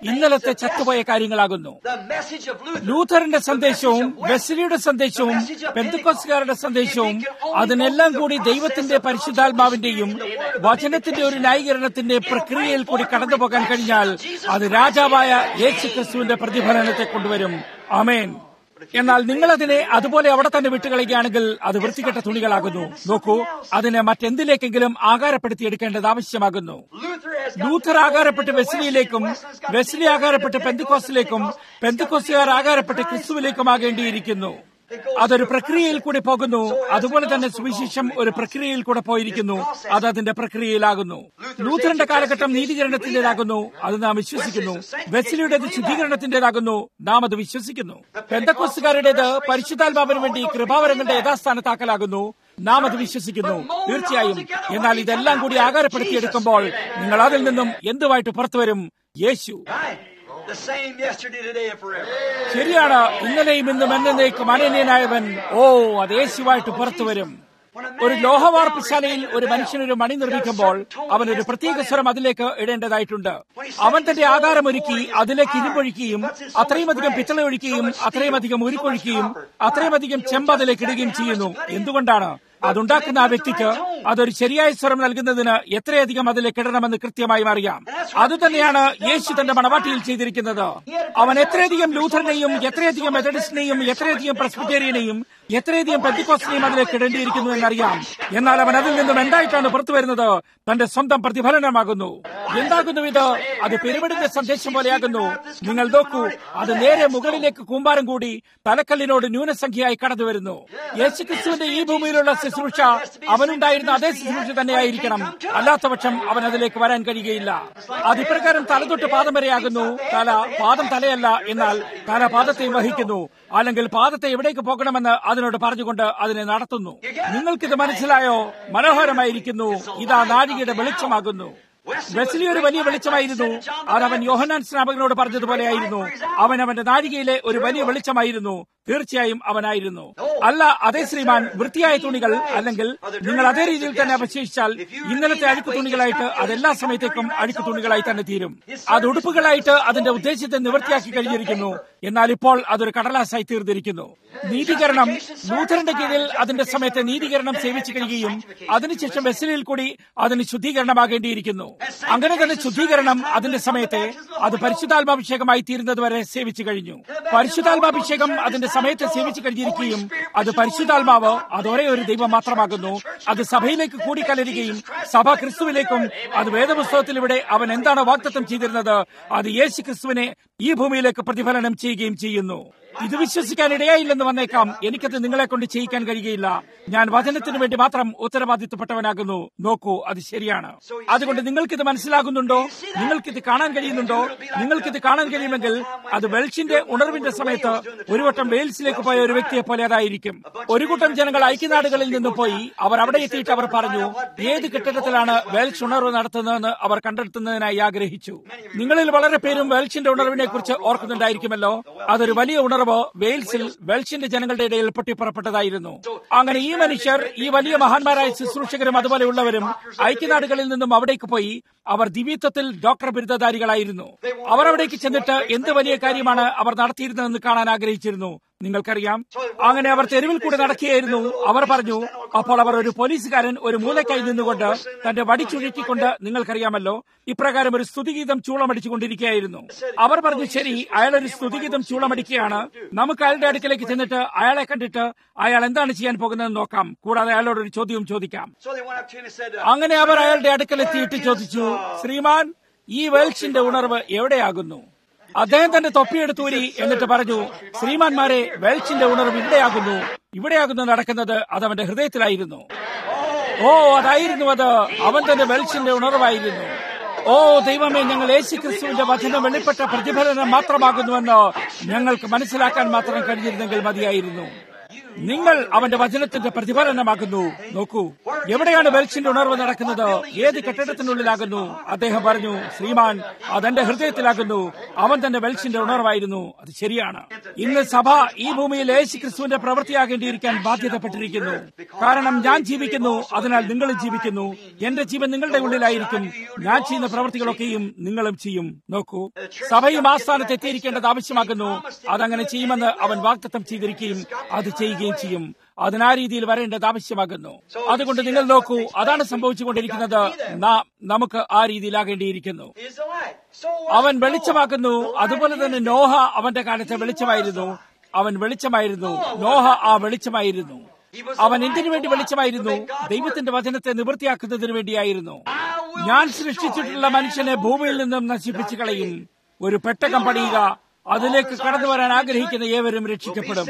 [SPEAKER 1] ഇന്നലത്തെ ചത്തുപോയ കാര്യങ്ങളാകുന്നു
[SPEAKER 2] The message of Luther.
[SPEAKER 1] ലൂഥറിന്റെ സന്ദേശവും വെസ്ലിയുടെ സന്ദേശവും പെന്തക്കോസുകാരുടെ സന്ദേശവും അതിനെല്ലാം കൂടി ദൈവത്തിന്റെ പരിശുദ്ധാത്മാവിന്റെയും വചനത്തിന്റെ ഒരു ന്യായീകരണത്തിന്റെ പ്രക്രിയയിൽ കൂടി കടന്നുപോകാൻ കഴിഞ്ഞാൽ അത് രാജാവായ യേശു ക്രിസ്തുവിന്റെ പ്രതിഫലനത്തെ കൊണ്ടുവരും അമേൻ എന്നാൽ നിങ്ങൾ അതിനെ അതുപോലെ അവിടെ തന്നെ വിട്ടുകളയുകയാണെങ്കിൽ അത് വൃത്തികെട്ട തുണികളാകുന്നു നോക്കൂ അതിനെ മറ്റെന്തിലേക്കെങ്കിലും ആകാരപ്പെടുത്തിയെടുക്കേണ്ടത് ആവശ്യമാകുന്നു
[SPEAKER 2] Luther has got
[SPEAKER 1] ലൂഥർ ആകാരപ്പെട്ട് വെസ്ലിയിലേക്കും വെസ്ലി ആകാരപ്പെട്ട് പെന്തുക്കോസിലേക്കും പെന്തുക്കോസുകാർ ആകാരപ്പെട്ട് ക്രിസ്തുവിലേക്കുമാകേണ്ടിയിരിക്കുന്നു അതൊരു പ്രക്രിയയിൽ കൂടി പോകുന്നു അതുപോലെ തന്നെ സുവിശേഷം ഒരു പ്രക്രിയയിൽ കൂടെ പോയിരിക്കുന്നു അത് അതിന്റെ പ്രക്രിയയിലാകുന്നു ലൂഥറിന്റെ കാലഘട്ടം നീതീകരണത്തിന്റേതാകുന്നു അത് നാം വിശ്വസിക്കുന്നു വെസ്ലിയുടേത് ശുദ്ധീകരണത്തിന്റേതാകുന്നു നാം അത് വിശ്വസിക്കുന്നു പെന്തക്കോസുകാരുടേത് പരിശുദ്ധാത്മാവിന് വേണ്ടി കൃപാവരങ്ങളുടെ യഥാസ്ഥാനത്താക്കലാകുന്നു നാം അത് വിശ്വസിക്കുന്നു തീർച്ചയായും എന്നാൽ ഇതെല്ലാം കൂടി ആകാരപ്പെടുത്തിയെടുക്കുമ്പോൾ നിങ്ങൾ അതിൽ നിന്നും എന്തുമായിട്ട് പുറത്തുവരും യേശു
[SPEAKER 2] right. The same yesterday, today, and forever.
[SPEAKER 1] ശരിയാണ് ഇന്നലെയും ഇന്നും എന്നേക്കും അനന്യനായവൻ ഓ അത് യേശുവായിട്ട് പുറത്തുവരും ഒരു ലോഹവാർപ്പശാലയിൽ ഒരു മനുഷ്യനൊരു മണി നിർമ്മിക്കുമ്പോൾ അവൻ ഒരു പ്രത്യേക സ്വരം അതിലേക്ക് ഇടേണ്ടതായിട്ടുണ്ട് അവൻ തന്റെ ആകാരമൊരുക്കി അതിലേക്ക് ഇരുമ്പൊഴിക്കുകയും അത്രയും അധികം പിത്തള ഒഴിക്കുകയും അത്രയും അധികം ഉരുക്കൊഴിക്കുകയും അത്രയും അധികം ചെമ്പ് അതിലേക്ക് ഇടുകയും ചെയ്യുന്നു എന്തുകൊണ്ടാണ് അതുണ്ടാക്കുന്ന ആ വ്യക്തിക്ക് അതൊരു ശരിയായ സ്വരം നൽകുന്നതിന് എത്രയധികം അതിലേക്ക് ഇടണമെന്ന് കൃത്യമായും അറിയാം അതുതന്നെയാണ് യേശു തന്റെ മണവാട്ടിയിൽ ചെയ്തിരിക്കുന്നത് അവൻ എത്രയധികം ലൂഥറിനെയും എത്രയധികം മെത്തഡിസ്റ്റിനെയും എത്രയധികം പ്രസ്ബിറ്റേറിയനെയും എത്രയധികം പെന്തിക്കോസിനെയും അതിലേക്ക് ഇടേണ്ടിയിരിക്കുന്നു എന്നറിയാം എന്നാൽ അവൻ അതിൽ നിന്നും എന്തായിട്ടാണ് പുറത്തു വരുന്നത് തന്റെ സ്വന്തം പ്രതിഫലനമാകുന്നു എന്താകുന്നു ഇത് അത് പിരമിഡിന്റെ സന്ദേശം പോലെയാകുന്നു നിങ്ങൾ നോക്കൂ അത് നേരെ മുകളിലേക്ക് കൂമ്പാരം കൂടി തലക്കല്ലിനോട് ന്യൂനസംഖ്യയായി കടന്നു വരുന്നു യേശുക്രിസ്തുവിന്റെ ഈ ഭൂമിയിലുള്ള ശുശ്രൂഷ അവനുണ്ടായിരുന്ന അതേ ശുശ്രൂഷ തന്നെയായിരിക്കണം അല്ലാത്തപക്ഷം അവൻ അതിലേക്ക് വരാൻ കഴിയുകയില്ല അത് ഇപ്രകാരം തലതൊട്ട് പാദം വരെയാകുന്നു തല പാദം തലയല്ല എന്നാൽ തല പാദത്തെയും വഹിക്കുന്നു അല്ലെങ്കിൽ പാദത്തെ എവിടേക്ക് പോകണമെന്ന് അതിനോട് പറഞ്ഞുകൊണ്ട് അതിനെ നടത്തുന്നു നിങ്ങൾക്കിത് മനസ്സിലായോ മനോഹരമായിരിക്കുന്നു ഇതാ നാഴികയുടെ വെളിച്ചമാകുന്നു വെസ്ലി ഒരു വലിയ വെളിച്ചമായിരുന്നു അത് അവൻ യോഹനാൻ സ്നാപകനോട് പറഞ്ഞതുപോലെയായിരുന്നു അവൻ അവന്റെ നാഴികയിലെ ഒരു വലിയ വെളിച്ചമായിരുന്നു തീർച്ചയായും അവനായിരുന്നു അല്ല അതേ ശ്രീമാൻ വൃത്തിയായ തുണികൾ അല്ലെങ്കിൽ നിങ്ങൾ അതേ രീതിയിൽ തന്നെ അവശേഷിച്ചാൽ ഇന്നലത്തെ അഴുക്ക് തുണികളായിട്ട് അതെല്ലാ സമയത്തേക്കും അഴുക്ക് തുണികളായി തന്നെ തീരും അത് ഉടുപ്പുകളായിട്ട് അതിന്റെ ഉദ്ദേശത്തെ നിവൃത്തിയാക്കി കഴിഞ്ഞിരിക്കുന്നു എന്നാൽ ഇപ്പോൾ അതൊരു കടലാസായി തീർന്നിരിക്കുന്നു നീതീകരണം ലൂഥറിന്റെ കീഴിൽ അതിന്റെ സമയത്തെ നീതീകരണം സേവിച്ചു കഴിയുകയും അതിനുശേഷം വെസ്ലിയിൽ കൂടി അതിന് ശുദ്ധീകരണമാകേണ്ടിയിരിക്കുന്നു അങ്ങനെ തന്നെ ശുദ്ധീകരണം അതിന്റെ സമയത്തെ അത് പരിശുദ്ധാത്മാഭിഷേകമായി തീരുന്നത് വരെ സേവിച്ചു കഴിഞ്ഞു പരിശുദ്ധാത്മാഭിഷേകം അതിന്റെ സമയത്തെ സേവിച്ചു കഴിഞ്ഞിരിക്കുകയും അത് പരിശുദ്ധാത്മാവ് അത് ഒരേ ഒരു ദൈവം മാത്രമാകുന്നു അത് സഭയിലേക്ക് കൂടിക്കലരുകയും സഭ ക്രിസ്തുവിലേക്കും അത് വേദപുസ്തകത്തിൽ ഇവിടെ അവൻ എന്താണ് വാഗ്ദത്തം ചെയ്തിരുന്നത് അത് യേശു ക്രിസ്തുവിനെ ഈ ഭൂമിയിലേക്ക് പ്രതിഫലനം ചെയ്യുകയും ചെയ്യുന്നു ഇത് വിശ്വസിക്കാൻ ഇടയായില്ലെന്ന് വന്നേക്കാം എനിക്കത് നിങ്ങളെ കൊണ്ട് ചെയ്യിക്കാൻ കഴിയുകയില്ല ഞാൻ വചനത്തിന് വേണ്ടി മാത്രം ഉത്തരവാദിത്വപ്പെട്ടവനാകുന്നു നോക്കൂ അത് ശരിയാണ് അതുകൊണ്ട് നിങ്ങൾക്കിത് മനസ്സിലാകുന്നുണ്ടോ നിങ്ങൾക്കിത് കാണാൻ കഴിയുന്നുണ്ടോ നിങ്ങൾക്കിത് കാണാൻ കഴിയുമെങ്കിൽ അത് വെൽഷിന്റെ ഉണർവിന്റെ സമയത്ത് ഒരു വട്ടം വെയിൽസിലേക്ക് പോയ ഒരു വ്യക്തിയെ പോലെ അതായിരിക്കും ഒരു കൂട്ടം ജനങ്ങൾ ഐക്യനാടുകളിൽ നിന്ന് പോയി അവർ അവിടെ എത്തിയിട്ട് അവർ പറഞ്ഞു ഏത് കെട്ടിടത്തിലാണ് വെൽഷ് ഉണർവ് നടത്തുന്നതെന്ന് അവർ കണ്ടെത്തുന്നതിനായി ആഗ്രഹിച്ചു നിങ്ങളിൽ വളരെ പേരും വെൽഷിന്റെ ഉണർവിനെ കുറിച്ച് ഓർക്കുന്നുണ്ടായിരിക്കുമല്ലോ അതൊരു വലിയ ഉണർവ് വെയിൽസിൽ വെൽഷിന്റെ ജനങ്ങളുടെ ഇടയിൽ പൊട്ടിപ്പുറപ്പെട്ടതായിരുന്നു അങ്ങനെ ഈ മനുഷ്യർ ഈ വലിയ മഹാന്മാരായ ശുശ്രൂഷകരും അതുപോലെയുള്ളവരും ഐക്യനാടുകളിൽ നിന്നും അവിടേക്ക് പോയി അവർ ദിവ്യത്വത്തിൽ ഡോക്ടർ ബിരുദധാരികളായിരുന്നു അവർ അവിടേക്ക് ചെന്നിട്ട് എന്ത് വലിയ കാര്യമാണ് അവർ നടത്തിയിരുന്നതെന്ന് കാണാൻ ആഗ്രഹിച്ചിരുന്നു നിങ്ങൾക്കറിയാം അങ്ങനെ അവർ തെരുവിൽ കൂടെ നടക്കുകയായിരുന്നു അവർ പറഞ്ഞു അപ്പോൾ അവർ ഒരു പോലീസുകാരൻ ഒരു മൂലക്കായി നിന്നുകൊണ്ട് തന്റെ വടി ചുഴറ്റിക്കൊണ്ട് നിങ്ങൾക്കറിയാമല്ലോ ഇപ്രകാരം ഒരു സ്തുതിഗീതം ചൂളമടിച്ചുകൊണ്ടിരിക്കുകയായിരുന്നു അവർ പറഞ്ഞു ശരി അയാൾ ഒരു സ്തുതിഗീതം ചൂളമടിക്കുകയാണ് നമുക്ക് അയാളുടെ അടുക്കലേക്ക് ചെന്നിട്ട് അയാളെ കണ്ടിട്ട് അയാൾ എന്താണ് ചെയ്യാൻ പോകുന്നതെന്ന് നോക്കാം കൂടാതെ അയാളോട് ഒരു ചോദ്യവും ചോദിക്കാം
[SPEAKER 2] So they went up to him and said, uh,
[SPEAKER 1] അങ്ങനെ അവർ അയാളുടെ അടുക്കലെത്തിയിട്ട് ചോദിച്ചു ശ്രീമാൻ ഈ വെൽഷിന്റെ ഉണർവ് എവിടെയാകുന്നു അദ്ദേഹം തന്റെ തൊപ്പിയെടുത്തൂരി എന്നിട്ട് പറഞ്ഞു ശ്രീമാന്മാരെ വെൽഷിന്റെ ഉണർവ് ഇവിടെയാകുന്നു ഇവിടെയാകുന്നു നടക്കുന്നത് അത് അവന്റെ ഹൃദയത്തിലായിരുന്നു ഓ അതായിരുന്നു അത് അവൻ തന്നെ വെൽഷിന്റെ ഉണർവായിരുന്നു ഓ ദൈവമേ ഞങ്ങൾ യേശു ക്രിസ്തുവിന്റെ വചനം വെളിപ്പെട്ട പ്രതിഫലനം മാത്രമാകുന്നുവെന്ന് ഞങ്ങൾക്ക് മനസ്സിലാക്കാൻ മാത്രം കഴിഞ്ഞിരുന്നെങ്കിൽ മതിയായിരുന്നു
[SPEAKER 2] You
[SPEAKER 1] നിങ്ങൾ അവന്റെ വചനത്തിന്റെ പ്രതിഫലനമാകുന്നു നോക്കൂ എവിടെയാണ് വെൽച്ചിന്റെ ഉണർവ് നടക്കുന്നത് ഏത് കെട്ടിടത്തിനുള്ളിലാകുന്നു അദ്ദേഹം പറഞ്ഞു ശ്രീമാൻ അതെന്റെ ഹൃദയത്തിലാകുന്നു അവൻ തന്നെ വെൽച്ചിന്റെ ഉണർവായിരുന്നു അത് ശരിയാണ് ഇന്ന് സഭ ഈ ഭൂമിയിൽ യേശു ക്രിസ്തുവിന്റെ പ്രവൃത്തിയാകേണ്ടിയിരിക്കാൻ ബാധ്യതപ്പെട്ടിരിക്കുന്നു കാരണം ഞാൻ ജീവിക്കുന്നു അതിനാൽ നിങ്ങളും ജീവിക്കുന്നു എന്റെ ജീവൻ നിങ്ങളുടെ ഉള്ളിലായിരിക്കും ഞാൻ ചെയ്യുന്ന പ്രവൃത്തികളൊക്കെയും നിങ്ങളും ചെയ്യും നോക്കൂ സഭയും ആ സ്ഥാനത്ത് എത്തിയിരിക്കേണ്ടത് ആവശ്യമാകുന്നു അതങ്ങനെ ചെയ്യുമെന്ന് അവൻ വാഗ്ദത്തം ചെയ്തിരിക്കുകയും അത് ചെയ്യുകയും ചെയ്യും അതിനാ രീതിയിൽ വരേണ്ടത് ആവശ്യമാകുന്നു അതുകൊണ്ട് നിങ്ങൾ നോക്കൂ അതാണ് സംഭവിച്ചുകൊണ്ടിരിക്കുന്നത് നാം നമുക്ക് ആ രീതിയിലാകേണ്ടിയിരിക്കുന്നു
[SPEAKER 2] is the light. So
[SPEAKER 1] അവൻ വെളിച്ചമാക്കുന്നു അതുപോലെ തന്നെ നോഹ അവന്റെ കാലത്തെ വെളിച്ചമായിരുന്നു അവൻ വെളിച്ചമായിരുന്നു നോഹ ആ വെളിച്ചമായിരുന്നു അവൻ എന്തിനു വേണ്ടി വെളിച്ചമായിരുന്നു ദൈവത്തിന്റെ വചനത്തെ നിവൃത്തിയാക്കുന്നതിന് വേണ്ടിയായിരുന്നു ഞാൻ സൃഷ്ടിച്ചിട്ടുള്ള മനുഷ്യനെ ഭൂമിയിൽ നിന്നും നശിപ്പിച്ചു കളയും ഒരു പെട്ടകം പണിയുക അതിലേക്ക് കടന്നു വരാൻ ആഗ്രഹിക്കുന്ന ഏവരും രക്ഷിക്കപ്പെടും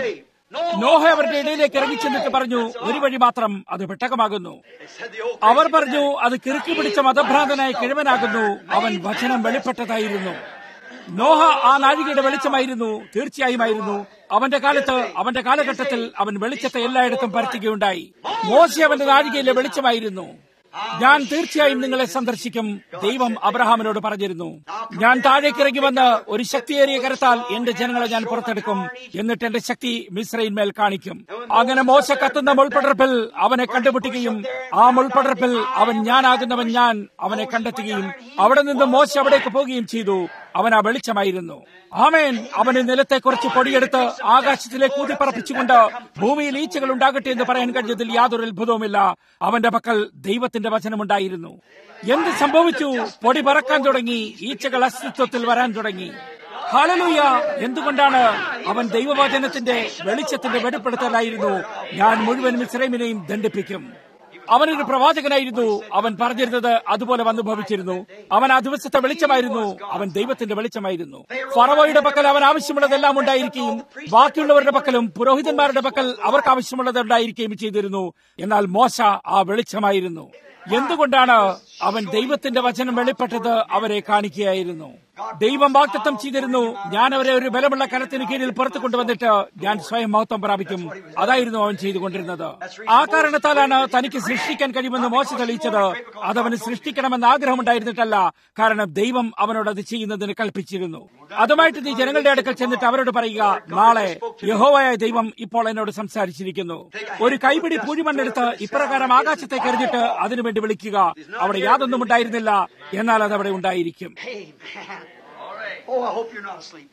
[SPEAKER 1] നോഹ അവരുടെ ഇടയിലേക്ക് ഇറങ്ങിച്ചെന്നിട്ട് പറഞ്ഞു ഒരു വഴി മാത്രം അത് പെട്ടകമാകുന്നു
[SPEAKER 2] they said the old
[SPEAKER 1] അവർ പറഞ്ഞു അത് കിറുക്കി പിടിച്ച മതഭ്രാന്തനായ കിഴവനാകുന്നു അവൻ വചനം വെളിപ്പെട്ടതായിരുന്നു നോഹ ആ നാഴികയുടെ വെളിച്ചമായിരുന്നു തീർച്ചയായുമായിരുന്നു അവന്റെ കാലത്ത് അവന്റെ കാലഘട്ടത്തിൽ അവൻ വെളിച്ചത്തെ എല്ലായിടത്തും പരത്തുകയുണ്ടായി മോശ അവന്റെ നാഴികയിലെ വെളിച്ചമായിരുന്നു ഞാൻ തീർച്ചയായും നിങ്ങളെ സന്ദർശിക്കും ദൈവം അബ്രഹാമിനോട് പറഞ്ഞിരുന്നു ഞാൻ താഴേക്ക് ഇറങ്ങി വന്ന് ഒരു ശക്തിയേറിയ കരത്താൽ എന്റെ ജനങ്ങളെ ഞാൻ പുറത്തെടുക്കും എന്നിട്ട് എന്റെ ശക്തി മിശ്രയിന്മേൽ കാണിക്കും അങ്ങനെ മോശ കത്തുന്ന മുൾപടർപ്പിൽ അവനെ കണ്ടുമുട്ടുകയും ആ മുൾപടർപ്പിൽ അവൻ ഞാനാകുന്നവൻ ഞാൻ അവനെ കണ്ടെത്തുകയും അവിടെ നിന്ന് മോശ അവിടേക്ക് പോവുകയും ചെയ്തു അവൻ ആ വെളിച്ചമായിരുന്നു ആമേൻ അവന് നിലത്തെ കുറച്ച് പൊടിയെടുത്ത് ആകാശത്തിലേക്ക് ഊതിപ്പറപ്പിച്ചുകൊണ്ട് ഭൂമിയിൽ ഈച്ചകൾ ഉണ്ടാകട്ടെ എന്ന് പറയാൻ കഴിഞ്ഞതിൽ യാതൊരു അത്ഭുതവുമില്ല അവന്റെ പക്കൽ ദൈവത്തിന്റെ വചനമുണ്ടായിരുന്നു എന്ത് സംഭവിച്ചു പൊടി പറക്കാൻ തുടങ്ങി ഈച്ചകൾ അസ്തിത്വത്തിൽ വരാൻ തുടങ്ങി ഹാലലൂയ എന്തുകൊണ്ടാണ് അവൻ ദൈവവചനത്തിന്റെ വെളിച്ചത്തിന്റെ വെളിപ്പെടുത്തലായിരുന്നു ഞാൻ മുഴുവൻ മിശ്രമിനെയും ദണ്ഡിപ്പിക്കും അവനൊരു പ്രവാചകനായിരുന്നു അവൻ പറഞ്ഞിരുന്നത് അതുപോലെ വന്നു ഭവിച്ചിരുന്നു അവൻ ആ ദിവസത്തെ വെളിച്ചമായിരുന്നു അവൻ ദൈവത്തിന്റെ വെളിച്ചമായിരുന്നു ഫറവോയുടെ പക്കൽ അവൻ ആവശ്യമുള്ളതെല്ലാം ഉണ്ടായിരിക്കുകയും ബാക്കിയുള്ളവരുടെ പക്കലും പുരോഹിതന്മാരുടെ പക്കൽ അവർക്ക് ആവശ്യമുള്ളത് ഉണ്ടായിരിക്കുകയും ചെയ്തിരുന്നു എന്നാൽ മോശ ആ വെളിച്ചമായിരുന്നു എന്തുകൊണ്ടാണ് അവൻ ദൈവത്തിന്റെ വചനം വെളിപ്പെട്ടത് അവരെ കാണിക്കുകയായിരുന്നു ദൈവം വാക്തത്വം ചെയ്തിരുന്നു ഞാൻ അവരെ ഒരു ബലമുള്ള കരത്തിന് കീഴിൽ പുറത്തു കൊണ്ടുവന്നിട്ട് ഞാൻ സ്വയം മഹത്വം പ്രാപിക്കും അതായിരുന്നു അവൻ ചെയ്തുകൊണ്ടിരുന്നത് ആ കാരണത്താലാണ് തനിക്ക് സൃഷ്ടിക്കാൻ കഴിയുമെന്ന് മോശ തെളിയിച്ചത് അതവന് സൃഷ്ടിക്കണമെന്ന് ആഗ്രഹമുണ്ടായിരുന്നിട്ടല്ല കാരണം ദൈവം അവനോട് അത് ചെയ്യുന്നതിന് കൽപ്പിച്ചിരുന്നു അതുമായിട്ട് നീ ജനങ്ങളുടെ അടുക്കൽ ചെന്നിട്ട് അവരോട് പറയുക നാളെ യഹോവയായ ദൈവം ഇപ്പോൾ എന്നോട് സംസാരിച്ചിരിക്കുന്നു ഒരു കൈപിടി പൂഴിമണ്ണെടുത്ത് ഇപ്രകാരം ആകാശത്തേക്ക് എറിഞ്ഞിട്ട് അതിനുവേണ്ടി വിളിക്കുക അവിടെ യാതൊന്നും ഉണ്ടായിരുന്നില്ല എന്നാൽ അത് അവിടെ ഉണ്ടായിരിക്കും
[SPEAKER 2] Amen. Oh, I hope you're not asleep.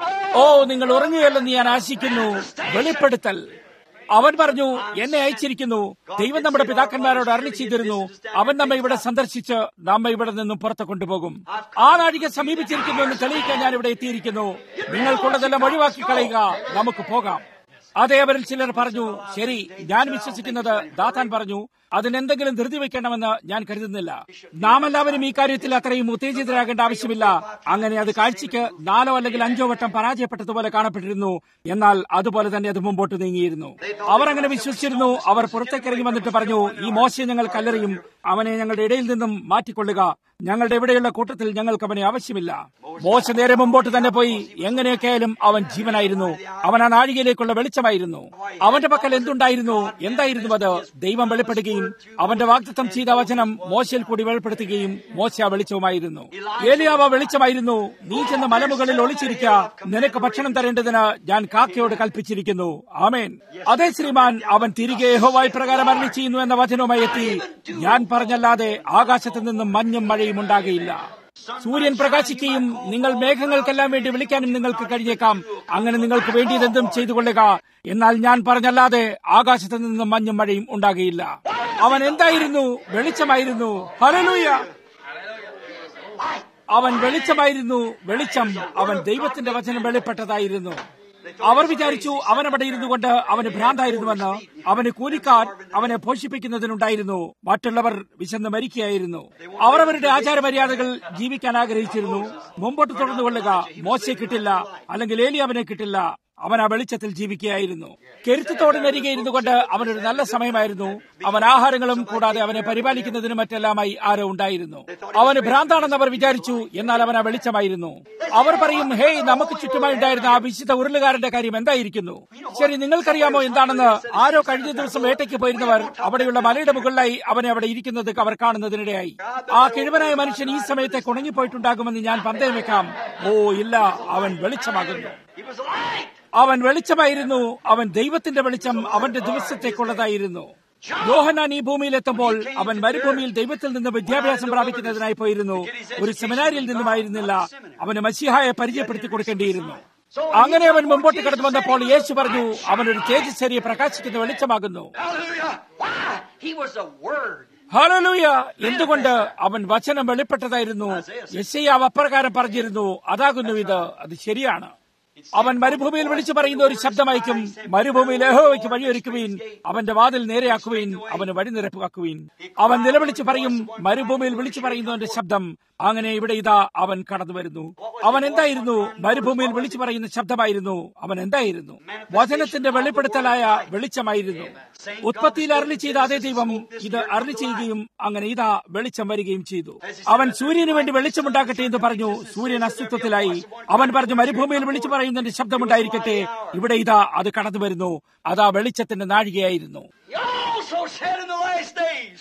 [SPEAKER 1] ഓ നിങ്ങൾ ഉറങ്ങുകയല്ലെന്ന് ഞാൻ ആശിക്കുന്നു വെളിപ്പെടുത്തൽ അവൻ പറഞ്ഞു എന്നെ അയച്ചിരിക്കുന്നു ദൈവം നമ്മുടെ പിതാക്കന്മാരോട് അരളി ചെയ്തിരുന്നു അവൻ നമ്മെ ഇവിടെ സന്ദർശിച്ച് നമ്മെ ഇവിടെ നിന്നും പുറത്ത് കൊണ്ടുപോകും ആ നാഴിക സമീപിച്ചിരിക്കുന്നു എന്ന് തെളിയിക്കാൻ ഞാൻ ഇവിടെ എത്തിയിരിക്കുന്നു നിങ്ങൾക്കുള്ളതെല്ലാം ഒഴിവാക്കി കളയുക നമുക്ക് പോകാം അതേ അവരിൽ ചിലർ പറഞ്ഞു ശരി ഞാൻ വിശ്വസിക്കുന്നത് ദാത്താൻ പറഞ്ഞു അതിനെന്തെങ്കിലും ധൃതി വെക്കണമെന്ന് ഞാൻ കരുതുന്നില്ല നാം എല്ലാവരും ഈ കാര്യത്തിൽ അത്രയും ഉത്തേജിതരാകേണ്ട ആവശ്യമില്ല അങ്ങനെ അത് കാഴ്ചയ്ക്ക് നാലോ അല്ലെങ്കിൽ അഞ്ചോ വട്ടം പരാജയപ്പെട്ടതുപോലെ കാണപ്പെട്ടിരുന്നു എന്നാൽ അതുപോലെ തന്നെ അത് മുമ്പോട്ട് നീങ്ങിയിരുന്നു അവർ അങ്ങനെ വിശ്വസിച്ചിരുന്നു അവർ പുറത്തേക്ക് ഇറങ്ങി വന്നിട്ട് പറഞ്ഞു ഈ മോശം ഞങ്ങൾ കല്ലെറിയും അവനെ ഞങ്ങളുടെ ഇടയിൽ നിന്നും മാറ്റിക്കൊള്ളുക ഞങ്ങളുടെ ഇവിടെയുള്ള കൂട്ടത്തിൽ ഞങ്ങൾക്ക് അവനെ ആവശ്യമില്ല മോശ നേരെ മുമ്പോട്ട് തന്നെ പോയി എങ്ങനെയൊക്കെയായാലും അവൻ ജീവനായിരുന്നു അവൻ ആ നാഴികയിലേക്കുള്ള വെളിച്ചമായിരുന്നു അവന്റെ പക്കൽ എന്തുണ്ടായിരുന്നു എന്തായിരുന്നു അത് ദൈവം വെളിപ്പെടുകയും അവന്റെ വാഗ്ദത്തം ചെയ്ത വചനം മോശയിൽ കൂടി വെളിപ്പെടുത്തുകയും മോശ ആ വെളിച്ചവുമായിരുന്നു ഏലിയാവ വെളിച്ചമായിരുന്നു നീ ചെന്ന് മലമുകളിൽ ഒളിച്ചിരിക്ക നിനക്ക് ഭക്ഷണം തരേണ്ടതിന് ഞാൻ കാക്കയോട് കൽപ്പിച്ചിരിക്കുന്നു ആമേൻ അതേ ശ്രീമാൻ അവൻ തിരികെ യഹോവായി പ്രകാരം അരളി ചെയ്യുന്നു എന്ന വചനവുമായി എത്തി ഞാൻ പറഞ്ഞല്ലാതെ ആകാശത്ത് നിന്നും മഞ്ഞും മഴയും ഉണ്ടാകയില്ല സൂര്യൻ പ്രകാശിക്കുകയും നിങ്ങൾ മേഘങ്ങൾക്കെല്ലാം വേണ്ടി വിളിക്കാനും നിങ്ങൾക്ക് കഴിഞ്ഞേക്കാം അങ്ങനെ നിങ്ങൾക്ക് വേണ്ടിയതെന്തും ചെയ്തു കൊള്ളുക എന്നാൽ ഞാൻ പറഞ്ഞല്ലാതെ ആകാശത്ത് നിന്നും മഞ്ഞും മഴയും ഉണ്ടാകുകയില്ല അവൻ എന്തായിരുന്നു വെളിച്ചമായിരുന്നു ഹലലൂയ അവൻ വെളിച്ചമായിരുന്നു വെളിച്ചം അവൻ ദൈവത്തിന്റെ വചനം വെളിപ്പെട്ടതായിരുന്നു അവർ വിചാരിച്ചു അവൻ അവിടെ ഇരുന്നു കൊണ്ട് അവന് ഭ്രാന്തായിരുന്നുവെന്ന് അവന് കൂലിക്കാർ അവനെ പോഷിപ്പിക്കുന്നതിനുണ്ടായിരുന്നു മറ്റുള്ളവർ വിശന്ന് മരിക്കുകയായിരുന്നു അവർ അവരുടെ ആചാരമര്യാദകൾ ജീവിക്കാൻ ആഗ്രഹിച്ചിരുന്നു മുമ്പോട്ട് തുടർന്നു കൊള്ളുക മോശയെ കിട്ടില്ല അല്ലെങ്കിൽ ഏലിയാവിനെ കിട്ടില്ല അവൻ ആ വെളിച്ചത്തിൽ ജീവിക്കുകയായിരുന്നു കരുത്തത്തോടിനരികെ ഇരുന്നു കൊണ്ട് അവനൊരു നല്ല സമയമായിരുന്നു അവൻ ആഹാരങ്ങളും കൂടാതെ അവനെ പരിപാലിക്കുന്നതിനും മറ്റെല്ലാമായി ആരോ ഉണ്ടായിരുന്നു അവന് ഭ്രാന്താണെന്ന് അവർ വിചാരിച്ചു എന്നാൽ അവൻ ആ വെളിച്ചമായിരുന്നു അവർ പറയും ഹേയ് നമുക്ക് ചുറ്റുമായി ഉണ്ടായിരുന്ന ആ വിശുദ്ധ ഉരുളുകാരന്റെ കാര്യം എന്തായിരിക്കുന്നു ശരി നിങ്ങൾക്കറിയാമോ എന്താണെന്ന് ആരോ കഴിഞ്ഞ ദിവസം വേട്ടയ്ക്ക് പോയിരുന്നവർ അവിടെയുള്ള മലയുടെ മുകളിലായി അവനെ അവിടെ ഇരിക്കുന്നത് അവർ കാണുന്നതിനിടയായി ആ കിഴുവനായ മനുഷ്യൻ ഈ സമയത്തെ കുണങ്ങിപ്പോയിട്ടുണ്ടാകുമെന്ന് ഞാൻ പന്തയം വെക്കാം ഓ ഇല്ല അവൻ വെളിച്ചമാകുന്നു
[SPEAKER 2] He was light.
[SPEAKER 1] അവൻ വെളിച്ചമായിരുന്നു അവൻ ദൈവത്തിന്റെ വെളിച്ചം അവന്റെ ദിവസത്തേക്കുള്ളതായിരുന്നു യോഹനാൻ ഈ ഭൂമിയിലെത്തുമ്പോൾ അവൻ മരുഭൂമിയിൽ ദൈവത്തിൽ നിന്ന് വിദ്യാഭ്യാസം പ്രാപിക്കുന്നതിനായി പോയിരുന്നു ഒരു സെമിനാരിയിൽ നിന്നുമായിരുന്നില്ല അവന് മസിഹായെ പരിചയപ്പെടുത്തി കൊടുക്കേണ്ടിയിരുന്നു അങ്ങനെ അവൻ മുമ്പോട്ട് കടന്നു വന്നപ്പോൾ യേശു പറഞ്ഞു അവനൊരു തേജസ്സേരിയെ പ്രകാശിക്കുന്ന വെളിച്ചമാകുന്നു
[SPEAKER 2] Hallelujah. Why? He was the Word.
[SPEAKER 1] ഹലലൂയ എന്തുകൊണ്ട് അവൻ വചനം വെളിപ്പെട്ടതായിരുന്നു യശയാവ് അപ്രകാരം പറഞ്ഞിരുന്നു അതാകുന്നു ഇത് അത് ശരിയാണ് അവൻ മരുഭൂമിയിൽ വിളിച്ചു പറയുന്ന ഒരു ശബ്ദമായിരിക്കും മരുഭൂമിയിൽ യഹോവയ്ക്ക് വഴിയൊരുക്കുവീൻ അവന്റെ വാതിൽ നേരെയാക്കുവീൻ അവന് വഴി നിരപ്പാക്കുവീൻ അവൻ നിലവിളിച്ചു പറയും മരുഭൂമിയിൽ വിളിച്ചു പറയുന്നവന്റെ ശബ്ദം അങ്ങനെ ഇവിടെ ഇതാ അവൻ കടന്നു വരുന്നു അവൻ എന്തായിരുന്നു മരുഭൂമിയിൽ വിളിച്ചു പറയുന്ന ശബ്ദമായിരുന്നു അവൻ എന്തായിരുന്നു വചനത്തിന്റെ വെളിപ്പെടുത്തലായ വെളിച്ചമായിരുന്നു ഉത്പത്തിയിൽ അരളി ചെയ്ത അതേ ദൈവം ഇത് അരളി ചെയ്യുകയും അങ്ങനെ ഇതാ വെളിച്ചം വരികയും ചെയ്തു അവൻ സൂര്യന് വേണ്ടി വെളിച്ചമുണ്ടാക്കട്ടെ എന്ന് പറഞ്ഞു സൂര്യൻ അസ്തിത്വത്തിലായി അവൻ പറഞ്ഞു മരുഭൂമിയിൽ വിളിച്ചു പറയുന്നതിന്റെ ശബ്ദമുണ്ടായിരിക്കട്ടെ ഇവിടെ ഇതാ അത് കടന്നു വരുന്നു അതാ വെളിച്ചത്തിന്റെ നാഴികയായിരുന്നു
[SPEAKER 2] He also said in the last days.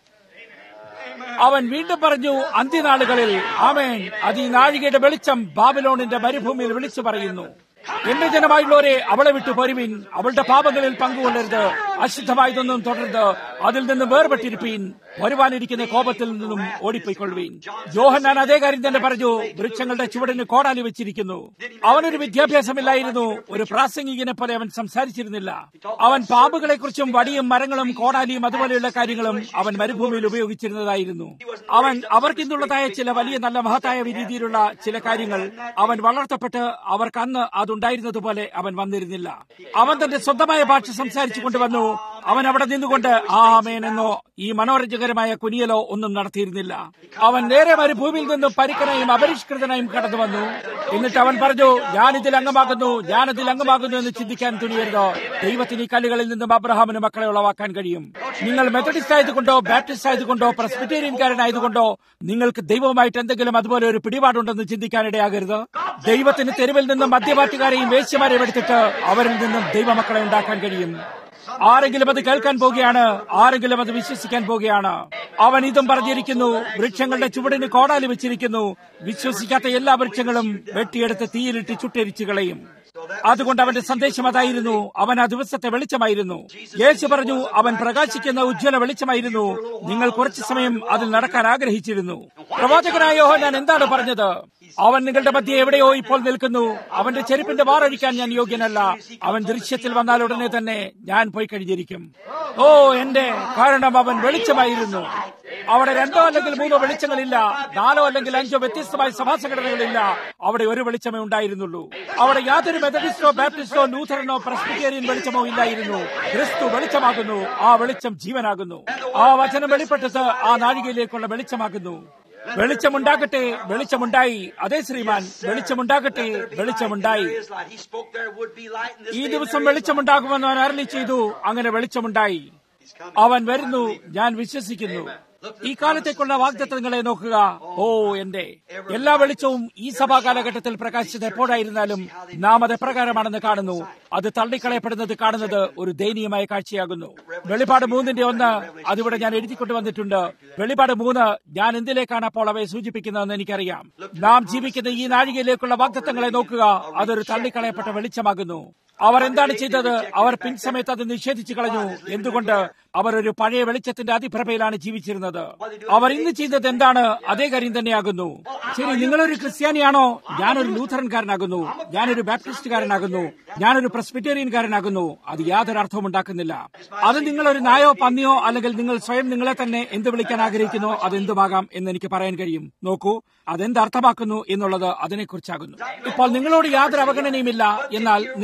[SPEAKER 1] അവൻ വീണ്ടും പറഞ്ഞു അന്ത്യനാളുകളിൽ ആമേൻ അത് ഈ നാഴികയുടെ വെളിച്ചം ബാബിലോണിന്റെ മരുഭൂമിയിൽ വിളിച്ചു പറയുന്നു എന്റെ ജനമായുള്ളവരെ അവളെ വിട്ടു പോരുവിൻ അവളുടെ പാപങ്ങളിൽ പങ്കുകൊള്ളരുത് അശുദ്ധമായതൊന്നും തുടരുത് അതിൽ നിന്ന് വേർപെട്ടിരിപ്പീൻ വരുവാനിരിക്കുന്ന കോപത്തിൽ നിന്നും ഓടിപ്പോയിക്കൊള്ളുവീൻ യോഹന്നാൻ അതേ കാര്യം തന്നെ പറഞ്ഞു വൃക്ഷങ്ങളുടെ ചുവടിന് കോടാലി വെച്ചിരിക്കുന്നു അവനൊരു വിദ്യാഭ്യാസമില്ലായിരുന്നു ഒരു പ്രാസംഗികനെ പോലെ അവൻ സംസാരിച്ചിരുന്നില്ല അവൻ പാമ്പുകളെക്കുറിച്ചും വടിയും മരങ്ങളും കോടാലിയും അതുപോലെയുള്ള കാര്യങ്ങളും അവൻ മരുഭൂമിയിൽ ഉപയോഗിച്ചിരുന്നതായിരുന്നു അവൻ അവർക്കിന്നുള്ളതായ ചില വലിയ നല്ല മഹത്തായ രീതിയിലുള്ള ചില കാര്യങ്ങൾ അവൻ വളർത്തപ്പെട്ട് അവർക്ക് അന്ന് അതുണ്ടായിരുന്നതുപോലെ അവൻ വന്നിരുന്നില്ല അവൻ തന്റെ സ്വന്തമായ ഭാഷ സംസാരിച്ചു കൊണ്ടുവന്നു അവൻ അവിടെ നിന്നുകൊണ്ട് ആ ആമേൻ എന്നോ ഈ മനോരഞ്ജകരമായ കുനിയലോ ഒന്നും നടത്തിയിരുന്നില്ല അവൻ നേരെ മരുഭൂമിയിൽ നിന്നും പരിക്കനായും അപരിഷ്കൃതനായും കടന്നു വന്നു എന്നിട്ട് അവൻ പറഞ്ഞു ഞാനിതിൽ അംഗമാകുന്നു ഞാനതിൽ അംഗമാകുന്നു എന്ന് ചിന്തിക്കാൻ തുണിയരുത് ദൈവത്തിന് ഈ കല്ലുകളിൽ നിന്നും അബ്രഹാമിന് മക്കളെ ഉളവാക്കാൻ കഴിയും നിങ്ങൾ മെത്തഡിസ്റ്റ് ആയതുകൊണ്ടോ ബാപ്റ്റിസ്റ്റ് ആയതുകൊണ്ടോ പ്രസ്ബിറ്റേറിയൻകാരനായതുകൊണ്ടോ നിങ്ങൾക്ക് ദൈവവുമായിട്ട് എന്തെങ്കിലും അതുപോലെ ഒരു പിടിപാടുണ്ടെന്ന് ചിന്തിക്കാനിടയാകരുത് ദൈവത്തിന് തെരുവിൽ നിന്നും മദ്യപാറ്റുകാരെയും വേശ്യമാരെയും എടുത്തിട്ട് അവരിൽ നിന്നും ദൈവമക്കളെ ഉണ്ടാക്കാൻ കഴിയും ആരെങ്കിലും അത് കേൾക്കാൻ പോകുകയാണ് ആരെങ്കിലും അത് വിശ്വസിക്കാൻ പോകുകയാണ് അവൻ ഇതും പറഞ്ഞിരിക്കുന്നു വൃക്ഷങ്ങളുടെ ചുവടിന് കോടാലി വെച്ചിരിക്കുന്നു വിശ്വസിക്കാത്ത എല്ലാ വൃക്ഷങ്ങളും വെട്ടിയെടുത്ത് തീയിലിട്ട് ചുട്ടരിച്ചു കളയും അതുകൊണ്ട് അവന്റെ സന്ദേശം അതായിരുന്നു അവൻ ആ ദിവസത്തെ വെളിച്ചമായിരുന്നു യേശു പറഞ്ഞു അവൻ പ്രകാശിക്കുന്ന ഉജ്ജ്വല വെളിച്ചമായിരുന്നു നിങ്ങൾ കുറച്ചു സമയം അതിൽ നടക്കാൻ ആഗ്രഹിച്ചിരുന്നു പ്രവാചകനായ യോഹന്നാൻ എന്താണ് പറഞ്ഞത് അവൻ നിങ്ങളുടെ മധ്യ എവിടെയോ ഇപ്പോൾ നിൽക്കുന്നു അവന്റെ ചെരുപ്പിന്റെ വാറഴിക്കാൻ ഞാൻ യോഗ്യനല്ല അവൻ ദൃശ്യത്തിൽ വന്നാൽ ഉടനെ തന്നെ ഞാൻ പോയി കഴിഞ്ഞിരിക്കും ഓ എന്റെ കാരണം അവൻ വെളിച്ചമായിരുന്നു അവിടെ രണ്ടോ അല്ലെങ്കിൽ മൂന്നോ വെളിച്ചങ്ങളില്ല നാലോ അല്ലെങ്കിൽ അഞ്ചോ വ്യത്യസ്തമായ സഭാ സംഘടനകളില്ല അവിടെ ഒരു വെളിച്ചമേ ഉണ്ടായിരുന്നുള്ളൂ അവിടെ യാതൊരു മെത്തഡിസ്റ്റോ ബാപ്റ്റിസ്റ്റോ ലൂഥറനോ പ്രസ്ബിറ്റേറിയൻ വെളിച്ചമോ ഇല്ലായിരുന്നു ക്രിസ്തു വെളിച്ചമാകുന്നു ആ വെളിച്ചം ജീവനാകുന്നു ആ വചനം വെളിപ്പെട്ടത് ആ നാഴികയിലേക്കുള്ള വെളിച്ചമാകുന്നു വെളിച്ചമുണ്ടാകട്ടെ വെളിച്ചമുണ്ടായി അതേ ശ്രീമാൻ വെളിച്ചമുണ്ടാകട്ടെ വെളിച്ചമുണ്ടായി
[SPEAKER 2] There is light. He spoke there would be light in this
[SPEAKER 1] ഈ
[SPEAKER 2] day
[SPEAKER 1] ദിവസം
[SPEAKER 2] and there is
[SPEAKER 1] വെളിച്ചമുണ്ടാകുമെന്ന് അവൻ അരളി ചെയ്തു അങ്ങനെ വെളിച്ചമുണ്ടായി അവൻ വരുന്നു ഞാൻ വിശ്വസിക്കുന്നു ഈ കാലത്തേക്കുള്ള വാഗ്ദത്തങ്ങളെ നോക്കുക ഓ എന്റെ എല്ലാ വെളിച്ചവും ഈ സഭാ കാലഘട്ടത്തിൽ പ്രകാശിച്ചത് എപ്പോഴായിരുന്നാലും നാം അത് എപ്രകാരമാണെന്ന് കാണുന്നു അത് തള്ളിക്കളയപ്പെടുന്നത് കാണുന്നത് ഒരു ദയനീയമായ കാഴ്ചയാകുന്നു വെളിപാട് മൂന്നിന്റെ ഒന്ന് അതിവിടെ ഞാൻ എഴുതിക്കൊണ്ട് വന്നിട്ടുണ്ട് വെളിപാട് മൂന്ന് ഞാൻ എന്തിലേക്കാണ് അപ്പോൾ അവയെ സൂചിപ്പിക്കുന്നതെന്ന് എനിക്കറിയാം നാം ജീവിക്കുന്ന ഈ നാഴികയിലേക്കുള്ള വാഗ്ദത്തങ്ങളെ നോക്കുക അതൊരു തള്ളിക്കളയപ്പെട്ട വെളിച്ചമാകുന്നു അവർ എന്താണ് ചെയ്തത് അവർ പിൻസമയത്ത് അത് നിഷേധിച്ചു കളഞ്ഞു എന്തുകൊണ്ട് അവർ ഒരു പഴയ വെളിച്ചത്തിന്റെ അതിപ്രഭയിലാണ് ജീവിച്ചിരുന്നത് അവർ ഇന്ന് ചെയ്തത് എന്താണ് അതേ കാര്യം തന്നെയാകുന്നു ശരി നിങ്ങളൊരു ക്രിസ്ത്യാനിയാണോ ഞാനൊരു ലൂഥറൻകാരനാകുന്നു ഞാനൊരു ബാപ്റ്റിസ്റ്റുകാരനാകുന്നു ഞാനൊരു പ്രസ്ബിറ്റേറിയൻകാരനാകുന്നു അത് യാതൊരു അർത്ഥവും ഉണ്ടാക്കുന്നില്ല അത് നിങ്ങളൊരു നായോ പന്നിയോ അല്ലെങ്കിൽ നിങ്ങൾ സ്വയം നിങ്ങളെ തന്നെ എന്ത് വിളിക്കാൻ ആഗ്രഹിക്കുന്നോ അതെന്തുമാകാം എന്ന് എനിക്ക് പറയാൻ കഴിയും നോക്കൂ അതെന്ത് അർത്ഥമാക്കുന്നു എന്നുള്ളത് അതിനെക്കുറിച്ചാകുന്നു ഇപ്പോൾ നിങ്ങളോട് യാതൊരു അവഗണനയുമില്ല എന്നാൽ നിങ്ങൾ അതിനെ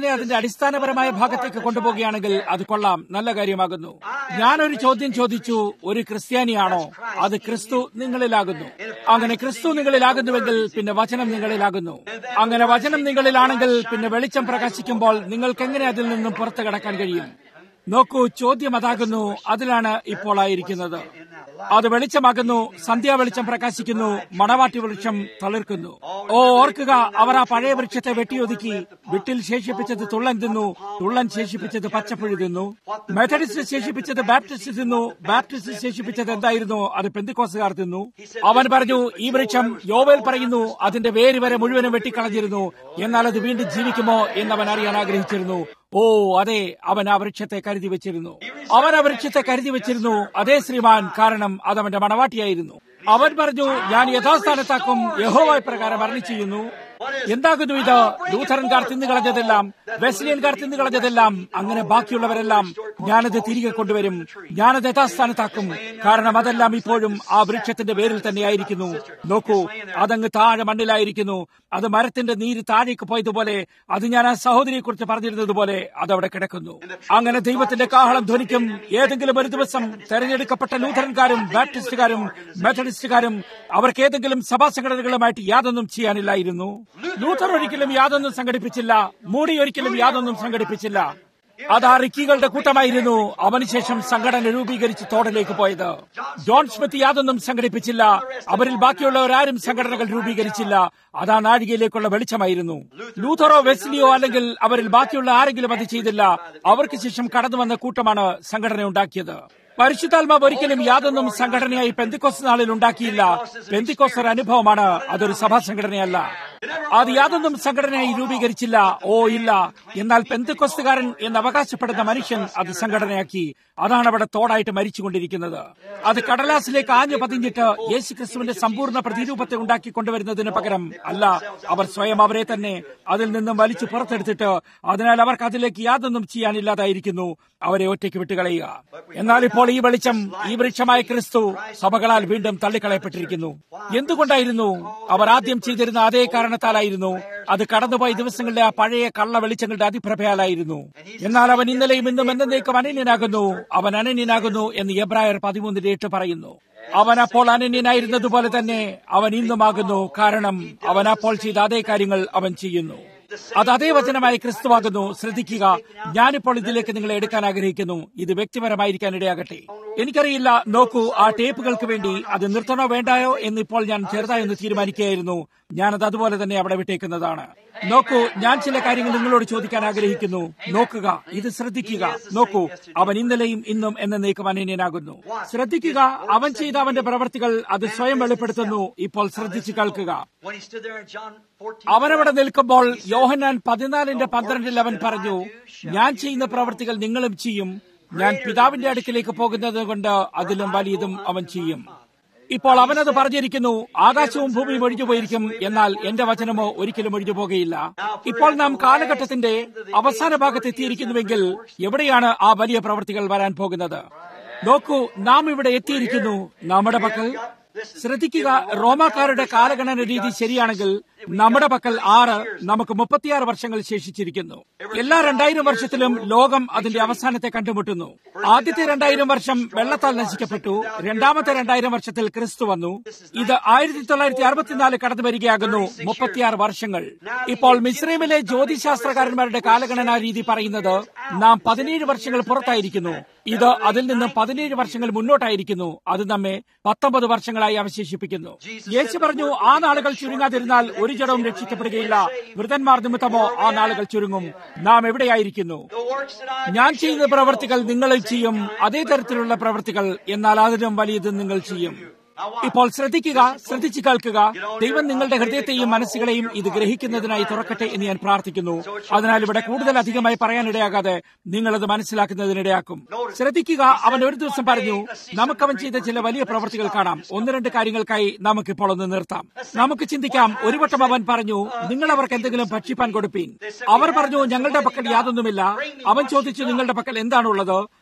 [SPEAKER 1] അതിന്റെ അടിസ്ഥാനപരമായ ഭാഗത്തേക്ക് കൊണ്ടുപോവുകയാണെങ്കിൽ അത് കൊള്ളാം നല്ല കാര്യമാകുന്നു ഞാനൊരു ചോദ്യം ചോദിച്ചു ഒരു ക്രിസ്ത്യാനിയാണോ അത് ക്രിസ്തു നിങ്ങളിലാകുന്നു അങ്ങനെ ക്രിസ്തു നിങ്ങളിലാകുന്നുവെങ്കിൽ പിന്നെ വചനം നിങ്ങളിലാകുന്നു അങ്ങനെ വചനം നിങ്ങളിലാണെങ്കിൽ പിന്നെ വെളിച്ചം പ്രകാശിക്കുമ്പോൾ നിങ്ങൾക്ക് എങ്ങനെ അതിൽ നിന്നും പുറത്തു കടക്കാൻ കഴിയും നോക്കൂ ചോദ്യം അതാകുന്നു അതിലാണ് ഇപ്പോൾ ആയിരിക്കുന്നത് അത് വെളിച്ചമാകുന്നു സന്ധ്യാ വെളിച്ചം പ്രകാശിക്കുന്നു മണവാട്ടി വൃക്ഷം തളിർക്കുന്നു ഓ ഓർക്കുക അവർ ആ പഴയ വൃക്ഷത്തെ വെട്ടിയൊതുക്കി വിട്ടിൽ ശേഷിപ്പിച്ചത് തുള്ളൻ തിന്നു തുള്ളൻ ശേഷിപ്പിച്ചത് പച്ചപ്പുഴി തിന്നു മെത്തഡിസ്റ്റ് ശേഷിപ്പിച്ചത് ബാപ്റ്റിസ്റ്റ് തിന്നു ബാപ്റ്റിസ്റ്റ് ശേഷിപ്പിച്ചത് എന്തായിരുന്നു അത് പെന്തിക്കോസുകാർ തിന്നു അവൻ പറഞ്ഞു ഈ വൃക്ഷം യോവേൽ പറയുന്നു അതിന്റെ വേര് വരെ മുഴുവനും വെട്ടിക്കളഞ്ഞിരുന്നു എന്നാൽ അത് വീണ്ടും ജീവിക്കുമോ എന്നവൻ അറിയാൻ ആഗ്രഹിച്ചിരുന്നു ഓ അതെ അവൻ ആ വൃക്ഷത്തെ കരുതി വെച്ചിരുന്നു അവൻ ആ വൃക്ഷത്തെ കരുതി വെച്ചിരുന്നു അതേ ശ്രീമാൻ കാരണം അതവന്റെ മണവാട്ടിയായിരുന്നു അവൻ പറഞ്ഞു ഞാൻ യഥാസ്ഥാനത്താക്കും യഹോവായ പ്രകാരം അരളി ചെയ്യുന്നു എന്താകുന്നു ഇത് ലൂഥറൻകാർ തിന്നുകളഞ്ഞതെല്ലാം വെസ്ലിയൻകാർ തിന്നുകളഞ്ഞതെല്ലാം അങ്ങനെ ബാക്കിയുള്ളവരെല്ലാം ഞാനത് തിരികെ കൊണ്ടുവരും ഞാനത് യഥാസ്ഥാനത്താക്കും കാരണം അതെല്ലാം ഇപ്പോഴും ആ വൃക്ഷത്തിന്റെ പേരിൽ തന്നെയായിരിക്കുന്നു നോക്കൂ അതങ്ങ് താഴെ മണ്ണിലായിരിക്കുന്നു അത് മരത്തിന്റെ നീര് താഴേക്ക് പോയതുപോലെ അത് ഞാൻ ആ സഹോദരിയെ കുറിച്ച് പറഞ്ഞിരുന്നതുപോലെ അതവിടെ കിടക്കുന്നു അങ്ങനെ ദൈവത്തിന്റെ കാഹളം ധ്വനിക്കും ഏതെങ്കിലും ഒരു ദിവസം തെരഞ്ഞെടുക്കപ്പെട്ട ലൂഥറൻകാരും ബാപ്റ്റിസ്റ്റുകാരും മെത്തഡിസ്റ്റുകാരും അവർക്ക് ഏതെങ്കിലും സഭാ സംഘടനകളുമായിട്ട് യാതൊന്നും ചെയ്യാനില്ലായിരുന്നു ലൂഥർ ഒരിക്കലും യാതൊന്നും സംഘടിപ്പിച്ചില്ല മൂടി ഒരിക്കലും യാതൊന്നും സംഘടിപ്പിച്ചില്ല അത് ആ റിക്കികളുടെ കൂട്ടമായിരുന്നു അവനുശേഷം സംഘടന രൂപീകരിച്ച് തോടലേക്ക് പോയത് ജോൺ സ്മിത്ത് യാതൊന്നും സംഘടിപ്പിച്ചില്ല അവരിൽ ബാക്കിയുള്ളവരാരും സംഘടനകൾ രൂപീകരിച്ചില്ല അത് ആ നാഴികയിലേക്കുള്ള വെളിച്ചമായിരുന്നു ലൂഥറോ വെസ്ലിയോ അല്ലെങ്കിൽ അവരിൽ ബാക്കിയുള്ള ആരെങ്കിലും അത് ചെയ്തില്ല അവർക്ക് ശേഷം കടന്നു വന്ന കൂട്ടമാണ് സംഘടന ഉണ്ടാക്കിയത് പരിശുദ്ധാത്മാവ് ഒരിക്കലും യാതൊന്നും സംഘടനയായി പെന്തിക്കോസ് നാളിൽ ഉണ്ടാക്കിയില്ല പെന്തിക്കോസ് ഒരു അനുഭവമാണ് അതൊരു സഭാ സംഘടനയല്ല അത് യാതൊന്നും സംഘടനയായി രൂപീകരിച്ചില്ല ഓ ഇല്ല എന്നാൽ പെന്തിക്കോസ്തുകാരൻ എന്ന് അവകാശപ്പെടുന്ന മനുഷ്യൻ അത് സംഘടനയാക്കി അതാണ് അവിടെ തോടായിട്ട് മരിച്ചുകൊണ്ടിരിക്കുന്നത് അത് കടലാസിലേക്ക് ആഞ്ഞു പതിഞ്ഞിട്ട് യേശു ക്രിസ്തുവിന്റെ സമ്പൂർണ്ണ പ്രതിരൂപത്തെ ഉണ്ടാക്കി കൊണ്ടുവരുന്നതിന് പകരം അല്ല അവർ സ്വയം അവരെ തന്നെ അതിൽ നിന്നും വലിച്ചു പുറത്തെടുത്തിട്ട് അതിനാൽ അവർക്ക് അതിലേക്ക് യാതൊന്നും ചെയ്യാനില്ലാതായിരിക്കുന്നു അവരെ ഒറ്റയ്ക്ക് വിട്ടുകളയുക എന്നാൽ ഇപ്പോൾ ഈ വെളിച്ചം ഈ വൃക്ഷമായ ക്രിസ്തു സഭകളാൽ വീണ്ടും തള്ളിക്കളയപ്പെട്ടിരിക്കുന്നു എന്തുകൊണ്ടായിരുന്നു അവർ ആദ്യം ചെയ്തിരുന്ന അതേ കാരണത്താലായിരുന്നു അത് കടന്നുപോയ ദിവസങ്ങളിലെ ആ പഴയ കള്ള വെളിച്ചങ്ങളുടെ അതിപ്രഭയാലായിരുന്നു എന്നാൽ അവൻ ഇന്നലെയും ഇന്നും എന്നേക്കും അനന്യനാകുന്നു അവൻ അനന്യനാകുന്നു എന്ന് എബ്രായർ പതിമൂന്നിന്റെ എട്ട് പറയുന്നു അവൻ അപ്പോൾ അനന്യനായിരുന്നതുപോലെ തന്നെ അവൻ ഇന്നുമാകുന്നു കാരണം അവൻ അപ്പോൾ ചെയ്ത അതേ കാര്യങ്ങൾ അവൻ ചെയ്യുന്നു അത് അതേ വചനമായ ക്രിസ്തുവാകുന്നു ശ്രദ്ധിക്കുക ഞാനിപ്പോൾ ഇതിലേക്ക് നിങ്ങളെ എടുക്കാൻ ആഗ്രഹിക്കുന്നു ഇത് വ്യക്തിപരമായിരിക്കാൻ ഇടയാകട്ടെ എനിക്കറിയില്ല നോക്കൂ ആ ടേപ്പുകൾക്ക് വേണ്ടി അത് നിർത്തണോ വേണ്ടായോ എന്നിപ്പോൾ ഞാൻ ചെറുതായൊന്ന് തീരുമാനിക്കുകയായിരുന്നു ഞാനത് അതുപോലെ തന്നെ അവിടെ വിട്ടേക്കുന്നതാണ് നോക്കൂ ഞാൻ ചില കാര്യങ്ങൾ നിങ്ങളോട് ചോദിക്കാൻ ആഗ്രഹിക്കുന്നു നോക്കുക ഇത് ശ്രദ്ധിക്കുക നോക്കൂ അവൻ ഇന്നലെയും ഇന്നും എന്നേക്കും അനന്യനാകുന്നു ശ്രദ്ധിക്കുക അവൻ ചെയ്ത അവന്റെ പ്രവർത്തികൾ അത് സ്വയം വെളിപ്പെടുത്തുന്നു ഇപ്പോൾ ശ്രദ്ധിച്ചു കേൾക്കുക
[SPEAKER 2] When he stood there in John 14,
[SPEAKER 1] അവനവിടെ നിൽക്കുമ്പോൾ യോഹന്നാൻ പതിനാലിന്റെ പന്ത്രണ്ടിൽ അവൻ പറഞ്ഞു ഞാൻ ചെയ്യുന്ന പ്രവർത്തികൾ നിങ്ങളും ചെയ്യും ഞാൻ പിതാവിന്റെ അടുക്കിലേക്ക് പോകുന്നത് കൊണ്ട് അതിലും വലിയതും അവൻ ചെയ്യും ഇപ്പോൾ അവനത് പറഞ്ഞിരിക്കുന്നു ആകാശവും ഭൂമിയും ഒഴിഞ്ഞു പോയിരിക്കും എന്നാൽ എന്റെ വചനമോ ഒരിക്കലും ഒഴിഞ്ഞു പോകുകയില്ല ഇപ്പോൾ നാം കാലഘട്ടത്തിന്റെ അവസാന ഭാഗത്ത് എത്തിയിരിക്കുന്നുവെങ്കിൽ എവിടെയാണ് ആ വലിയ പ്രവൃത്തികൾ വരാൻ പോകുന്നത് നോക്കൂ നാം ഇവിടെ എത്തിയിരിക്കുന്നു നമ്മുടെ പക്കൽ ശ്രദ്ധിക്കുക റോമാക്കാരുടെ കാലഗണന രീതി ശരിയാണെങ്കിൽ നമ്മുടെ പക്കൽ ആറ് നമുക്ക് മുപ്പത്തിയാറ് വർഷങ്ങൾ ശേഷിച്ചിരിക്കുന്നു എല്ലാ രണ്ടായിരം വർഷത്തിലും ലോകം അതിന്റെ അവസാനത്തെ കണ്ടുമുട്ടുന്നു ആദ്യത്തെ രണ്ടായിരം വർഷം വെള്ളത്താൽ നശിക്കപ്പെട്ടു രണ്ടാമത്തെ രണ്ടായിരം വർഷത്തിൽ ക്രിസ്തു വന്നു ഇത് ആയിരത്തി തൊള്ളായിരത്തി അറുപത്തിനാല് കടന്നു വരികയാകുന്നു മുപ്പത്തിയാറ് വർഷങ്ങൾ ഇപ്പോൾ മിസ്രൈമിലെ ജ്യോതിശാസ്ത്രകാരന്മാരുടെ കാലഗണനാ രീതി പറയുന്നത് നാം പതിനേഴ് വർഷങ്ങൾ പുറത്തായിരിക്കുന്നു ഇത് അതിൽ നിന്ന് പതിനേഴ് വർഷങ്ങൾ മുന്നോട്ടായിരിക്കുന്നു അത് നമ്മെ പത്തൊമ്പത് വർഷങ്ങളായി അവശേഷിപ്പിക്കുന്നു യേശു പറഞ്ഞു ആ നാളുകൾ ചുരുങ്ങാതിരുന്നാൽ ഒരു ജഡവും രക്ഷിക്കപ്പെടുകയില്ല വൃതന്മാർ നിമിത്തമോ ആ നാളുകൾ ചുരുങ്ങും നാം എവിടെയായിരിക്കുന്നു
[SPEAKER 2] the works that I
[SPEAKER 1] ഞാൻ ചെയ്യുന്ന പ്രവർത്തികൾ നിങ്ങളിൽ ചെയ്യും അതേ തരത്തിലുള്ള പ്രവർത്തികൾ എന്നാൽ അതിലും വലിയത് നിങ്ങൾ ചെയ്യും ഇപ്പോൾ ശ്രദ്ധിക്കുക ശ്രദ്ധിച്ചു കേൾക്കുക ദൈവം നിങ്ങളുടെ ഹൃദയത്തെയും മനസ്സുകളെയും ഇത് ഗ്രഹിക്കുന്നതിനായി തുറക്കട്ടെ എന്ന് ഞാൻ പ്രാർത്ഥിക്കുന്നു അതിനാൽ ഇവിടെ കൂടുതൽ അധികമായി പറയാനിടയാകാതെ നിങ്ങളത് മനസ്സിലാക്കുന്നതിനിടയാക്കും ശ്രദ്ധിക്കുക അവൻ ഒരു ദിവസം പറഞ്ഞു നമുക്കവൻ ചെയ്ത ചില വലിയ പ്രവൃത്തികൾ കാണാം ഒന്ന് രണ്ട് കാര്യങ്ങൾക്കായി നമുക്കിപ്പോൾ ഒന്ന് നിർത്താം നമുക്ക് ചിന്തിക്കാം ഒരു വട്ടം അവൻ പറഞ്ഞു നിങ്ങൾ അവർക്ക് എന്തെങ്കിലും ഭക്ഷിപ്പാൻ കൊടുപ്പീൻ അവർ പറഞ്ഞു ഞങ്ങളുടെ പക്കൽ യാതൊന്നുമില്ല അവൻ ചോദിച്ചു നിങ്ങളുടെ പക്കൽ എന്താണുള്ളത്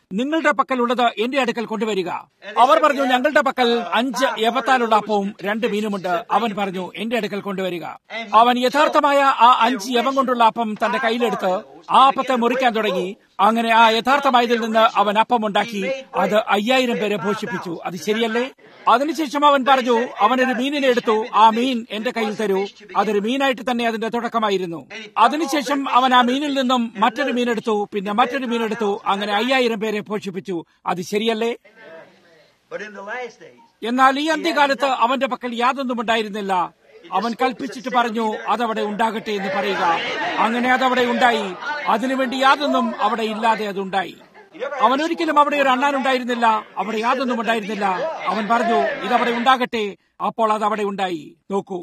[SPEAKER 1] നിങ്ങളുടെ പക്കലുള്ളത് എന്റെ അടുക്കൽ കൊണ്ടുവരിക അവർ പറഞ്ഞു ഞങ്ങളുടെ പക്കൽ അഞ്ച് യവത്താലുള്ള അപ്പവും രണ്ട് മീനുമുണ്ട് അവൻ പറഞ്ഞു എന്റെ അടുക്കൽ കൊണ്ടുവരിക അവൻ യഥാർത്ഥമായ ആ അഞ്ച് യവം കൊണ്ടുള്ള അപ്പം തന്റെ കയ്യിലെടുത്ത് ആ അപ്പത്തെ മുറിക്കാൻ തുടങ്ങി അങ്ങനെ ആ യഥാർത്ഥമായതിൽ നിന്ന് അവൻ അപ്പം ഉണ്ടാക്കി അത് അയ്യായിരം പേരെ പോഷിപ്പിച്ചു അത് ശരിയല്ലേ അതിനുശേഷം അവൻ പറഞ്ഞു അവനൊരു മീനിനെ എടുത്തു ആ മീൻ എന്റെ കയ്യിൽ തരൂ അതൊരു മീനായിട്ട് തന്നെ അതിന്റെ തുടക്കമായിരുന്നു അതിനുശേഷം അവൻ ആ മീനിൽ നിന്നും മറ്റൊരു മീനെടുത്തു പിന്നെ മറ്റൊരു മീനെടുത്തു അങ്ങനെ അയ്യായിരം പേരെ പോഷിപ്പിച്ചു അത് ശരിയല്ലേ
[SPEAKER 2] But in the last days,
[SPEAKER 1] എന്നാൽ ഈ അന്ത്യകാലത്ത് അവന്റെ പക്കൽ യാതൊന്നും ഉണ്ടായിരുന്നില്ല അവൻ കൽപ്പിച്ചിട്ട് പറഞ്ഞു അതവിടെ ഉണ്ടാകട്ടെ എന്ന് പറയുക അങ്ങനെ അതവിടെ ഉണ്ടായി അതിനുവേണ്ടി യാതൊന്നും അവിടെ ഇല്ലാതെ അതുണ്ടായി അവൻ ഒരിക്കലും അവിടെ ഒരു അണ്ണാൻ ഉണ്ടായിരുന്നില്ല അവിടെ യാതൊന്നും ഉണ്ടായിരുന്നില്ല അവൻ പറഞ്ഞു ഇതവിടെ ഉണ്ടാകട്ടെ അപ്പോൾ അത് അവിടെ ഉണ്ടായി നോക്കൂ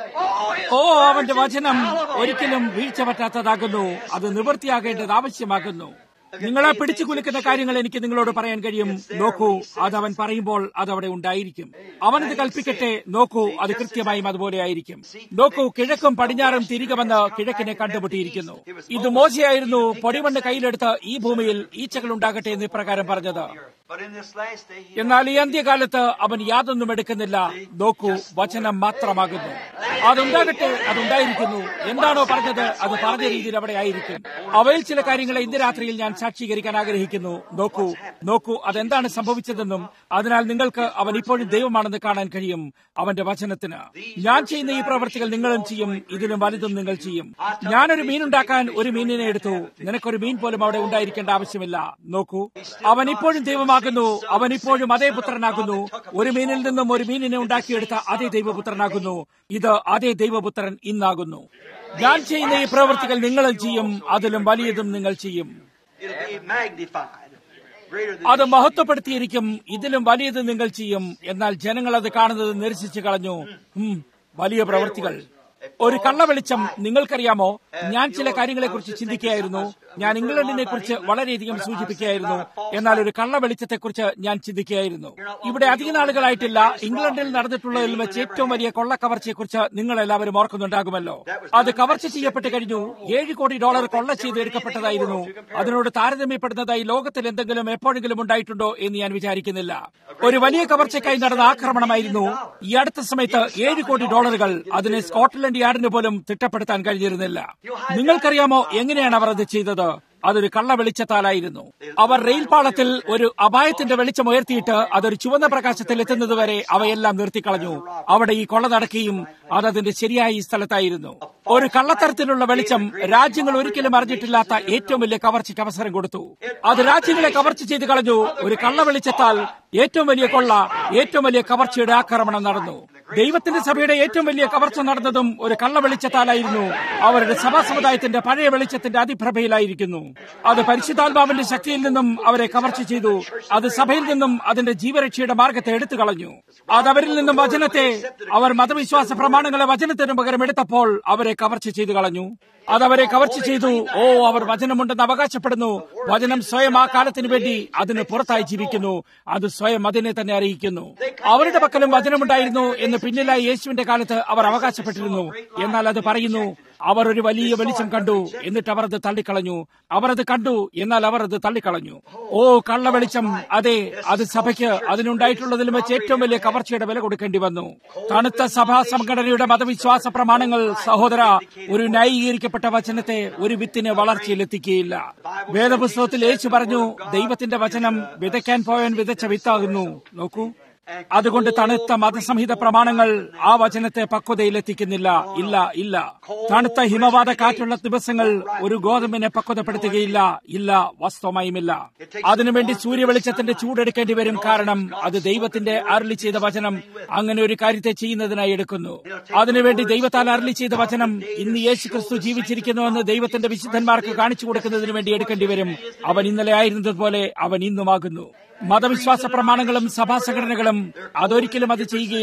[SPEAKER 1] ഓ അവന്റെ വചനം ഒരിക്കലും വീഴ്ച പറ്റാത്തതാകുന്നു അത് നിവൃത്തിയാകേണ്ടത് ആവശ്യമാകുന്നു നിങ്ങളെ പിടിച്ചു കുലുക്കുന്ന കാര്യങ്ങൾ എനിക്ക് നിങ്ങളോട് പറയാൻ കഴിയും നോക്കൂ അത് അവൻ പറയുമ്പോൾ അത് അവിടെ ഉണ്ടായിരിക്കും അവനത് കൽപ്പിക്കട്ടെ നോക്കൂ അത് കൃത്യമായും അതുപോലെ ആയിരിക്കും നോക്കൂ കിഴക്കും പടിഞ്ഞാറും തിരികെ വന്ന് കിഴക്കിനെ കണ്ടുമുട്ടിയിരിക്കുന്നു ഇത് മോശയായിരുന്നു പൊടിമണ്ണ് കയ്യിലെടുത്ത് ഈ ഭൂമിയിൽ ഈച്ചകൾ ഉണ്ടാകട്ടെ എന്ന് ഇപ്രകാരം പറഞ്ഞത്
[SPEAKER 2] but in this last day, he
[SPEAKER 1] എന്നാൽ ഈ അന്ത്യകാലത്ത് അവൻ യാതൊന്നും എടുക്കുന്നില്ല നോക്കൂ വചനം മാത്രമാകുന്നു അതുണ്ടാകട്ടെ അതുണ്ടായിരിക്കുന്നു എന്താണോ പറഞ്ഞത് അത് പറഞ്ഞ രീതിയിൽ അവിടെ ആയിരിക്കും അവയിൽ ചില കാര്യങ്ങളെ ഇന്ന് രാത്രിയിൽ ഞാൻ സാക്ഷീകരിക്കാൻ ആഗ്രഹിക്കുന്നു നോക്കൂ നോക്കൂ അതെന്താണ് സംഭവിച്ചതെന്നും അതിനാൽ നിങ്ങൾക്ക് അവൻ ഇപ്പോഴും ദൈവമാണെന്ന് കാണാൻ കഴിയും അവന്റെ വചനത്തിന് ഞാൻ ചെയ്യുന്ന ഈ പ്രവൃത്തികൾ നിങ്ങളും ചെയ്യും ഇതിലും വലുതും നിങ്ങൾ ചെയ്യും ഞാനൊരു മീനുണ്ടാക്കാൻ ഒരു മീനിനെ എടുത്തു നിനക്കൊരു മീൻ പോലും അവിടെ ഉണ്ടായിരിക്കേണ്ട ആവശ്യമില്ല നോക്കൂ അവൻ ഇപ്പോഴും ദൈവമാകുന്നു അവൻ ഇപ്പോഴും അതേ പുത്രനാകുന്നു ഒരു മീനിൽ നിന്നും ഒരു മീനിനെ ഉണ്ടാക്കിയെടുത്ത അതേ ദൈവപുത്രനാകുന്നു ഇത് അതേ ദൈവപുത്രൻ ഇന്നാകുന്നു ഞാൻ ചെയ്യുന്ന ഈ പ്രവൃത്തികൾ നിങ്ങളും ചെയ്യും അതിലും വലിയതും നിങ്ങൾ ചെയ്യും
[SPEAKER 2] it'll be magnified, greater than
[SPEAKER 1] അത് മഹത്വപ്പെടുത്തിയിരിക്കും ഇതിലും വലിയത് നിങ്ങൾ ചെയ്യും എന്നാൽ ജനങ്ങൾ അത് കാണുന്നത് നിരസിച്ചു കളഞ്ഞു ഉം, വലിയ പ്രവൃത്തികൾ ഒരു കള്ളവെളിച്ചം നിങ്ങൾക്കറിയാമോ ഞാൻ ചില കാര്യങ്ങളെക്കുറിച്ച് ചിന്തിക്കുകയായിരുന്നു ഞാൻ ഇംഗ്ലണ്ടിനെ കുറിച്ച് വളരെയധികം സൂചിപ്പിക്കുകയായിരുന്നു എന്നാൽ ഒരു കള്ളവെളിച്ചത്തെക്കുറിച്ച് ഞാൻ ചിന്തിക്കുകയായിരുന്നു ഇവിടെ അധിക നാളുകളായിട്ടില്ല ഇംഗ്ലണ്ടിൽ നടന്നിട്ടുള്ളതിൽ വെച്ച് ഏറ്റവും വലിയ കൊള്ളക്കവർച്ചയെക്കുറിച്ച് നിങ്ങൾ എല്ലാവരും ഓർക്കുന്നുണ്ടാകുമല്ലോ അത് കവർച്ച ചെയ്യപ്പെട്ട് കഴിഞ്ഞു ഏഴ് കോടി ഡോളർ കൊള്ള ചെയ്ത് എടുക്കപ്പെട്ടതായിരുന്നു അതിനോട് താരതമ്യപ്പെടുന്നതായി ലോകത്തിൽ എന്തെങ്കിലും എപ്പോഴെങ്കിലും ഉണ്ടായിട്ടുണ്ടോ എന്ന് ഞാൻ വിചാരിക്കുന്നില്ല ഒരു വലിയ കവർച്ചയ്ക്കായി നടന്ന ആക്രമണമായിരുന്നു ഈ അടുത്ത സമയത്ത് ഏഴ് കോടി ഡോളറുകൾ അതിനെ സ്കോട്ട്ലൻഡ് യാർഡിന് പോലും തിട്ടപ്പെടുത്താൻ കഴിഞ്ഞിരുന്നില്ല നിങ്ങൾക്കറിയാമോ എങ്ങനെയാണ് അവർ അത് ചെയ്തത് അതൊരു കള്ള വെളിച്ചത്താലായിരുന്നു അവർ റെയിൽ പാളത്തിൽ ഒരു അപായത്തിന്റെ വെളിച്ചം ഉയർത്തിയിട്ട് അതൊരു ചുവന്ന പ്രകാശത്തിൽ എത്തുന്നതുവരെ അവയെല്ലാം നിർത്തിക്കളഞ്ഞു അവിടെ ഈ കൊള്ള നടക്കുകയും അത് അതിന്റെ ശരിയായ ഈ സ്ഥലത്തായിരുന്നു ഒരു കള്ളത്തരത്തിലുള്ള വെളിച്ചം രാജ്യങ്ങൾ ഒരിക്കലും അറിഞ്ഞിട്ടില്ലാത്ത ഏറ്റവും വലിയ കവർച്ചയ്ക്ക് അവസരം കൊടുത്തു അത് രാജ്യങ്ങളെ കവർച്ച ചെയ്ത് കളഞ്ഞു ഒരു കള്ള വെളിച്ചത്താൽ ഏറ്റവും വലിയ കൊള്ള ഏറ്റവും വലിയ കവർച്ചയുടെ ആക്രമണം നടന്നു ദൈവത്തിന്റെ സഭയുടെ ഏറ്റവും വലിയ കവർച്ച നടന്നതും ഒരു കള്ള വെളിച്ചത്താലായിരുന്നു അവരുടെ സഭാ സമുദായത്തിന്റെ പഴയ വെളിച്ചത്തിന്റെ അതിപ്രഭയിലായിരിക്കുന്നു അത് പരിശുദ്ധാത്മാവിന്റെ ശക്തിയിൽ നിന്നും അവരെ കവർച്ച ചെയ്തു അത് സഭയിൽ നിന്നും അതിന്റെ ജീവരക്ഷയുടെ മാർഗത്തെ എടുത്തു കളഞ്ഞു അത് അവരിൽ നിന്നും വചനത്തെ അവർ മതവിശ്വാസ പ്രമാണങ്ങളെ വചനത്തിന് പകരം എടുത്തപ്പോൾ അവരെ കവർച്ച ചെയ്തു കളഞ്ഞു അത് അവരെ കവർച്ച ചെയ്തു ഓ അവർ വചനമുണ്ടെന്ന് അവകാശപ്പെടുന്നു വചനം സ്വയം ആ കാലത്തിന് വേണ്ടി അതിന് പുറത്തായി ജീവിക്കുന്നു അത് സ്വയം അതിനെ തന്നെ അറിയിക്കുന്നു അവരുടെ പക്കലും വചനമുണ്ടായിരുന്നു എന്ന് പിന്നിലായി യേശുവിന്റെ കാലത്ത് അവർ അവകാശപ്പെട്ടിരുന്നു എന്നാൽ അത് പറയുന്നു അവർ ഒരു വലിയ വെളിച്ചം കണ്ടു എന്നിട്ട് അവർ അത് തള്ളിക്കളഞ്ഞു അവർ അത് കണ്ടു എന്നാൽ അവർ അത് തള്ളിക്കളഞ്ഞു ഓ കള്ള വെളിച്ചം അതെ അത് സഭയ്ക്ക് അതിനുണ്ടായിട്ടുള്ളതിലും വെച്ച് ഏറ്റവും വലിയ കവർച്ചയുടെ വില കൊടുക്കേണ്ടി വന്നു തണുത്ത സഭാ സംഘടനയുടെ മതവിശ്വാസ പ്രമാണങ്ങൾ സഹോദര ഒരു ന്യായീകരിക്കപ്പെട്ട വചനത്തെ ഒരു വിത്തിന് വളർച്ചയിലെത്തിക്കുകയില്ല വേദപുസ്തകത്തിൽ യേശു പറഞ്ഞു ദൈവത്തിന്റെ വചനം വിതയ്ക്കാൻ പോയവൻ വിതച്ച വിത്താകുന്നു നോക്കൂ അതുകൊണ്ട് തണുത്ത മതസംഹിത പ്രമാണങ്ങൾ ആ വചനത്തെ പക്വതയിലെത്തിക്കുന്നില്ല ഇല്ല ഇല്ല തണുത്ത ഹിമവാത കാറ്റുള്ള ദിവസങ്ങൾ ഒരു ഗോതമ്പിനെ പക്വതപ്പെടുത്തുകയില്ല ഇല്ല വാസ്തവമായുമില്ല അതിനുവേണ്ടി സൂര്യവെളിച്ചത്തിന്റെ ചൂടെടുക്കേണ്ടി വരും കാരണം അത് ദൈവത്തിന്റെ അരളി ചെയ്ത വചനം അങ്ങനെ ഒരു കാര്യത്തെ ചെയ്യുന്നതിനായി എടുക്കുന്നു അതിനുവേണ്ടി ദൈവത്താൽ അരളി ചെയ്ത വചനം ഇന്ന് യേശു ക്രിസ്തു ജീവിച്ചിരിക്കുന്നുവെന്ന് ദൈവത്തിന്റെ വിശുദ്ധന്മാർക്ക് കാണിച്ചു കൊടുക്കുന്നതിന് വേണ്ടി എടുക്കേണ്ടി വരും അവൻ ഇന്നലെ ആയിരുന്നതുപോലെ അവൻ ഇന്നുമാകുന്നു മതവിശ്വാസ പ്രമാണങ്ങളും സഭാ സംഘടനകളും അതൊരിക്കലും അത് ചെയ്യുകയില്ല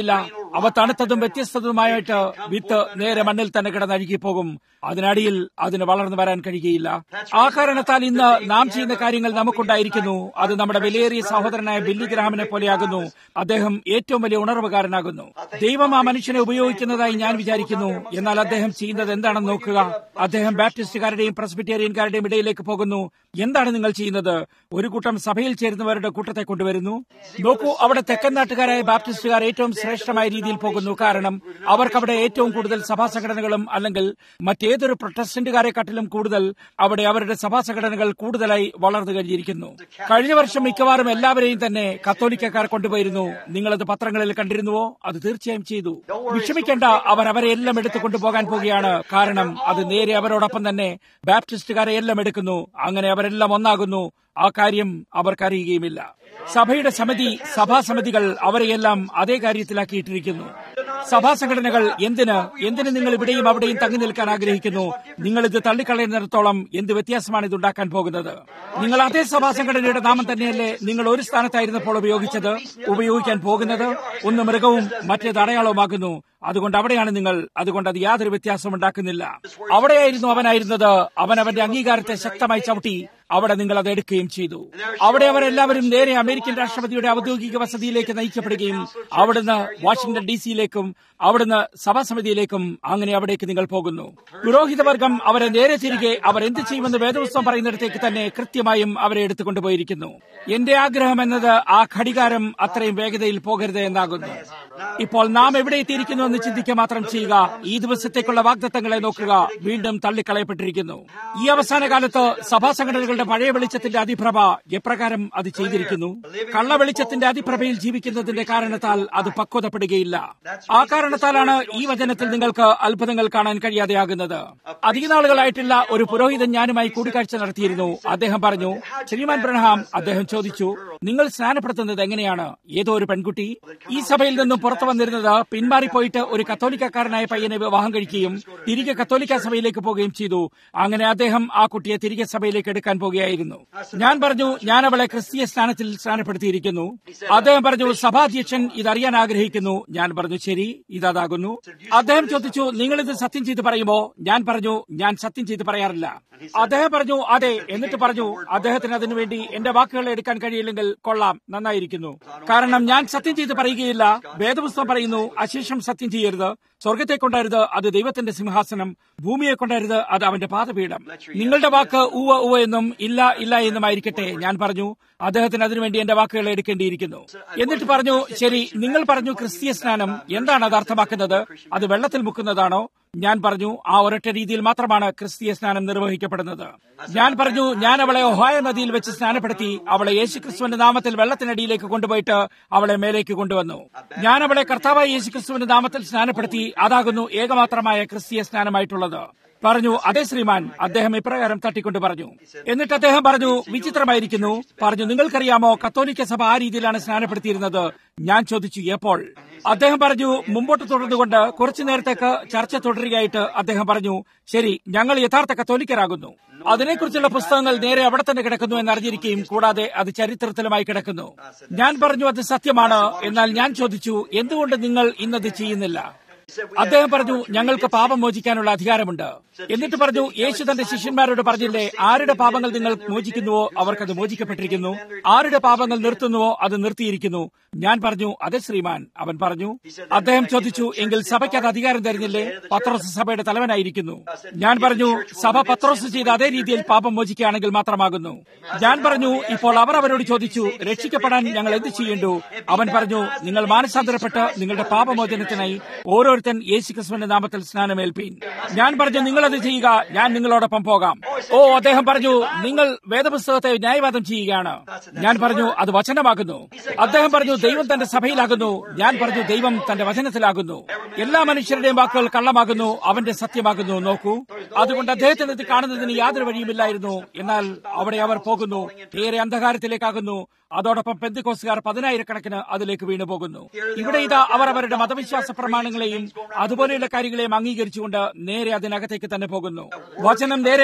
[SPEAKER 1] അവ തണുത്തതും വ്യത്യസ്തതുമായിട്ട് വിത്ത് നേരെ മണ്ണിൽ തന്നെ കിടന്നഴുകി പോകും അതിനടിയിൽ അതിന് വളർന്നു വരാൻ കഴിയുകയില്ല ആ കാരണത്താൽ ഇന്ന് നാം ചെയ്യുന്ന കാര്യങ്ങൾ നമുക്കുണ്ടായിരിക്കുന്നു അത് നമ്മുടെ വിലയേറിയ സഹോദരനായ ബില്ലി ഗ്രാമിനെ പോലെയാകുന്നു അദ്ദേഹം ഏറ്റവും വലിയ ഉണർവുകാരനാകുന്നു ദൈവം ആ മനുഷ്യനെ ഉപയോഗിക്കുന്നതായി ഞാൻ വിചാരിക്കുന്നു എന്നാൽ അദ്ദേഹം ചെയ്യുന്നത് എന്താണെന്ന് നോക്കുക അദ്ദേഹം ബാപ്റ്റിസ്റ്റുകാരുടെയും പ്രസ്ബിറ്റേറിയൻകാരുടെയും ഇടയിലേക്ക് പോകുന്നു എന്താണ് നിങ്ങൾ ചെയ്യുന്നത് ഒരു കൂട്ടം സഭയിൽ ചേരുന്നവരുടെ കൂട്ടത്തെ കൊണ്ടുവരുന്നു നോക്കൂ അവിടെ തെക്കൻ നാട്ടുകാരായ ബാപ്റ്റിസ്റ്റുകാർ ഏറ്റവും ശ്രേഷ്ഠമായ രീതിയിൽ പോകുന്നു കാരണം അവർക്ക് അവിടെ ഏറ്റവും കൂടുതൽ സഭാ സംഘടനകളും അല്ലെങ്കിൽ മറ്റേതൊരു പ്രൊട്ടസ്റ്റന്റുകാരെക്കാട്ടിലും കൂടുതൽ അവിടെ അവരുടെ സഭാ സംഘടനകൾ കൂടുതലായി വളർന്നു കഴിഞ്ഞിരിക്കുന്നു കഴിഞ്ഞ വർഷം മിക്കവാറും എല്ലാവരെയും തന്നെ കത്തോലിക്കക്കാർ കൊണ്ടുപോയിരുന്നു നിങ്ങളത് പത്രങ്ങളിൽ കണ്ടിരുന്നുവോ അത് തീർച്ചയായും ചെയ്തു വിഷമിക്കേണ്ട അവർ അവരെ എല്ലാം എടുത്തു കൊണ്ടുപോകാൻ പോവുകയാണ് കാരണം അത് നേരെ അവരോടൊപ്പം തന്നെ ബാപ്റ്റിസ്റ്റുകാരെ എല്ലാം എടുക്കുന്നു അങ്ങനെ അവരെല്ലാം ഒന്നാകുന്നു ആ കാര്യം അവർക്കറിയുകയുമില്ല സഭയുടെ സമിതി സഭാസമിതികൾ അവരെയെല്ലാം അതേ കാര്യത്തിലാക്കിയിട്ടിരിക്കുന്നു സഭാ സംഘടനകൾ എന്തിന് എന്തിന് നിങ്ങൾ ഇവിടെയും അവിടെയും തങ്ങി നിൽക്കാൻ ആഗ്രഹിക്കുന്നു നിങ്ങൾ ഇത് തള്ളിക്കളയുന്നിടത്തോളം എന്ത് വ്യത്യാസമാണ് ഇത് ഉണ്ടാക്കാൻ പോകുന്നത് നിങ്ങൾ അതേ സഭാ സംഘടനയുടെ നാമം തന്നെയല്ലേ നിങ്ങൾ ഒരു സ്ഥാനത്തായിരുന്നപ്പോൾ ഉപയോഗിച്ചത് ഉപയോഗിക്കാൻ പോകുന്നത് ഒന്ന് മൃഗവും മറ്റേത് അടയാളവുമാകുന്നു അതുകൊണ്ട് അവിടെയാണ് നിങ്ങൾ അതുകൊണ്ട് അത് യാതൊരു വ്യത്യാസവും ഉണ്ടാക്കുന്നില്ല അവിടെയായിരുന്നു അവനായിരുന്നത് അവൻ അവന്റെ അംഗീകാരത്തെ ശക്തമായി ചവിട്ടി അവിടെ നിങ്ങൾ അത് എടുക്കുകയും ചെയ്തു അവിടെ അവരെല്ലാവരും നേരെ അമേരിക്കൻ രാഷ്ട്രപതിയുടെ ഔദ്യോഗിക വസതിയിലേക്ക് നയിക്കപ്പെടുകയും അവിടുന്ന് വാഷിംഗ്ടൺ ഡി സിയിലേക്കും അവിടുന്ന് സഭാസമിതിയിലേക്കും അങ്ങനെ അവിടേക്ക് നിങ്ങൾ പോകുന്നു പുരോഹിതവർഗം അവരെ നേരെ തിരികെ അവർ എന്ത് ചെയ്യുമെന്ന് വേദപുസ്തകം പറയുന്നിടത്തേക്ക് തന്നെ കൃത്യമായും അവരെ എടുത്തുകൊണ്ടുപോയിരിക്കുന്നു എന്റെ ആഗ്രഹം എന്നത് ആ ഘടികാരം അത്രയും വേഗതയിൽ പോകരുത് എന്നാകുന്നു ഇപ്പോൾ നാം എവിടെ എത്തിയിരിക്കുന്നു എന്ന് ചിന്തിക്കുക മാത്രം ചെയ്യുക ഈ ദിവസത്തേക്കുള്ള വാഗ്ദത്തങ്ങളെ നോക്കുക വീണ്ടും തള്ളിക്കളയപ്പെട്ടിരിക്കുന്നു ഈ അവസാന കാലത്ത് സഭാ സംഘടനകളുടെ പഴയ വെളിച്ചത്തിന്റെ അതിപ്രഭ എപ്രകാരം അത് ചെയ്തിരിക്കുന്നു കള്ള വെളിച്ചത്തിന്റെ അതിപ്രഭയിൽ ജീവിക്കുന്നതിന്റെ കാരണത്താൽ അത് പക്വതപ്പെടുകയില്ല ആ കാരണത്താലാണ് ഈ വചനത്തിൽ നിങ്ങൾക്ക് അത്ഭുതങ്ങൾ കാണാൻ കഴിയാതെയാകുന്നത് അധിക നാളുകളായിട്ടുള്ള ഒരു പുരോഹിതൻ ഞാനുമായി കൂടിക്കാഴ്ച നടത്തിയിരുന്നു അദ്ദേഹം പറഞ്ഞു ശ്രീമാൻ ബ്രഹാം അദ്ദേഹം ചോദിച്ചു നിങ്ങൾ സ്നാനപ്പെടുത്തുന്നത് എങ്ങനെയാണ് ഏതോ ഒരു പെൺകുട്ടി ഈ സഭയിൽ നിന്നും പുറത്തു വന്നിരുന്നത് പിന്മാറിപ്പോയിട്ട് ഒരു കത്തോലിക്കക്കാരനായ പയ്യനെ വിവാഹം കഴിക്കുകയും തിരികെ കത്തോലിക്ക സഭയിലേക്ക് പോവുകയും ചെയ്തു അങ്ങനെ അദ്ദേഹം ആ കുട്ടിയെ തിരികെ സഭയിലേക്ക് എടുക്കാൻ പോകുകയായിരുന്നു ഞാൻ പറഞ്ഞു ഞാൻ അവളെ ക്രിസ്തീയ സ്ഥാനത്തിൽ സ്ഥാനപ്പെടുത്തിയിരിക്കുന്നു അദ്ദേഹം പറഞ്ഞു സഭാധ്യക്ഷൻ ഇതറിയാൻ ആഗ്രഹിക്കുന്നു ഞാൻ പറഞ്ഞു ശരി ഇതാകുന്നു അദ്ദേഹം ചോദിച്ചു നിങ്ങൾ ഇത് സത്യം ചെയ്ത് പറയുമോ ഞാൻ പറഞ്ഞു ഞാൻ സത്യം ചെയ്ത് പറയാറില്ല അദ്ദേഹം പറഞ്ഞു അതെ എന്നിട്ട് പറഞ്ഞു അദ്ദേഹത്തിന് അതിനുവേണ്ടി എന്റെ വാക്കുകൾ എടുക്കാൻ കഴിയില്ലെങ്കിൽ കൊള്ളാം നന്നായിരിക്കുന്നു കാരണം ഞാൻ സത്യം ചെയ്ത് പറയുകയില്ല വേദപുസ്തകം പറയുന്നു അശേഷം സത്യം ചെയ്യരുത് സ്വർഗത്തെ കൊണ്ടരുത് അത് ദൈവത്തിന്റെ സിംഹാസനം ഭൂമിയെ കൊണ്ടരുത് അത് അവന്റെ പാദപീഠം നിങ്ങളുടെ വാക്ക് ഉവ ഉവ എന്നും ഇല്ല ഇല്ല എന്നുമായിരിക്കട്ടെ ഞാൻ പറഞ്ഞു അദ്ദേഹത്തിന് അതിനുവേണ്ടി എന്റെ വാക്കുകൾ എടുക്കേണ്ടിയിരിക്കുന്നു എന്നിട്ട് പറഞ്ഞു ശരി നിങ്ങൾ പറഞ്ഞു ക്രിസ്തീയ സ്നാനം എന്താണ് അത് അർത്ഥമാക്കുന്നത് അത് വെള്ളത്തിൽ മുക്കുന്നതാണോ ഞാൻ പറഞ്ഞു ആ ഒരൊറ്റ രീതിയിൽ മാത്രമാണ് ക്രിസ്തീയ സ്നാനം നിർവഹിക്കപ്പെടുന്നത് ഞാൻ പറഞ്ഞു ഞാൻ അവളെ ഒഹായ നദിയിൽ വെച്ച് സ്നാനപ്പെടുത്തി അവളെ യേശുക്രിസ്തുവിന്റെ നാമത്തിൽ വെള്ളത്തിനടിയിലേക്ക് കൊണ്ടുപോയിട്ട് അവളെ മേലേക്ക് കൊണ്ടുവന്നു ഞാൻ അവളെ കർത്താവായ യേശുക്രിസ്തുവിന്റെ നാമത്തിൽ സ്നാനപ്പെടുത്തി അതാകുന്നു ഏകമാത്രമായ ക്രിസ്തീയ സ്നാനമായിട്ടുള്ളത് പറഞ്ഞു അതെ ശ്രീമാൻ അദ്ദേഹം ഇപ്രകാരം തട്ടിക്കൊണ്ട് പറഞ്ഞു എന്നിട്ട് അദ്ദേഹം പറഞ്ഞു വിചിത്രമായിരിക്കുന്നു പറഞ്ഞു നിങ്ങൾക്കറിയാമോ കത്തോലിക്ക സഭ ആ രീതിയിലാണ് സ്നാനപ്പെടുത്തിയിരുന്നത് ഞാൻ ചോദിച്ചു എപ്പോൾ അദ്ദേഹം പറഞ്ഞു മുമ്പോട്ട് തുടർന്നുകൊണ്ട് കുറച്ചു നേരത്തേക്ക് ചർച്ച തുടരുകയായിട്ട് അദ്ദേഹം പറഞ്ഞു ശരി ഞങ്ങൾ യഥാർത്ഥ കത്തോലിക്കരാകുന്നു അതിനെക്കുറിച്ചുള്ള പുസ്തകങ്ങൾ നേരെ അവിടെ തന്നെ കിടക്കുന്നു എന്ന് അറിഞ്ഞിരിക്കുകയും കൂടാതെ അത് ചരിത്രത്തിലുമായി കിടക്കുന്നു ഞാൻ പറഞ്ഞു അത് സത്യമാണ് എന്നാൽ ഞാൻ ചോദിച്ചു എന്തുകൊണ്ട് നിങ്ങൾ ഇന്നത് ചെയ്യുന്നില്ല അദ്ദേഹം പറഞ്ഞു ഞങ്ങൾക്ക് പാപം മോചിക്കാനുള്ള അധികാരമുണ്ട് എന്നിട്ട് പറഞ്ഞു യേശു തന്റെ ശിഷ്യന്മാരോട് പറഞ്ഞില്ലേ ആരുടെ പാപങ്ങൾ നിങ്ങൾ മോചിക്കുന്നുവോ അവർക്കത് മോചിക്കപ്പെട്ടിരിക്കുന്നു ആരുടെ പാപങ്ങൾ നിർത്തുന്നുവോ അത് നിർത്തിയിരിക്കുന്നു ഞാൻ പറഞ്ഞു അതെ ശ്രീമാൻ അവൻ പറഞ്ഞു അദ്ദേഹം ചോദിച്ചു എങ്കിൽ സഭയ്ക്ക് അത് അധികാരം തരുന്നില്ലേ പത്രോസ് സഭയുടെ തലവനായിരിക്കുന്നു ഞാൻ പറഞ്ഞു സഭ പത്രോസ് ചെയ്ത അതേ രീതിയിൽ പാപം മോചിക്കുകയാണെങ്കിൽ മാത്രമാകുന്നു ഞാൻ പറഞ്ഞു ഇപ്പോൾ അവർ അവരോട് ചോദിച്ചു രക്ഷിക്കപ്പെടാൻ ഞങ്ങൾ എന്ത് ചെയ്യേണ്ടു അവൻ പറഞ്ഞു നിങ്ങൾ മാനസാന്തരപ്പെട്ട് നിങ്ങളുടെ പാപമോചനത്തിനായി ഓരോരുത്തൻ യേശു ക്രിസ്തുവിന്റെ നാമത്തിൽ സ്നാനമേൽപ്പീൻ ഞാൻ പറഞ്ഞു നിങ്ങളത് ചെയ്യുക ഞാൻ നിങ്ങളോടൊപ്പം പോകാം ഓ അദ്ദേഹം പറഞ്ഞു നിങ്ങൾ വേദപുസ്തകത്തെ ന്യായവാദം ചെയ്യുകയാണ് ഞാൻ പറഞ്ഞു അത് വചനമാകുന്നു അദ്ദേഹം പറഞ്ഞു ദൈവം തന്റെ സഭയിലാകുന്നു ഞാൻ പറഞ്ഞു ദൈവം തന്റെ വചനത്തിലാകുന്നു എല്ലാ മനുഷ്യരുടെയും വാക്കുകൾ കള്ളമാകുന്നു അവന്റെ സത്യമാകുന്നു നോക്കൂ അതുകൊണ്ട് അദ്ദേഹത്തിന് ഇത് കാണുന്നതിന് യാതൊരു വഴിയുമില്ലായിരുന്നു എന്നാൽ അവിടെ അവർ പോകുന്നു ഏറെ അന്ധകാരത്തിലേക്കാകുന്നു അതോടൊപ്പം പെന്തിക്കോസുകാർ പതിനായിരക്കണക്കിന് അതിലേക്ക് വീണു പോകുന്നു ഇവിടെ ഇതാ അവർ അവരുടെ മതവിശ്വാസ പ്രമാണങ്ങളെയും അതുപോലെയുള്ള കാര്യങ്ങളെയും അംഗീകരിച്ചുകൊണ്ട് നേരെ അതിനകത്തേക്ക് തന്നെ പോകുന്നു വചനം നേരെ മുമ്പോട്ട്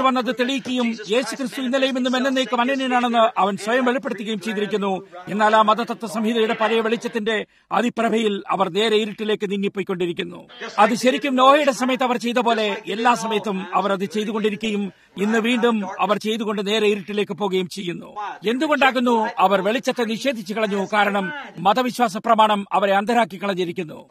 [SPEAKER 1] വന്നത് തെളിയിക്കുകയും യേശു ക്രിസ്തു ഇന്നലെയും ഇന്നും എന്നേക്കും അനന്യനാണെന്ന് അവൻ സ്വയം വെളിപ്പെടുത്തുകയും ചെയ്തിരിക്കുന്നു എന്നാൽ ആ മതതത്വ സംഹിതയുടെ പഴയ വെളിച്ചത്തിന്റെ അതിപ്രഭയിൽ അവർ നേരെ ഇരുട്ടിലേക്ക് നീങ്ങിപ്പോയിക്കൊണ്ടിരിക്കുന്നു അത് ശരിക്കും നോഹയുടെ സമയത്ത് അവർ ചെയ്ത പോലെ എല്ലാ സമയത്തും അവർ അത് ചെയ്തുകൊണ്ടിരിക്കുകയും ഇന്ന് വീണ്ടും അവർ ചെയ്തുകൊണ്ട് നേരെ ഇരുട്ടിലേക്ക് പോവുകയും ചെയ്യുന്നു എന്തുകൊണ്ടാകുന്നു അവർ വെളിച്ചത്തെ നിഷേധിച്ചു കളഞ്ഞു കാരണം മതവിശ്വാസ പ്രമാണം അവരെ അന്ധരാക്കി കളഞ്ഞിരിക്കുന്നു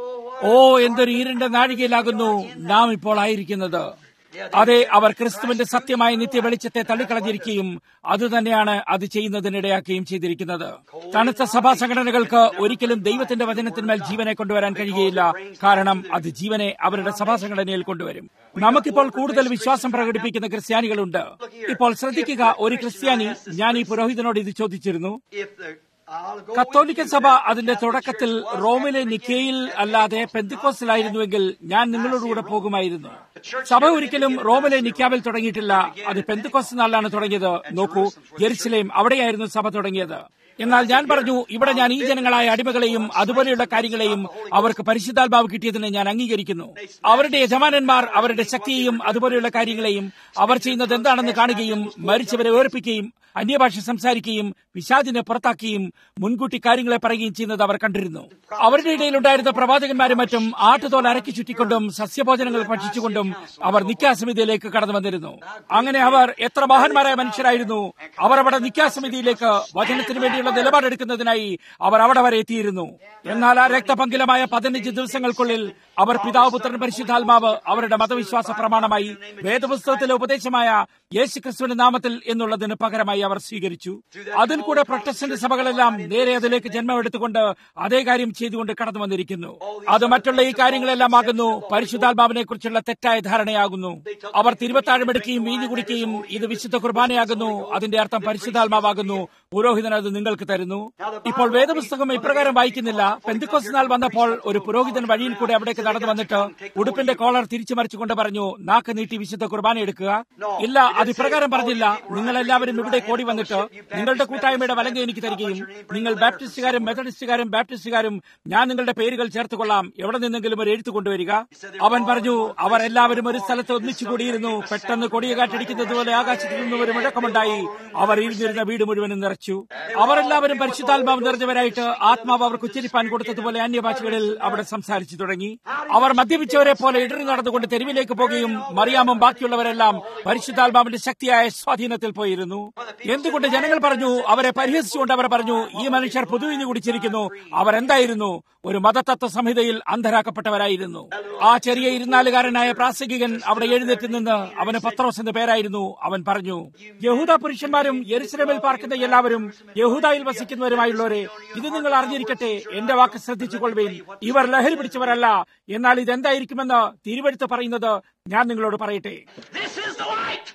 [SPEAKER 1] ഓ എന്തൊരു ഇരുണ്ട നാഴികയിലാകുന്നു നാം ഇപ്പോൾ ആയിരിക്കുന്നത് അതെ അവർ ക്രിസ്തുവിന്റെ സത്യമായ നിത്യ വെളിച്ചത്തെ തള്ളിക്കളഞ്ഞിരിക്കുകയും അതുതന്നെയാണ് അത് ചെയ്യുന്നതിനിടയാക്കുകയും ചെയ്തിരിക്കുന്നത് തണുത്ത സഭാ സംഘടനകൾക്ക് ഒരിക്കലും ദൈവത്തിന്റെ വചനത്തിന്മേൽ ജീവനെ കൊണ്ടുവരാൻ കഴിയുകയില്ല കാരണം അത് ജീവനെ അവരുടെ സഭാ സംഘടനയിൽ കൊണ്ടുവരും നമുക്കിപ്പോൾ കൂടുതൽ വിശ്വാസം പ്രകടിപ്പിക്കുന്ന ക്രിസ്ത്യാനികളുണ്ട് ഇപ്പോൾ ശ്രദ്ധിക്കുക ഒരു ക്രിസ്ത്യാനി ഞാൻ ഈ പുരോഹിതനോട് ഇത് ചോദിച്ചിരുന്നു
[SPEAKER 2] If the I'll go
[SPEAKER 1] കത്തോലിക്കൻ സഭ അതിന്റെ തുടക്കത്തിൽ റോമിലെ നിക്കയിൽ അല്ലാതെ പെന്തിക്കോസിലായിരുന്നുവെങ്കിൽ ഞാൻ നിങ്ങളോട് കൂടെ പോകുമായിരുന്നു സഭ ഒരിക്കലും റോമിലെ നിക്കാവിൽ തുടങ്ങിയിട്ടില്ല അത് പെന്തിക്കോസ് നാളിലാണ് തുടങ്ങിയത് നോക്കൂ ജെറുസലേം അവിടെയായിരുന്നു സഭ തുടങ്ങിയത് എന്നാൽ ഞാൻ പറഞ്ഞു ഇവിടെ ഞാൻ ഈ ജനങ്ങളായ അടിമകളെയും അതുപോലെയുള്ള കാര്യങ്ങളെയും അവർക്ക് പരിശുദ്ധാത്മാവ് കിട്ടിയതിനെ ഞാൻ അംഗീകരിക്കുന്നു അവരുടെ യജമാനന്മാർ അവരുടെ ശക്തിയെയും അതുപോലെയുള്ള കാര്യങ്ങളെയും അവർ ചെയ്യുന്നത് എന്താണെന്ന് കാണുകയും മരിച്ചവരെ ഓർപ്പിക്കുകയും അന്യഭാഷ സംസാരിക്കുകയും പിശാചിനെ പുറത്താക്കുകയും മുൻകൂട്ടി കാര്യങ്ങളെ പറയുകയും ചെയ്യുന്നത് അവർ കണ്ടിരുന്നു അവരുടെ ഇടയിലുണ്ടായിരുന്ന പ്രവാചകന്മാരും മറ്റും ആട്ടുതോൽ അരക്കി ചുറ്റിക്കൊണ്ടും സസ്യഭോജനങ്ങൾ ഭക്ഷിച്ചുകൊണ്ടും അവർ നിക്കാസമിതിയിലേക്ക് കടന്നു വന്നിരുന്നു അങ്ങനെ അവർ എത്ര മഹാന്മാരായ മനുഷ്യരായിരുന്നു അവർ അവിടെ നിക്കാസമിതിയിലേക്ക് വചനത്തിന് വേണ്ടിയുള്ള നിലപാടെടുക്കുന്നതിനായി അവർ അവിടെ വരെ എത്തിയിരുന്നു എന്നാൽ ആ രക്തപങ്കിലമായ പതിനഞ്ച് ദിവസങ്ങൾക്കുള്ളിൽ അവർ പിതാവ് പുത്രൻ പരിശുദ്ധാത്മാവ് അവരുടെ മതവിശ്വാസ പ്രമാണമായി വേദപുസ്തകത്തിലെ ഉപദേശമായ യേശുക്രിസ്തുവിന്റെ നാമത്തിൽ എന്നുള്ളതിന് പകരമായി അവർ സ്വീകരിച്ചു അതിൽ കൂടെ പ്രൊട്ടസ്റ്റന്റ് സഭകളെല്ലാം നേരെ അതിലേക്ക് ജന്മമെടുത്തുകൊണ്ട് അതേ കാര്യം ചെയ്തുകൊണ്ട് കടന്നു വന്നിരിക്കുന്നു അത് മറ്റുള്ള ഈ കാര്യങ്ങളെല്ലാം ആകുന്നു പരിശുദ്ധാത്മാവിനെ കുറിച്ചുള്ള തെറ്റായ ധാരണയാകുന്നു അവർ തിരുവത്താഴമെടുക്കുകയും വീഞ്ഞു കുടിക്കുകയും ഇത് വിശുദ്ധ കുർബാനയാകുന്നു അതിന്റെ അർത്ഥം പരിശുദ്ധാത്മാവാകുന്നു പുരോഹിതൻ അത് നിങ്ങൾക്ക് തരുന്നു ഇപ്പോൾ വേദപുസ്തകം ഇപ്രകാരം വായിക്കുന്നില്ല പെന്തിക്കോസ് നാൾ വന്നപ്പോൾ ഒരു പുരോഹിതൻ വഴിയിൽ കൂടെ അവിടേക്ക് നടന്നു വന്നിട്ട് ഉടുപ്പിന്റെ കോളർ തിരിച്ചു മറിച്ചുകൊണ്ട് പറഞ്ഞു നാക്ക് നീട്ടി വിശുദ്ധ കുർബാന എടുക്കുക ഇല്ല അത് ഇപ്രകാരം പറഞ്ഞില്ല നിങ്ങൾ എല്ലാവരും ഇവിടെ കൂടി വന്നിട്ട് നിങ്ങളുടെ കൂട്ടായ്മയുടെ വലങ്ക എനിക്ക് തരികയും നിങ്ങൾ ബാപ്റ്റിസ്റ്റുകാരും മെത്തഡിസ്റ്റുകാരും ബാപ്റ്റിസ്റ്റുകാരും ഞാൻ നിങ്ങളുടെ പേരുകൾ ചേർത്ത് കൊള്ളാം എവിടെ നിന്നെങ്കിലും ഒരു എഴുത്ത് കൊണ്ടുവരിക അവൻ പറഞ്ഞു അവർ എല്ലാവരും ഒരു സ്ഥലത്ത് ഒന്നിച്ചു കൂടിയിരുന്നു പെട്ടെന്ന് കൊടിയ കാറ്റടിക്കുന്നത് പോലെ ആകാശത്തിൽ നിന്നും ഒരു മുഴക്കമുണ്ടായി അവർ ഇരുന്നിരുന്ന വീട് മുഴുവനും നിറച്ചു അവരെല്ലാവരും പരിശുദ്ധാത്മാവ് നിറഞ്ഞവരായിട്ട് ആത്മാവ് അവർക്ക് ഉച്ചരിപ്പാൻ കൊടുത്തതുപോലെ അന്യഭാഷകളിൽ അവിടെ സംസാരിച്ചു തുടങ്ങി അവർ മദ്യപിച്ചവരെ പോലെ ഇടറി നടന്നുകൊണ്ട് തെരുവിലേക്ക് പോകുകയും മറിയാമും ബാക്കിയുള്ളവരെല്ലാം പരിശുദ്ധാത്മാവിന്റെ ശക്തിയായ സ്വാധീനത്തിൽ പോയിരുന്നു എന്തുകൊണ്ട് ജനങ്ങൾ പറഞ്ഞു അവരെ പരിഹസിച്ചുകൊണ്ട് അവർ പറഞ്ഞു ഈ മനുഷ്യർ പുതുവിന് കുടിച്ചിരിക്കുന്നു അവർ എന്തായിരുന്നു ഒരു മതതത്വ സംഹിതയിൽ അന്ധരാക്കപ്പെട്ടവരായിരുന്നു ആ ചെറിയ ഇരുന്നാലുകാരനായ പ്രാസംഗികൻ അവിടെ എഴുന്നേറ്റ് നിന്ന് അവന് പത്രോസ് എന്ന പേരായിരുന്നു അവൻ പറഞ്ഞു യഹൂദ പുരുഷന്മാരും യെരുസലേമിൽ പാർക്കുന്ന എല്ലാവരും യഹൂദായിൽ വസിക്കുന്നവരുമായുള്ളവരെ ഇത് നിങ്ങൾ അറിഞ്ഞിരിക്കട്ടെ എന്റെ വാക്ക് ശ്രദ്ധിച്ചുകൊള്ളുവേൻ ഇവർ ലഹരി പിടിച്ചവരല്ല എന്നാൽ ഇതെന്തായിരിക്കുമെന്ന് തിരുവെടുത്ത് പറയുന്നത് ഞാൻ നിങ്ങളോട് പറയട്ടെ
[SPEAKER 3] This is the light.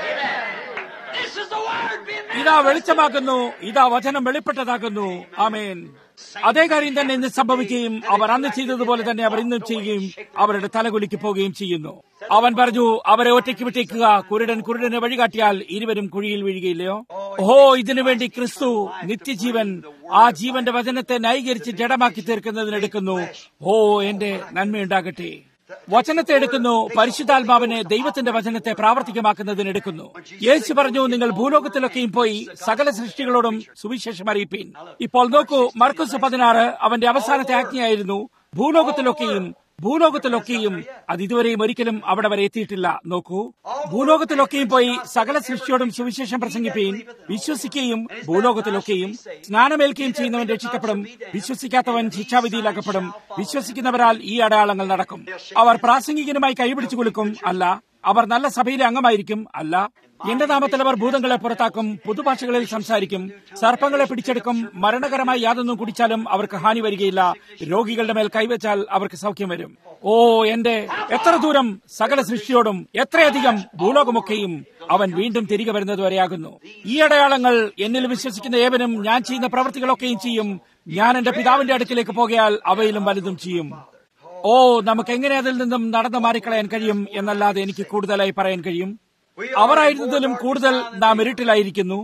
[SPEAKER 3] This is the word being made.
[SPEAKER 1] ഇതാ വെളിച്ചമാകുന്നു ഇതാ വചനം വെളിപ്പെട്ടതാകുന്നു ആമേൻ അതേ കാര്യം തന്നെ ഇന്ന് സംഭവിക്കുകയും അവർ അന്ന് ചെയ്തതുപോലെ തന്നെ അവർ ഇന്നും ചെയ്യുകയും അവരുടെ തലകുലിക്ക് പോവുകയും ചെയ്യുന്നു അവൻ പറഞ്ഞു അവരെ ഒറ്റയ്ക്ക് വിട്ടേക്കുക കുരുടൻ കുരുടനെ വഴികാട്ടിയാൽ ഇരുവരും കുഴിയിൽ വീഴുകയില്ലയോ ഓ ഇതിനു വേണ്ടി ക്രിസ്തു നിത്യജീവൻ ആ ജീവന്റെ വചനത്തെ ന്യായീകരിച്ച് ജഡമാക്കി തീർക്കുന്നതിനെടുക്കുന്നു ഓ എന്റെ നന്മയുണ്ടാകട്ടെ വചനത്തെ എടുക്കുന്നു പരിശുദ്ധാത്മാവിനെ ദൈവത്തിന്റെ വചനത്തെ പ്രാവർത്തികമാക്കുന്നതിനെടുക്കുന്നു യേശു പറഞ്ഞു നിങ്ങൾ ഭൂലോകത്തിലൊക്കെയും പോയി സകല സൃഷ്ടികളോടും സുവിശേഷം അറിയിപ്പീൻ ഇപ്പോൾ നോക്കൂ മർക്കസ് പതിനാറ് അവന്റെ അവസാനത്തെ ആജ്ഞയായിരുന്നു ഭൂലോകത്തിലൊക്കെയും ഭൂലോകത്തിലൊക്കെയും അത് ഇതുവരെയും ഒരിക്കലും അവിടെ വരെ എത്തിയിട്ടില്ല നോക്കൂ ഭൂലോകത്തിലൊക്കെയും പോയി സകല സൃഷ്ടിയോടും സുവിശേഷം പ്രസംഗിക്കുകയും വിശ്വസിക്കുകയും ഭൂലോകത്തിലൊക്കെയും സ്നാനമേൽക്കുകയും ചെയ്യുന്നവൻ രക്ഷിക്കപ്പെടും വിശ്വസിക്കാത്തവൻ ശിക്ഷാവിധിയിലാക്കപ്പെടും വിശ്വസിക്കുന്നവരാൽ ഈ അടയാളങ്ങൾ നടക്കും അവർ പ്രാസംഗികനുമായി കൈപിടിച്ചു കൊടുക്കും അല്ല അവർ നല്ല സഭയിലെ അംഗമായിരിക്കും അല്ല എന്റെ നാമത്തിൽ അവർ ഭൂതങ്ങളെ പുറത്താക്കും പുതുഭാഷകളിൽ സംസാരിക്കും സർപ്പങ്ങളെ പിടിച്ചെടുക്കും മരണകരമായി യാതൊന്നും കുടിച്ചാലും അവർക്ക് ഹാനി വരികയില്ല രോഗികളുടെ മേൽ കൈവച്ചാൽ അവർക്ക് സൗഖ്യം വരും ഓ എന്റെ എത്ര ദൂരം സകല സൃഷ്ടിയോടും എത്രയധികം ഭൂലോകമൊക്കെയും അവൻ വീണ്ടും തിരികെ വരുന്നത് വരെയാകുന്നു ഈ അടയാളങ്ങൾ എന്നിൽ വിശ്വസിക്കുന്ന ഏവനും ഞാൻ ചെയ്യുന്ന പ്രവൃത്തികളൊക്കെയും ചെയ്യും ഞാൻ എന്റെ പിതാവിന്റെ അടുക്കിലേക്ക് പോകയാൽ അവയിലും വലുതും ചെയ്യും ഓ നമുക്ക് എങ്ങനെ അതിൽ നിന്നും നടന്നു മാറിക്കളയാൻ കഴിയും എന്നല്ലാതെ എനിക്ക് കൂടുതലായി പറയാൻ കഴിയും അവരായിരുന്നതിലും കൂടുതൽ നാം ഇരുട്ടിലായിരിക്കുന്നു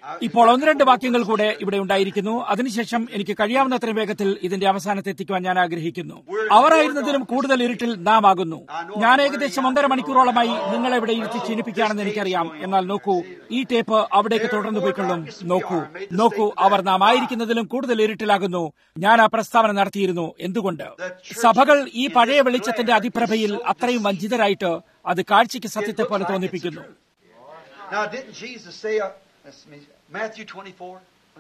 [SPEAKER 1] ഇപ്പോൾ ഒന്ന് രണ്ട് വാക്യങ്ങൾ കൂടെ ഇവിടെ ഉണ്ടായിരിക്കുന്നു അതിനുശേഷം എനിക്ക് കഴിയാവുന്നത്രയും വേഗത്തിൽ ഇതിന്റെ അവസാനത്തെ എത്തിക്കുവാൻ ഞാൻ ആഗ്രഹിക്കുന്നു അവരായിരുന്നതിലും കൂടുതൽ ഇരുട്ടിൽ നാം ആകുന്നു ഞാൻ ഏകദേശം ഒന്നര മണിക്കൂറോളമായി നിങ്ങളെ ഇവിടെ ഇരുത്തി ക്ഷീണിപ്പിക്കുകയാണെന്ന് എനിക്കറിയാം എന്നാൽ നോക്കൂ ഈ ടേപ്പ് അവിടേക്ക് തുടർന്നു പോയിക്കൊള്ളും നോക്കൂ നോക്കൂ അവർ നാം ആയിരിക്കുന്നതിലും കൂടുതൽ ഇരുട്ടിലാകുന്നു ഞാൻ ആ പ്രസ്താവന നടത്തിയിരുന്നു എന്തുകൊണ്ട് സഭകൾ ഈ പഴയ വെളിച്ചത്തിന്റെ അതിപ്രഭയിൽ അത്രയും വഞ്ചിതരായിട്ട് അത് കാഴ്ചയ്ക്ക് സത്യത്തെ പോലെ തോന്നിപ്പിക്കുന്നു
[SPEAKER 2] Now, didn't Jesus say, uh, let's see, Matthew 24?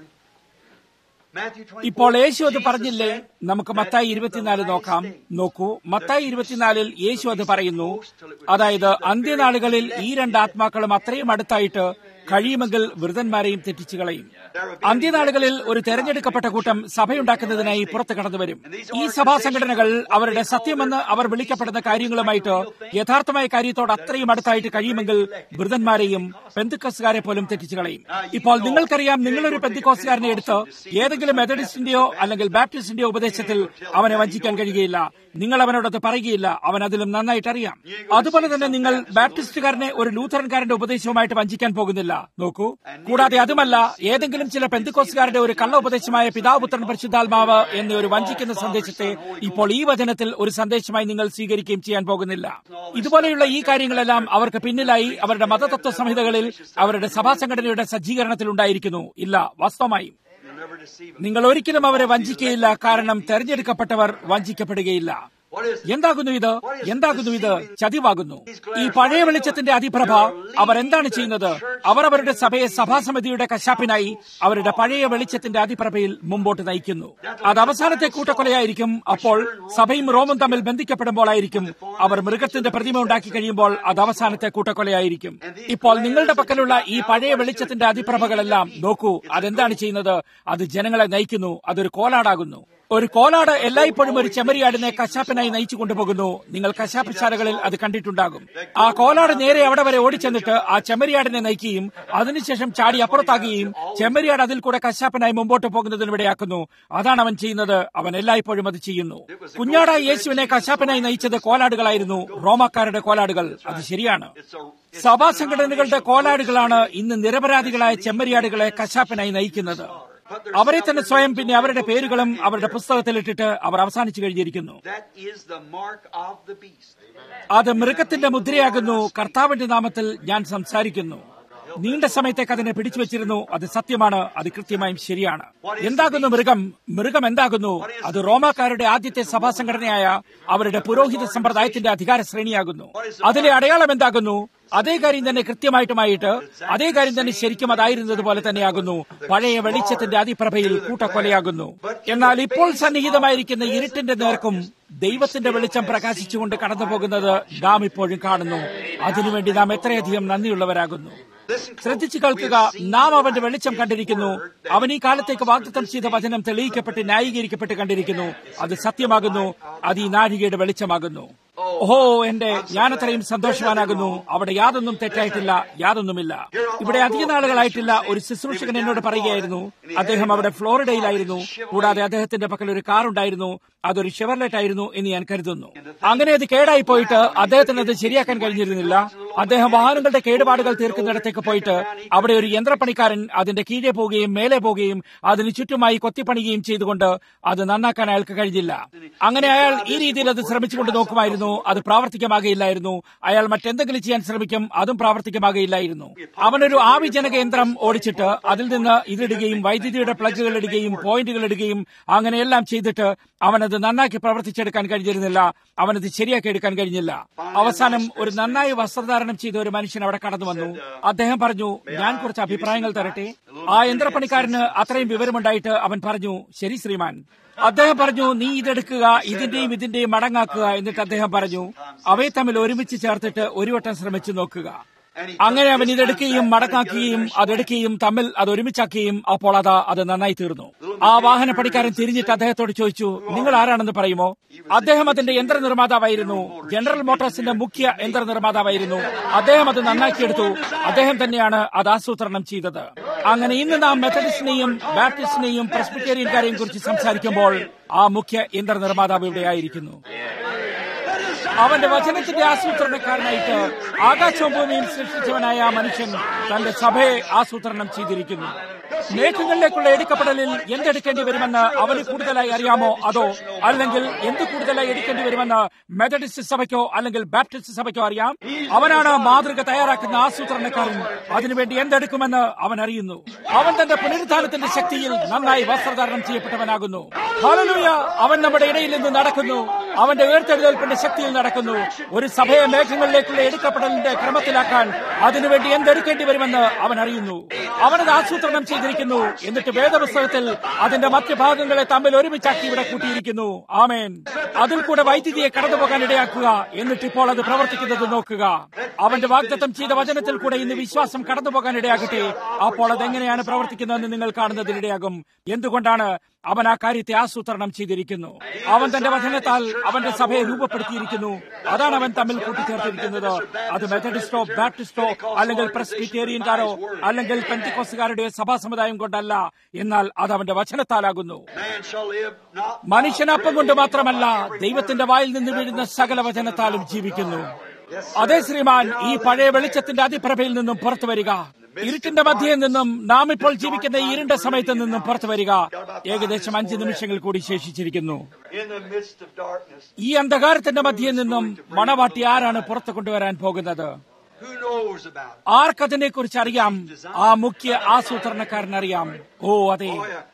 [SPEAKER 2] Matthew 24.
[SPEAKER 1] ഇപ്പോൾ യേശു അത്
[SPEAKER 2] Jesus
[SPEAKER 1] പറഞ്ഞില്ലേ
[SPEAKER 2] said
[SPEAKER 1] നമുക്ക്
[SPEAKER 2] that
[SPEAKER 1] മത്തായി
[SPEAKER 2] in the
[SPEAKER 1] ഇരുപത്തിനാല്
[SPEAKER 2] last
[SPEAKER 1] നോക്കാം
[SPEAKER 2] days,
[SPEAKER 1] നോക്കൂ മത്തായി ഇരുപത്തിനാലിൽ യേശു അത് പറയുന്നു അതായത് അന്ത്യനാളുകളിൽ ഈ രണ്ട് ആത്മാക്കളും അത്രയും അടുത്തായിട്ട് കഴിയുമെങ്കിൽ വൃതന്മാരെയും തെറ്റിച്ചു കളയും അന്ത്യനാളുകളിൽ ഒരു തെരഞ്ഞെടുക്കപ്പെട്ട കൂട്ടം സഭയുണ്ടാക്കുന്നതിനായി പുറത്തു കടന്നുവരും ഈ സഭാ സംഘടനകൾ അവരുടെ സത്യമെന്ന് അവർ വിളിക്കപ്പെടുന്ന കാര്യങ്ങളുമായിട്ട് യഥാർത്ഥമായ കാര്യത്തോട് അത്രയും അടുത്തായിട്ട് കഴിയുമെങ്കിൽ വൃതന്മാരെയും പെന്തുക്കസുകാരെ പോലും തെറ്റിച്ചു കളയും ഇപ്പോൾ നിങ്ങൾക്കറിയാം നിങ്ങളൊരു പെന്തിക്കോസുകാരനെ എടുത്ത് ഏതെങ്കിലും മെത്തഡിസ്റ്റിന്റെയോ അല്ലെങ്കിൽ ബാപ്റ്റിസ്റ്റിന്റെയോ ഉപദേശത്തിൽ അവനെ വഞ്ചിക്കാൻ കഴിയുകയില്ല നിങ്ങൾ അവനോടത് പറയുകയില്ല അവൻ അതിലും നന്നായിട്ട് അറിയാം അതുപോലെ തന്നെ നിങ്ങൾ ബാപ്റ്റിസ്റ്റുകാരനെ ഒരു ലൂഥറൻകാരന്റെ ഉപദേശവുമായിട്ട് വഞ്ചിക്കാൻ പോകുന്നില്ല നോക്കൂ കൂടാതെ അതുമല്ല ഏതെങ്കിലും ചില പെന്തുക്കോസുകാരുടെ ഒരു കള്ള ഉപദേശമായ പിതാവ് പുത്രൻ പരിശുദ്ധാത്മാവ് എന്ന ഒരു വഞ്ചിക്കുന്ന സന്ദേശത്തെ ഇപ്പോൾ ഈ വചനത്തിൽ ഒരു സന്ദേശമായി നിങ്ങൾ സ്വീകരിക്കുകയും ചെയ്യാൻ പോകുന്നില്ല ഇതുപോലെയുള്ള ഈ കാര്യങ്ങളെല്ലാം അവർക്ക് പിന്നിലായി അവരുടെ മതതത്വ സംഹിതകളിൽ അവരുടെ സഭാ സംഘടനയുടെ സജ്ജീകരണത്തിൽ ഉണ്ടായിരിക്കുന്നു ഇല്ല വാസ്തവമായും
[SPEAKER 2] You'll never deceive them.
[SPEAKER 1] നിങ്ങൾ ഒരിക്കലും അവരെ വഞ്ചിക്കുകയില്ല കാരണം തെരഞ്ഞെടുക്കപ്പെട്ടവർ വഞ്ചിക്കപ്പെടുകയില്ല
[SPEAKER 2] What is it?
[SPEAKER 1] എന്താകുന്നു ഇത് എന്താകുന്നു ഇത് ചതിവാകുന്നു ഈ പഴയ വെളിച്ചത്തിന്റെ അതിപ്രഭ അവർ എന്താണ് ചെയ്യുന്നത് അവർ അവരുടെ സഭയെ സഭാസമിതിയുടെ കശാപ്പിനായി അവരുടെ പഴയ വെളിച്ചത്തിന്റെ അതിപ്രഭയിൽ മുമ്പോട്ട് നയിക്കുന്നു അത് അവസാനത്തെ കൂട്ടക്കൊലയായിരിക്കും അപ്പോൾ സഭയും റോമും തമ്മിൽ ബന്ധിക്കപ്പെടുമ്പോഴായിരിക്കും അവർ മൃഗത്തിന്റെ പ്രതിമ ഉണ്ടാക്കി കഴിയുമ്പോൾ അത് അവസാനത്തെ കൂട്ടക്കൊലയായിരിക്കും ഇപ്പോൾ നിങ്ങളുടെ പക്കലുള്ള ഈ പഴയ വെളിച്ചത്തിന്റെ അതിപ്രഭകളെല്ലാം നോക്കൂ അതെന്താണ് ചെയ്യുന്നത് അത് ജനങ്ങളെ നയിക്കുന്നു അതൊരു കോലാടാകുന്നു ഒരു കോലാട് എല്ലായ്പ്പോഴും ഒരു ചെമ്മരിയാടിനെ കശാപ്പിനായി നയിച്ചു കൊണ്ടുപോകുന്നു നിങ്ങൾ കശാപ്പശാലകളിൽ അത് കണ്ടിട്ടുണ്ടാകും ആ കോലാട് നേരെ അവിടെ വരെ ഓടിച്ചെന്നിട്ട് ആ ചെമ്മരിയാടിനെ നയിക്കുകയും അതിനുശേഷം ചാടി അപ്പുറത്താകുകയും ചെമ്മരിയാട് അതിൽ കൂടെ കശാപ്പിനായി മുമ്പോട്ട് പോകുന്നതിനിവിടെയാക്കുന്നു അതാണ് അവൻ ചെയ്യുന്നത് അവൻ എല്ലായ്പ്പോഴും അത് ചെയ്യുന്നു കുഞ്ഞാടായി യേശുവിനെ കശാപ്പിനായി നയിച്ചത് കോലാടുകളായിരുന്നു റോമാക്കാരുടെ കോലാടുകൾ അത് ശരിയാണ് സഭാ സംഘടനകളുടെ കോലാടുകളാണ് ഇന്ന് നിരപരാധികളായ ചെമ്മരിയാടുകളെ കശാപ്പിനായി നയിക്കുന്നത് അവരെ തന്നെ സ്വയം പിന്നെ അവരുടെ പേരുകളും അവരുടെ പുസ്തകത്തിലിട്ടിട്ട് അവർ അവസാനിച്ചു കഴിഞ്ഞിരിക്കുന്നു
[SPEAKER 2] That is the mark of the beast.
[SPEAKER 1] അത് മൃഗത്തിന്റെ മുദ്രയാകുന്നു കർത്താവിന്റെ നാമത്തിൽ ഞാൻ സംസാരിക്കുന്നു നീണ്ട സമയത്തേക്ക് അതിനെ പിടിച്ചു വെച്ചിരുന്നു അത് സത്യമാണ് അത് കൃത്യമായും ശരിയാണ് എന്താകുന്നു മൃഗം മൃഗം എന്താകുന്നു അത് റോമാക്കാരുടെ ആദ്യത്തെ സഭാ സംഘടനയായ അവരുടെ പുരോഹിത സമ്പ്രദായത്തിന്റെ അധികാര ശ്രേണിയാകുന്നു അതിലെ അടയാളം എന്താകുന്നു അതേ കാര്യം തന്നെ കൃത്യമായിട്ടുമായിട്ട് അതേ കാര്യം തന്നെ ശരിക്കും അതായിരുന്നത് പോലെ തന്നെയാകുന്നു പഴയ വെളിച്ചത്തിന്റെ അതിപ്രഭയിൽ കൂട്ടക്കൊലയാകുന്നു എന്നാൽ ഇപ്പോൾ സന്നിഹിതമായിരിക്കുന്ന ഇരുട്ടിന്റെ നേർക്കും ദൈവത്തിന്റെ വെളിച്ചം പ്രകാശിച്ചുകൊണ്ട് കടന്നു പോകുന്നത് നാം ഇപ്പോഴും കാണുന്നു അതിനുവേണ്ടി നാം എത്രയധികം നന്ദിയുള്ളവരാകുന്നു ശ്രദ്ധിച്ചു കേൾക്കുക നാം അവന്റെ വെളിച്ചം കണ്ടിരിക്കുന്നു അവൻ ഈ കാലത്തേക്ക് വാഗ്ദത്തം ചെയ്ത വചനം തെളിയിക്കപ്പെട്ട് ന്യായീകരിക്കപ്പെട്ട് കണ്ടിരിക്കുന്നു അത് സത്യമാകുന്നു അത് ഈ നാഴികയുടെ വെളിച്ചമാകുന്നു ഓഹോ എന്റെ ഞാനത്രയും സന്തോഷവാനാകുന്നു അവിടെ യാതൊന്നും തെറ്റായിട്ടില്ല യാതൊന്നുമില്ല ഇവിടെ അധിക നാളുകളായിട്ടില്ല ഒരു ശുശ്രൂഷകൻ എന്നോട് പറയുകയായിരുന്നു അദ്ദേഹം അവിടെ ഫ്ലോറിഡയിലായിരുന്നു കൂടാതെ അദ്ദേഹത്തിന്റെ പക്കൽ ഒരു കാർ ഉണ്ടായിരുന്നു അതൊരു ഷെവർലെറ്റ് ആയിരുന്നു എന്ന് ഞാൻ കരുതുന്നു അങ്ങനെ അത് കേടായി പോയിട്ട് അദ്ദേഹത്തിന് അത് ശരിയാക്കാൻ കഴിഞ്ഞിരുന്നില്ല അദ്ദേഹം വാഹനങ്ങളുടെ കേടുപാടുകൾ തീർക്കുന്നിടത്തേക്ക് പോയിട്ട് അവിടെ ഒരു യന്ത്രപ്പണിക്കാരൻ അതിന്റെ കീഴെ പോവുകയും മേലെ പോവുകയും അതിന് ചുറ്റുമായി കൊത്തിപ്പണിയുകയും ചെയ്തുകൊണ്ട് അത് നന്നാക്കാൻ അയാൾക്ക് കഴിഞ്ഞില്ല അങ്ങനെ അയാൾ ഈ രീതിയിൽ അത് ശ്രമിച്ചുകൊണ്ട് നോക്കുമായിരുന്നു അത് പ്രാവർത്തികമാകയില്ലായിരുന്നു അയാൾ മറ്റെന്തെങ്കിലും ചെയ്യാൻ ശ്രമിക്കും അതും പ്രാവർത്തികമാകയില്ലായിരുന്നു അവനൊരു ആവിജനക യന്ത്രം ഓടിച്ചിട്ട് അതിൽ നിന്ന് ഇതിടുകയും വൈദ്യുതിയുടെ പ്ലഗുകൾ ഇടുകയും പോയിന്റുകൾ ഇടുകയും അങ്ങനെയെല്ലാം ചെയ്തിട്ട് അവനത് നന്നാക്കി പ്രവർത്തിച്ചെടുക്കാൻ കഴിഞ്ഞിരുന്നില്ല അവനത് ശരിയാക്കി എടുക്കാൻ കഴിഞ്ഞില്ല അവസാനം ഒരു നന്നായി വസ്ത്രധാരണം ചെയ്ത ഒരു മനുഷ്യൻ അവിടെ കടന്നു വന്നു അദ്ദേഹം പറഞ്ഞു ഞാൻ കുറച്ച് അഭിപ്രായങ്ങൾ തരട്ടെ ആ യന്ത്രപ്പണിക്കാരന് അത്രയും വിവരമുണ്ടായിട്ട് അവൻ പറഞ്ഞു ശരി ശ്രീമാൻ അദ്ദേഹം പറഞ്ഞു നീ ഇതെടുക്കുക ഇതിന്റെയും ഇതിന്റെയും മടങ്ങാക്കുക എന്നിട്ട് അദ്ദേഹം പറഞ്ഞു അവയെ തമ്മിൽ ഒരുമിച്ച് ചേർത്തിട്ട് ഒരു വട്ടം ശ്രമിച്ചു നോക്കുക അങ്ങനെ അവൻ ഇതെടുക്കുകയും മടക്കാക്കുകയും അതെടുക്കുകയും തമ്മിൽ അത് ഒരുമിച്ചാക്കുകയും അപ്പോൾ അതാ അത് നന്നായി തീർന്നു ആ വാഹന പണിക്കാരൻ തിരിഞ്ഞിട്ട് അദ്ദേഹത്തോട് ചോദിച്ചു നിങ്ങൾ ആരാണെന്ന് പറയുമോ അദ്ദേഹം അതിന്റെ യന്ത്ര നിർമ്മാതാവായിരുന്നു ജനറൽ മോട്ടോഴ്സിന്റെ മുഖ്യ യന്ത്ര നിർമ്മാതാവായിരുന്നു അദ്ദേഹം അത് നന്നാക്കിയെടുത്തു അദ്ദേഹം തന്നെയാണ് അത് ആസൂത്രണം ചെയ്തത് അങ്ങനെ ഇന്ന് നാം മെത്തഡിസ്റ്റിനെയും ബാപ്റ്റിസ്റ്റിനെയും പ്രസ്ബിറ്റേറിയൻകാരെയും കുറിച്ച് സംസാരിക്കുമ്പോൾ ആ മുഖ്യ യന്ത്ര നിർമ്മാതാവ് ഇവിടെ ആയിരിക്കുന്നു
[SPEAKER 3] That is
[SPEAKER 1] അവന്റെ വചനത്തിന്റെ ആസൂത്രണക്കാരനായിട്ട് ആകാശവും ഭൂമിയും സൃഷ്ടിച്ചവനായ ആ മനുഷ്യൻ തന്റെ സഭയെ ആസൂത്രണം ചെയ്തിരിക്കുന്നു മേഘങ്ങളിലേക്കുള്ള എടുക്കപ്പെടലിൽ എന്തെടുക്കേണ്ടി വരുമെന്ന് അവന് കൂടുതലായി അറിയാമോ അതോ അല്ലെങ്കിൽ എന്ത് കൂടുതലായി എടുക്കേണ്ടി വരുമെന്ന് മെത്തഡിസ്റ്റ് സഭയ്ക്കോ അല്ലെങ്കിൽ ബാപ്റ്റിസ്റ്റ് സഭയ്ക്കോ അറിയാം അവനാണ് മാതൃക തയ്യാറാക്കുന്ന ആസൂത്രണക്കാരൻ അതിനുവേണ്ടി എന്തെടുക്കുമെന്ന് അവൻ അറിയുന്നു അവൻ തന്റെ പുനരുദ്ധാനത്തിന്റെ ശക്തിയിൽ നന്നായി വസ്ത്രധാരണം ചെയ്യപ്പെട്ടവനാകുന്നു ഹല്ലേലൂയ അവൻ നമ്മുടെ ഇടയിൽ നിന്ന് നടക്കുന്നു അവന്റെ ഉയർത്തെഴുന്നേൽപ്പിന്റെ ശക്തിയിൽ നടക്കുന്നു ഒരു സഭയെ മേഘങ്ങളിലേക്കുള്ള എടുക്കപ്പെടലിന്റെ ക്രമത്തിലാക്കാൻ അതിനുവേണ്ടി എന്തെടുക്കേണ്ടി വരുമെന്ന് അവൻ അറിയുന്നു അവനത് ആസൂത്രണം ചെയ്തിരിക്കുന്നു എന്നിട്ട് വേദപുസ്തകത്തിൽ അതിന്റെ മധ്യഭാഗങ്ങളെ തമ്മിൽ ഒരുമിച്ചാക്കി ഇവിടെ കൂട്ടിയിരിക്കുന്നു ആമേൻ അതിൽ കൂടെ വൈദ്യുതിയെ കടന്നുപോകാൻ ഇടയാക്കുക എന്നിട്ട് ഇപ്പോൾ അത് പ്രവർത്തിക്കുന്നത് നോക്കുക അവന്റെ വാഗ്ദത്തം ചെയ്ത വചനത്തിൽ കൂടെ ഇന്ന് വിശ്വാസം കടന്നുപോകാൻ ഇടയാകട്ടെ അപ്പോൾ അതെങ്ങനെയാണ് പ്രവർത്തിക്കുന്നതെന്ന് നിങ്ങൾ കാണുന്നതിനിടയാകും എന്തുകൊണ്ടാണ് അവൻ ആ കാര്യത്തെ ആസൂത്രണം ചെയ്തിരിക്കുന്നു അവൻ തന്റെ വചനത്താൽ അവന്റെ സഭയെ രൂപപ്പെടുത്തിയിരിക്കുന്നു അതാണ് അവൻ തമ്മിൽ കൂട്ടിച്ചേർത്തിരിക്കുന്നത് അത് മെത്തഡിസ്റ്റോ ബാപ്റ്റിസ്റ്റോ അല്ലെങ്കിൽ പ്രസ്ബിറ്റേറിയൻകാരോ അല്ലെങ്കിൽ പെന്തിക്കോസുകാരുടെ സഭാ സമുദായം കൊണ്ടല്ല എന്നാൽ അത് അവന്റെ വചനത്താലാകുന്നു
[SPEAKER 2] Man shall live not
[SPEAKER 1] മനുഷ്യനപ്പം കൊണ്ട് മാത്രമല്ല ദൈവത്തിന്റെ വായിൽ നിന്ന് വീഴുന്ന സകല വചനത്താലും ജീവിക്കുന്നു അതെ ശ്രീമാൻ ഈ പഴയ വെളിച്ചത്തിന്റെ അതിപ്രഭയിൽ നിന്നും പുറത്തു വരിക ഇരുട്ടിന്റെ മധ്യയിൽ നിന്നും നാം ഇപ്പോൾ ജീവിക്കുന്ന ഈ ഇരുണ്ട സമയത്ത് നിന്നും പുറത്തു വരിക ഏകദേശം അഞ്ച് നിമിഷങ്ങൾ കൂടി ശേഷിച്ചിരിക്കുന്നു
[SPEAKER 2] in the midst of darkness.
[SPEAKER 1] ഈ അന്ധകാരത്തിന്റെ മധ്യയിൽ നിന്നും മണവാട്ടി ആരാണ് പുറത്തു കൊണ്ടുവരാൻ പോകുന്നത്
[SPEAKER 2] Who knows about it?
[SPEAKER 1] ആർക്കതിനെ കുറിച്ച് അറിയാം ആ മുഖ്യ ആസൂത്രണക്കാരൻ അറിയാം ഓ അതെ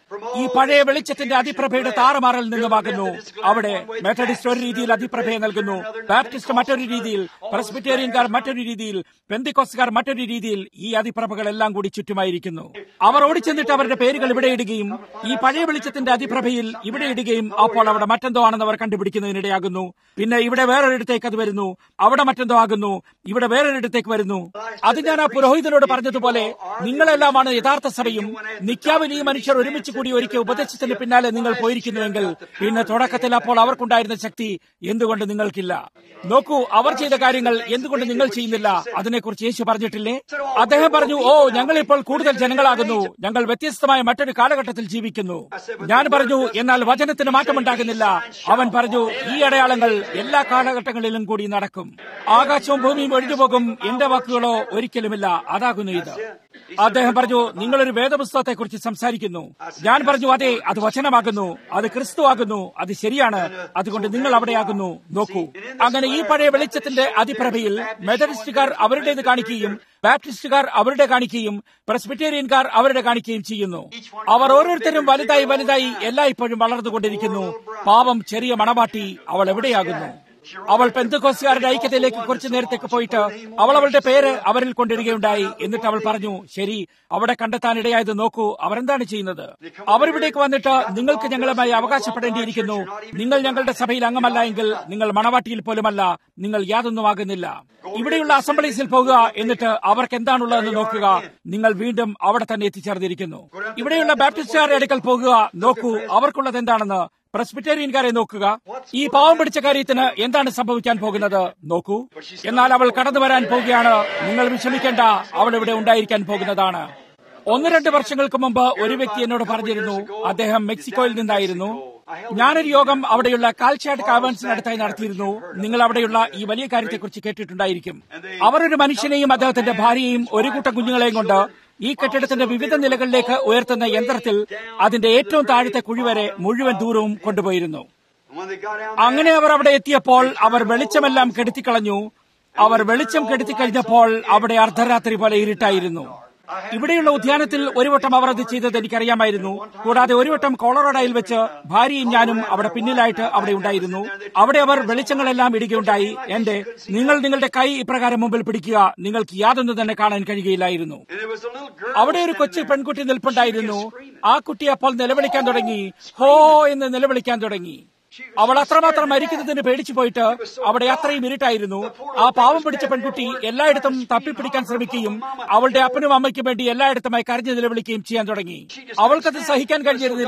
[SPEAKER 1] ഈ പഴയ വെളിച്ചത്തിന്റെ അതിപ്രഭയുടെ താറുമാറിൽ നിന്നുമാകുന്നു അവിടെ മെത്തഡിസ്റ്റ് ഒരു രീതിയിൽ അതിപ്രഭയെ നൽകുന്നു ബാപ്റ്റിസ്റ്റ് മറ്റൊരു രീതിയിൽ പ്രസ്ബിറ്റേറിയൻകാർ മറ്റൊരു രീതിയിൽ പെന്തിക്കോസ്കാർ മറ്റൊരു രീതിയിൽ ഈ അതിപ്രഭകളെല്ലാം കൂടി ചുറ്റുമായിരിക്കുന്നു അവർ ഓടിച്ചെന്നിട്ട് അവരുടെ പേരുകൾ ഇവിടെ ഇടുകയും ഈ പഴയ വെളിച്ചത്തിന്റെ അതിപ്രഭയിൽ ഇവിടെ ഇടുകയും അപ്പോൾ അവിടെ മറ്റെന്തോ ആണെന്ന് അവർ കണ്ടുപിടിക്കുന്നതിനിടയാകുന്നു പിന്നെ ഇവിടെ വേറൊരിടത്തേക്ക് അത് വരുന്നു അവിടെ മറ്റെന്തോ ആകുന്നു ഇവിടെ വേറൊരിടത്തേക്ക് വരുന്നു അത് ഞാൻ ആ പുരോഹിതനോട് പറഞ്ഞതുപോലെ നിങ്ങളെല്ലാമാണ് യഥാർത്ഥ സഭയും നിക്കാവിൽ ഈ മനുഷ്യർ ഒരുമിച്ച് കൂടി ഒരിക്കൽ ഉപദേശത്തിന് പിന്നാലെ നിങ്ങൾ പോയിരിക്കുന്നുവെങ്കിൽ പിന്നെ തുടക്കത്തിൽ അപ്പോൾ അവർക്കുണ്ടായിരുന്ന ശക്തി എന്തുകൊണ്ട് നിങ്ങൾക്കില്ല നോക്കൂ അവർ ചെയ്ത കാര്യങ്ങൾ എന്തുകൊണ്ട് നിങ്ങൾ ചെയ്യുന്നില്ല അതിനെക്കുറിച്ച് യേശു പറഞ്ഞിട്ടില്ലേ അദ്ദേഹം പറഞ്ഞു ഓ ഞങ്ങൾ ഇപ്പോൾ കൂടുതൽ ജനങ്ങളാകുന്നു ഞങ്ങൾ വ്യത്യസ്തമായ മറ്റൊരു കാലഘട്ടത്തിൽ ജീവിക്കുന്നു ഞാൻ പറഞ്ഞു എന്നാൽ വചനത്തിന് മാറ്റമുണ്ടാകുന്നില്ല അവൻ പറഞ്ഞു ഈ അടയാളങ്ങൾ എല്ലാ കാലഘട്ടങ്ങളിലും കൂടി നടക്കും ആകാശവും ഭൂമിയും ഒഴിഞ്ഞുപോകും എന്റെ വാക്കുകളോ ഒരിക്കലുമില്ല അതാകുന്നു ഇത് അദ്ദേഹം പറഞ്ഞു നിങ്ങളൊരു വേദപുസ്തകത്തെ കുറിച്ച് സംസാരിക്കുന്നു ഞാൻ പറഞ്ഞു അതെ അത് വചനമാകുന്നു അത് ക്രിസ്തു ആകുന്നു അത് ശരിയാണ് അതുകൊണ്ട് നിങ്ങൾ അവിടെയാകുന്നു നോക്കൂ അങ്ങനെ ഈ പഴയ വെളിച്ചത്തിന്റെ അതിപ്രഭയിൽ മെത്തഡിസ്റ്റുകാർ അവരുടേത് കാണിക്കുകയും ബാപ്റ്റിസ്റ്റുകാർ അവരുടെ കാണിക്കുകയും പ്രസ്ബിറ്റേറിയൻകാർ അവരുടെ കാണിക്കുകയും ചെയ്യുന്നു അവർ ഓരോരുത്തരും വലുതായി വലുതായി എല്ലായ്പ്പോഴും വളർന്നുകൊണ്ടിരിക്കുന്നു പാവം ചെറിയ മണവാട്ടി അവൾ എവിടെയാകുന്നു അവൾ പെന്തുകോസുകാരുടെ ഐക്യതയിലേക്ക് കുറച്ചു നേരത്തേക്ക് പോയിട്ട് അവൾ അവളുടെ പേര് അവരിൽ കൊണ്ടിടുകയുണ്ടായി എന്നിട്ട് അവൾ പറഞ്ഞു ശരി അവിടെ കണ്ടെത്താൻ ഇടയായത് നോക്കൂ അവരെന്താണ് ചെയ്യുന്നത് അവരിവിടേക്ക് വന്നിട്ട് നിങ്ങൾക്ക് ഞങ്ങളുമായി അവകാശപ്പെടേണ്ടിയിരിക്കുന്നു നിങ്ങൾ ഞങ്ങളുടെ സഭയിൽ അംഗമല്ല എങ്കിൽ നിങ്ങൾ മണവാട്ടിയിൽ പോലുമല്ല നിങ്ങൾ യാതൊന്നുമാകുന്നില്ല ഇവിടെയുള്ള അസംബ്ലീസിൽ പോകുക എന്നിട്ട് അവർക്ക് എന്താണുള്ളതെന്ന് നോക്കുക നിങ്ങൾ വീണ്ടും അവിടെ തന്നെ എത്തിച്ചേർന്നിരിക്കുന്നു ഇവിടെയുള്ള ബാപ്റ്റിസ്റ്റുകാരുടെ അടുക്കൽ പോകുക നോക്കൂ അവർക്കുള്ളത് എന്താണെന്ന് പ്രസ്ബിറ്റേറിയൻകാരെ നോക്കുക ഈ പാവം പിടിച്ച കാര്യത്തിന് എന്താണ് സംഭവിക്കാൻ പോകുന്നത് നോക്കൂ എന്നാൽ അവൾ കടന്നു വരാൻ പോകുകയാണ് നിങ്ങൾ വിഷമിക്കേണ്ട അവൾ ഇവിടെ ഉണ്ടായിരിക്കാൻ പോകുന്നതാണ് ഒന്ന് രണ്ട് വർഷങ്ങൾക്ക് മുമ്പ് ഒരു വ്യക്തി എന്നോട് പറഞ്ഞിരുന്നു അദ്ദേഹം മെക്സിക്കോയിൽ നിന്നായിരുന്നു ഞാനൊരു യോഗം അവിടെയുള്ള കാൽച്ചാട് കാവൻസിനടുത്തായി നടത്തിയിരുന്നു നിങ്ങൾ അവിടെയുള്ള ഈ വലിയ കാര്യത്തെക്കുറിച്ച് കേട്ടിട്ടുണ്ടായിരിക്കും അവർ ഒരു മനുഷ്യനെയും അദ്ദേഹത്തിന്റെ ഭാര്യയെയും ഒരു കൂട്ടം കുഞ്ഞുങ്ങളെയും കൊണ്ട് ഈ കെട്ടിടത്തിന്റെ വിവിധ നിലകളിലേക്ക് ഉയർത്തുന്ന യന്ത്രത്തിൽ അതിന്റെ ഏറ്റവും താഴത്തെ കുഴി വരെ മുഴുവൻ ദൂരവും കൊണ്ടുപോയിരുന്നു
[SPEAKER 2] And when they got down
[SPEAKER 1] അങ്ങനെ അവർ അവിടെ എത്തിയപ്പോൾ അവർ വെളിച്ചമെല്ലാം കെടുത്തിക്കളഞ്ഞു അവർ വെളിച്ചം കെടുത്തിക്കഴിഞ്ഞപ്പോൾ അവിടെ അർദ്ധരാത്രി പോലെ ഇരുട്ടായിരുന്നു ഇവിടെയുള്ള ഉദ്യാനത്തിൽ ഒരു വട്ടം അവർ അത് ചെയ്തത് എനിക്കറിയാമായിരുന്നു കൂടാതെ ഒരു വട്ടം കോളറോഡയിൽ വെച്ച് ഭാര്യയും ഞാനും അവിടെ പിന്നിലായിട്ട് അവിടെ ഉണ്ടായിരുന്നു അവിടെ അവർ വെളിച്ചങ്ങളെല്ലാം ഇടുകയുണ്ടായി എന്റെ നിങ്ങൾ നിങ്ങളുടെ കൈ ഇപ്രകാരം മുമ്പിൽ പിടിക്കുക നിങ്ങൾക്ക് യാതൊന്നും തന്നെ കാണാൻ കഴിയുകയില്ലായിരുന്നു
[SPEAKER 2] and there was a little girl
[SPEAKER 1] അവിടെ ഒരു കൊച്ചു പെൺകുട്ടി നിൽപ്പുണ്ടായിരുന്നു ആ കുട്ടി അപ്പോൾ നിലവിളിക്കാൻ തുടങ്ങി ഹോ എന്ന് നിലവിളിക്കാൻ തുടങ്ങി അവൾ അത്രമാത്രം മരിക്കുന്നതിന് പേടിച്ചു പോയിട്ട് അവിടെ അത്രയും ഇരുട്ടായിരുന്നു ആ പാവം പിടിച്ച പെൺകുട്ടി എല്ലായിടത്തും തപ്പിപ്പിടിക്കാൻ ശ്രമിക്കുകയും അവളുടെ അപ്പനും അമ്മയ്ക്കും വേണ്ടി എല്ലായിടത്തുമായി കരഞ്ഞു നിലവിളിക്കുകയും ചെയ്യാൻ തുടങ്ങി അവൾക്കത് സഹിക്കാൻ കഴിഞ്ഞിരുന്നില്ല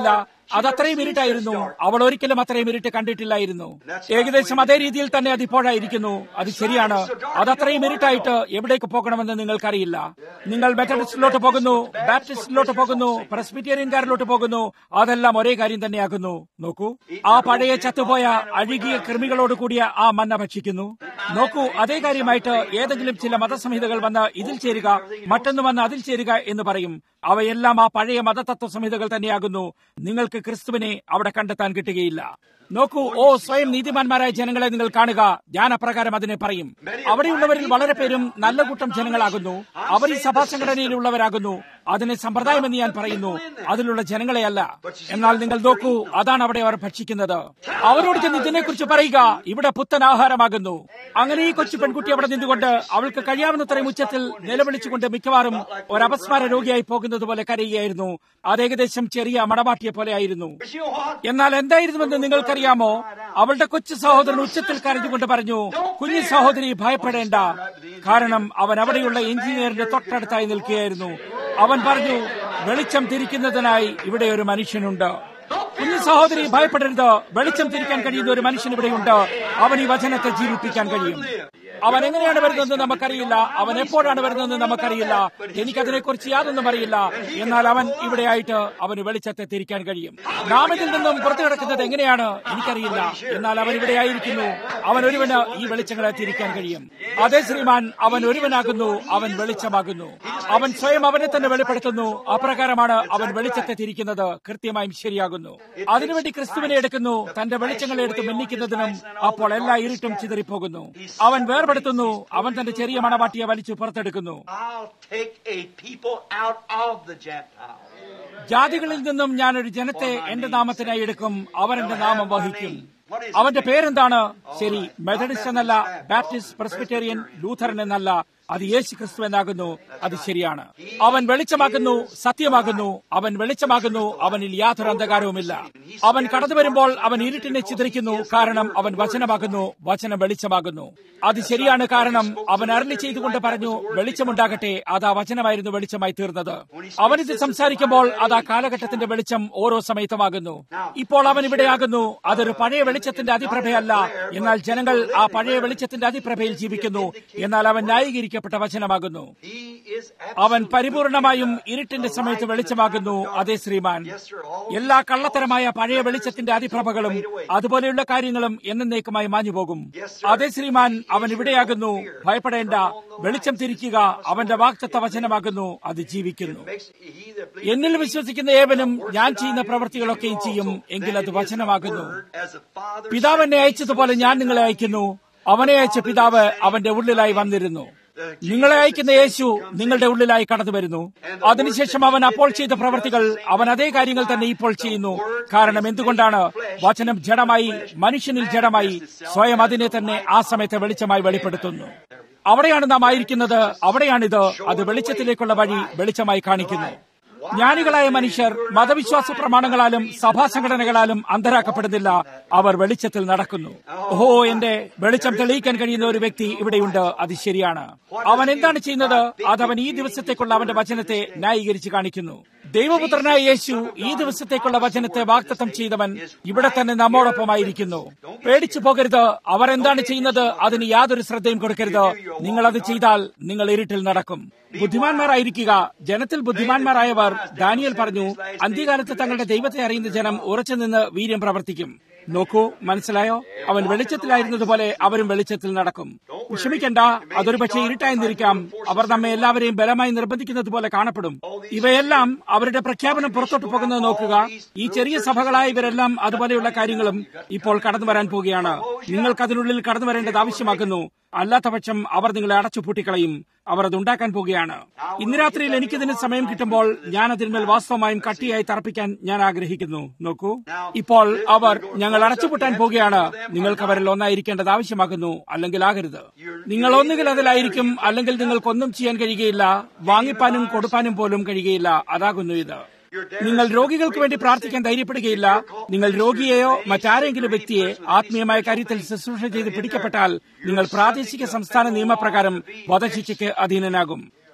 [SPEAKER 1] അത് അത്രയും ഇരുട്ടായിരുന്നു അവൾ ഒരിക്കലും അത്രയും ഇരുട്ട് കണ്ടിട്ടില്ലായിരുന്നു ഏകദേശം അതേ രീതിയിൽ തന്നെ അത് ഇപ്പോഴായിരിക്കുന്നു അത് ശരിയാണ് അത് അത്രയും ഇരുട്ടായിട്ട് എവിടേക്ക് പോകണമെന്ന് നിങ്ങൾക്കറിയില്ല നിങ്ങൾ മെത്തഡിസ്റ്റിലോട്ട് പോകുന്നു ബാപ്റ്റിസ്റ്റിലോട്ട് പോകുന്നു പ്രസ്ബിറ്റേറിയൻകാരിലോട്ട് പോകുന്നു അതെല്ലാം ഒരേ കാര്യം തന്നെയാകുന്നു നോക്കൂ ആ പഴയ ചത്തുപോയ അഴുകിയ കൃമികളോട് കൂടിയ ആ മന്ന ഭക്ഷിക്കുന്നു നോക്കൂ അതേ കാര്യമായിട്ട് ഏതെങ്കിലും ചില മതസംഹിതകൾ വന്ന് ഇതിൽ ചേരുക മറ്റൊന്ന് വന്ന് അതിൽ ചേരുക എന്ന് പറയും അവയെല്ലാം ആ പഴയ മതതത്വ സംഹിതകൾ തന്നെയാകുന്നു നിങ്ങൾക്ക് ക്രിസ്തുവിനെ അവിടെ കണ്ടെത്താൻ കിട്ടുകയില്ല നോക്കൂ ഓ സ്വയം നീതിമാന്മാരായ ജനങ്ങളെ നിങ്ങൾ കാണുക ഞാൻ അപ്രകാരം അതിനെ പറയും അവിടെയുള്ളവരിൽ വളരെ പേരും നല്ല കൂട്ടം ജനങ്ങളാകുന്നു അവർ ഈ സഭാ സംഘടനയിലുള്ളവരാകുന്നു അതിനെ സമ്പ്രദായമെന്ന് ഞാൻ പറയുന്നു അതിലുള്ള ജനങ്ങളെയല്ല എന്നാൽ നിങ്ങൾ നോക്കൂ അതാണ് അവിടെ അവർ ഭക്ഷിക്കുന്നത് അവരോട് ചെന്ന് ഇതിനെക്കുറിച്ച് പറയുക ഇവിടെ പുത്തൻ ആഹാരമാകുന്നു അങ്ങനെ ഈ കൊച്ചു പെൺകുട്ടി അവിടെ നിന്നുകൊണ്ട് അവൾക്ക് കഴിയാവുന്നത്രയും ഉച്ചത്തിൽ നിലവിളിച്ചുകൊണ്ട് മിക്കവാറും ഒരു അപസ്മാര രോഗിയായി പോകുന്നത് പോലെ കരയുകയായിരുന്നു അത് ഏകദേശം ചെറിയ മടമാട്ടിയെ പോലെ ആയിരുന്നു എന്നാൽ എന്തായിരുന്നുവെന്ന് നിങ്ങൾക്കറിയാമോ അവളുടെ കൊച്ചു സഹോദരൻ ഉച്ചത്തിൽ കരഞ്ഞുകൊണ്ട് പറഞ്ഞു കുഞ്ഞു സഹോദരി ഭയപ്പെടേണ്ട കാരണം അവൻ അവിടെയുള്ള എഞ്ചിനീയറിന്റെ തൊട്ടടുത്തായി നിൽക്കുകയായിരുന്നു അവൻ പറഞ്ഞു വെളിച്ചം തിരിക്കുന്നതിനായി ഇവിടെ ഒരു മനുഷ്യനുണ്ട് കുഞ്ഞു സഹോദരി ഭയപ്പെടരുത് വെളിച്ചം തിരിക്കാൻ കഴിയുന്ന ഒരു മനുഷ്യൻ ഇവിടെയുണ്ട് അവൻ ഈ വചനത്തെ ജീവിപ്പിക്കാൻ കഴിയും അവൻ എങ്ങനെയാണ് വരുന്നതെന്ന് നമുക്കറിയില്ല അവൻ എപ്പോഴാണ് വരുന്നതെന്ന് നമുക്കറിയില്ല എനിക്കതിനെക്കുറിച്ച് യാതൊന്നും അറിയില്ല എന്നാൽ അവൻ ഇവിടെയായിട്ട് അവന് വെളിച്ചത്തെ തിരിക്കാൻ കഴിയും നാം ഇതിൽ നിന്നും പുറത്തു കിടക്കുന്നത് എങ്ങനെയാണ് എനിക്കറിയില്ല എന്നാൽ അവൻ ഇവിടെ ആയിരിക്കുന്നു അവൻ ഒരുവന് ഈ വെളിച്ചങ്ങളെ തിരിക്കാൻ കഴിയും അതേ ശ്രീമാൻ അവൻ ഒരുവനാകുന്നു അവൻ വെളിച്ചമാകുന്നു അവൻ സ്വയം അവനെ തന്നെ വെളിപ്പെടുത്തുന്നു അപ്രകാരമാണ് അവൻ വെളിച്ചത്തെ തിരിക്കുന്നത് കൃത്യമായും ശരിയാകുന്നു അതിനുവേണ്ടി ക്രിസ്തുവിനെ എടുക്കുന്നു തന്റെ വെളിച്ചങ്ങളെ എടുത്ത് മിന്നിക്കുന്നതിനും അപ്പോൾ എല്ലാ ഇരുട്ടും ചിതറിപ്പോകുന്നു അവൻ വേർപെടുത്തുന്നു അവൻ തന്റെ ചെറിയ മണവാട്ടിയെ വലിച്ചു പുറത്തെടുക്കുന്നു
[SPEAKER 2] I'll take a people out of the Gentiles.
[SPEAKER 1] ജാതികളിൽ നിന്നും ഞാൻ ഒരു ജനത്തെ എന്റെ നാമത്തിനായി എടുക്കും അവർ എന്റെ നാമം വഹിക്കും അവന്റെ പേരെന്താണ് ശരി മെത്തഡിസ്റ്റ് എന്നല്ല ബാപ്റ്റിസ്റ്റ് പ്രസ്ബിറ്റേറിയൻ ലൂഥറൻ എന്നല്ല അത് യേശു ക്രിസ്തു എന്നാകുന്നു അത് ശരിയാണ് അവൻ വെളിച്ചമാകുന്നു സത്യമാകുന്നു അവൻ വെളിച്ചമാകുന്നു അവനിൽ യാതൊരു അന്ധകാരവുമില്ല അവൻ കടന്നു വരുമ്പോൾ അവൻ ഇരുട്ടിനെ ചിതറിക്കുന്നു കാരണം അവൻ വചനമാകുന്നു വചനം വെളിച്ചമാകുന്നു അത് ശരിയാണ് കാരണം അവൻ അരളി ചെയ്തുകൊണ്ട് പറഞ്ഞു വെളിച്ചമുണ്ടാകട്ടെ അത് ആ വചനമായിരുന്നു വെളിച്ചമായി തീർന്നത് അവനിത് സംസാരിക്കുമ്പോൾ അത് ആ കാലഘട്ടത്തിന്റെ വെളിച്ചം ഓരോ സമയത്തുമാകുന്നു ഇപ്പോൾ അവൻ ഇവിടെയാകുന്നു അതൊരു പഴയ വെളിച്ചത്തിന്റെ അതിപ്രഭയല്ല എന്നാൽ ജനങ്ങൾ ആ പഴയ വെളിച്ചത്തിന്റെ അതിപ്രഭയിൽ ജീവിക്കുന്നു എന്നാൽ അവൻ ന്യായീകരിക്കപ്പെട്ട വചനമാകുന്നു
[SPEAKER 2] He is
[SPEAKER 1] അവൻ പരിപൂർണമായും ഇരുട്ടിന്റെ സമയത്ത് വെളിച്ചമാകുന്നു അതേ ശ്രീമാൻ എല്ലാ കള്ളത്തരമായ പഴയ വെളിച്ചത്തിന്റെ അതിപ്രഭകളും അതുപോലെയുള്ള കാര്യങ്ങളും എന്നേക്കുമായി മാഞ്ഞുപോകും അതേ ശ്രീമാൻ അവൻ ഇവിടെയാകുന്നു ഭയപ്പെടേണ്ട വെളിച്ചം തിരിക്കുക അവന്റെ വാക്തത്വ വചനമാകുന്നു അത് ജീവിക്കുന്നു
[SPEAKER 2] makes he that believes
[SPEAKER 1] എന്നിൽ വിശ്വസിക്കുന്ന ഏവനും ഞാൻ ചെയ്യുന്ന പ്രവൃത്തികളൊക്കെയും ചെയ്യും എങ്കിൽ അത് വചനമാകുന്നു
[SPEAKER 2] as a father
[SPEAKER 1] പിതാവ് എന്നെ അയച്ചതുപോലെ ഞാൻ നിങ്ങളെ അയക്കുന്നു അവനെ അയച്ച പിതാവ് അവന്റെ ഉള്ളിലായി വന്നിരുന്നു നിങ്ങളെ അയക്കുന്ന യേശു നിങ്ങളുടെ ഉള്ളിലായി കടന്നു വരുന്നു അതിനുശേഷം അവൻ അപ്പോൾ ചെയ്ത പ്രവൃത്തികൾ അവൻ അതേ കാര്യങ്ങൾ തന്നെ ഇപ്പോൾ ചെയ്യുന്നു കാരണം എന്തുകൊണ്ടാണ് വചനം ജഡമായി മനുഷ്യനിൽ ജഡമായി സ്വയം അതിനെ തന്നെ ആ സമയത്ത് വെളിച്ചമായി വെളിപ്പെടുത്തുന്നു അവിടെയാണ് നാം ആയിരിക്കുന്നത് അവിടെയാണിത് അത് വെളിച്ചത്തിലേക്കുള്ള വഴി വെളിച്ചമായി കാണിക്കുന്നു ജ്ഞാനികളായ മനുഷ്യർ മതവിശ്വാസ പ്രമാണങ്ങളാലും സഭാ സംഘടനകളാലും അന്തരാക്കപ്പെടുന്നില്ല അവർ വെളിച്ചത്തിൽ നടക്കുന്നു ഓഹോ എന്റെ വെളിച്ചം തെളിയിക്കാൻ കഴിയുന്ന ഒരു വ്യക്തി ഇവിടെയുണ്ട് അത് ശരിയാണ് അവൻ എന്താണ് ചെയ്യുന്നത് അതവൻ ഈ ദിവസത്തേക്കുള്ള അവന്റെ വചനത്തെ ന്യായീകരിച്ച് കാണിക്കുന്നു ദൈവപുത്രനായ യേശു ഈ ദിവസത്തേക്കുള്ള വചനത്തെ വാഗ്ദത്തം ചെയ്തവൻ ഇവിടെ തന്നെ നമ്മോടൊപ്പമായിരിക്കുന്നു പേടിച്ചു പോകരുത് അവർ എന്താണ് ചെയ്യുന്നത് അതിന് യാതൊരു ശ്രദ്ധയും കൊടുക്കരുത് നിങ്ങൾ അത് ചെയ്താൽ നിങ്ങൾ ഇരുട്ടിൽ നടക്കും ബുദ്ധിമാന്മാരായിരിക്കുക ജനത്തിൽ ബുദ്ധിമാന്മാരായവർ ദാനിയൽ പറഞ്ഞു അന്ത്യകാലത്ത് തങ്ങളുടെ ദൈവത്തെ അറിയുന്ന ജനം ഉറച്ചു നിന്ന് വീര്യം പ്രവർത്തിക്കും നോക്കൂ മനസ്സിലായോ അവൻ വെളിച്ചത്തിലായിരുന്നതുപോലെ അവരും വെളിച്ചത്തിൽ നടക്കും വിഷമിക്കണ്ട അതൊരു പക്ഷേ ഇരുട്ടായിരുന്നിരിക്കാം അവർ നമ്മെ എല്ലാവരെയും ബലമായി നിർബന്ധിക്കുന്നത് പോലെ കാണപ്പെടും ഇവയെല്ലാം അവരുടെ പ്രഖ്യാപനം പുറത്തോട്ട് പോകുന്നത് നോക്കുക ഈ ചെറിയ സഭകളായ ഇവരെല്ലാം അതുപോലെയുള്ള കാര്യങ്ങളും ഇപ്പോൾ കടന്നു വരാൻ പോവുകയാണ് നിങ്ങൾക്ക് അതിനുള്ളിൽ കടന്നു വരേണ്ടത് ആവശ്യമാക്കുന്നു അല്ലാത്തപക്ഷം അവർ നിങ്ങളെ അടച്ചുപൂട്ടിക്കളയും അവർ അത് ഉണ്ടാക്കാൻ പോവുകയാണ് ഇന്ന് രാത്രിയിൽ എനിക്കിതിന് സമയം കിട്ടുമ്പോൾ ഞാൻ അതിന്മേൽ വാസ്തവമായും കട്ടിയായി തറപ്പിക്കാൻ ഞാൻ ആഗ്രഹിക്കുന്നു നോക്കൂ ഇപ്പോൾ അവർ ഞങ്ങൾ അടച്ചുപൂട്ടാൻ പോവുകയാണ് നിങ്ങൾക്ക് അവരിൽ ഒന്നായിരിക്കേണ്ടത് ആവശ്യമാകുന്നു അല്ലെങ്കിൽ ആകരുത് നിങ്ങൾ ഒന്നുകിൽ അതിലായിരിക്കും അല്ലെങ്കിൽ നിങ്ങൾക്കൊന്നും ചെയ്യാൻ കഴിയുകയില്ല വാങ്ങിപ്പാനും കൊടുപ്പാനും പോലും കഴിയുകയില്ല അതാകുന്നു ഇത് നിങ്ങൾ രോഗികൾക്ക് വേണ്ടി പ്രാർത്ഥിക്കാൻ ധൈര്യപ്പെടുകയില്ല നിങ്ങൾ രോഗിയെയോ മറ്റാരെങ്കിലും വ്യക്തിയെ ആത്മീയമായ കാര്യത്തിൽ ശുശ്രൂഷ ചെയ്ത് പിടിക്കപ്പെട്ടാൽ നിങ്ങൾ പ്രാദേശിക സംസ്ഥാന നിയമപ്രകാരം വധശിക്ഷയ്ക്ക് അധീനനാകും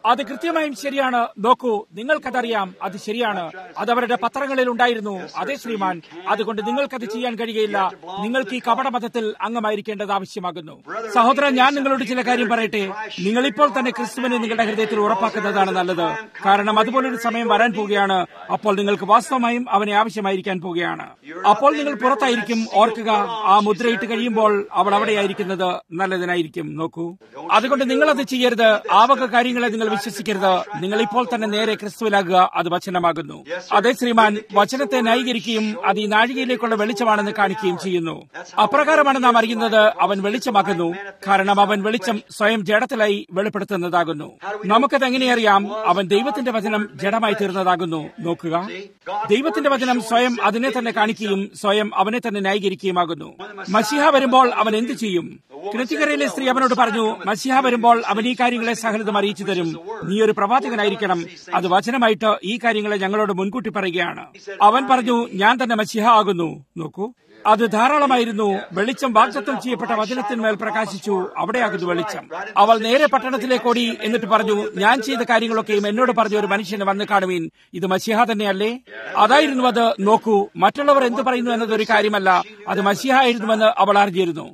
[SPEAKER 1] അത് കൃത്യമായും ശരിയാണ് നോക്കൂ നിങ്ങൾക്കതറിയാം അത് ശരിയാണ് അത് അവരുടെ പത്രങ്ങളിൽ ഉണ്ടായിരുന്നു അതെ ശ്രീമാൻ അതുകൊണ്ട് നിങ്ങൾക്കത് ചെയ്യാൻ കഴിയുകയില്ല നിങ്ങൾക്ക് ഈ കപടമതത്തിൽ അംഗമായിരിക്കേണ്ടത് ആവശ്യമാകുന്നു സഹോദരൻ ഞാൻ നിങ്ങളോട് ചില കാര്യം പറയട്ടെ നിങ്ങൾ ഇപ്പോൾ തന്നെ ക്രിസ്തുവിനെ നിങ്ങളുടെ ഹൃദയത്തിൽ ഉറപ്പാക്കുന്നതാണ് നല്ലത് കാരണം അതുപോലൊരു സമയം വരാൻ പോവുകയാണ് അപ്പോൾ നിങ്ങൾക്ക് വാസ്തവമായും അവനെ ആവശ്യമായിരിക്കാൻ പോവുകയാണ് അപ്പോൾ നിങ്ങൾ പുറത്തായിരിക്കും ഓർക്കുക ആ മുദ്രയിട്ട് കഴിയുമ്പോൾ അവൾ അവിടെയായിരിക്കുന്നത് നല്ലതിനായിരിക്കും നോക്കൂ അതുകൊണ്ട് നിങ്ങൾ അത് ചെയ്യരുത് ആ വക കാര്യങ്ങളെ നിങ്ങൾ വിശ്വസിക്കരുത് നിങ്ങൾ ഇപ്പോൾ തന്നെ നേരെ ക്രിസ്തുവിലാകുക അത് വചനമാകുന്നു അതേ ശ്രീമാൻ വചനത്തെ ന്യായീകരിക്കുകയും അത് ഈ നാഴികയിലേക്കുള്ള വെളിച്ചമാണെന്ന് കാണിക്കുകയും ചെയ്യുന്നു അപ്രകാരമാണ് നാം അറിയുന്നത് അവൻ വെളിച്ചമാകുന്നു കാരണം അവൻ വെളിച്ചം സ്വയം ജഡത്തിലായി വെളിപ്പെടുത്തുന്നതാകുന്നു നമുക്കത് എങ്ങനെയറിയാം അവൻ ദൈവത്തിന്റെ വചനം ജഡമായി തീർന്നതാകുന്നു നോക്കുക ദൈവത്തിന്റെ വചനം സ്വയം അതിനെ തന്നെ കാണിക്കുകയും സ്വയം അവനെ തന്നെ ന്യായീകരിക്കുകയുമാകുന്നു മസിഹ വരുമ്പോൾ അവൻ എന്തു ചെയ്യും കൃത്യകരയിലെ സ്ത്രീ അവനോട് പറഞ്ഞു മസിഹ വരുമ്പോൾ അവൻ ഈ കാര്യങ്ങളെ സഹൃദം അറിയിച്ചു തരും നീ ഒരു പ്രവാചകനായിരിക്കണം അത് വചനമായിട്ട് ഈ കാര്യങ്ങളെ ഞങ്ങളോട് മുൻകൂട്ടി പറയുകയാണ് അവൻ പറഞ്ഞു ഞാൻ തന്നെ മസിഹ ആകുന്നു നോക്കൂ അത് ധാരാളമായിരുന്നു വെളിച്ചം വാഗ്ദത്തം ചെയ്യപ്പെട്ട വചനത്തിന്മേൽ പ്രകാശിച്ചു അവിടെയാകുന്നു വെളിച്ചം അവൾ നേരെ പട്ടണത്തിലേക്ക് ഓടി എന്നിട്ട് പറഞ്ഞു ഞാൻ ചെയ്ത കാര്യങ്ങളൊക്കെയും എന്നോട് പറഞ്ഞ ഒരു മനുഷ്യന് വന്ന് കാണുവീൻ ഇത് മസിഹ തന്നെയല്ലേ അതായിരുന്നു അത് നോക്കൂ മറ്റുള്ളവർ എന്ത് പറയുന്നു എന്നതൊരു കാര്യമല്ല അത് മസിഹ ആയിരുന്നുവെന്ന് അവൾ അറിഞ്ഞിരുന്നു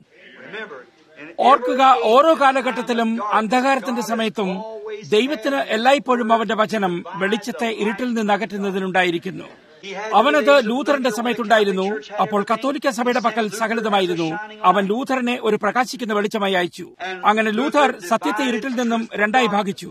[SPEAKER 1] ഓർക്കുക ഓരോ കാലഘട്ടത്തിലും അന്ധകാരത്തിന്റെ സമയത്തും ദൈവത്തിന് എല്ലായ്പ്പോഴും അവന്റെ വചനം വെളിച്ചത്തെ ഇരുട്ടിൽ നിന്ന് അകറ്റുന്നതിനുണ്ടായിരിക്കുന്നു അവനത് ലൂഥറിന്റെ സമയത്തുണ്ടായിരുന്നു അപ്പോൾ കത്തോലിക്ക സഭയുടെ പക്കൽ സകലിതമായിരുന്നു അവൻ ലൂഥറിനെ ഒരു പ്രകാശിക്കുന്ന വെളിച്ചമായി അയച്ചു അങ്ങനെ ലൂഥർ സത്യത്തെ ഇരുട്ടിൽ നിന്നും രണ്ടായി ഭാഗിച്ചു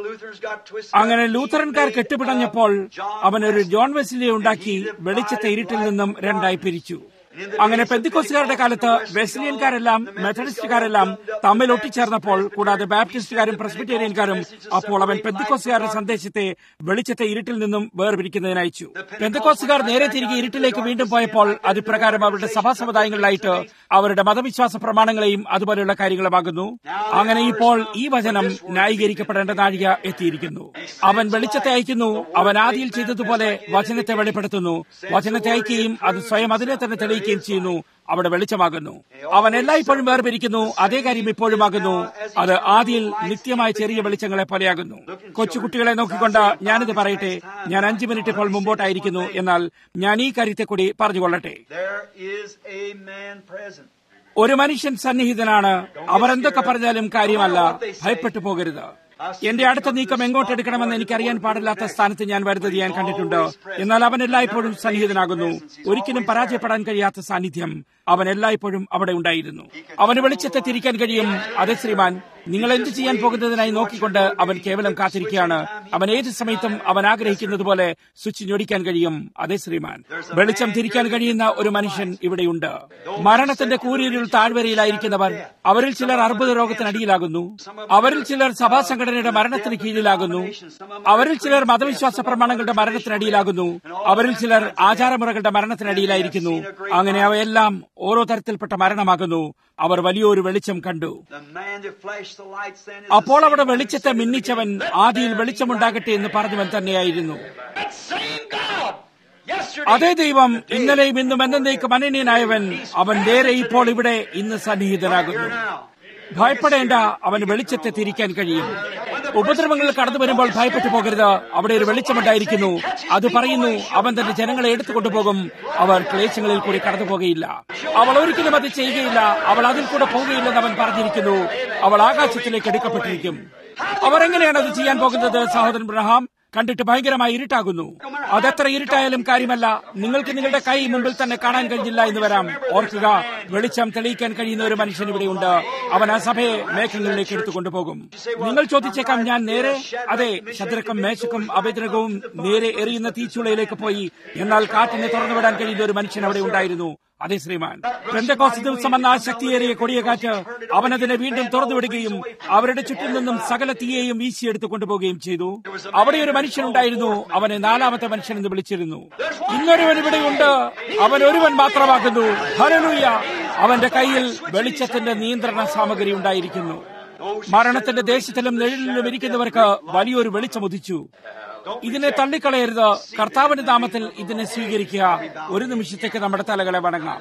[SPEAKER 1] അങ്ങനെ ലൂഥറൻകാർ കെട്ടുപിടഞ്ഞപ്പോൾ അവൻ ഒരു ജോൺ വെസ്ലിയെ ഉണ്ടാക്കി വെളിച്ചത്തെ ഇരുട്ടിൽ നിന്നും രണ്ടായി പിരിച്ചു അങ്ങനെ പെന്തിക്കോസുകാരുടെ കാലത്ത് വെസ്ലിയൻകാരെല്ലാം മെത്തഡിസ്റ്റുകാരെല്ലാം തമ്മിൽ ഒട്ടിച്ചേർന്നപ്പോൾ കൂടാതെ ബാപ്റ്റിസ്റ്റുകാരും പ്രസ്ബിറ്റേറിയൻകാരും അപ്പോൾ അവൻ പെന്തിക്കോസുകാരുടെ സന്ദേശത്തെ വെളിച്ചത്തെ ഇരുട്ടിൽ നിന്നും വേർപിരിക്കുന്നതിന് അയച്ചു പെന്തക്കോസുകാർ നേരെ തിരികെ ഇരുട്ടിലേക്ക് വീണ്ടും പോയപ്പോൾ അത് പ്രകാരം അവരുടെ സഭാ സമുദായങ്ങളിലായിട്ട് അവരുടെ മതവിശ്വാസ പ്രമാണങ്ങളെയും അതുപോലെയുള്ള കാര്യങ്ങളുമാകുന്നു അങ്ങനെ ഇപ്പോൾ ഈ വചനം ന്യായീകരിക്കപ്പെടേണ്ട നാഴിക എത്തിയിരിക്കുന്നു അവൻ വെളിച്ചത്തെ അയക്കുന്നു അവൻ ആദിയിൽ ചെയ്തതുപോലെ വചനത്തെ വെളിപ്പെടുത്തുന്നു വചനത്തെ അയക്കുകയും അത് സ്വയം അതിനെ തന്നെ തെളിയിക്കുകയും ചെയ്യുന്നു അവിടെ വെളിച്ചമാകുന്നു അവൻ എല്ലായ്പ്പോഴും വേർപിരിക്കുന്നു അതേ കാര്യം ഇപ്പോഴുമാകുന്നു അത് ആദിയിൽ നിത്യമായ ചെറിയ വെളിച്ചങ്ങളെ പോലെയാകുന്നു കൊച്ചുകുട്ടികളെ നോക്കിക്കൊണ്ട് ഞാനിത് പറയട്ടെ ഞാൻ അഞ്ചു മിനിറ്റ് ഇപ്പോൾ മുമ്പോട്ടായിരിക്കുന്നു എന്നാൽ ഞാൻ ഈ കാര്യത്തെ കൂടി പറഞ്ഞുകൊള്ളട്ടെ
[SPEAKER 2] There is a man present.
[SPEAKER 1] ഒരു മനുഷ്യൻ സന്നിഹിതനാണ് അവർ എന്തൊക്കെ പറഞ്ഞാലും കാര്യമല്ല ഭയപ്പെട്ടു പോകരുത് എന്റെ അടുത്ത നീക്കം എങ്ങോട്ടെടുക്കണമെന്ന് എനിക്കറിയാൻ പാടില്ലാത്ത സ്ഥാനത്ത് ഞാൻ വരുന്നത് ഞാൻ കണ്ടിട്ടുണ്ട് എന്നാൽ അവൻ എല്ലായ്പ്പോഴും സന്നിഹിതനാകുന്നു ഒരിക്കലും പരാജയപ്പെടാൻ കഴിയാത്ത സാന്നിധ്യം അവൻ എല്ലായ്പ്പോഴും അവിടെ ഉണ്ടായിരുന്നു അവന് വെളിച്ചത്തെ തിരിക്കാൻ കഴിയും അതെ ശ്രീമാൻ നിങ്ങൾ എന്ത് ചെയ്യാൻ പോകുന്നതിനായി നോക്കിക്കൊണ്ട് അവൻ കേവലം കാത്തിരിക്കുകയാണ് അവൻ ഏത് സമയത്തും അവൻ ആഗ്രഹിക്കുന്നത് പോലെ സ്വിച്ച് ഞൊടിക്കാൻ കഴിയും അതെ ശ്രീമാൻ വെളിച്ചം തിരിക്കാൻ കഴിയുന്ന ഒരു മനുഷ്യൻ ഇവിടെയുണ്ട് മരണത്തിന്റെ കൂരിരുൾ താഴ്വരയിലായിരിക്കുന്നവർ അവരിൽ ചിലർ അർബുദ രോഗത്തിനടിയിലാകുന്നു അവരിൽ ചിലർ സഭാ സംഘടനയുടെ മരണത്തിന് കീഴിലാകുന്നു അവരിൽ ചിലർ മതവിശ്വാസ പ്രമാണങ്ങളുടെ മരണത്തിനടിയിലാകുന്നു അവരിൽ ചിലർ ആചാരമുറകളുടെ മരണത്തിനടിയിലായിരിക്കുന്നു അങ്ങനെ അവയെല്ലാം ഓരോ തരത്തിൽപ്പെട്ട മരണമാകുന്നു അവർ വലിയൊരു വെളിച്ചം കണ്ടു
[SPEAKER 2] The man that flashed the lights then is
[SPEAKER 1] അപ്പോൾ
[SPEAKER 2] the
[SPEAKER 1] അവിടെ
[SPEAKER 2] same
[SPEAKER 1] വെളിച്ചത്തെ മിന്നിച്ചവൻ ആദിയിൽ വെളിച്ചമുണ്ടാകട്ടെ എന്ന് പറഞ്ഞവൻ തന്നെയായിരുന്നു
[SPEAKER 3] That same God. Yesterday.
[SPEAKER 1] അതേ ദൈവം ഇന്നലെയും ഇന്നും എന്നേക്കും അനന്യനായവൻ അവൻ നേരെ ഇപ്പോൾ ഇവിടെ ഇന്ന് സന്നിഹിതനാകുന്നു ഭയപ്പെടേണ്ട അവന് വെളിച്ചത്തെ തിരിക്കാൻ കഴിയും ഉപദ്രവങ്ങൾ കടന്നു വരുമ്പോൾ ഭയപ്പെട്ടു പോകരുത് അവിടെ ഒരു വെളിച്ചമുണ്ടായിരിക്കുന്നു അത് പറയുന്നു അവൻ തന്റെ ജനങ്ങളെ എടുത്തുകൊണ്ടുപോകും അവർ ക്ലേശങ്ങളിൽ കൂടി കടന്നു പോകുകയില്ല അവൾ ഒരിക്കലും അത് ചെയ്യുകയില്ല അവൾ അതിൽ കൂടെ പോവുകയില്ലെന്ന് അവൻ പറഞ്ഞിരിക്കുന്നു അവൾ ആകാശത്തിലേക്ക് എടുക്കപ്പെട്ടിരിക്കും അവർ എങ്ങനെയാണ് അത് ചെയ്യാൻ പോകുന്നത് സഹോദരൻ ബ്രഹാം കണ്ടിട്ട് ഭയങ്കരമായി ഇരുട്ടാകുന്നു അതെത്ര ഇരുട്ടായാലും കാര്യമല്ല നിങ്ങൾക്ക് നിങ്ങളുടെ കൈ മുമ്പിൽ തന്നെ കാണാൻ കഴിഞ്ഞില്ല എന്ന് വരാം ഓർക്കുക വെളിച്ചം തെളിയിക്കാൻ കഴിയുന്ന ഒരു മനുഷ്യൻ ഇവിടെയുണ്ട് അവൻ ആ സഭയെ മേഘങ്ങളിലേക്ക് എടുത്തു കൊണ്ടുപോകും നിങ്ങൾ ചോദിച്ചേക്കാം ഞാൻ നേരെ അതെ ശത്രുക്കം മേശക്കും അഭദ്രകവും നേരെ എറിയുന്ന തീച്ചുളയിലേക്ക് പോയി എന്നാൽ കാറ്റിനെ തുറന്നുവിടാൻ കഴിയുന്ന ഒരു മനുഷ്യൻ അവിടെ ഉണ്ടായിരുന്നു അതെ ശ്രീമാൻ പെന്തക്കോസ് ദിവസം വന്ന ആ ശക്തിയേറിയ കൊടിയ കാറ്റ് അവനതിനെ വീണ്ടും തുറന്നുവിടുകയും അവരുടെ ചുറ്റും നിന്നും സകല തീയെയും വീശിയെടുത്തു കൊണ്ടുപോവുകയും ചെയ്തു അവിടെ ഒരു മനുഷ്യനുണ്ടായിരുന്നു അവനെ നാലാമത്തെ മനുഷ്യൻ എന്ന് വിളിച്ചിരുന്നു ഇന്നൊരുവൻ ഇവിടെയുണ്ട് അവൻ ഒരുവൻ മാത്രമാകുന്നു ഹരലൂയ അവന്റെ കയ്യിൽ വെളിച്ചത്തിന്റെ നിയന്ത്രണ സാമഗ്രി ഉണ്ടായിരിക്കുന്നു മരണത്തിന്റെ ദേശത്തിലും നിഴലിലും ഇരിക്കുന്നവർക്ക് വലിയൊരു വെളിച്ചം ഉദിച്ചു ഇതിനെ തള്ളിക്കളയരുത് കർത്താവിന്റെ നാമത്തിൽ ഇതിനെ സ്വീകരിക്കുക ഒരു നിമിഷത്തേക്ക് നമ്മുടെ തലകളെ വണങ്ങാം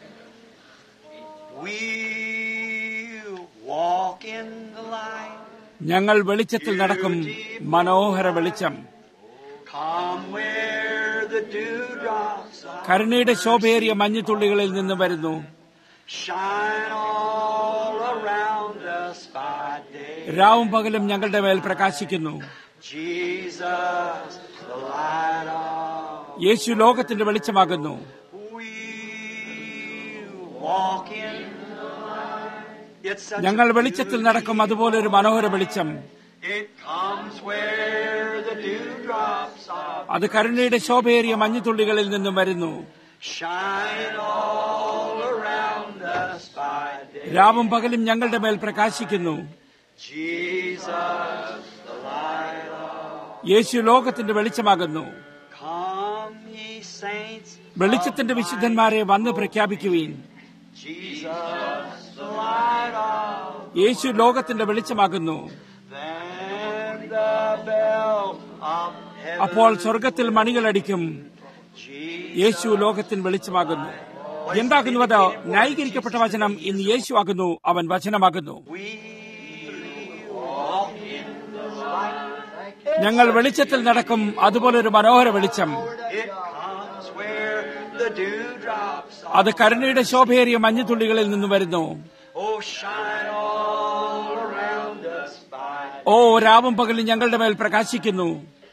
[SPEAKER 2] We'll walk in the light.
[SPEAKER 1] ഞങ്ങൾ വെളിച്ചത്തിൽ നടക്കും മനോഹര വെളിച്ചം
[SPEAKER 2] Come where the dewdrops are.
[SPEAKER 1] കരുണയുടെ ശോഭയേറിയ മഞ്ഞുതുള്ളികളിൽ നിന്ന് വരുന്നു
[SPEAKER 2] Shine all around us by day.
[SPEAKER 1] രാവും പകലും ഞങ്ങളുടെ മേൽ പ്രകാശിക്കുന്നു
[SPEAKER 2] Jesus, the light of.
[SPEAKER 1] യേശു ലോകത്തിന്റെ വെളിച്ചമാകുന്നു
[SPEAKER 2] We walk in the light. It's such
[SPEAKER 1] ഞങ്ങൾ
[SPEAKER 2] a
[SPEAKER 1] വെളിച്ചത്തിൽ നടക്കും അതുപോലെ ഒരു മനോഹര വെളിച്ചം
[SPEAKER 2] It comes where the dewdrops are.
[SPEAKER 1] അത് കരുണയുടെ ശോഭയേറിയ മഞ്ഞുതുള്ളികളിൽ നിന്നും വരുന്നു
[SPEAKER 2] Shine all around us by day.
[SPEAKER 1] രാവും പകലും ഞങ്ങളുടെ മേൽ പ്രകാശിക്കുന്നു
[SPEAKER 2] Jesus, the light of.
[SPEAKER 1] യേശു ലോകത്തിന്റെ വെളിച്ചമാകുന്നു
[SPEAKER 2] Come, ye saints.
[SPEAKER 1] വെളിച്ചത്തിന്റെ വിശുദ്ധന്മാരെ വന്ന് പ്രഖ്യാപിക്കുവീൻ
[SPEAKER 2] Jesus, the light of.
[SPEAKER 1] യേശു ലോകത്തിന്റെ വെളിച്ചമാകുന്നു
[SPEAKER 2] Then the bell of heaven.
[SPEAKER 1] അപ്പോൾ സ്വർഗത്തിൽ മണികളടിക്കും
[SPEAKER 2] Jesus,
[SPEAKER 1] യേശു ലോകത്തിന് വെളിച്ചമാകുന്നു എന്താകുന്നു അത് ന്യായീകരിക്കപ്പെട്ട വചനം ഇന്ന് യേശു ആകുന്നു അവൻ വചനമാകുന്നു
[SPEAKER 2] we walk in the light.
[SPEAKER 1] ഞങ്ങൾ വെളിച്ചത്തിൽ നടക്കും അതുപോലെ ഒരു മനോഹര വെളിച്ചം
[SPEAKER 2] It comes where the dewdrops are.
[SPEAKER 1] അത് കരുണയുടെ ശോഭയേറിയ മഞ്ഞുതുള്ളികളിൽ നിന്ന് വരുന്നു
[SPEAKER 2] Oh, shine all around us by
[SPEAKER 1] ഓ രാവും പകലും ഞങ്ങളുടെ മേൽ പ്രകാശിക്കുന്നു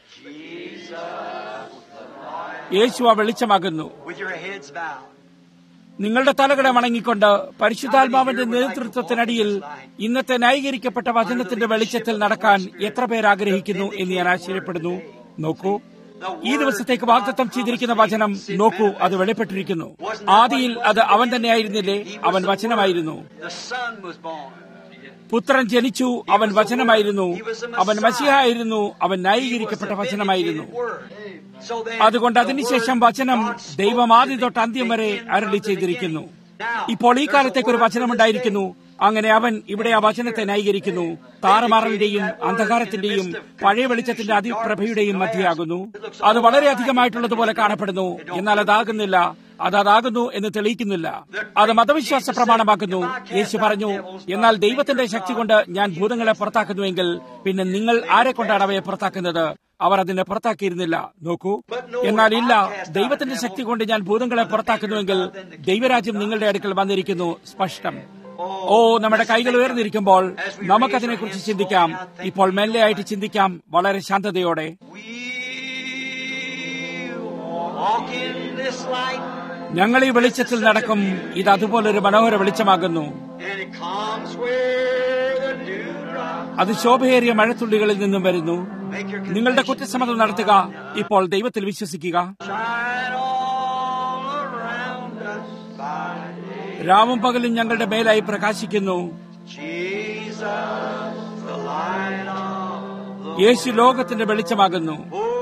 [SPEAKER 1] യേശു ആ വെളിച്ചമാകുന്നു
[SPEAKER 2] with your heads bowed.
[SPEAKER 1] നിങ്ങളുടെ തലകളെ മണങ്ങിക്കൊണ്ട് പരിശുദ്ധാത്മാവിന്റെ നേതൃത്വത്തിനടിയിൽ ഇന്നത്തെ ന്യായീകരിക്കപ്പെട്ട വചനത്തിന്റെ വെളിച്ചത്തിൽ നടക്കാൻ എത്ര പേർ ആഗ്രഹിക്കുന്നു എന്ന് ഞാൻ ആശ്ചര്യപ്പെടുന്നു നോക്കൂ ഈ ദിവസത്തേക്ക് വാഗ്ദത്തം ചെയ്തിരിക്കുന്ന വചനം നോക്കൂ അത് വെളിപ്പെട്ടിരിക്കുന്നു ആദിയിൽ അത് അവൻ തന്നെയായിരുന്നില്ലേ അവൻ വചനമായിരുന്നു
[SPEAKER 2] The Son was born.
[SPEAKER 1] പുത്രൻ ജനിച്ചു അവൻ വചനമായിരുന്നു അവൻ മസിഹായിരുന്നു അവൻ ന്യായീകരിക്കപ്പെട്ട വചനമായിരുന്നു
[SPEAKER 2] So then,
[SPEAKER 1] അതുകൊണ്ട് അതിനുശേഷം വചനം ദൈവം ആദ്യം തൊട്ട് അന്ത്യം വരെ അരളി ചെയ്തിരിക്കുന്നു ഇപ്പോൾ ഈ കാലത്തേക്ക് ഒരു വചനമുണ്ടായിരിക്കുന്നു അങ്ങനെ അവൻ ഇവിടെ ആ വചനത്തെ ന്യായീകരിക്കുന്നു താറുമാറലിന്റെയും അന്ധകാരത്തിന്റെയും പഴയ വെളിച്ചത്തിന്റെ അതിപ്രഭയുടെയും മധ്യയാകുന്നു അത് വളരെ അധികമായിട്ടുള്ളതുപോലെ കാണപ്പെടുന്നു എന്നാൽ അതാകുന്നില്ല അത് അതാകുന്നു എന്ന് തെളിയിക്കുന്നില്ല അത് മതവിശ്വാസ പ്രമാണമാക്കുന്നു യേശു പറഞ്ഞു എന്നാൽ ദൈവത്തിന്റെ ശക്തി കൊണ്ട് ഞാൻ ഭൂതങ്ങളെ പുറത്താക്കുന്നുവെങ്കിൽ പിന്നെ നിങ്ങൾ ആരെ കൊണ്ടാണ് അവയെ പുറത്താക്കുന്നത് അവർ അതിനെ പുറത്താക്കിയിരുന്നില്ല നോക്കൂ എന്നാൽ ഇല്ല ദൈവത്തിന്റെ ശക്തി കൊണ്ട് ഞാൻ ഭൂതങ്ങളെ പുറത്താക്കുന്നുവെങ്കിൽ ദൈവരാജ്യം നിങ്ങളുടെ അടുക്കൽ വന്നിരിക്കുന്നു സ്പഷ്ടം ഓ നമ്മുടെ കൈകൾ ഉയർന്നിരിക്കുമ്പോൾ നമുക്കതിനെക്കുറിച്ച് ചിന്തിക്കാം ഇപ്പോൾ മെല്ലെയായിട്ട് ചിന്തിക്കാം വളരെ ശാന്തതയോടെ
[SPEAKER 2] we walk in this light,
[SPEAKER 1] ഞങ്ങൾ ഈ വെളിച്ചത്തിൽ നടക്കും ഇത് അതുപോലൊരു മനോഹര വെളിച്ചമാകുന്നു
[SPEAKER 2] and it comes where the dewdrop.
[SPEAKER 1] അത് ശോഭയേറിയ മഴത്തുള്ളികളിൽ നിന്നും വരുന്നു
[SPEAKER 2] Make your
[SPEAKER 1] നിങ്ങളുടെ
[SPEAKER 2] confession.
[SPEAKER 1] കുറ്റസമ്മതം നടത്തുക ഇപ്പോൾ ദൈവത്തിൽ വിശ്വസിക്കുക
[SPEAKER 2] Shine all around us by day.
[SPEAKER 1] രാവും പകലും ഞങ്ങളുടെ മേലായി പ്രകാശിക്കുന്നു
[SPEAKER 2] Jesus, the light of the
[SPEAKER 1] യേശു ലോകത്തിന്റെ വെളിച്ചമാകുന്നു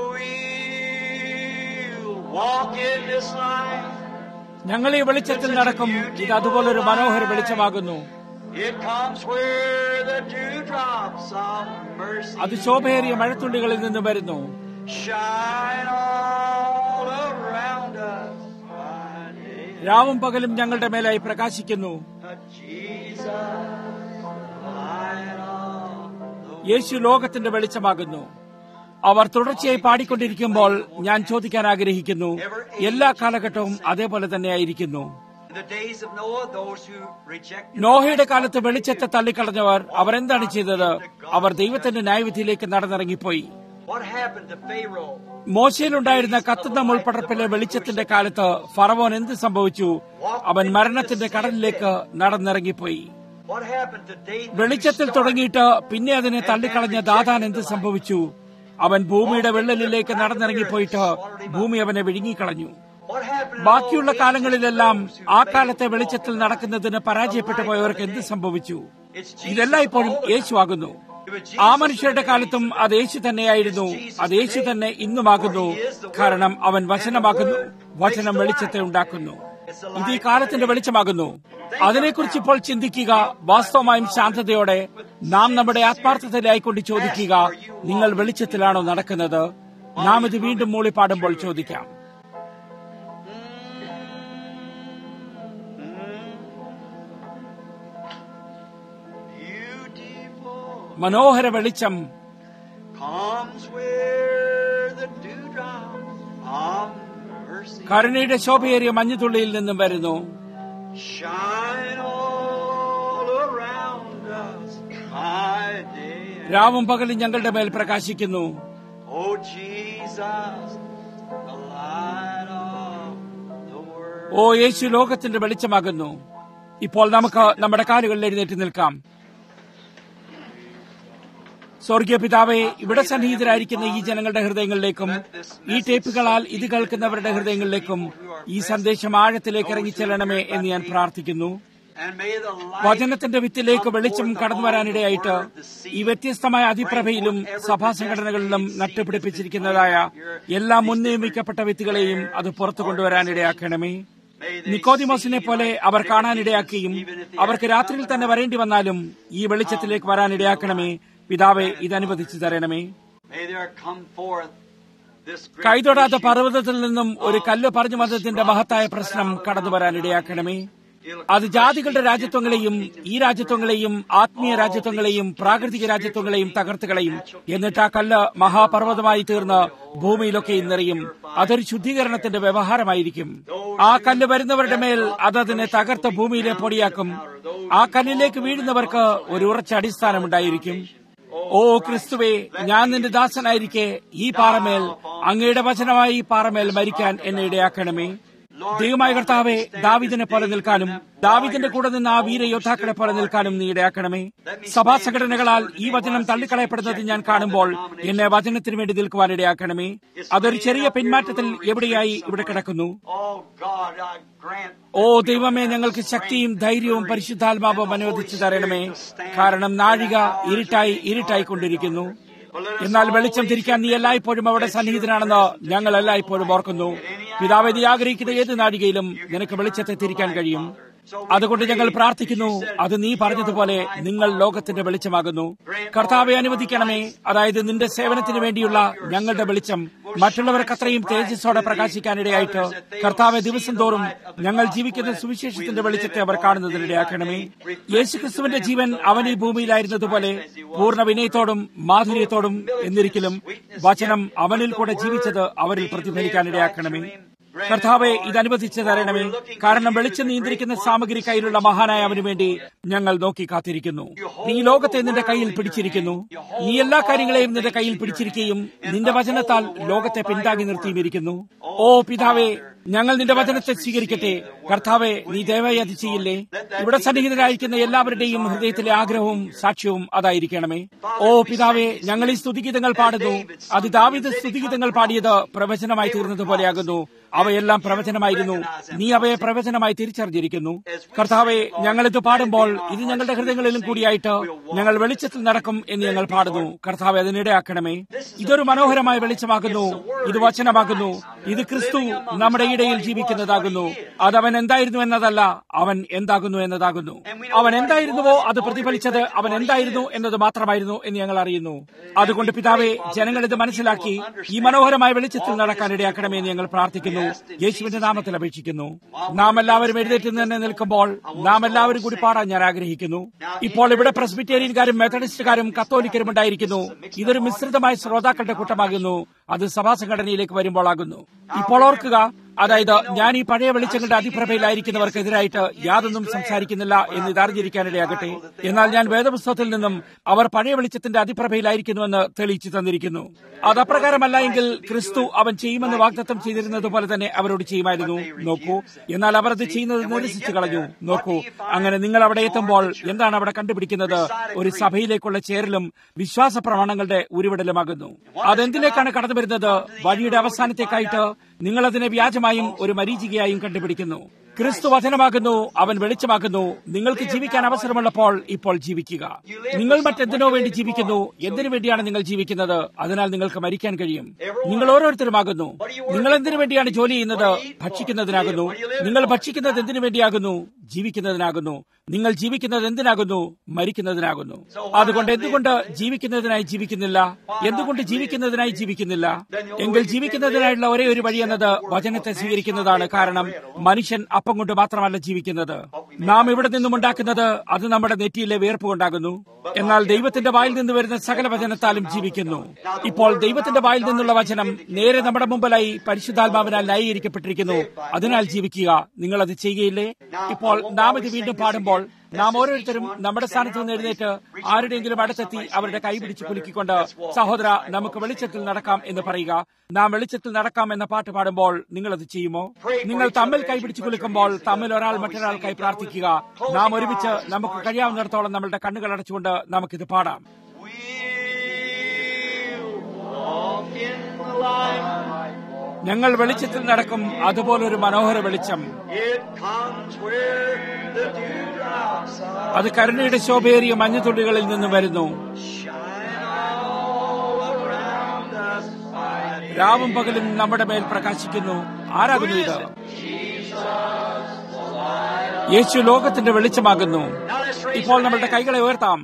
[SPEAKER 2] We'll walk in this light.
[SPEAKER 1] ഞങ്ങൾ ഈ വെളിച്ചത്തിൽ നടക്കും ഇത് അതുപോലൊരു മനോഹര വെളിച്ചമാകുന്നു
[SPEAKER 2] It comes where the dewdrops of mercy
[SPEAKER 1] അത് ശോഭയേറിയ മഴത്തുള്ളികളിൽ നിന്ന് വരുന്നു
[SPEAKER 2] shine all around us by day.
[SPEAKER 1] രാവും പകലും ഞങ്ങളുടെ മേലായി പ്രകാശിക്കുന്നു
[SPEAKER 2] Jesus, light of the
[SPEAKER 1] യേശു ലോകത്തിന്റെ വെളിച്ചമാകുന്നു അവർ തുടർച്ചയായി പാടിക്കൊണ്ടിരിക്കുമ്പോൾ ഞാൻ ചോദിക്കാൻ ആഗ്രഹിക്കുന്നു എല്ലാ കാലഘട്ടവും അതേപോലെ തന്നെയായിരിക്കുന്നു
[SPEAKER 2] In the days of Noah, those who rejected
[SPEAKER 1] നോഹയുടെ കാലത്ത് വെളിച്ചത്തെ തള്ളിക്കളഞ്ഞവർ അവർ എന്താണ് ചെയ്തത് അവർ ദൈവത്തിന്റെ ന്യായവിധിയിലേക്ക് നടന്നിറങ്ങിപ്പോയി
[SPEAKER 2] what happened to Pharaoh?
[SPEAKER 1] മോശയിലുണ്ടായിരുന്ന കത്തുന്ന മുൾപടർപ്പിലെ വെളിച്ചത്തിന്റെ കാലത്ത് ഫറവോൻ എന്ത് സംഭവിച്ചു അവൻ മരണത്തിന്റെ കടലിലേക്ക് നടന്നിറങ്ങിപ്പോയി
[SPEAKER 2] What happened to David?
[SPEAKER 1] വെളിച്ചത്തിൽ തുടങ്ങിയിട്ട് പിന്നെ അതിനെ തള്ളിക്കളഞ്ഞ ദാതാൻ എന്ത് സംഭവിച്ചു അവൻ ഭൂമിയുടെ വെള്ളലിലേക്ക് നടന്നിറങ്ങിപ്പോയിട്ട് ഭൂമി അവനെ വിഴുങ്ങിക്കളഞ്ഞു
[SPEAKER 2] What happened in
[SPEAKER 1] ബാക്കിയുള്ള
[SPEAKER 2] all
[SPEAKER 1] കാലങ്ങളിലെല്ലാം
[SPEAKER 2] ages of
[SPEAKER 1] ആ
[SPEAKER 2] those who
[SPEAKER 1] കാലത്തെ
[SPEAKER 2] failed?
[SPEAKER 1] വെളിച്ചത്തിൽ നടക്കുന്നതിന് പരാജയപ്പെട്ടു പോയവർക്ക് എന്ത് സംഭവിച്ചു ഇതെല്ലാം ഇപ്പോഴും യേശു ആകുന്നു ആ മനുഷ്യരുടെ കാലത്തും അത് യേശു തന്നെയായിരുന്നു അത് യേശു തന്നെ ഇന്നുമാകുന്നു കാരണം അവൻ വചനമാകുന്നു വചനം വെളിച്ചത്തെ ഉണ്ടാക്കുന്നു ഇത് ഈ കാലത്തിന്റെ വെളിച്ചമാകുന്നു അതിനെക്കുറിച്ച് ഇപ്പോൾ ചിന്തിക്കുക വാസ്തവമായും ശാന്തതയോടെ നാം നമ്മുടെ ആത്മാർത്ഥതയിലായിക്കൊണ്ട് ചോദിക്കുക നിങ്ങൾ വെളിച്ചത്തിലാണോ നടക്കുന്നത് നാം ഇത് വീണ്ടും മൂളിപ്പാടുമ്പോൾ ചോദിക്കാം
[SPEAKER 2] Beautiful.
[SPEAKER 1] മനോഹര വെളിച്ചം
[SPEAKER 2] comes where the dewdrop of mercy
[SPEAKER 1] കരുണയുടെ ശോഭയേറിയ മഞ്ഞുതുള്ളിയിൽ നിന്നും വരുന്നു
[SPEAKER 2] shine all around us by day. and
[SPEAKER 1] രാവും പകലും ഞങ്ങളുടെ മേൽ പ്രകാശിക്കുന്നു
[SPEAKER 2] Oh Jesus, the light of the world.
[SPEAKER 1] ഓ യേശു ലോകത്തിന്റെ വെളിച്ചമാകുന്നു ഇപ്പോൾ നമുക്ക് നമ്മുടെ കാലുകളിൽ എഴുന്നേറ്റ് നിൽക്കാം സ്വർഗീയ പിതാവെ ഇവിടെ സന്നിഹിതരായിരിക്കുന്ന ഈ ജനങ്ങളുടെ ഹൃദയങ്ങളിലേക്കും ഈ ടേപ്പുകളാൽ ഇത് കേൾക്കുന്നവരുടെ ഹൃദയങ്ങളിലേക്കും ഈ സന്ദേശം ആഴത്തിലേക്ക് ഇറങ്ങിച്ചെല്ലണമേ എന്ന് ഞാൻ പ്രാർത്ഥിക്കുന്നു
[SPEAKER 2] And may the light
[SPEAKER 1] വചനത്തിന്റെ വിത്തിലേക്ക് വെളിച്ചം കടന്നു വരാനിടയായിട്ട് ഈ വ്യത്യസ്തമായ അതിപ്രഭയിലും സഭാ സംഘടനകളിലും നട്ടുപിടിപ്പിച്ചിരിക്കുന്നതായ എല്ലാ മുൻനിയമിക്കപ്പെട്ട വിത്തുകളെയും അത് പുറത്തു കൊണ്ടുവരാനിടയാക്കണമേ നിക്കോദിമോസിനെ പോലെ അവർ കാണാനിടയാക്കുകയും അവർക്ക് രാത്രിയിൽ തന്നെ വരേണ്ടി വന്നാലും ഈ വെളിച്ചത്തിലേക്ക് വരാനിടയാക്കണമേ പിതാവെ ഇത് അനുവദിച്ചു തരണമേ
[SPEAKER 2] may there come forth this great
[SPEAKER 1] കൈതൊടാത്ത
[SPEAKER 2] issue.
[SPEAKER 1] പർവ്വതത്തിൽ നിന്നും ഒരു കല്ല് പറഞ്ഞു വന്നതിന്റെ മഹത്തായ പ്രശ്നം കടന്നു വരാനിടയാക്കണമേ അത് ജാതികളുടെ രാജ്യത്വങ്ങളെയും ഈ രാജ്യത്വങ്ങളെയും ആത്മീയ രാജ്യത്വങ്ങളെയും പ്രാകൃതിക രാജ്യത്വങ്ങളെയും തകർത്ത് കളയും എന്നിട്ട് ആ കല്ല് മഹാപർവ്വതമായി തീർന്ന് ഭൂമിയിലൊക്കെ നിറയും അതൊരു ശുദ്ധീകരണത്തിന്റെ വ്യവഹാരമായിരിക്കും ആ കല്ല് വരുന്നവരുടെ മേൽ അതതിനെ തകർത്ത് ഭൂമിയിലെ പൊടിയാക്കും ആ കല്ലിലേക്ക് വീഴുന്നവർക്ക് ഒരു ഉറച്ച അടിസ്ഥാനമുണ്ടായിരിക്കും ഓ ക്രിസ്തുവേ ഞാൻ നിന്റെ ദാസനായിരിക്കെ ഈ പാറമേൽ അങ്ങയുടെ വചനമായി ഈ പാറമേൽ മരിക്കാൻ എന്നെ ഇടയാക്കണമേ ദൈവമായ കർത്താവെ ദാവിദിനെ പോലെ നിൽക്കാനും ദാവിദിന്റെ കൂടെ നിന്ന് ആ വീരയോദ്ധാക്കളെ പോലെ നിൽക്കാനും നീ ഇടയാക്കണമേ സഭാ സംഘടനകളാൽ ഈ വചനം തള്ളിക്കളയപ്പെടുന്നത് ഞാൻ കാണുമ്പോൾ എന്നെ വചനത്തിന് വേണ്ടി നിൽക്കുവാൻ ഇടയാക്കണമേ അതൊരു ചെറിയ പിന്മാറ്റത്തിൽ എവിടെയായി ഇവിടെ കിടക്കുന്നു
[SPEAKER 2] Oh God, I grant
[SPEAKER 1] ഓ ദൈവമേ ഞങ്ങൾക്ക് ശക്തിയും ധൈര്യവും പരിശുദ്ധാത്മാവും അനുവദിച്ചു തരണമേ കാരണം നാഴിക ഇരുട്ടായി ഇരുട്ടായി കൊണ്ടിരിക്കുന്നു എന്നാൽ വെളിച്ചം തിരിക്കാൻ നീ എല്ലായ്പ്പോഴും അവിടെ സന്നിഹിതനാണെന്ന് ഞങ്ങൾ എല്ലായ്പ്പോഴും ഓർക്കുന്നു പിതാവെ നീ ആഗ്രഹിക്കുന്ന ഏത് നാഴികയിലും നിനക്ക് വെളിച്ചത്തെ തിരിക്കാൻ കഴിയും അതുകൊണ്ട് ഞങ്ങൾ പ്രാർത്ഥിക്കുന്നു അത് നീ പറഞ്ഞതുപോലെ നിങ്ങൾ ലോകത്തിന്റെ വെളിച്ചമാകുന്നു കർത്താവെ അനുവദിക്കണമേ അതായത് നിന്റെ സേവനത്തിന് വേണ്ടിയുള്ള ഞങ്ങളുടെ വെളിച്ചം മറ്റുള്ളവർക്ക് അത്രയും തേജസ്സോടെ പ്രകാശിക്കാനിടയായിട്ട് കർത്താവെ ദിവസം തോറും ഞങ്ങൾ ജീവിക്കുന്ന സുവിശേഷത്തിന്റെ വെളിച്ചത്തെ അവർ കാണുന്നതിനിടയാക്കണമേ യേശുക്രിസ്തുവിന്റെ ജീവൻ അവൻ ഈ ഭൂമിയിലായിരുന്നതുപോലെ പൂർണ്ണ വിനയത്തോടും മാധുര്യത്തോടും എന്നിരിക്കലും വചനം അവനിൽ കൂടെ ജീവിച്ചത് അവരിൽ പ്രതിഫലിക്കാനിടയാക്കണമേ കർത്താവെ ഇത് അനുവദിച്ചു തരണമേ കാരണം വെളിച്ചം നിയന്ത്രിക്കുന്ന സാമഗ്രി കയ്യിലുള്ള മഹാനായ അവന് വേണ്ടി ഞങ്ങൾ നോക്കി കാത്തിരിക്കുന്നു നീ ലോകത്തെ നിന്റെ കയ്യിൽ പിടിച്ചിരിക്കുന്നു നീ എല്ലാ കാര്യങ്ങളെയും നിന്റെ കയ്യിൽ പിടിച്ചിരിക്കുകയും നിന്റെ വചനത്താൽ ലോകത്തെ പിന്താങ്ങി നിർത്തിയിരിക്കുന്നു ഓ പിതാവേ ഞങ്ങൾ നിന്റെ വചനത്തെ സ്വീകരിക്കട്ടെ കർത്താവെ നീ ദയവായി അത് ചെയ്യില്ലേ ഇവിടെ സന്നിഹിതരായിരിക്കുന്ന എല്ലാവരുടെയും ഹൃദയത്തിലെ ആഗ്രഹവും സാക്ഷ്യവും അതായിരിക്കണമേ ഓ പിതാവെ ഞങ്ങൾ ഈ സ്തുതിഗീതങ്ങൾ പാടുന്നു അത് ദാവിദ് സ്തുതിഗീതങ്ങൾ പാടിയത് പ്രവചനമായി തീർന്നതുപോലെയാകുന്നു അവയെല്ലാം പ്രവചനമായിരുന്നു നീ അവയെ പ്രവചനമായി തിരിച്ചറിഞ്ഞിരിക്കുന്നു കർത്താവെ ഞങ്ങളിത് പാടുമ്പോൾ ഇത് ഞങ്ങളുടെ ഹൃദയങ്ങളിലും കൂടിയായിട്ട് ഞങ്ങൾ വെളിച്ചത്തിൽ നടക്കും എന്ന് ഞങ്ങൾ പാടുന്നു കർത്താവെ അതിനിടയാക്കണമേ ഇതൊരു മനോഹരമായ വെളിച്ചമാകുന്നു ഇത് വചനമാകുന്നു ഇത് ക്രിസ്തു നമ്മുടെ ഇടയിൽ ജീവിക്കുന്നതാകുന്നു അത് അവൻ എന്തായിരുന്നു എന്നതല്ല അവൻ എന്താകുന്നു എന്നതാകുന്നു അവൻ എന്തായിരുന്നുവോ അത് പ്രതിഫലിച്ചത് അവൻ എന്തായിരുന്നു എന്നത് മാത്രമായിരുന്നു എന്ന് ഞങ്ങൾ അറിയുന്നു അതുകൊണ്ട് പിതാവെ ജനങ്ങൾ ഇത് മനസ്സിലാക്കി ഈ മനോഹരമായ വെളിച്ചത്തിൽ നടക്കാൻ ഇടയാക്കണമേ എന്ന് ഞങ്ങൾ പ്രാർത്ഥിക്കുന്നു യേശുവിന്റെ നാമത്തിൽ അപേക്ഷിക്കുന്നു നാം എല്ലാവരും എഴുന്നേറ്റ് തന്നെ നിൽക്കുമ്പോൾ നാം എല്ലാവരും കൂടി പാടാൻ ഞാൻ ആഗ്രഹിക്കുന്നു ഇപ്പോൾ ഇവിടെ പ്രസ്ബിറ്റേറിയൻകാരും മെത്തഡിസ്റ്റുകാരും കത്തോലിക്കരും ഉണ്ടായിരിക്കുന്നു ഇതൊരു മിശ്രിതമായ ശ്രോതാക്കളുടെ കൂട്ടമാകുന്നു അത് സഭാ സംഘടനയിലേക്ക് വരുമ്പോഴാകുന്നു ഇപ്പോൾ ഓർക്കുക അതായത് ഞാൻ ഈ പഴയ വെളിച്ചങ്ങളുടെ അതിപ്രഭയിലായിരിക്കുന്നവർക്കെതിരായിട്ട് യാതൊന്നും സംസാരിക്കുന്നില്ല എന്ന് ഇത് അറിഞ്ഞിരിക്കാനിടയാകട്ടെ എന്നാൽ ഞാൻ വേദപുസ്തകത്തിൽ നിന്നും അവർ പഴയ വെളിച്ചത്തിന്റെ അതിപ്രഭയിലായിരിക്കുന്നുവെന്ന് തെളിയിച്ചു തന്നിരിക്കുന്നു അത് അപ്രകാരമല്ല എങ്കിൽ ക്രിസ്തു അവൻ ചെയ്യുമെന്ന് വാഗ്ദത്തം ചെയ്തിരുന്നത് പോലെ തന്നെ അവരോട് ചെയ്യുമായിരുന്നു നോക്കൂ എന്നാൽ അവർ അത് ചെയ്യുന്നത് നിരസിച്ചു കളഞ്ഞു നോക്കൂ അങ്ങനെ നിങ്ങൾ അവിടെ എത്തുമ്പോൾ എന്താണ് അവിടെ കണ്ടുപിടിക്കുന്നത് ഒരു സഭയിലേക്കുള്ള ചേരലും വിശ്വാസ പ്രമാണങ്ങളുടെ ഉരുവിടലുമാകുന്നു അതെന്തിലേക്കാണ് കടന്നു വരുന്നത് വഴിയുടെ അവസാനത്തേക്കായിട്ട് നിങ്ങൾ അതിനെ വ്യാജമായും ഒരു മരീചികയായും കണ്ടുപിടിക്കുന്നു ക്രിസ്തു വചനമാകുന്നു അവൻ വെളിച്ചമാകുന്നു നിങ്ങൾക്ക് ജീവിക്കാൻ അവസരമുള്ളപ്പോൾ ഇപ്പോൾ ജീവിക്കുക നിങ്ങൾ മറ്റെന്തിനോ വേണ്ടി ജീവിക്കുന്നു എന്തിനു വേണ്ടിയാണ് നിങ്ങൾ ജീവിക്കുന്നത് അതിനാൽ നിങ്ങൾക്ക് മരിക്കാൻ കഴിയും നിങ്ങൾ ഓരോരുത്തരുമാകുന്നു നിങ്ങൾ എന്തിനു വേണ്ടിയാണ് ജോലി ചെയ്യുന്നത് ഭക്ഷിക്കുന്നതിനാകുന്നു നിങ്ങൾ ഭക്ഷിക്കുന്നത് എന്തിനു വേണ്ടിയാകുന്നു ജീവിക്കുന്നതിനാകുന്നു നിങ്ങൾ ജീവിക്കുന്നത് എന്തിനാകുന്നു മരിക്കുന്നതിനാകുന്നു അതുകൊണ്ട് എന്തുകൊണ്ട് ജീവിക്കുന്നതിനായി ജീവിക്കുന്നില്ല എന്തുകൊണ്ട് ജീവിക്കുന്നതിനായി ജീവിക്കുന്നില്ല എങ്കിൽ ജീവിക്കുന്നതിനായുള്ള ഒരേ ഒരു വഴി എന്നത് വചനത്തെ സ്വീകരിക്കുന്നതാണ് കാരണം മനുഷ്യൻ അപ്പം കൊണ്ട് മാത്രമല്ല ജീവിക്കുന്നത് നാം ഇവിടെ നിന്നും ഉണ്ടാക്കുന്നത് അത് നമ്മുടെ നെറ്റിയിലെ വേർപ്പ് കൊണ്ടാകുന്നു എന്നാൽ ദൈവത്തിന്റെ വായിൽ നിന്ന് വരുന്ന സകല വചനത്താലും ജീവിക്കുന്നു ഇപ്പോൾ ദൈവത്തിന്റെ വായിൽ നിന്നുള്ള വചനം നേരെ നമ്മുടെ മുമ്പിലായി പരിശുദ്ധാത്മാവിനാൽ ന്യായീകരിക്കപ്പെട്ടിരിക്കുന്നു അതിനാൽ ജീവിക്കുക നിങ്ങൾ അത് ചെയ്യുകയില്ലേ ഇപ്പോൾ നാം ഇത് വീണ്ടും പാടുമ്പോൾ നാം ഓരോരുത്തരും നമ്മുടെ സ്ഥാനത്ത് നിന്ന് എഴുന്നേറ്റ് ആരുടെയെങ്കിലും അടുത്തെത്തി അവരുടെ കൈ പിടിച്ച് കുലുക്കിക്കൊണ്ട് സഹോദര നമുക്ക് വെളിച്ചത്തിൽ നടക്കാം എന്ന് പറയുക നാം വെളിച്ചത്തിൽ നടക്കാം എന്ന പാട്ട് പാടുമ്പോൾ നിങ്ങൾ അത് ചെയ്യുമോ നിങ്ങൾ തമ്മിൽ കൈപിടിച്ച് കുലുക്കുമ്പോൾ തമ്മിൽ ഒരാൾ മറ്റൊരാൾക്കായി പ്രാർത്ഥിക്കുക നാം ഒരുമിച്ച് നമുക്ക് കഴിയാവുന്നിടത്തോളം നമ്മളുടെ കണ്ണുകൾ അടച്ചുകൊണ്ട് നമുക്കിത് പാടാം
[SPEAKER 3] We'll walk in the light.
[SPEAKER 1] ഞങ്ങൾ വെളിച്ചത്തിൽ നടക്കും അതുപോലൊരു മനോഹര വെളിച്ചം
[SPEAKER 3] It comes where the dewdrops are.
[SPEAKER 1] അത് കരുണയുടെ ശോഭയേറിയ മഞ്ഞുതുള്ളികളിൽ നിന്ന് വരുന്നു
[SPEAKER 3] Shine all around us.
[SPEAKER 1] രാവും പകലും നമ്മുടെ മേൽ പ്രകാശിക്കുന്നു ആരാകുന്നു ഇത് യേശു ലോകത്തിന്റെ വെളിച്ചമാകുന്നു
[SPEAKER 3] Now let's raise
[SPEAKER 1] ഇപ്പോൾ
[SPEAKER 3] our
[SPEAKER 1] നമ്മളുടെ
[SPEAKER 3] hands.
[SPEAKER 1] കൈകളെ ഉയർത്താം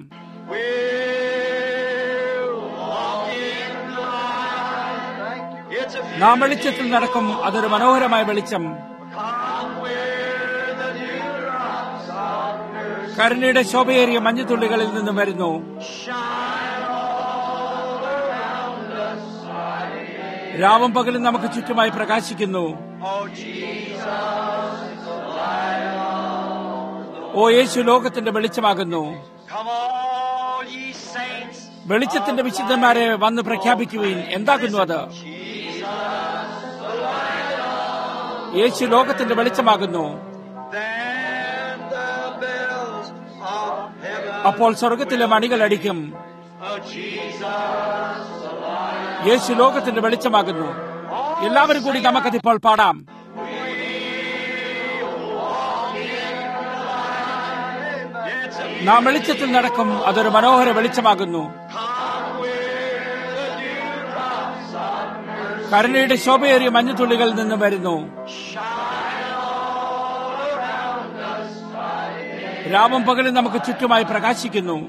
[SPEAKER 3] We'll walk in the light. It's a
[SPEAKER 1] നാം വെളിച്ചത്തിൽ നടക്കും അതൊരു മനോഹരമായ വെളിച്ചം
[SPEAKER 3] come where the dewdrops are.
[SPEAKER 1] കരുണയുടെ ശോഭയേറിയ മഞ്ഞുതുള്ളികളിൽ നിന്ന് വരുന്നു
[SPEAKER 3] Shine all around us.
[SPEAKER 1] രാവും പകലും നമുക്ക് ചുറ്റുമായി പ്രകാശിക്കുന്നു
[SPEAKER 3] Oh, Jesus.
[SPEAKER 1] ഓ യേശു ലോകത്തിന്റെ വെളിച്ചമാകുന്നു
[SPEAKER 3] Come all ye saints.
[SPEAKER 1] വെളിച്ചത്തിന്റെ വിശുദ്ധന്മാരെ വന്ന് പ്രഖ്യാപിക്കുവിൻ എന്താകുന്നു അത് യേശു ലോകത്തിന്റെ വെളിച്ചമാകുന്നു
[SPEAKER 3] Then the bells of heaven.
[SPEAKER 1] അപ്പോൾ സ്വർഗത്തിലെ മണികൾ അടിക്കും
[SPEAKER 3] Oh, Jesus.
[SPEAKER 1] യേശു ലോകത്തിന്റെ വെളിച്ചമാകുന്നു എല്ലാവരും കൂടി നമുക്കതിപ്പോൾ പാടാം
[SPEAKER 3] It's a
[SPEAKER 1] നാം വെളിച്ചത്തിൽ നടക്കും അതൊരു മനോഹര വെളിച്ചമാകുന്നു കരുണയുടെ ശോഭയേറിയ മഞ്ഞുതുള്ളികളിൽ നിന്ന് വരുന്നു രാവും പകലും നമുക്ക് ചുറ്റുമായി പ്രകാശിക്കുന്നു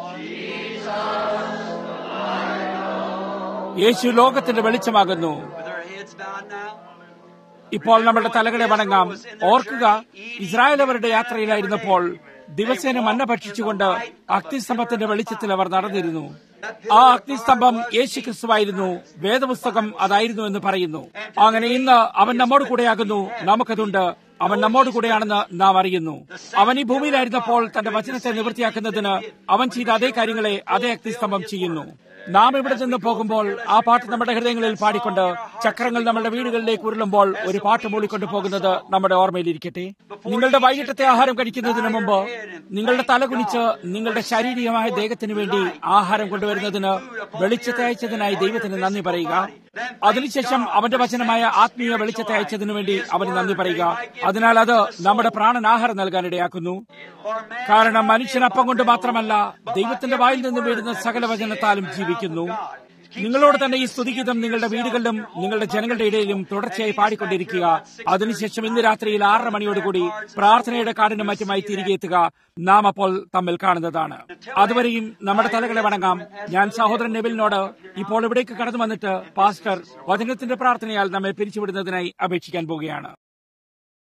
[SPEAKER 1] യേശു ലോകത്തിന്റെ വെളിച്ചമാകുന്നു
[SPEAKER 2] With our heads bowed now.
[SPEAKER 1] ഇപ്പോൾ നമ്മുടെ തലകളെ വണങ്ങാം ഓർക്കുക ഇസ്രായേൽ അവരുടെ യാത്രയിലായിരുന്നപ്പോൾ ദിവസേന മന്ന ഭക്ഷിച്ചുകൊണ്ട് അഗ്നിസ്തംഭത്തിന്റെ വെളിച്ചത്തിൽ അവർ നടന്നിരുന്നു ആ അഗ്നിസ്തംഭം യേശു ക്രിസ്തുവായിരുന്നു വേദപുസ്തകം അതായിരുന്നു എന്ന് പറയുന്നു അങ്ങനെ ഇന്ന് അവൻ നമ്മോട് കൂടെയാകുന്നു നമുക്കതുണ്ട് അവൻ നമ്മോട് കൂടെയാണെന്ന് നാം അറിയുന്നു അവൻ ഈ ഭൂമിയിലായിരുന്നപ്പോൾ തന്റെ വചനത്തെ നിവൃത്തിയാക്കുന്നതിന് അവൻ ചെയ്ത അതേ കാര്യങ്ങളെ അതേ അഗ്നിസ്തംഭം ചെയ്യുന്നു നാം ഇവിടെ നിന്ന് പോകുമ്പോൾ ആ പാട്ട് നമ്മുടെ ഹൃദയങ്ങളിൽ പാടിക്കൊണ്ട് ചക്രങ്ങൾ നമ്മുടെ വീടുകളിലേക്ക് ഉരുളുമ്പോൾ ഒരു പാട്ട് മൂളിക്കൊണ്ട് പോകുന്നത് നമ്മുടെ ഓർമ്മയിലിരിക്കട്ടെ നിങ്ങളുടെ വൈകിട്ടത്തെ ആഹാരം കഴിക്കുന്നതിന് മുമ്പ് നിങ്ങളുടെ തല കുനിച്ച് നിങ്ങളുടെ ശാരീരികമായ ദേഹത്തിന് വേണ്ടി ആഹാരം കൊണ്ടുവരുന്നതിന് വെളിച്ചത്തെ അയച്ചതിനായി ദൈവത്തിന് നന്ദി പറയുക അതിനുശേഷം അവന്റെ വചനമായ ആത്മീയ വെളിച്ചത്തെ അയച്ചതിനു വേണ്ടി അവന് നന്ദി പറയുക അതിനാൽ അത് നമ്മുടെ പ്രാണൻ ആഹാരം നൽകാനിടയാക്കുന്നു കാരണം മനുഷ്യൻ അപ്പം കൊണ്ട് മാത്രമല്ല ദൈവത്തിന്റെ വായിൽ നിന്ന് വീഴുന്ന സകല വചനത്താലും ജീവിക്കുന്നു നിങ്ങളോട് തന്നെ ഈ സ്തുതിഗീതം നിങ്ങളുടെ വീടുകളിലും നിങ്ങളുടെ ജനങ്ങളുടെ ഇടയിലും തുടർച്ചയായി പാടിക്കൊണ്ടിരിക്കുക അതിനുശേഷം ഇന്ന് രാത്രിയിൽ ആറര മണിയോടുകൂടി പ്രാർത്ഥനയുടെ കാടിനും മറ്റുമായി തിരികെ എത്തുക നാം അപ്പോൾ തമ്മിൽ കാണുന്നതാണ് അതുവരെയും നമ്മുടെ തലകളെ വണങ്ങാം ഞാൻ സഹോദരൻ നെബിലിനോട് ഇപ്പോൾ ഇവിടേക്ക് കടന്നു വന്നിട്ട് പാസ്റ്റർ വചനത്തിന്റെ പ്രാർത്ഥനയാൽ നമ്മെ പിരിച്ചുവിടുന്നതിനായി അപേക്ഷിക്കാൻ പോവുകയാണ്